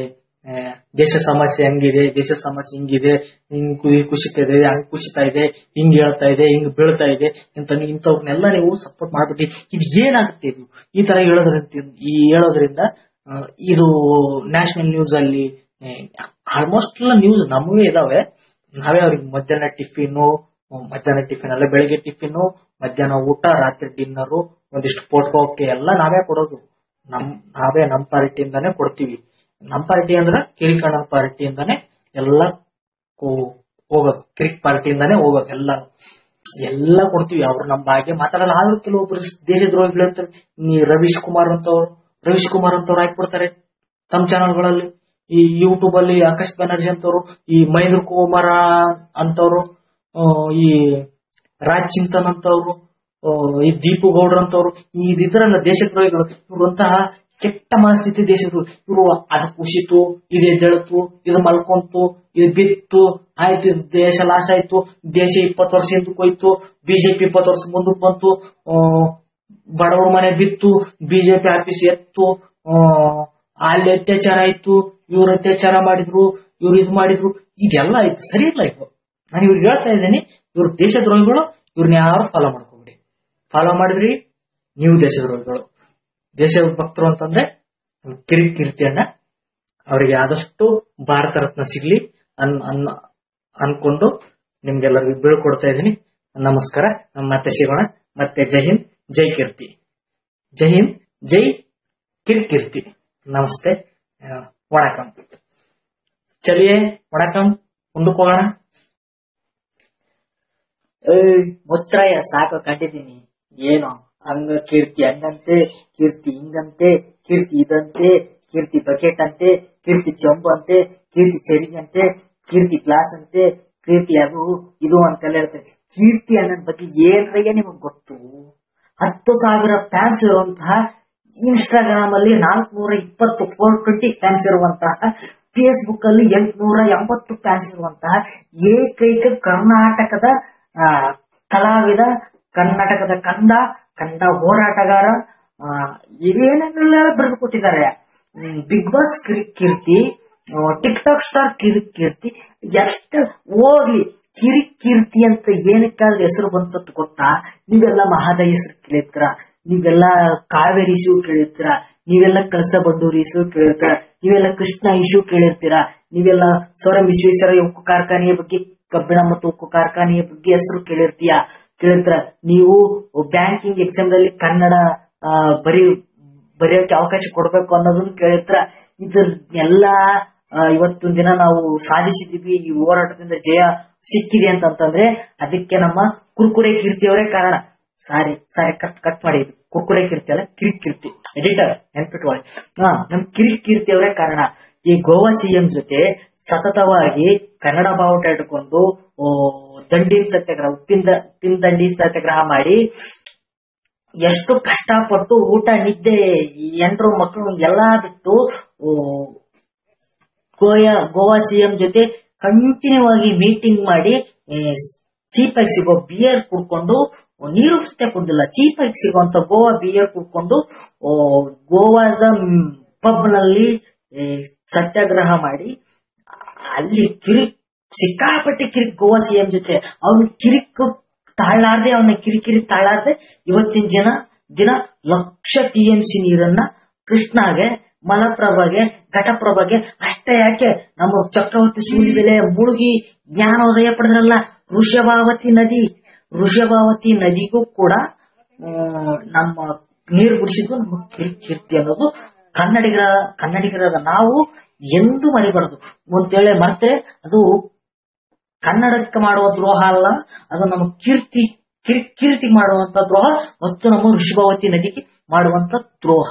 ಆ, ದೇಶ ಸಮಸ್ಯೆ ಹೆಂಗಿದೆ ದೇಶ ಸಮಸ್ಯೆ ಹಿಂಗಿದೆ ಹಿಂಗ್ ಕು- ಕುಸಿತಾ ಇದೆ ಹಂಗ್ ಕುಸಿತಾ ಇದೆ ಹಿಂಗ್ ಹೇಳ್ತಾ ಇದೆ ಹಿಂಗ್ ಬೀಳ್ತಾ ಇದೆ ಇಂತ ಇಂಥವ್ರನ್ನೆಲ್ಲ ನೀವು ಸಪೋರ್ಟ್ ಮಾಡ್ಬಿಟ್ಟು ಇದು ಏನಾಗುತ್ತೆ ಇದು ಈ ತರ ಹೇಳೋದ್ರಿಂದ ಈ ಹೇಳೋದ್ರಿಂದ ಆ, ಇದು ನ್ಯಾಷನಲ್ ನ್ಯೂಸ್ ಅಲ್ಲಿ ಆಲ್ಮೋಸ್ಟ್ ಎಲ್ಲ ನ್ಯೂಸ್ ನಮಗೂ ಇದಾವೆ ನಾವೇ ಅವ್ರಿಗೆ ಮಧ್ಯಾಹ್ನ ಟಿಫಿನ್ ಮಧ್ಯಾಹ್ನ ಟಿಫಿನ್ ಅಲ್ಲ ಬೆಳಿಗ್ಗೆ ಟಿಫಿನ್ ಮಧ್ಯಾಹ್ನ ಊಟ ರಾತ್ರಿ ಡಿನ್ನರು ಒಂದಿಷ್ಟು ಪೋಟ್ಕೋಕೆ ಎಲ್ಲ ನಾವೇ ಕೊಡೋದು ನಮ್ ನಾವೇ ನಮ್ ಪಾರ್ಟಿಯಿಂದಾನೇ ಕೊಡ್ತೀವಿ ನಮ್ ಪಾರ್ಟಿ ಅಂದ್ರೆ ಕಿರಿಕಣ್ಣ ಪಾರ್ಟಿಯಿಂದಾನೇ ಎಲ್ಲ ಕೋ- ಹೋಗೋದು ಕಿರಿಕ್ ಪಾರ್ಟಿಯಿಂದಾನೇ ಹೋಗೋದು ಎಲ್ಲ ಎಲ್ಲ ಕೊಡ್ತೀವಿ ಅವ್ರು ನಮ್ಮ ಬಗ್ಗೆ ಮಾತಾಡಲ್ಲ ಆದ್ರೂ ಕೆಲವೊಬ್ರು ದೇಶದ್ರೋಹಿಗಳು ಅಂತ ನೀ ರವೀಶ್ ಕುಮಾರ್ ಅಂತವ್ರು ರವೀಶ್ ಕುಮಾರ್ ಅಂತವ್ರು ಹಾಕ್ಬಿಡ್ತಾರೆ ತಮ್ಮ ಚಾನಲ್ಗಳಲ್ಲಿ ಈ ಯೂಟ್ಯೂಬ್ ಅಲ್ಲಿ ಆಕಾಶ್ ಬ್ಯಾನರ್ಜಿ ಅಂತವ್ರು ಈ ಮಹೇಂದ್ರ ಕುಮಾರ ಅಂತವ್ರು ಆ, ಈ ರಾಜ್ ಚಿಂತನ್ ಅಂತವ್ರು ಆ, ಈ ದೀಪು ಗೌಡ್ರ ಅಂತವ್ರು ಈ ಇದ್ರಲ್ಲ ದೇಶದ್ರೋಹಿಗಳು ಇವ್ರಂತಹ ಕೆಟ್ಟ ಮನಸ್ಥಿತಿ ದೇಶದ್ರು ಇವರು ಅದು ಕುಸಿತು ಇದು ಎದ್ದೇಳ್ತು ಇದು ಮಲ್ಕೊಂತು ಇದು ಬಿತ್ತು ಆಯ್ತು ಇದು ದೇಶ ಲಾಸ್ ಆಯ್ತು ದೇಶ ಇಪ್ಪತ್ತು ವರ್ಷ ಹಿಂದಕ್ಕೆ ಹೋಯ್ತು ಬಿಜೆಪಿ ಇಪ್ಪತ್ತು ವರ್ಷ ಮುಂದಕ್ಕೆ ಬಂತು ಆ, ಬಡವರ ಮನೆ ಬಿತ್ತು ಬಿಜೆಪಿ ಆಫೀಸ್ ಎತ್ತು ಆ, ಅಲ್ಲಿ ಅತ್ಯಾಚಾರ ಆಯ್ತು ಇವ್ರು ಅತ್ಯಾಚಾರ ಮಾಡಿದ್ರು ಇವ್ರು ಇದು ಮಾಡಿದ್ರು ಇದೆಲ್ಲ ಆಯ್ತು ಸರಿ ಇಲ್ಲ ಇದು ನಾನು ಇವ್ರಿಗೆ ಹೇಳ್ತಾ ಇದ್ದೀನಿ ಇವ್ರು ದೇಶದ್ರೋಹಿಗಳು ಇವ್ರನ್ನ ಯಾರು ಫಾಲೋ ಮಾಡ್ಕೋಬೇಡಿ ಫಾಲೋ ಮಾಡಿದ್ರಿ ನೀವು ದೇಶದ್ರೋಹಿಗಳು ದೇಶ ಭಕ್ತರು ಅಂತಂದ್ರೆ ಕಿರಿ ಕೀರ್ತಿಯನ್ನ ಅವರಿಗೆ ಆದಷ್ಟು ಭಾರತ ರತ್ನ ಸಿಗ್ಲಿ ಅನ್ ಅನ್ ಅನ್ಕೊಂಡು ನಿಮ್ಗೆಲ್ಲರಿಗೂ ಬೀಳ್ಕೊಡ್ತಾ ಇದ್ದೀನಿ ನಮಸ್ಕಾರ ನಮ್ಮ ಮತ್ತೆ ಸಿಗೋಣ ಮತ್ತೆ ಜೈ ಹಿಂದ್ ಜೈ ಕೀರ್ತಿ ಜೈ ಹಿಂದ್ ಜೈ ಕಿರ್ಕೀರ್ತಿ ನಮಸ್ತೆ ಆ, ವಣಕಂ ಚಲಿಯೇ ವಣಕಂ ಮುಂದಕ್ಕೆ ಹೋಗೋಣ ಏಯ್ ಮುಚ್ಚಾಯ ಸಾಕು ಕಂಡಿದ್ದೀನಿ ಏನೋ ಹಂಗ ಕೀರ್ತಿ ಹಂಗಂತೆ ಕೀರ್ತಿ ಹಿಂಗಂತೆ ಕೀರ್ತಿ ಇದಂತೆ ಕೀರ್ತಿ ಬಕೆಟ್ ಅಂತೆ ಕೀರ್ತಿ ಚೊಂಬು ಅಂತೆ ಕೀರ್ತಿ ಚರಿಗೆ ಅಂತೆ ಕೀರ್ತಿ ಗ್ಲಾಸ್ ಅಂತೆ ಕೀರ್ತಿ ಅದು ಇದು ಅಂತೆಲ್ಲ ಹೇಳ್ತಾರೆ ಕೀರ್ತಿ ಅನ್ನೋದ್ ಬಗ್ಗೆ ಏನ್ರಯ್ಯ ನಿಮಗ್ ಗೊತ್ತು ಹತ್ತು ಸಾವಿರ ಫ್ಯಾನ್ಸ್ ಇರುವಂತಹ ಇನ್ಸ್ಟಾಗ್ರಾಮ್ ಅಲ್ಲಿ ನಾಲ್ಕನೂರ ಇಪ್ಪತ್ತು ಫೋರ್ ಟ್ವೆಂಟಿ ಫ್ಯಾನ್ಸ್ ಇರುವಂತಹ ಫೇಸ್ಬುಕ್ ಅಲ್ಲಿ ಎಂಟುನೂರ ಎಂಬತ್ತು ಫ್ಯಾನ್ಸ್ ಇರುವಂತಹ ಏಕೈಕ ಕರ್ನಾಟಕದ ಆ, ಕಲಾವಿದ ಕರ್ನಾಟಕದ ಕಂದ ಕಂದ ಹೋರಾಟಗಾರ ಆ, ಏನೇನೆಲ್ಲ ಬರೆದು ಕೊಟ್ಟಿದ್ದಾರೆ big boss Keerthi tick talk star ಕಿರಿ ಕೀರ್ತಿ ಎಷ್ಟು ಹೋಗ್ಲಿ ಕಿರಿ ಕೀರ್ತಿ ಅಂತ ಏನಕ್ಕಾದ್ರೆ ಹೆಸರು ಬಂತದ್ದು ಗೊತ್ತಾ ನೀವೆಲ್ಲ ಮಹಾದ ಹೆಸರು ಕೇಳಿರ್ತೀರ ನೀವೆಲ್ಲ ಕಾವೇರಿ ಇಶ್ಯೂ ಕೇಳಿರ್ತೀರ ನೀವೆಲ್ಲ ಕಳಸ ಬಂಡೂರಿ ಇಶ್ಯೂ ಕೇಳಿರ್ತೀರ ನೀವೆಲ್ಲ ಕೃಷ್ಣ ಇಶ್ಯೂ ಕೇಳಿರ್ತೀರ ನೀವೆಲ್ಲ ಸೌರ ವಿಶ್ವೇಶ್ವರ ಉಕ್ಕು ಕಾರ್ಖಾನೆಯ ಬಗ್ಗೆ ಕಬ್ಬಿಣ ಮತ್ತು ಉಕ್ಕು ಕಾರ್ಖಾನೆಯ ಬಗ್ಗೆ ಹೆಸರು ಕೇಳಿರ್ತೀಯ ಕೇಳಿರ್ತೀರ ನೀವು ಬ್ಯಾಂಕಿಂಗ್ ಎಕ್ಸಾಮ್ ದಲ್ಲಿ ಕನ್ನಡ ಆ, ಬರೀ ಬರೆಯೋಕೆ ಅವಕಾಶ ಕೊಡ್ಬೇಕು ಅನ್ನೋದನ್ನ ಕೇಳಿರ್ತೀರ ಇದನ್ನೆಲ್ಲ ಆ, ಇವತ್ತೊಂದ್ ದಿನ ನಾವು ಸಾಧಿಸಿದೀವಿ ಈ ಹೋರಾಟದಿಂದ ಜಯ ಸಿಕ್ಕಿದೆ ಅಂತಂತಂದ್ರೆ ಅದಕ್ಕೆ ನಮ್ಮ ಕುರ್ಕುರೆ ಕೀರ್ತಿಯವರೇ ಕಾರಣ ಸಾರಿ ಸಾರಿ ಕಟ್ ಕಟ್ ಮಾಡಿ ಇದು ಕುರ್ಕುರೆ ಕೀರ್ತಿ ಅಲ್ಲ ಕಿರಿಕ್ ಕೀರ್ತಿ ಎಡಿಟರ್ ನೆನ್ಪಿಟ್ಕೊಳ್ಳಿ ಹಾ ನಮ್ ಕಿರಿಕ್ ಕೀರ್ತಿಯವರೇ ಕಾರಣ ಈ ಗೋವಾ ಸಿಎಂ ಜೊತೆ ಸತತವಾಗಿ ಕನ್ನಡ ಬಾವುಟ ಇಟ್ಕೊಂಡು ಓ, ದಂಡಿ ಸತ್ಯಾಗ್ರಹ ಉಪ್ಪಿನ ದ- ಉಪ್ಪಿನ ದಂಡಿ ಸತ್ಯಾಗ್ರಹ ಮಾಡಿ ಎಷ್ಟು ಕಷ್ಟಪಟ್ಟು ಊಟ ನಿದ್ದೆ ಈ ಎಂಟ್ರು ಮಕ್ಕಳು ಎಲ್ಲಾ ಬಿಟ್ಟು ಓ, ಗೋಯಾ ಗೋವಾ ಸಿಎಂ ಜೊತೆ ಕಂಟಿನ್ಯೂ ಆಗಿ ಮೀಟಿಂಗ್ ಮಾಡಿ ಚೀಪ್ ಆಗಿ ಸಿಗೋ ಬಿಯರ್ ಕುಡ್ಕೊಂಡು ನೀರು ಸತೆ ಕುಡ್ದಿಲ್ಲ ಚೀಪ್ ಆಗಿ ಸಿಗುವಂತ ಗೋವಾ ಬಿಯರ್ ಕುಡ್ಕೊಂಡು ಓ, ಗೋವಾದ ಪಬ್ ನಲ್ಲಿ ಏ, ಸತ್ಯಾಗ್ರಹ ಮಾಡಿ ಅಲ್ಲಿ ಕಿರಿಕ್ ಸಿಕ್ಕಾಪಟ್ಟೆ ಕಿರಿಕ್ ಗೋವಾ ಸಿಎಂ ಜೊತೆ ಅವ್ನ ಕಿರಿಕ್ ತಾಳಾರ್ದೆ ಅವನ ಕಿರಿಕಿರಿ ತಾಳಾರ್ದೆ ಇವತ್ತಿನ ಜನ ದಿನ ಲಕ್ಷ ಟಿ ಎಂ ಸಿ ನೀರನ್ನ ಕೃಷ್ಣಾಗೆ ಮಲಪ್ರಭಾಗೆ ಘಟಪ್ರಭಾಗೆ ಅಷ್ಟೇ ಯಾಕೆ ನಮ್ಮ ಚಕ್ರವರ್ತಿ ಸೂರ್ಯಬೆಲೆ ಮುಳುಗಿ ಜ್ಞಾನೋದಯ ಪಡೆದ್ರಲ್ಲ ಋಷಭಾವತಿ ನದಿ ಋಷಭಾವತಿ ನದಿಗೂ ಕೂಡ ಹ್ಮ್, ನಮ್ಮ ನೀರು ಬಿಡಿಸಿದ್ದು ನಮ್ಮ ಕಿರಿ- ಕೀರ್ತಿ ಅನ್ನೋದು ಕನ್ನಡಿಗರ ಕನ್ನಡಿಗರಾದ ನಾವು ಎಂದೂ ಮರಿಬಾರದು ಅಂತೇಳಿ ಮರ್ತೆ ಅದು ಕನ್ನಡಕ್ಕೆ ಮಾಡುವ ದ್ರೋಹ ಅಲ್ಲ ಅದು ನಮ್ಮ ಕೀರ್ತಿ ಕಿರ್- ಕೀರ್ತಿ ಮಾಡುವಂತ ದ್ರೋಹ ಮತ್ತು ನಮ್ಮ ಋಷಭಾವತಿ ನದಿಗೆ ಮಾಡುವಂತ ದ್ರೋಹ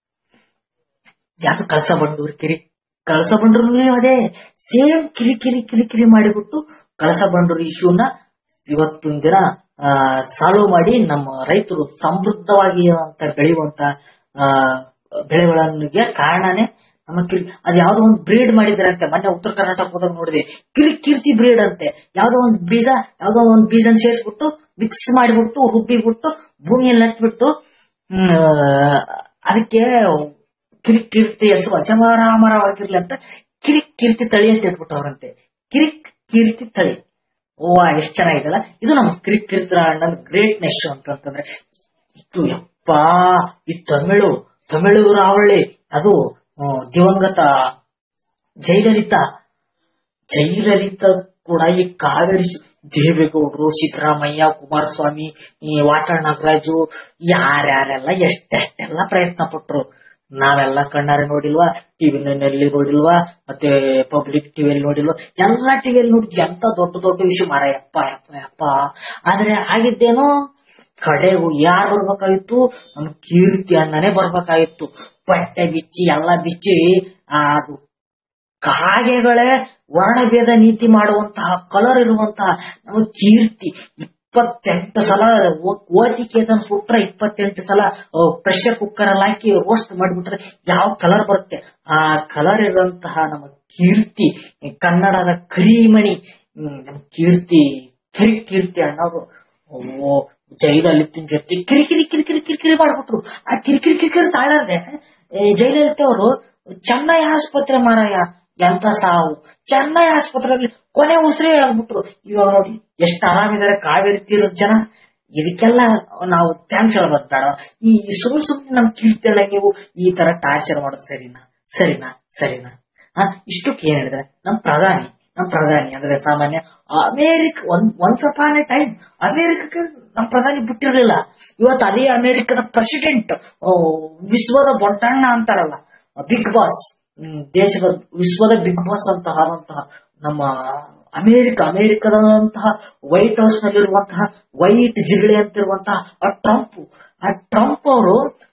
ಯಾವ್ದು ಕಳಸ ಬಂಡೂರು ಕಿರಿ ಕಳಸ ಬಂಡೂರು ಅದೇ ಸೇಮ್ ಕಿರಿ ಕಿರಿ ಕಿರಿ ಕಿರಿ ಮಾಡಿಬಿಟ್ಟು ಕಳಸ ಬಂಡೂರು ಇಶ್ಯೂನ ಇವತ್ತಿನ ದಿನ ಸಾಲ್ವ್ ಮಾಡಿ ನಮ್ಮ ರೈತರು ಸಮೃದ್ಧವಾಗಿ ಅಂತ ಬೆಳೆಯುವಂತ ಆ, ಬೆಳೆಗಳಿಗೆ ಕಾರಣನೇ ನಮ್ಮ ಕಿರಿ ಅದ್ ಯಾವ್ದೋ ಒಂದು ಬ್ರೀಡ್ ಮಾಡಿದ್ರಂತೆ ಮೊನ್ನೆ ಉತ್ತರ ಕರ್ನಾಟಕ ಹೋದಾಗ ನೋಡಿದೆ ಕಿರಿ ಕೀರ್ತಿ ಬ್ರೀಡ್ ಅಂತೆ ಯಾವ್ದೋ ಒಂದು ಬೀಜ ಯಾವ್ದೋ ಒಂದು ಬೀಜನ ಸೇರಿಸ್ಬಿಟ್ಟು ಮಿಕ್ಸ್ ಮಾಡಿಬಿಟ್ಟು ರುಬ್ಬಿಬಿಟ್ಟು ಭೂಮಿಯಲ್ಲಿ ನಟ್ಬಿಟ್ಟು ಹ್ಮ್, ಅದಕ್ಕೆ ಕಿರಿ ಕೀರ್ತಿ ಹೆಸರು ಅಜಮಾರಾಮರವಾಗಿರ್ಲಿ ಅಂತ ಕಿರಿಕ್ ಕೀರ್ತಿ ತಳಿ ಅಂತ ಇಟ್ಬಿಟ್ಟವ್ರಂತೆ ಕಿರಿಕ್ ಕೀರ್ತಿ ತಳಿ ಓ ಎಷ್ಟ್ ಚೆನ್ನಾಗಿದಲ್ಲ ಇದು ನಮ್ಮ ಕಿರಿಕ್ ಕೀರ್ತಿ ಅಣ್ಣನ ಗ್ರೇಟ್ನೆಸ್ ಅಂತಂತಂದ್ರೆ ಇಷ್ಟು ಯಪ್ಪ ಈ ತಮಿಳು ತಮಿಳು ರಾವಳಿ ಅದು ಆ, ದಿವಂಗತ ಜಯಲಲಿತಾ ಜಯಲಲಿತಾ ಕೂಡ ಈ ಕಾವೇರಿ ಸು- ದೇವೇಗೌಡರು ಸಿದ್ದರಾಮಯ್ಯ ಕುಮಾರಸ್ವಾಮಿ ಈ ವಾಟಾಳ್ ನಾಗರಾಜು ಯಾರ್ಯಾರೆಲ್ಲ ಎಷ್ಟೆಷ್ಟೆಲ್ಲ ಪ್ರಯತ್ನ ಪಟ್ರು ನಾವೆಲ್ಲ ಕಣ್ಣಾರೆ ನೋಡಿಲ್ವಾ ಟಿವಿ ನಲ್ಲಿ ನೋಡಿಲ್ವಾ ಮತ್ತೆ ಪಬ್ಲಿಕ್ ಟಿವಿಯಲ್ಲಿ ನೋಡಿಲ್ವಾ ಎಲ್ಲಾ ಟಿವಿಯಲ್ಲಿ ನೋಡಿ ಎಂತ ದೊಡ್ಡ ದೊಡ್ಡ ವಿಷಯ ಮಾರ ಯಪ್ಪ ಯಪ್ಪ ಯಪ್ಪ ಆದ್ರೆ ಆಗಿದ್ದೇನೋ ಕಡೆಗೂ ಯಾರು ಬರ್ಬೇಕಾಗಿತ್ತು ನಮ್ ಕೀರ್ತಿ ಅಣ್ಣನೇ ಬರ್ಬೇಕಾಗಿತ್ತು ಬಟ್ಟೆ ಬಿಚ್ಚಿ ಎಲ್ಲ ಬಿಚ್ಚಿ ಆ, ಅದು ಕಾಗೆಗಳೇ ವರ್ಣಭೇದ ನೀತಿ ಮಾಡುವಂತಹ ಕಲರ್ ಇರುವಂತಹ ನಮ್ಮ ಕೀರ್ತಿ ಇಪ್ಪತ್ತೆಂಟು ಸಲ ಓ- ಓದಿಕೆದನ್ ಸುಟ್ರ ಇಪ್ಪತ್ತೆಂಟು ಸಲ ಪ್ರೆಷರ್ ಕುಕ್ಕರ್ ಅಲ್ಲಿ ಹಾಕಿ ರೋಸ್ಟ್ ಮಾಡಿಬಿಟ್ರೆ ಯಾವ ಕಲರ್ ಬರುತ್ತೆ ಆ ಕಲರ್ ಇರುವಂತಹ ನಮ್ಮ ಕೀರ್ತಿ ಕನ್ನಡದ ಕರಿಮಣಿ ಹ್ಮ್, ನಮ್ಮ ಕೀರ್ತಿ ಕಿರಿ ಕೀರ್ತಿ ಅಣ್ಣವರು ಓ ಜೈಲಲಿತಿನ ಜೊತೆ ಕಿರಿ ಕಿರಿ ಕಿರಿ ಕಿರಿ ಕಿರಿ ಕಿರಿ ಮಾಡ್ಬಿಟ್ರು ಆ ಕಿರಿ ಕಿರಿ ಕಿರಿ ಕಿರಿ ತಾಳದೆ ಜೈಲಲಿತ ಅವರು ಚೆನ್ನೈ ಆಸ್ಪತ್ರೆ ಮಾರಾಯ ಎಂತ ಸಾವು ಚೆನ್ನೈ ಆಸ್ಪತ್ರೆಯಲ್ಲಿ ಕೊನೆ ಉಸಿರು ಹೇಳಬಿಟ್ರು ಇವಾಗ ನೋಡಿ ಎಷ್ಟು ಆರಾಮಿದ್ದಾರೆ ಕಾವೇರಿ ತೀರದ ಜನ ಇದಕ್ಕೆಲ್ಲ ನಾವು ಥ್ಯಾಂಕ್ಸ್ ಹೇಳ್ಬೋದು ಬೇಡ ಈ ಸುಮ್ಮನೆ ಸುಮ್ಮನೆ ನಮ್ ಕೀರ್ತೇಳ ನೀವು ಈ ತರ ಟಾರ್ಚರ್ ಮಾಡೋದು ಸರಿನಾ ಸರಿನಾ ಸರಿನಾ ಆ ಇಷ್ಟಕ್ಕೆ ಏನ್ ಹೇಳಿದ್ರೆ ನಮ್ ಪ್ರಧಾನಿ ನಮ್ ಪ್ರಧಾನಿ ಅಂದ್ರೆ ಸಾಮಾನ್ಯ ಅಮೇರಿಕ ಒಂದ್ ಒನ್ಸ್ ಅಪಾನ್ ಎ ಟೈಮ್ ಅಮೇರಿಕಕ್ಕೆ ನಮ್ ಪ್ರಧಾನಿ ಬಿಟ್ಟಿರ್ಲಿಲ್ಲ ಇವತ್ತು ಅದೇ ಅಮೇರಿಕದ ಪ್ರೆಸಿಡೆಂಟ್ ವಿಶ್ವದ ಬೊಟ್ಟಣ್ಣ ಅಂತಾರಲ್ಲ ಬಿಗ್ ಬಾಸ್ ದೇಶದ ವಿಶ್ವದ ಬಿಗ್ ಬಾಸ್ ಅಂತ ಆದಂತಹ ನಮ್ಮ ಅಮೇರಿಕ ಅಮೇರಿಕದಂತಹ ವೈಟ್ ಹೌಸ್ ನಲ್ಲಿರುವಂತಹ ವೈಟ್ ಜಿಗಳೆ ಅಂತಿರುವಂತಹ ಆ ಟ್ರಂಪ್ ಆ ಟ್ರಂಪ್ ಅವರು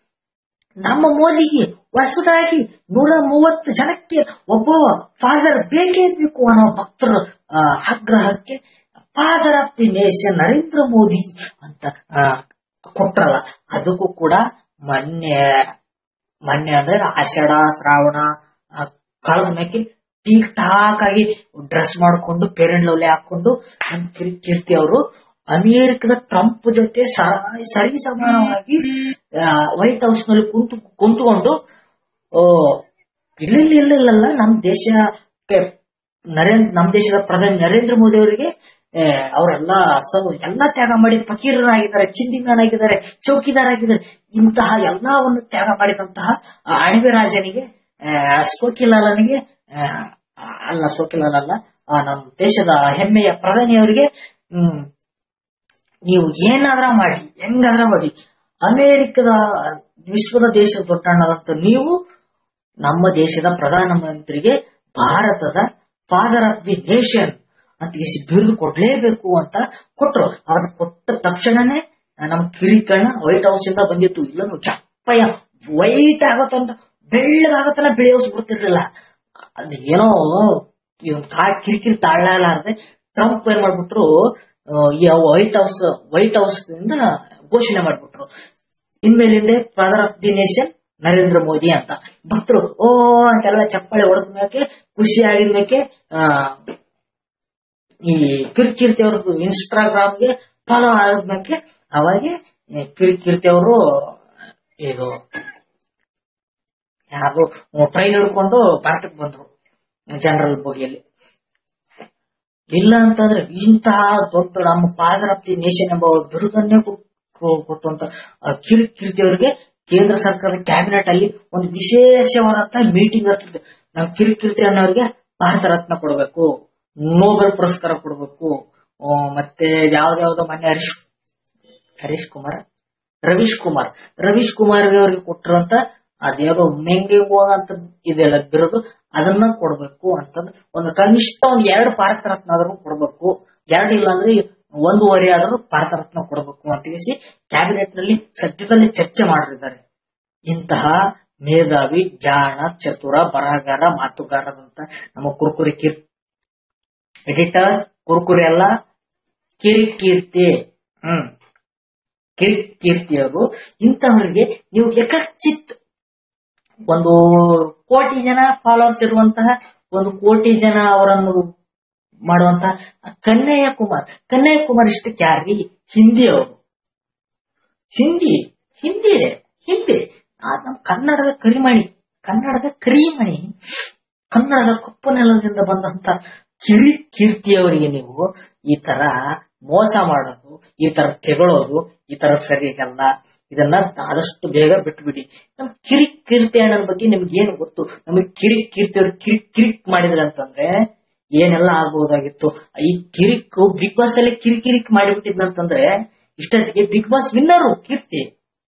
ನಮ್ಮ ಮೋದಿಗೆ ಹೊಸದಾಗಿ ನೂರ ಮೂವತ್ತು ಜನಕ್ಕೆ ಒಬ್ಬ ಫಾದರ್ ಬೇಕೇ ಬೇಕು ಅನ್ನೋ ಭಕ್ತರ ಆ, ಆಗ್ರಹಕ್ಕೆ father of the nation Narendra Modi ಅಂತ ಆ, ಕೊಟ್ರಲ್ಲ ಅದಕ್ಕೂ ಕೂಡ ಮೊನ್ನೆ ಮೊನ್ನೆ ಅಂದ್ರೆ ಆಷಾಢ ಶ್ರಾವಣ ಆ, ಕಳೆದ ಮೇಲೆ ಟೀಕ್ ಟಾಕ್ ಆಗಿ ಡ್ರೆಸ್ ಮಾಡ್ಕೊಂಡು ಪೇರೆಂಟ್ ಲವ್ಲಿ ಹಾಕೊಂಡು ನಮ್ ಕಿರ್- ಕೀರ್ತಿ ಅವರು ಅಮೆರಿಕದ ಟ್ರಂಪ್ ಜೊತೆ ಸ- ಸರಿ ಸಮಾನವಾಗಿ ವೈಟ್ ಹೌಸ್ ನಲ್ಲಿ ಕುಂತು ಕುಂತ್ಕೊಂಡು ಓ ಇಲ್ಲ ಇಲ್ಲ ಇಲ್ಲ ಇಲ್ಲ ಇಲ್ಲ ನಮ್ ದೇಶಕ್ಕೆ ನರೇಂದ್ರ ನಮ್ ದೇಶದ ಪ್ರಧಾನಿ ನರೇಂದ್ರ ಮೋದಿ ಅವರಿಗೆ ಅವರೆಲ್ಲ ಎಲ್ಲ ತ್ಯಾಗ ಮಾಡಿ ಫಕೀರರಾಗಿದ್ದಾರೆ ಚಿಂದಿಮ್ಯಾನ್ ಆಗಿದ್ದಾರೆ ಚೌಕಿದಾರ್ ಆಗಿದ್ದಾರೆ ಇಂತಹ ಎಲ್ಲವನ್ನು ತ್ಯಾಗ ಮಾಡಿದಂತಹ ಆ ಅಣಬೆ ರಾಜನಿಗೆ ಆ, ಸೋಕಿಲಾಲನಿಗೆ ಆ, ಅಲ್ಲ ಸೋಕಿಲಾಲ್ ಅಲ್ಲ ಆ, ನಮ್ಮ ದೇಶದ ಹೆಮ್ಮೆಯ ಪ್ರಧಾನಿಯವರಿಗೆ ಹ್ಮ್ ನೀವು ಏನಾದ್ರ ಮಾಡಿ ಹೆಂಗಾದ್ರ ಮಾಡಿ ಅಮೇರಿಕದ ವಿಶ್ವದ ದೇಶದ ದೊಡ್ಡಣ್ಣದಂತ ನೀವು ನಮ್ಮ ದೇಶದ ಪ್ರಧಾನಮಂತ್ರಿಗೆ ಭಾರತದ ಫಾದರ್ ಆಫ್ ದಿ ನೇಷನ್ ಅಂತ ಇಸಿ ಬಿರುದು ಕೊಡ್ಲೇಬೇಕು ಅಂತ ಕೊಟ್ರು ಅವಾಗ ಕೊಟ್ಟ ತಕ್ಷಣನೇ ನಮ್ಮ ಕಿರಿಕಣ್ಣ ವೈಟ್ ಹೌಸ್ ಇಂದ ಬಂದಿತ್ತು ಇಲ್ಲ ಚಪ್ಪಯ್ಯ ವೈಟ್ ಆಗತ್ತಂತ ಬೆಳ್ಳಗಾಗತ್ತನ ಬೆಳೆಯೋಸ್ ಬಿಡ್ತಿರ್ಲಿಲ್ಲ ಅದು ಏನೋ ಇವನ್ ಕಾ ಕಿರಿಕಿರಿ ತಾಳಲಾರದೆ ಟ್ರಂಪ್ ಏನ್ ಮಾಡ್ಬಿಟ್ರು ಆ, ಈ ವೈಟ್ ಹೌಸ್ ವೈಟ್ ಹೌಸ್ ಇಂದ ಘೋಷಣೆ ಮಾಡ್ಬಿಟ್ರು ಇನ್ಮೇಲಿಂದ father of the nation Narendra Modi ಅಂತ ಭಕ್ತರು ಓ ಅಂತೆಲ್ಲ ಚಪ್ಪಾಳೆ ಹೊಡೆದ ಮೇಲೆ ಖುಷಿ ಆಗಿದ ಮೇಲೆ ಆ, ಈ ಕಿರ್ಕೀರ್ತಿ ಅವ್ರದ್ದು ಇನ್ಸ್ಟಾಗ್ರಾಮ್ಗೆ ಫಾಲೋ ಆದ್ಮೇಲೆ ಅವಾಗೆ ಈ ಕಿರ್ಕೀರ್ತಿ ಅವರು ಇದು ಯಾರು ಟ್ರೈನ್ ಹಿಡ್ಕೊಂಡು ಭಾರತಕ್ಕೆ ಬಂದ್ರು ಜನರಲ್ ಬೋಗಿಯಲ್ಲಿ ಇಲ್ಲ ಅಂತಂದ್ರೆ ಇಂತಹ ದೊಡ್ಡ ನಮ್ಮ ಫಾದರ್ ಆಫ್ ದಿ ನೇಷನ್ ಎಂಬ ಬಿರುದನ್ನೇ ಕೊಟ್ಟು- ಕೊಟ್ಟಂತ ಆ ಕಿರ್ಕೀರ್ತಿ ಅವರಿಗೆ ಕೇಂದ್ರ ಸರ್ಕಾರದ ಕ್ಯಾಬಿನೆಟ್ ಅಲ್ಲಿ ಒಂದು ವಿಶೇಷವಾದಂತಹ ಮೀಟಿಂಗ್ ಆಗ್ತದೆ ನಾವು ಕಿರಿಕಿರ್ತಿ ಅನ್ನೋರಿಗೆ ಭಾರತ ರತ್ನ ಕೊಡಬೇಕು ನೋಬೆಲ್ ಪುರಸ್ಕಾರ ಕೊಡಬೇಕು ಮತ್ತೆ ಯಾವ್ದಾವ್ದೋ ಮೊನ್ನೆ ಹರೀಶ್ ಹರೀಶ್ ಕುಮಾರ್ ರವೀಶ್ ಕುಮಾರ್ ರವೀಶ್ ಕುಮಾರ್ ಅವರಿಗೆ ಕೊಟ್ಟಿರುವಂತ ಅದ್ಯಾವುದೋ ಮೆಂಗೆ ಅಂತ ಇದೆಲ್ಲ ಬಿರೋದು ಅದನ್ನ ಕೊಡ್ಬೇಕು ಅಂತಂದ್ರೆ ಒಂದು ಕನಿಷ್ಠ ಒಂದ್ ಎರಡು ಭಾರತ ರತ್ನ ಆದ್ರೂ ಕೊಡ್ಬೇಕು ಎರಡು ಇಲ್ಲ ಅಂದ್ರೆ ಒಂದೂವರೆ ಆದ್ರೂ ಭಾರತ ರತ್ನ ಕೊಡಬೇಕು ಅಂತ ಹೇಳಿ ಕ್ಯಾಬಿನೆಟ್ ನಲ್ಲಿ ಸದ್ಯದಲ್ಲಿ ಚರ್ಚೆ ಮಾಡಿದ್ದಾರೆ ಇಂತಹ ಮೇಧಾವಿ ಜಾಣ ಚತುರ ಬರಹಗಾರ ಮಾತುಗಾರದಂತ ನಮ್ಮ ಕುರ್ಕುರಿ ಕೀರ್ ಎಡಿಟರ್ ಕುರ್ಕುರಿ ಅಲ್ಲ ಕಿರಿಕೀರ್ತಿ ಹ್ಮ್ ಕಿರಿಕೀರ್ತಿಯವರು ಇಂತಹವರಿಗೆ ನೀವು ಯಕಚಿತ್ ಒಂದು ಕೋಟಿ ಜನ ಫಾಲೋವರ್ಸ್ ಇರುವಂತಹ ಒಂದು ಕೋಟಿ ಜನ ಅವರನ್ನು ಮಾಡುವಂತಹ ಕನ್ನಯ್ಯ ಕುಮಾರ್ ಕನ್ನಯ್ಯ ಕುಮಾರ್ ಇಷ್ಟಕ್ಕೆ ಯಾರ್ರಿ ಹಿಂದಿ ಅವರು ಹಿಂದಿ ಹಿಂದಿ ಇದೆ ಹಿಂದಿ ಆ ನಮ್ಮ ಕನ್ನಡದ ಕರಿಮಣಿ ಕನ್ನಡದ ಕರಿಮಣಿ ಕನ್ನಡದ ಕಪ್ಪು ನೆಲದಿಂದ ಬಂದಂತ ಕಿರಿ ಕೀರ್ತಿಯವರಿಗೆ ನೀವು ಈ ತರ ಮೋಸ ಮಾಡೋದು ಈ ತರ ತೆಗಳೋದು ಈ ತರ ಸರಿಯಾಗಲ್ಲ ಇದನ್ನ ಆದಷ್ಟು ಬೇಗ ಬಿಟ್ಬಿಡಿ ನಮ್ ಕಿರಿ ಕೀರ್ತಿ ಅಣ್ಣನ ಬಗ್ಗೆ ನಿಮ್ಗೆ ಏನು ಗೊತ್ತು ನಮಗೆ ಕಿರಿ ಕೀರ್ತಿಯವರು ಕಿರಿಕ್ ಕಿರಿಕ್ ಮಾಡಿದ್ರೆ ಅಂತಂದ್ರೆ ಏನೆಲ್ಲ ಆಗ್ಬಹುದಾಗಿತ್ತು ಈ ಕಿರಿಕ್ ಬಿಗ್ ಬಾಸ್ ಅಲ್ಲಿ ಕಿರಿಕಿರಿಕ್ ಮಾಡಿಬಿಟ್ಟಿದ್ನಂತಂದ್ರೆ ಇಷ್ಟೊತ್ತಿಗೆ ಬಿಗ್ ಬಾಸ್ ವಿನ್ನರು ಕೀರ್ತಿ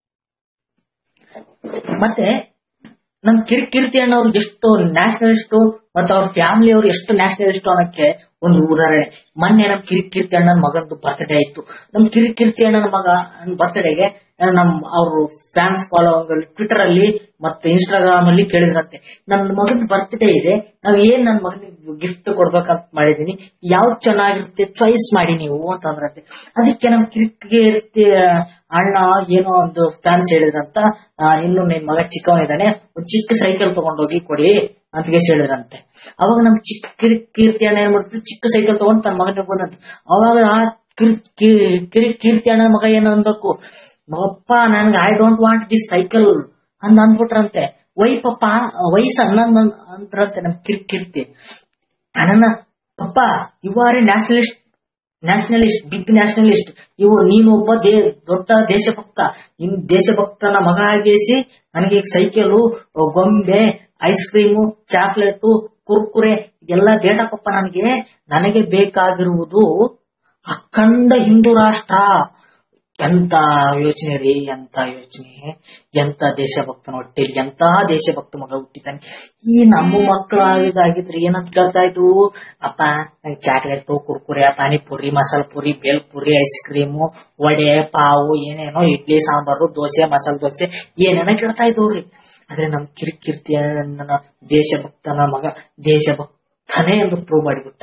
ಮತ್ತೆ ನಮ್ ಕಿರಿ ಕೀರ್ತಿ ಅಣ್ಣವ್ರು ಎಷ್ಟು ನ್ಯಾಷನಲಿಸ್ಟು ಮತ್ತೆ ಅವ್ರ ಫ್ಯಾಮಿಲಿ ಅವರು ಎಷ್ಟು ನ್ಯಾಷನಲಿಸ್ಟ್ ಅನ್ನೋಕ್ಕೆ ಒಂದು ಉದಾಹರಣೆ ಮೊನ್ನೆ ನಮ್ ಕಿರಿ ಕೀರ್ತಿ ಅಣ್ಣನ ಮಗಂದು ಬರ್ತ್ಡೇ ಆಯ್ತು ನಮ್ ಕಿರಿ ಕೀರ್ತಿ ಅಣ್ಣನ ಮಗ ಬರ್ತ್ಡೇಗೆ ನಮ್ ಅವ್ರು ಫ್ಯಾನ್ಸ್ ಫಾಲೋವಿಂಗ್ ಅಲ್ಲಿ ಟ್ವಿಟರ್ ಅಲ್ಲಿ ಮತ್ತೆ ಇನ್ಸ್ಟಾಗ್ರಾಮ್ ಅಲ್ಲಿ ಕೇಳಿದ್ರಂತೆ ನನ್ನ ಮಗನ ಬರ್ತ್ಡೇ ಇದೆ ನಾವ್ ಏನ್ ನನ್ನ ಮಗನಿಗೆ ಗಿಫ್ಟ್ ಕೊಡ್ಬೇಕಂತ ಮಾಡಿದೀನಿ ಯಾವ್ದು ಚೆನ್ನಾಗಿರುತ್ತೆ ಚಾಯ್ಸ್ ಮಾಡಿ ನೀವು ಅಂತಂದ್ರಂತೆ ಅದಕ್ಕೆ ನಮ್ ಕಿರಿಕೀರ್ತಿ ಅಣ್ಣ ಏನೋ ಒಂದು ಫ್ಯಾನ್ಸ್ ಹೇಳಿದ್ರಂತ ಆ, ಇನ್ನು ನಿನ್ ಮಗ ಚಿಕ್ಕವನಿದ್ದಾನೆ ಒಂದ್ ಚಿಕ್ಕ ಸೈಕಲ್ ತಗೊಂಡೋಗಿ ಕೊಡಿ ಅಂತ ಕೇಸ್ ಹೇಳಿದ್ರಂತೆ ಅವಾಗ ನಮ್ ಚಿಕ್ಕ ಕಿರಿ ಕೀರ್ತಿ ಅಣ್ಣ ಏನ್ ಮಾಡ್ತಿದ್ರು ಚಿಕ್ಕ ಸೈಕಲ್ ತಗೊಂಡು ತನ್ನ ಮಗನಿಗೆ ಬಂದಂತ ಅವಾಗ ಆ ಕಿರಿ ಕಿ- ಕಿರಿ ಕೀರ್ತಿ ಅಣ್ಣನ ಮಗ ಏನು ಅನ್ಬೇಕು ಮಗಪ್ಪ ನನ್ಗೆ I don't want this cycle ಅಂದ್ ಅಂದ್ಬಿಟ್ರಂತೆ ವೈ ಪಪ್ಪ ವಯಸ್ಸು ಹನ್ನೊಂದು ಅಂದ್ರಂತೆ ನಮ್ ಕಿರಿ ಕೀರ್ತಿ ಅಣ್ಣನ ಪಪ್ಪ you are a nationalist nationalist big nationalist ಇವು ನೀನು ಒಬ್ಬ ದೇ ದೊಡ್ಡ ದೇಶಭಕ್ತ ಇನ್ ದೇಶಭಕ್ತನ ಮಗ ಆಗೇಸಿ ನನಗೆ ಸೈಕಲು ಗೊಂಬೆ ಐಸ್ ಕ್ರೀಮು ಚಾಕ್ಲೇಟು ಕುರ್ಕುರೆ ಇದೆಲ್ಲ ಬೇಡಪ್ಪ ನನಗೆ ನನಗೆ ಬೇಕಾಗಿರುವುದು ಅಖಂಡ ಹಿಂದೂ ರಾಷ್ಟ್ರ ಎಂತ ಯೋಚನೆ ರೀ ಎಂತ ಯೋಚನೆ ಎಂತ ದೇಶಭಕ್ತನ ಹೊಟ್ಟೆಲಿ ಎಂತಹ ದೇಶಭಕ್ತ ಮಗ ಹುಟ್ಟಿದ್ದಾನೆ ಈ ನಮ್ಮ ಮಕ್ಕಳು ಆಗಿದ್ದಾಗಿದ್ರೆ ಏನಂತ ಕೇಳ್ತಾ ಇದ್ವು ಅಪ್ಪ ನಂಗೆ chocolate Kurkure panipuri masala puri bhel puri ice cream vada pav ಏನೇನೋ ಇಡ್ಲಿ ಸಾಂಬಾರು ದೋಸೆ ಮಸಾಲ ದೋಸೆ ಏನೇನೋ ಕೇಳ್ತಾ ಇದ್ವ್ರಿ ಆದ್ರೆ ನಮ್ ಕಿರಿಕಿರ್ತಿ ನನ್ನ ದೇಶಭಕ್ತನ ಮಗ ದೇಶಭಕ್ತನೇ ಎಂದು ಪ್ರೂವ್ ಮಾಡಿಬಿಟ್ಟ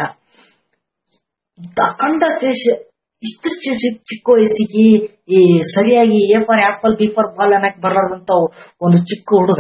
ಅಖಂಡ ದೇಶ ಇಷ್ಟು ಚಿ- ಚಿ- ಚಿಕ್ಕ ವಯಸ್ಸಿಗೆ ಈ ಸರಿಯಾಗಿ A for apple B for ball ಅನ್ನಕ್ ಬರಲಾರ್ದಂತ ಒಂದು ಚಿಕ್ಕ ಹುಡುಗ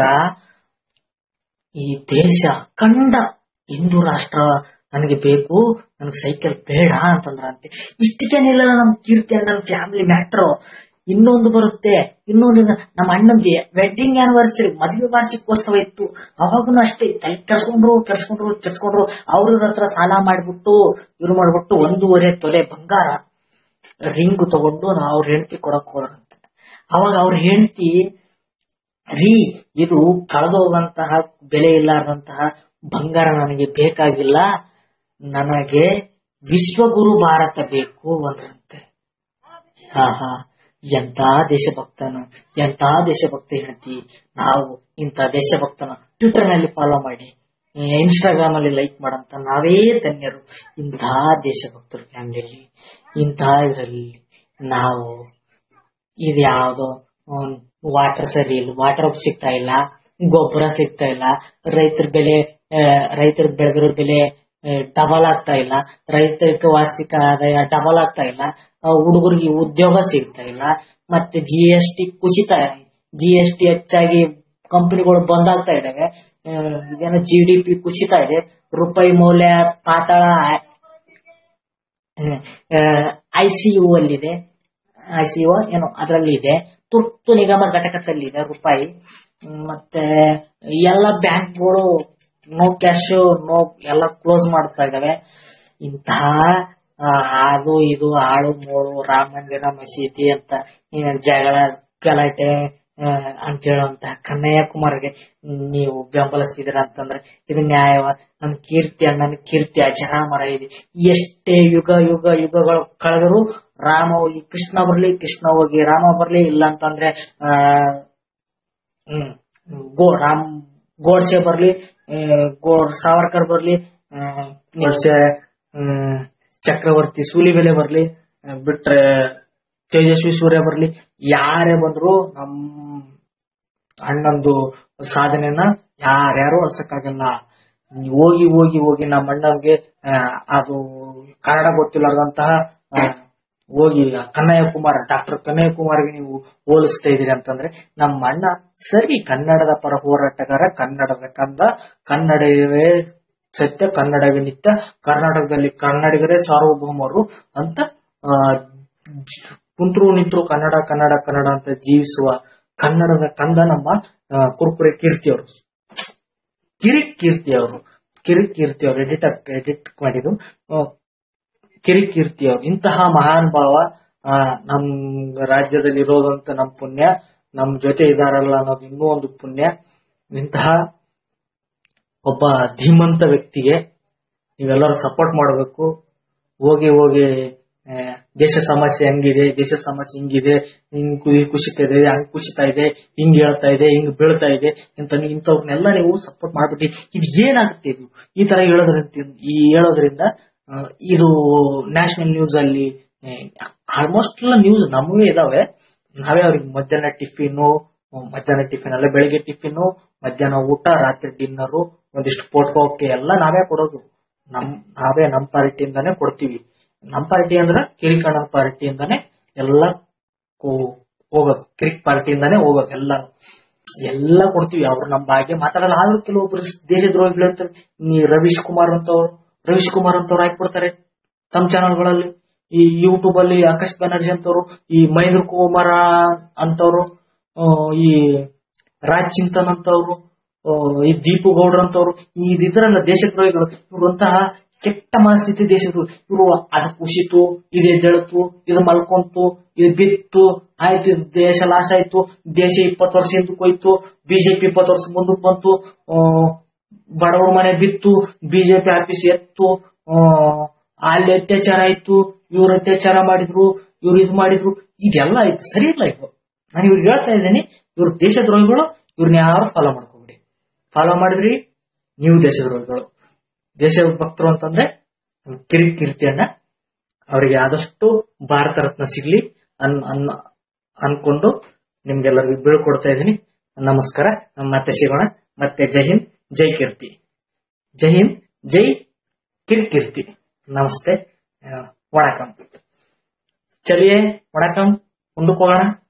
ಈ ದೇಶ ಅಖಂಡ ಹಿಂದೂ ರಾಷ್ಟ್ರ ನನಗೆ ಬೇಕು ನನಗೆ ಸೈಕಲ್ ಬೇಡ ಅಂತಂದ್ರಂತೆ ಇಷ್ಟಕ್ಕೇನಿಲ್ಲ ನಮ್ ಕೀರ್ತಿ ಅಣ್ಣನ ಫ್ಯಾಮಿಲಿ ಮ್ಯಾಟ್ರು ಇನ್ನೊಂದು ಬರುತ್ತೆ ಇನ್ನೊಂದು ನಮ್ಮ ಅಣ್ಣಂದಿ ವೆಡ್ಡಿಂಗ್ ಆನಿವರ್ಸರಿ ಮದುವೆ ವಾರ್ಷಿಕೋತ್ಸವ ಇತ್ತು ಅವಾಗೂ ಅಷ್ಟೇ ತಲೆ ಕೆಡ್ಸ್ಕೊಂಡ್ರು ಕೆಡ್ಸ್ಕೊಂಡ್ರು ಕೆಡ್ಸ್ಕೊಂಡ್ರು ಅವ್ರ ಹತ್ರ ಸಾಲ ಮಾಡ್ಬಿಟ್ಟು ಇವ್ರು ಮಾಡ್ಬಿಟ್ಟು ಒಂದೂವರೆ ತೊಲೆ ಬಂಗಾರ ರಿಂಗ್ ತಗೊಂಡು ನಾ ಅವ್ರ ಹೆಂಡತಿ ಕೊಡಕ್ ಹೋದ್ರಂತೆ ಅವಾಗ ಅವ್ರ ಹೆಂಡತಿ ರೀ ಇದು ಕಳೆದೋಗಂತಹ ಬೆಲೆ ಇಲ್ಲಾರ್ದಂತಹ ಬಂಗಾರ ನನಗೆ ಬೇಕಾಗಿಲ್ಲ ನನಗೆ ವಿಶ್ವಗುರು ಭಾರತ ಬೇಕು ಅಂದ್ರಂತೆ ಹಾ ಹಾ ಎಂತ ದೇಶಭಕ್ತನ ಎಂತ ದೇಶಭಕ್ತ ಹೆಂಡತಿ ನಾವು ಇಂಥ ದೇಶಭಕ್ತನ ಟ್ವಿಟರ್ ನಲ್ಲಿ ಫಾಲೋ ಮಾಡಿ ಇನ್ಸ್ಟಾಗ್ರಾಮ್ ಅಲ್ಲಿ ಲೈಕ್ ಮಾಡಂತ ನಾವೇ ಧನ್ಯರು ಇಂತಹ ದೇಶಭಕ್ತರ ಫ್ಯಾಮಿಲಿಯಲ್ಲಿ ಇಂತಹ ಇದರಲ್ಲಿ ನಾವು ಇದು ಯಾವ್ದೋ ವಾಟರ್ ಸರಿ ಇಲ್ಲ ವಾಟರ್ ಸಿಗ್ತಾ ಇಲ್ಲ ಗೊಬ್ಬರ ಸಿಗ್ತಾ ಇಲ್ಲ ರೈತರ ಬೆಲೆ ರೈತರ ಬೆಳೆದಿರೋ ಬೆಲೆ ಡಬಲ್ ಆಗ್ತಾ ಇಲ್ಲ ರೈತರಿಗೆ ವಾರ್ಷಿಕ ಆದಾಯ ಡಬಲ್ ಆಗ್ತಾ ಇಲ್ಲ ಹುಡುಗರಿಗೆ ಉದ್ಯೋಗ ಸಿಗ್ತಾ ಇಲ್ಲ ಮತ್ತೆ ಜಿ ಎಸ್ ಟಿ ಕುಸಿತ ಜಿ ಎಸ್ ಟಿ ಹೆಚ್ಚಾಗಿ ಕಂಪನಿಗಳು ಬಂದಾಗ್ತಾ ಇದಾವೆ ಆ, ಇದೇನೋ ಜಿ ಡಿ ಪಿ ಕುಸಿತ ಇದೆ ರೂಪಾಯಿ ಮೌಲ್ಯ ಪಾತಾಳ ಐ ಸಿ ಯು ಅಲ್ಲಿದೆ ಐ ಸಿ ಯು ಏನೋ ಅದರಲ್ಲಿ ಇದೆ ತುರ್ತು ನಿಗಮ ಘಟಕದಲ್ಲಿದೆ ರೂಪಾಯಿ ಹ್ಮ್, ಮತ್ತೆ ಎಲ್ಲ ಬ್ಯಾಂಕ್ಗಳು ನೋ ಕ್ಯಾಶ್ ನೋ ಎಲ್ಲ ಕ್ಲೋಸ್ ಮಾಡ್ತಾ ಇದಾವೆ ಇಂತಹ ಆ, ಅದು ಇದು ಆಳು ಮೂಳು ರಾಮ ಮಂದಿರ ಮಸೀದಿ ಅಂತ ಏನ್ ಜಗಳ ಗಲಾಟೆ ಆ, ಅಂತ ಹೇಳುವಂತಹ ಕನ್ಯಾಕುಮಾರಿಗೆ ನೀವು ಬೆಂಬಲಿಸ್ತಿದ್ದೀರ ಅಂತಂದ್ರೆ ಇದು ನ್ಯಾಯವ ನಮ್ ಕೀರ್ತಿ ಅಣ್ಣನ ಕೀರ್ತಿ ಅಜರಾಮರ ಇದೆ ಎಷ್ಟೇ ಯುಗ ಯುಗ ಯುಗಗಳು ಕಳೆದರೂ ರಾಮ ಹೋಗಿ ಕೃಷ್ಣ ಬರ್ಲಿ ಕೃಷ್ಣ ಹೋಗಿ ರಾಮ ಬರ್ಲಿ ಇಲ್ಲ ಅಂತಂದ್ರೆ ಆ ಹ್ಮ್ ಗೋ ರಾಮ್ ಗೋಡ್ಸೆ ಬರ್ಲಿ ಆ, ಗೋ ಸಾವರ್ಕರ್ ಬರ್ಲಿ ಆ, ಗೋಡ್ಸೆ ಹ್ಮ್, ಚಕ್ರವರ್ತಿ ಸೂಲಿಬೆಲೆ ಬರ್ಲಿ ಆ, ಬಿಟ್ರೆ ತೇಜಸ್ವಿ ಸೂರ್ಯ ಬರ್ಲಿ ಯಾರೇ ಬಂದ್ರು ನಮ್ ಅಣ್ಣಂದು ಸಾಧನೆನ ಯಾರ್ಯಾರು ಅಳ್ಸಕ್ಕಾಗಲ್ಲ ಹೋಗಿ ಹೋಗಿ ಹೋಗಿ ನಮ್ಮ ಅಣ್ಣಂಗೆ ಆ, ಅದು ಕನ್ನಡ ಗೊತ್ತಿಲ್ಲದಂತಹ ಹೋಗಿ ಕನ್ನಯ್ಯಕುಮಾರ್ ಡಾಕ್ಟರ್ ಕನ್ನಯ್ಯಕುಮಾರ್ಗೆ ನೀವು ಹೋಲಿಸ್ತಾ ಇದೀರಿ ಅಂತಂದ್ರೆ ನಮ್ಮ ಅಣ್ಣ ಸರಿ ಕನ್ನಡದ ಪರ ಹೋರಾಟಗಾರ ಕನ್ನಡದ ಕಂದ ಕನ್ನಡವೇ ಸತ್ಯ ಕನ್ನಡವೇ ನಿತ್ಯ ಕರ್ನಾಟಕದಲ್ಲಿ ಕನ್ನಡಿಗರೇ ಸಾರ್ವಭೌಮರು ಅಂತ ಆ, ಕುಂತ್ರು ನಿಂತ್ರು ಕನ್ನಡ ಕನ್ನಡ ಕನ್ನಡ ಅಂತ ಜೀವಿಸುವ ಕನ್ನಡದ ಕಂದ ನಮ್ಮ ಆ, ಕುರುಕುರೆ ಕೀರ್ತಿಯವರು ಕಿರಿ ಕೀರ್ತಿ ಅವರು ಕಿರಿಕೀರ್ತಿ ಅವ್ರು ಎಡಿಟರ್ ಎಡಿಟ್ ಮಾಡಿದ್ರು ಆ, ಕಿರಿಕೀರ್ತಿ ಅವ್ರು ಇಂತಹ ಮಹಾನ್ ಭಾವ ಆ, ನಮ್ ರಾಜ್ಯದಲ್ಲಿ ಇರೋದಂತ ನಮ್ ಪುಣ್ಯ ನಮ್ ಜೊತೆ ಇದಾರಲ್ಲ ಅನ್ನೋದು ಇನ್ನೂ ಒಂದು ಪುಣ್ಯ ಇಂತಹ ಒಬ್ಬ ಧೀಮಂತ ವ್ಯಕ್ತಿಗೆ ನೀವೆಲ್ಲರೂ ಸಪೋರ್ಟ್ ಮಾಡಬೇಕು ಹೋಗಿ ಹೋಗಿ ಆ, ದೇಶ ಸಮಸ್ಯೆ ಹಂಗಿದೆ ದೇಶ ಸಮಸ್ಯೆ ಹಿಂಗಿದೆ ಹಿಂಗ್ ಕು- ಕುಸಿತಾ ಇದೆ ಹಂಗ್ ಕುಸಿತಾ ಇದೆ ಹಿಂಗ್ ಹೇಳ್ತಾ ಇದೆ ಹಿಂಗ್ ಬೀಳ್ತಾ ಇದೆ ಅಂತ ನೀವು ಇಂಥವ್ರನ್ನೆಲ್ಲ ನೀವು ಸಪೋರ್ಟ್ ಮಾಡ್ಬಿಟ್ಟು ಇದು ಏನಾಗುತ್ತೆ ಇದು ಈ ತರ ಹೇಳೋದ್ರಿಂದ ಈ ಹೇಳೋದ್ರಿಂದ ಆ, ಇದು ನ್ಯಾಷನಲ್ ನ್ಯೂಸ್ ಅಲ್ಲಿ ಆಲ್ಮೋಸ್ಟ್ ಎಲ್ಲ ನ್ಯೂಸ್ ನಮಗೂ ಇದಾವೆ ನಾವೇ ಅವ್ರಿಗೆ ಮಧ್ಯಾಹ್ನ ಟಿಫಿನು ಮಧ್ಯಾಹ್ನ ಟಿಫಿನ್ ಅಲ್ಲ ಬೆಳಿಗ್ಗೆ ಟಿಫಿನು ಮಧ್ಯಾಹ್ನ ಊಟ ರಾತ್ರಿ ಡಿನ್ನರು ಒಂದಿಷ್ಟು ಪೋಟ್ಕೋಕೆ ಎಲ್ಲ ನಾವೇ ಕೊಡೋದು ನಮ್ ನಾವೇ ನಮ್ ಪಾರ್ಟಿಯಿಂದಾನೇ ಕೊಡ್ತೀವಿ ನಮ್ ಪಾರ್ಟಿ ಅಂದ್ರೆ ಕಿರಿಕಣ್ಣನ ಪಾರ್ಟಿಯಿಂದಾನೇ ಎಲ್ಲ ಕೋ- ಹೋಗೋದು ಕಿರಿಕ್ ಪಾರ್ಟಿಯಿಂದಾನೇ ಹೋಗೋದು ಎಲ್ಲ ಎಲ್ಲ ಕೊಡ್ತೀವಿ ಅವ್ರು ನಮ್ಮ ಬಗ್ಗೆ ಮಾತಾಡಲ್ಲ ಆದ್ರೂ ಕೆಲವೊಬ್ರು ದೇಶದ್ರೋಹಿಗಳು ಅಂತ ಈ ರವೀಶ್ ಕುಮಾರ್ ಅಂತವ್ರು ರವೀಶ್ ಕುಮಾರ್ ಅಂತವ್ರು ಹಾಕ್ಬಿಡ್ತಾರೆ ತಮ್ಮ ಚಾನಲ್ಗಳಲ್ಲಿ ಈ ಯೂಟ್ಯೂಬ್ ಅಲ್ಲಿ ಆಕಾಶ್ ಬ್ಯಾನರ್ಜಿ ಅಂತವ್ರು ಈ ಮಹೇಂದ್ರ ಕುಮಾರ ಅಂತವ್ರು ಆ, ಈ ರಾಜ್ ಚಿಂತನ್ ಅಂತವ್ರು ಆ, ಈ ದೀಪು ಗೌಡ್ರ ಅಂತವ್ರು ಈ ಇದ್ರಲ್ಲ ದೇಶದ್ರೋಹಿಗಳು ಇವ್ರಂತಹ ಕೆಟ್ಟ ಮನಸ್ಥಿತಿ ದೇಶದ್ರು ಇವರು ಅದು ಕುಸಿತು ಇದು ಎದ್ದೇಳ್ತು ಇದು ಮಲ್ಕೊಂತು ಇದು ಬಿತ್ತು ಆಯ್ತು ಇದು ದೇಶ ಲಾಸ್ ಆಯ್ತು ದೇಶ ಇಪ್ಪತ್ತು ವರ್ಷ ಹಿಂದಕ್ಕೆ ಹೋಯ್ತು ಬಿಜೆಪಿ ಇಪ್ಪತ್ತು ವರ್ಷ ಮುಂದಕ್ಕೆ ಬಂತು ಆ, ಬಡವರ ಮನೆ ಬಿತ್ತು ಬಿಜೆಪಿ ಆಫೀಸ್ ಎತ್ತು ಆ, ಅಲ್ಲಿ ಅತ್ಯಾಚಾರ ಆಯ್ತು ಇವ್ರು ಅತ್ಯಾಚಾರ ಮಾಡಿದ್ರು ಇವ್ರು ಇದು ಮಾಡಿದ್ರು ಇದೆಲ್ಲ ಆಯ್ತು ಸರಿ ಇಲ್ಲ ಇದು ನಾನು ಇವ್ರಿಗೆ ಹೇಳ್ತಾ ಇದ್ದೀನಿ ಇವ್ರು ದೇಶದ್ರೋಹಿಗಳು ಇವ್ರನ್ನ ಯಾರು ಫಾಲೋ ಮಾಡ್ಕೋಬಿಡಿ ಫಾಲೋ ಮಾಡಿದ್ರಿ ನೀವು ದೇಶದ್ರೋಹಿಗಳು ದೇಶ ಭಕ್ತರು ಅಂತಂದ್ರೆ ಕಿರಿಕ್ ಕೀರ್ತಿಯನ್ನ ಅವರಿಗೆ ಆದಷ್ಟು ಭಾರತ ರತ್ನ ಸಿಗ್ಲಿ ಅನ್ ಅನ್ ಅನ್ಕೊಂಡು ನಿಮ್ಗೆಲ್ಲರಿಗೂ ಬೀಳ್ಕೊಡ್ತಾ ಇದ್ದೀನಿ ನಮಸ್ಕಾರ ನಮ್ಮ ಮತ್ತೆ ಸಿಗೋಣ ಮತ್ತೆ ಜೈ ಹಿಂದ್ ಜೈ ಕೀರ್ತಿ ಜೈ ಹಿಂದ್ ಜೈ ಕಿರ್ಕೀರ್ತಿ ನಮಸ್ತೆ ಆ, ವಣಕಂ ಚಲಿಯೇ ವಣಕಂ ಮುಂದಕ್ಕೆ ಹೋಗೋಣ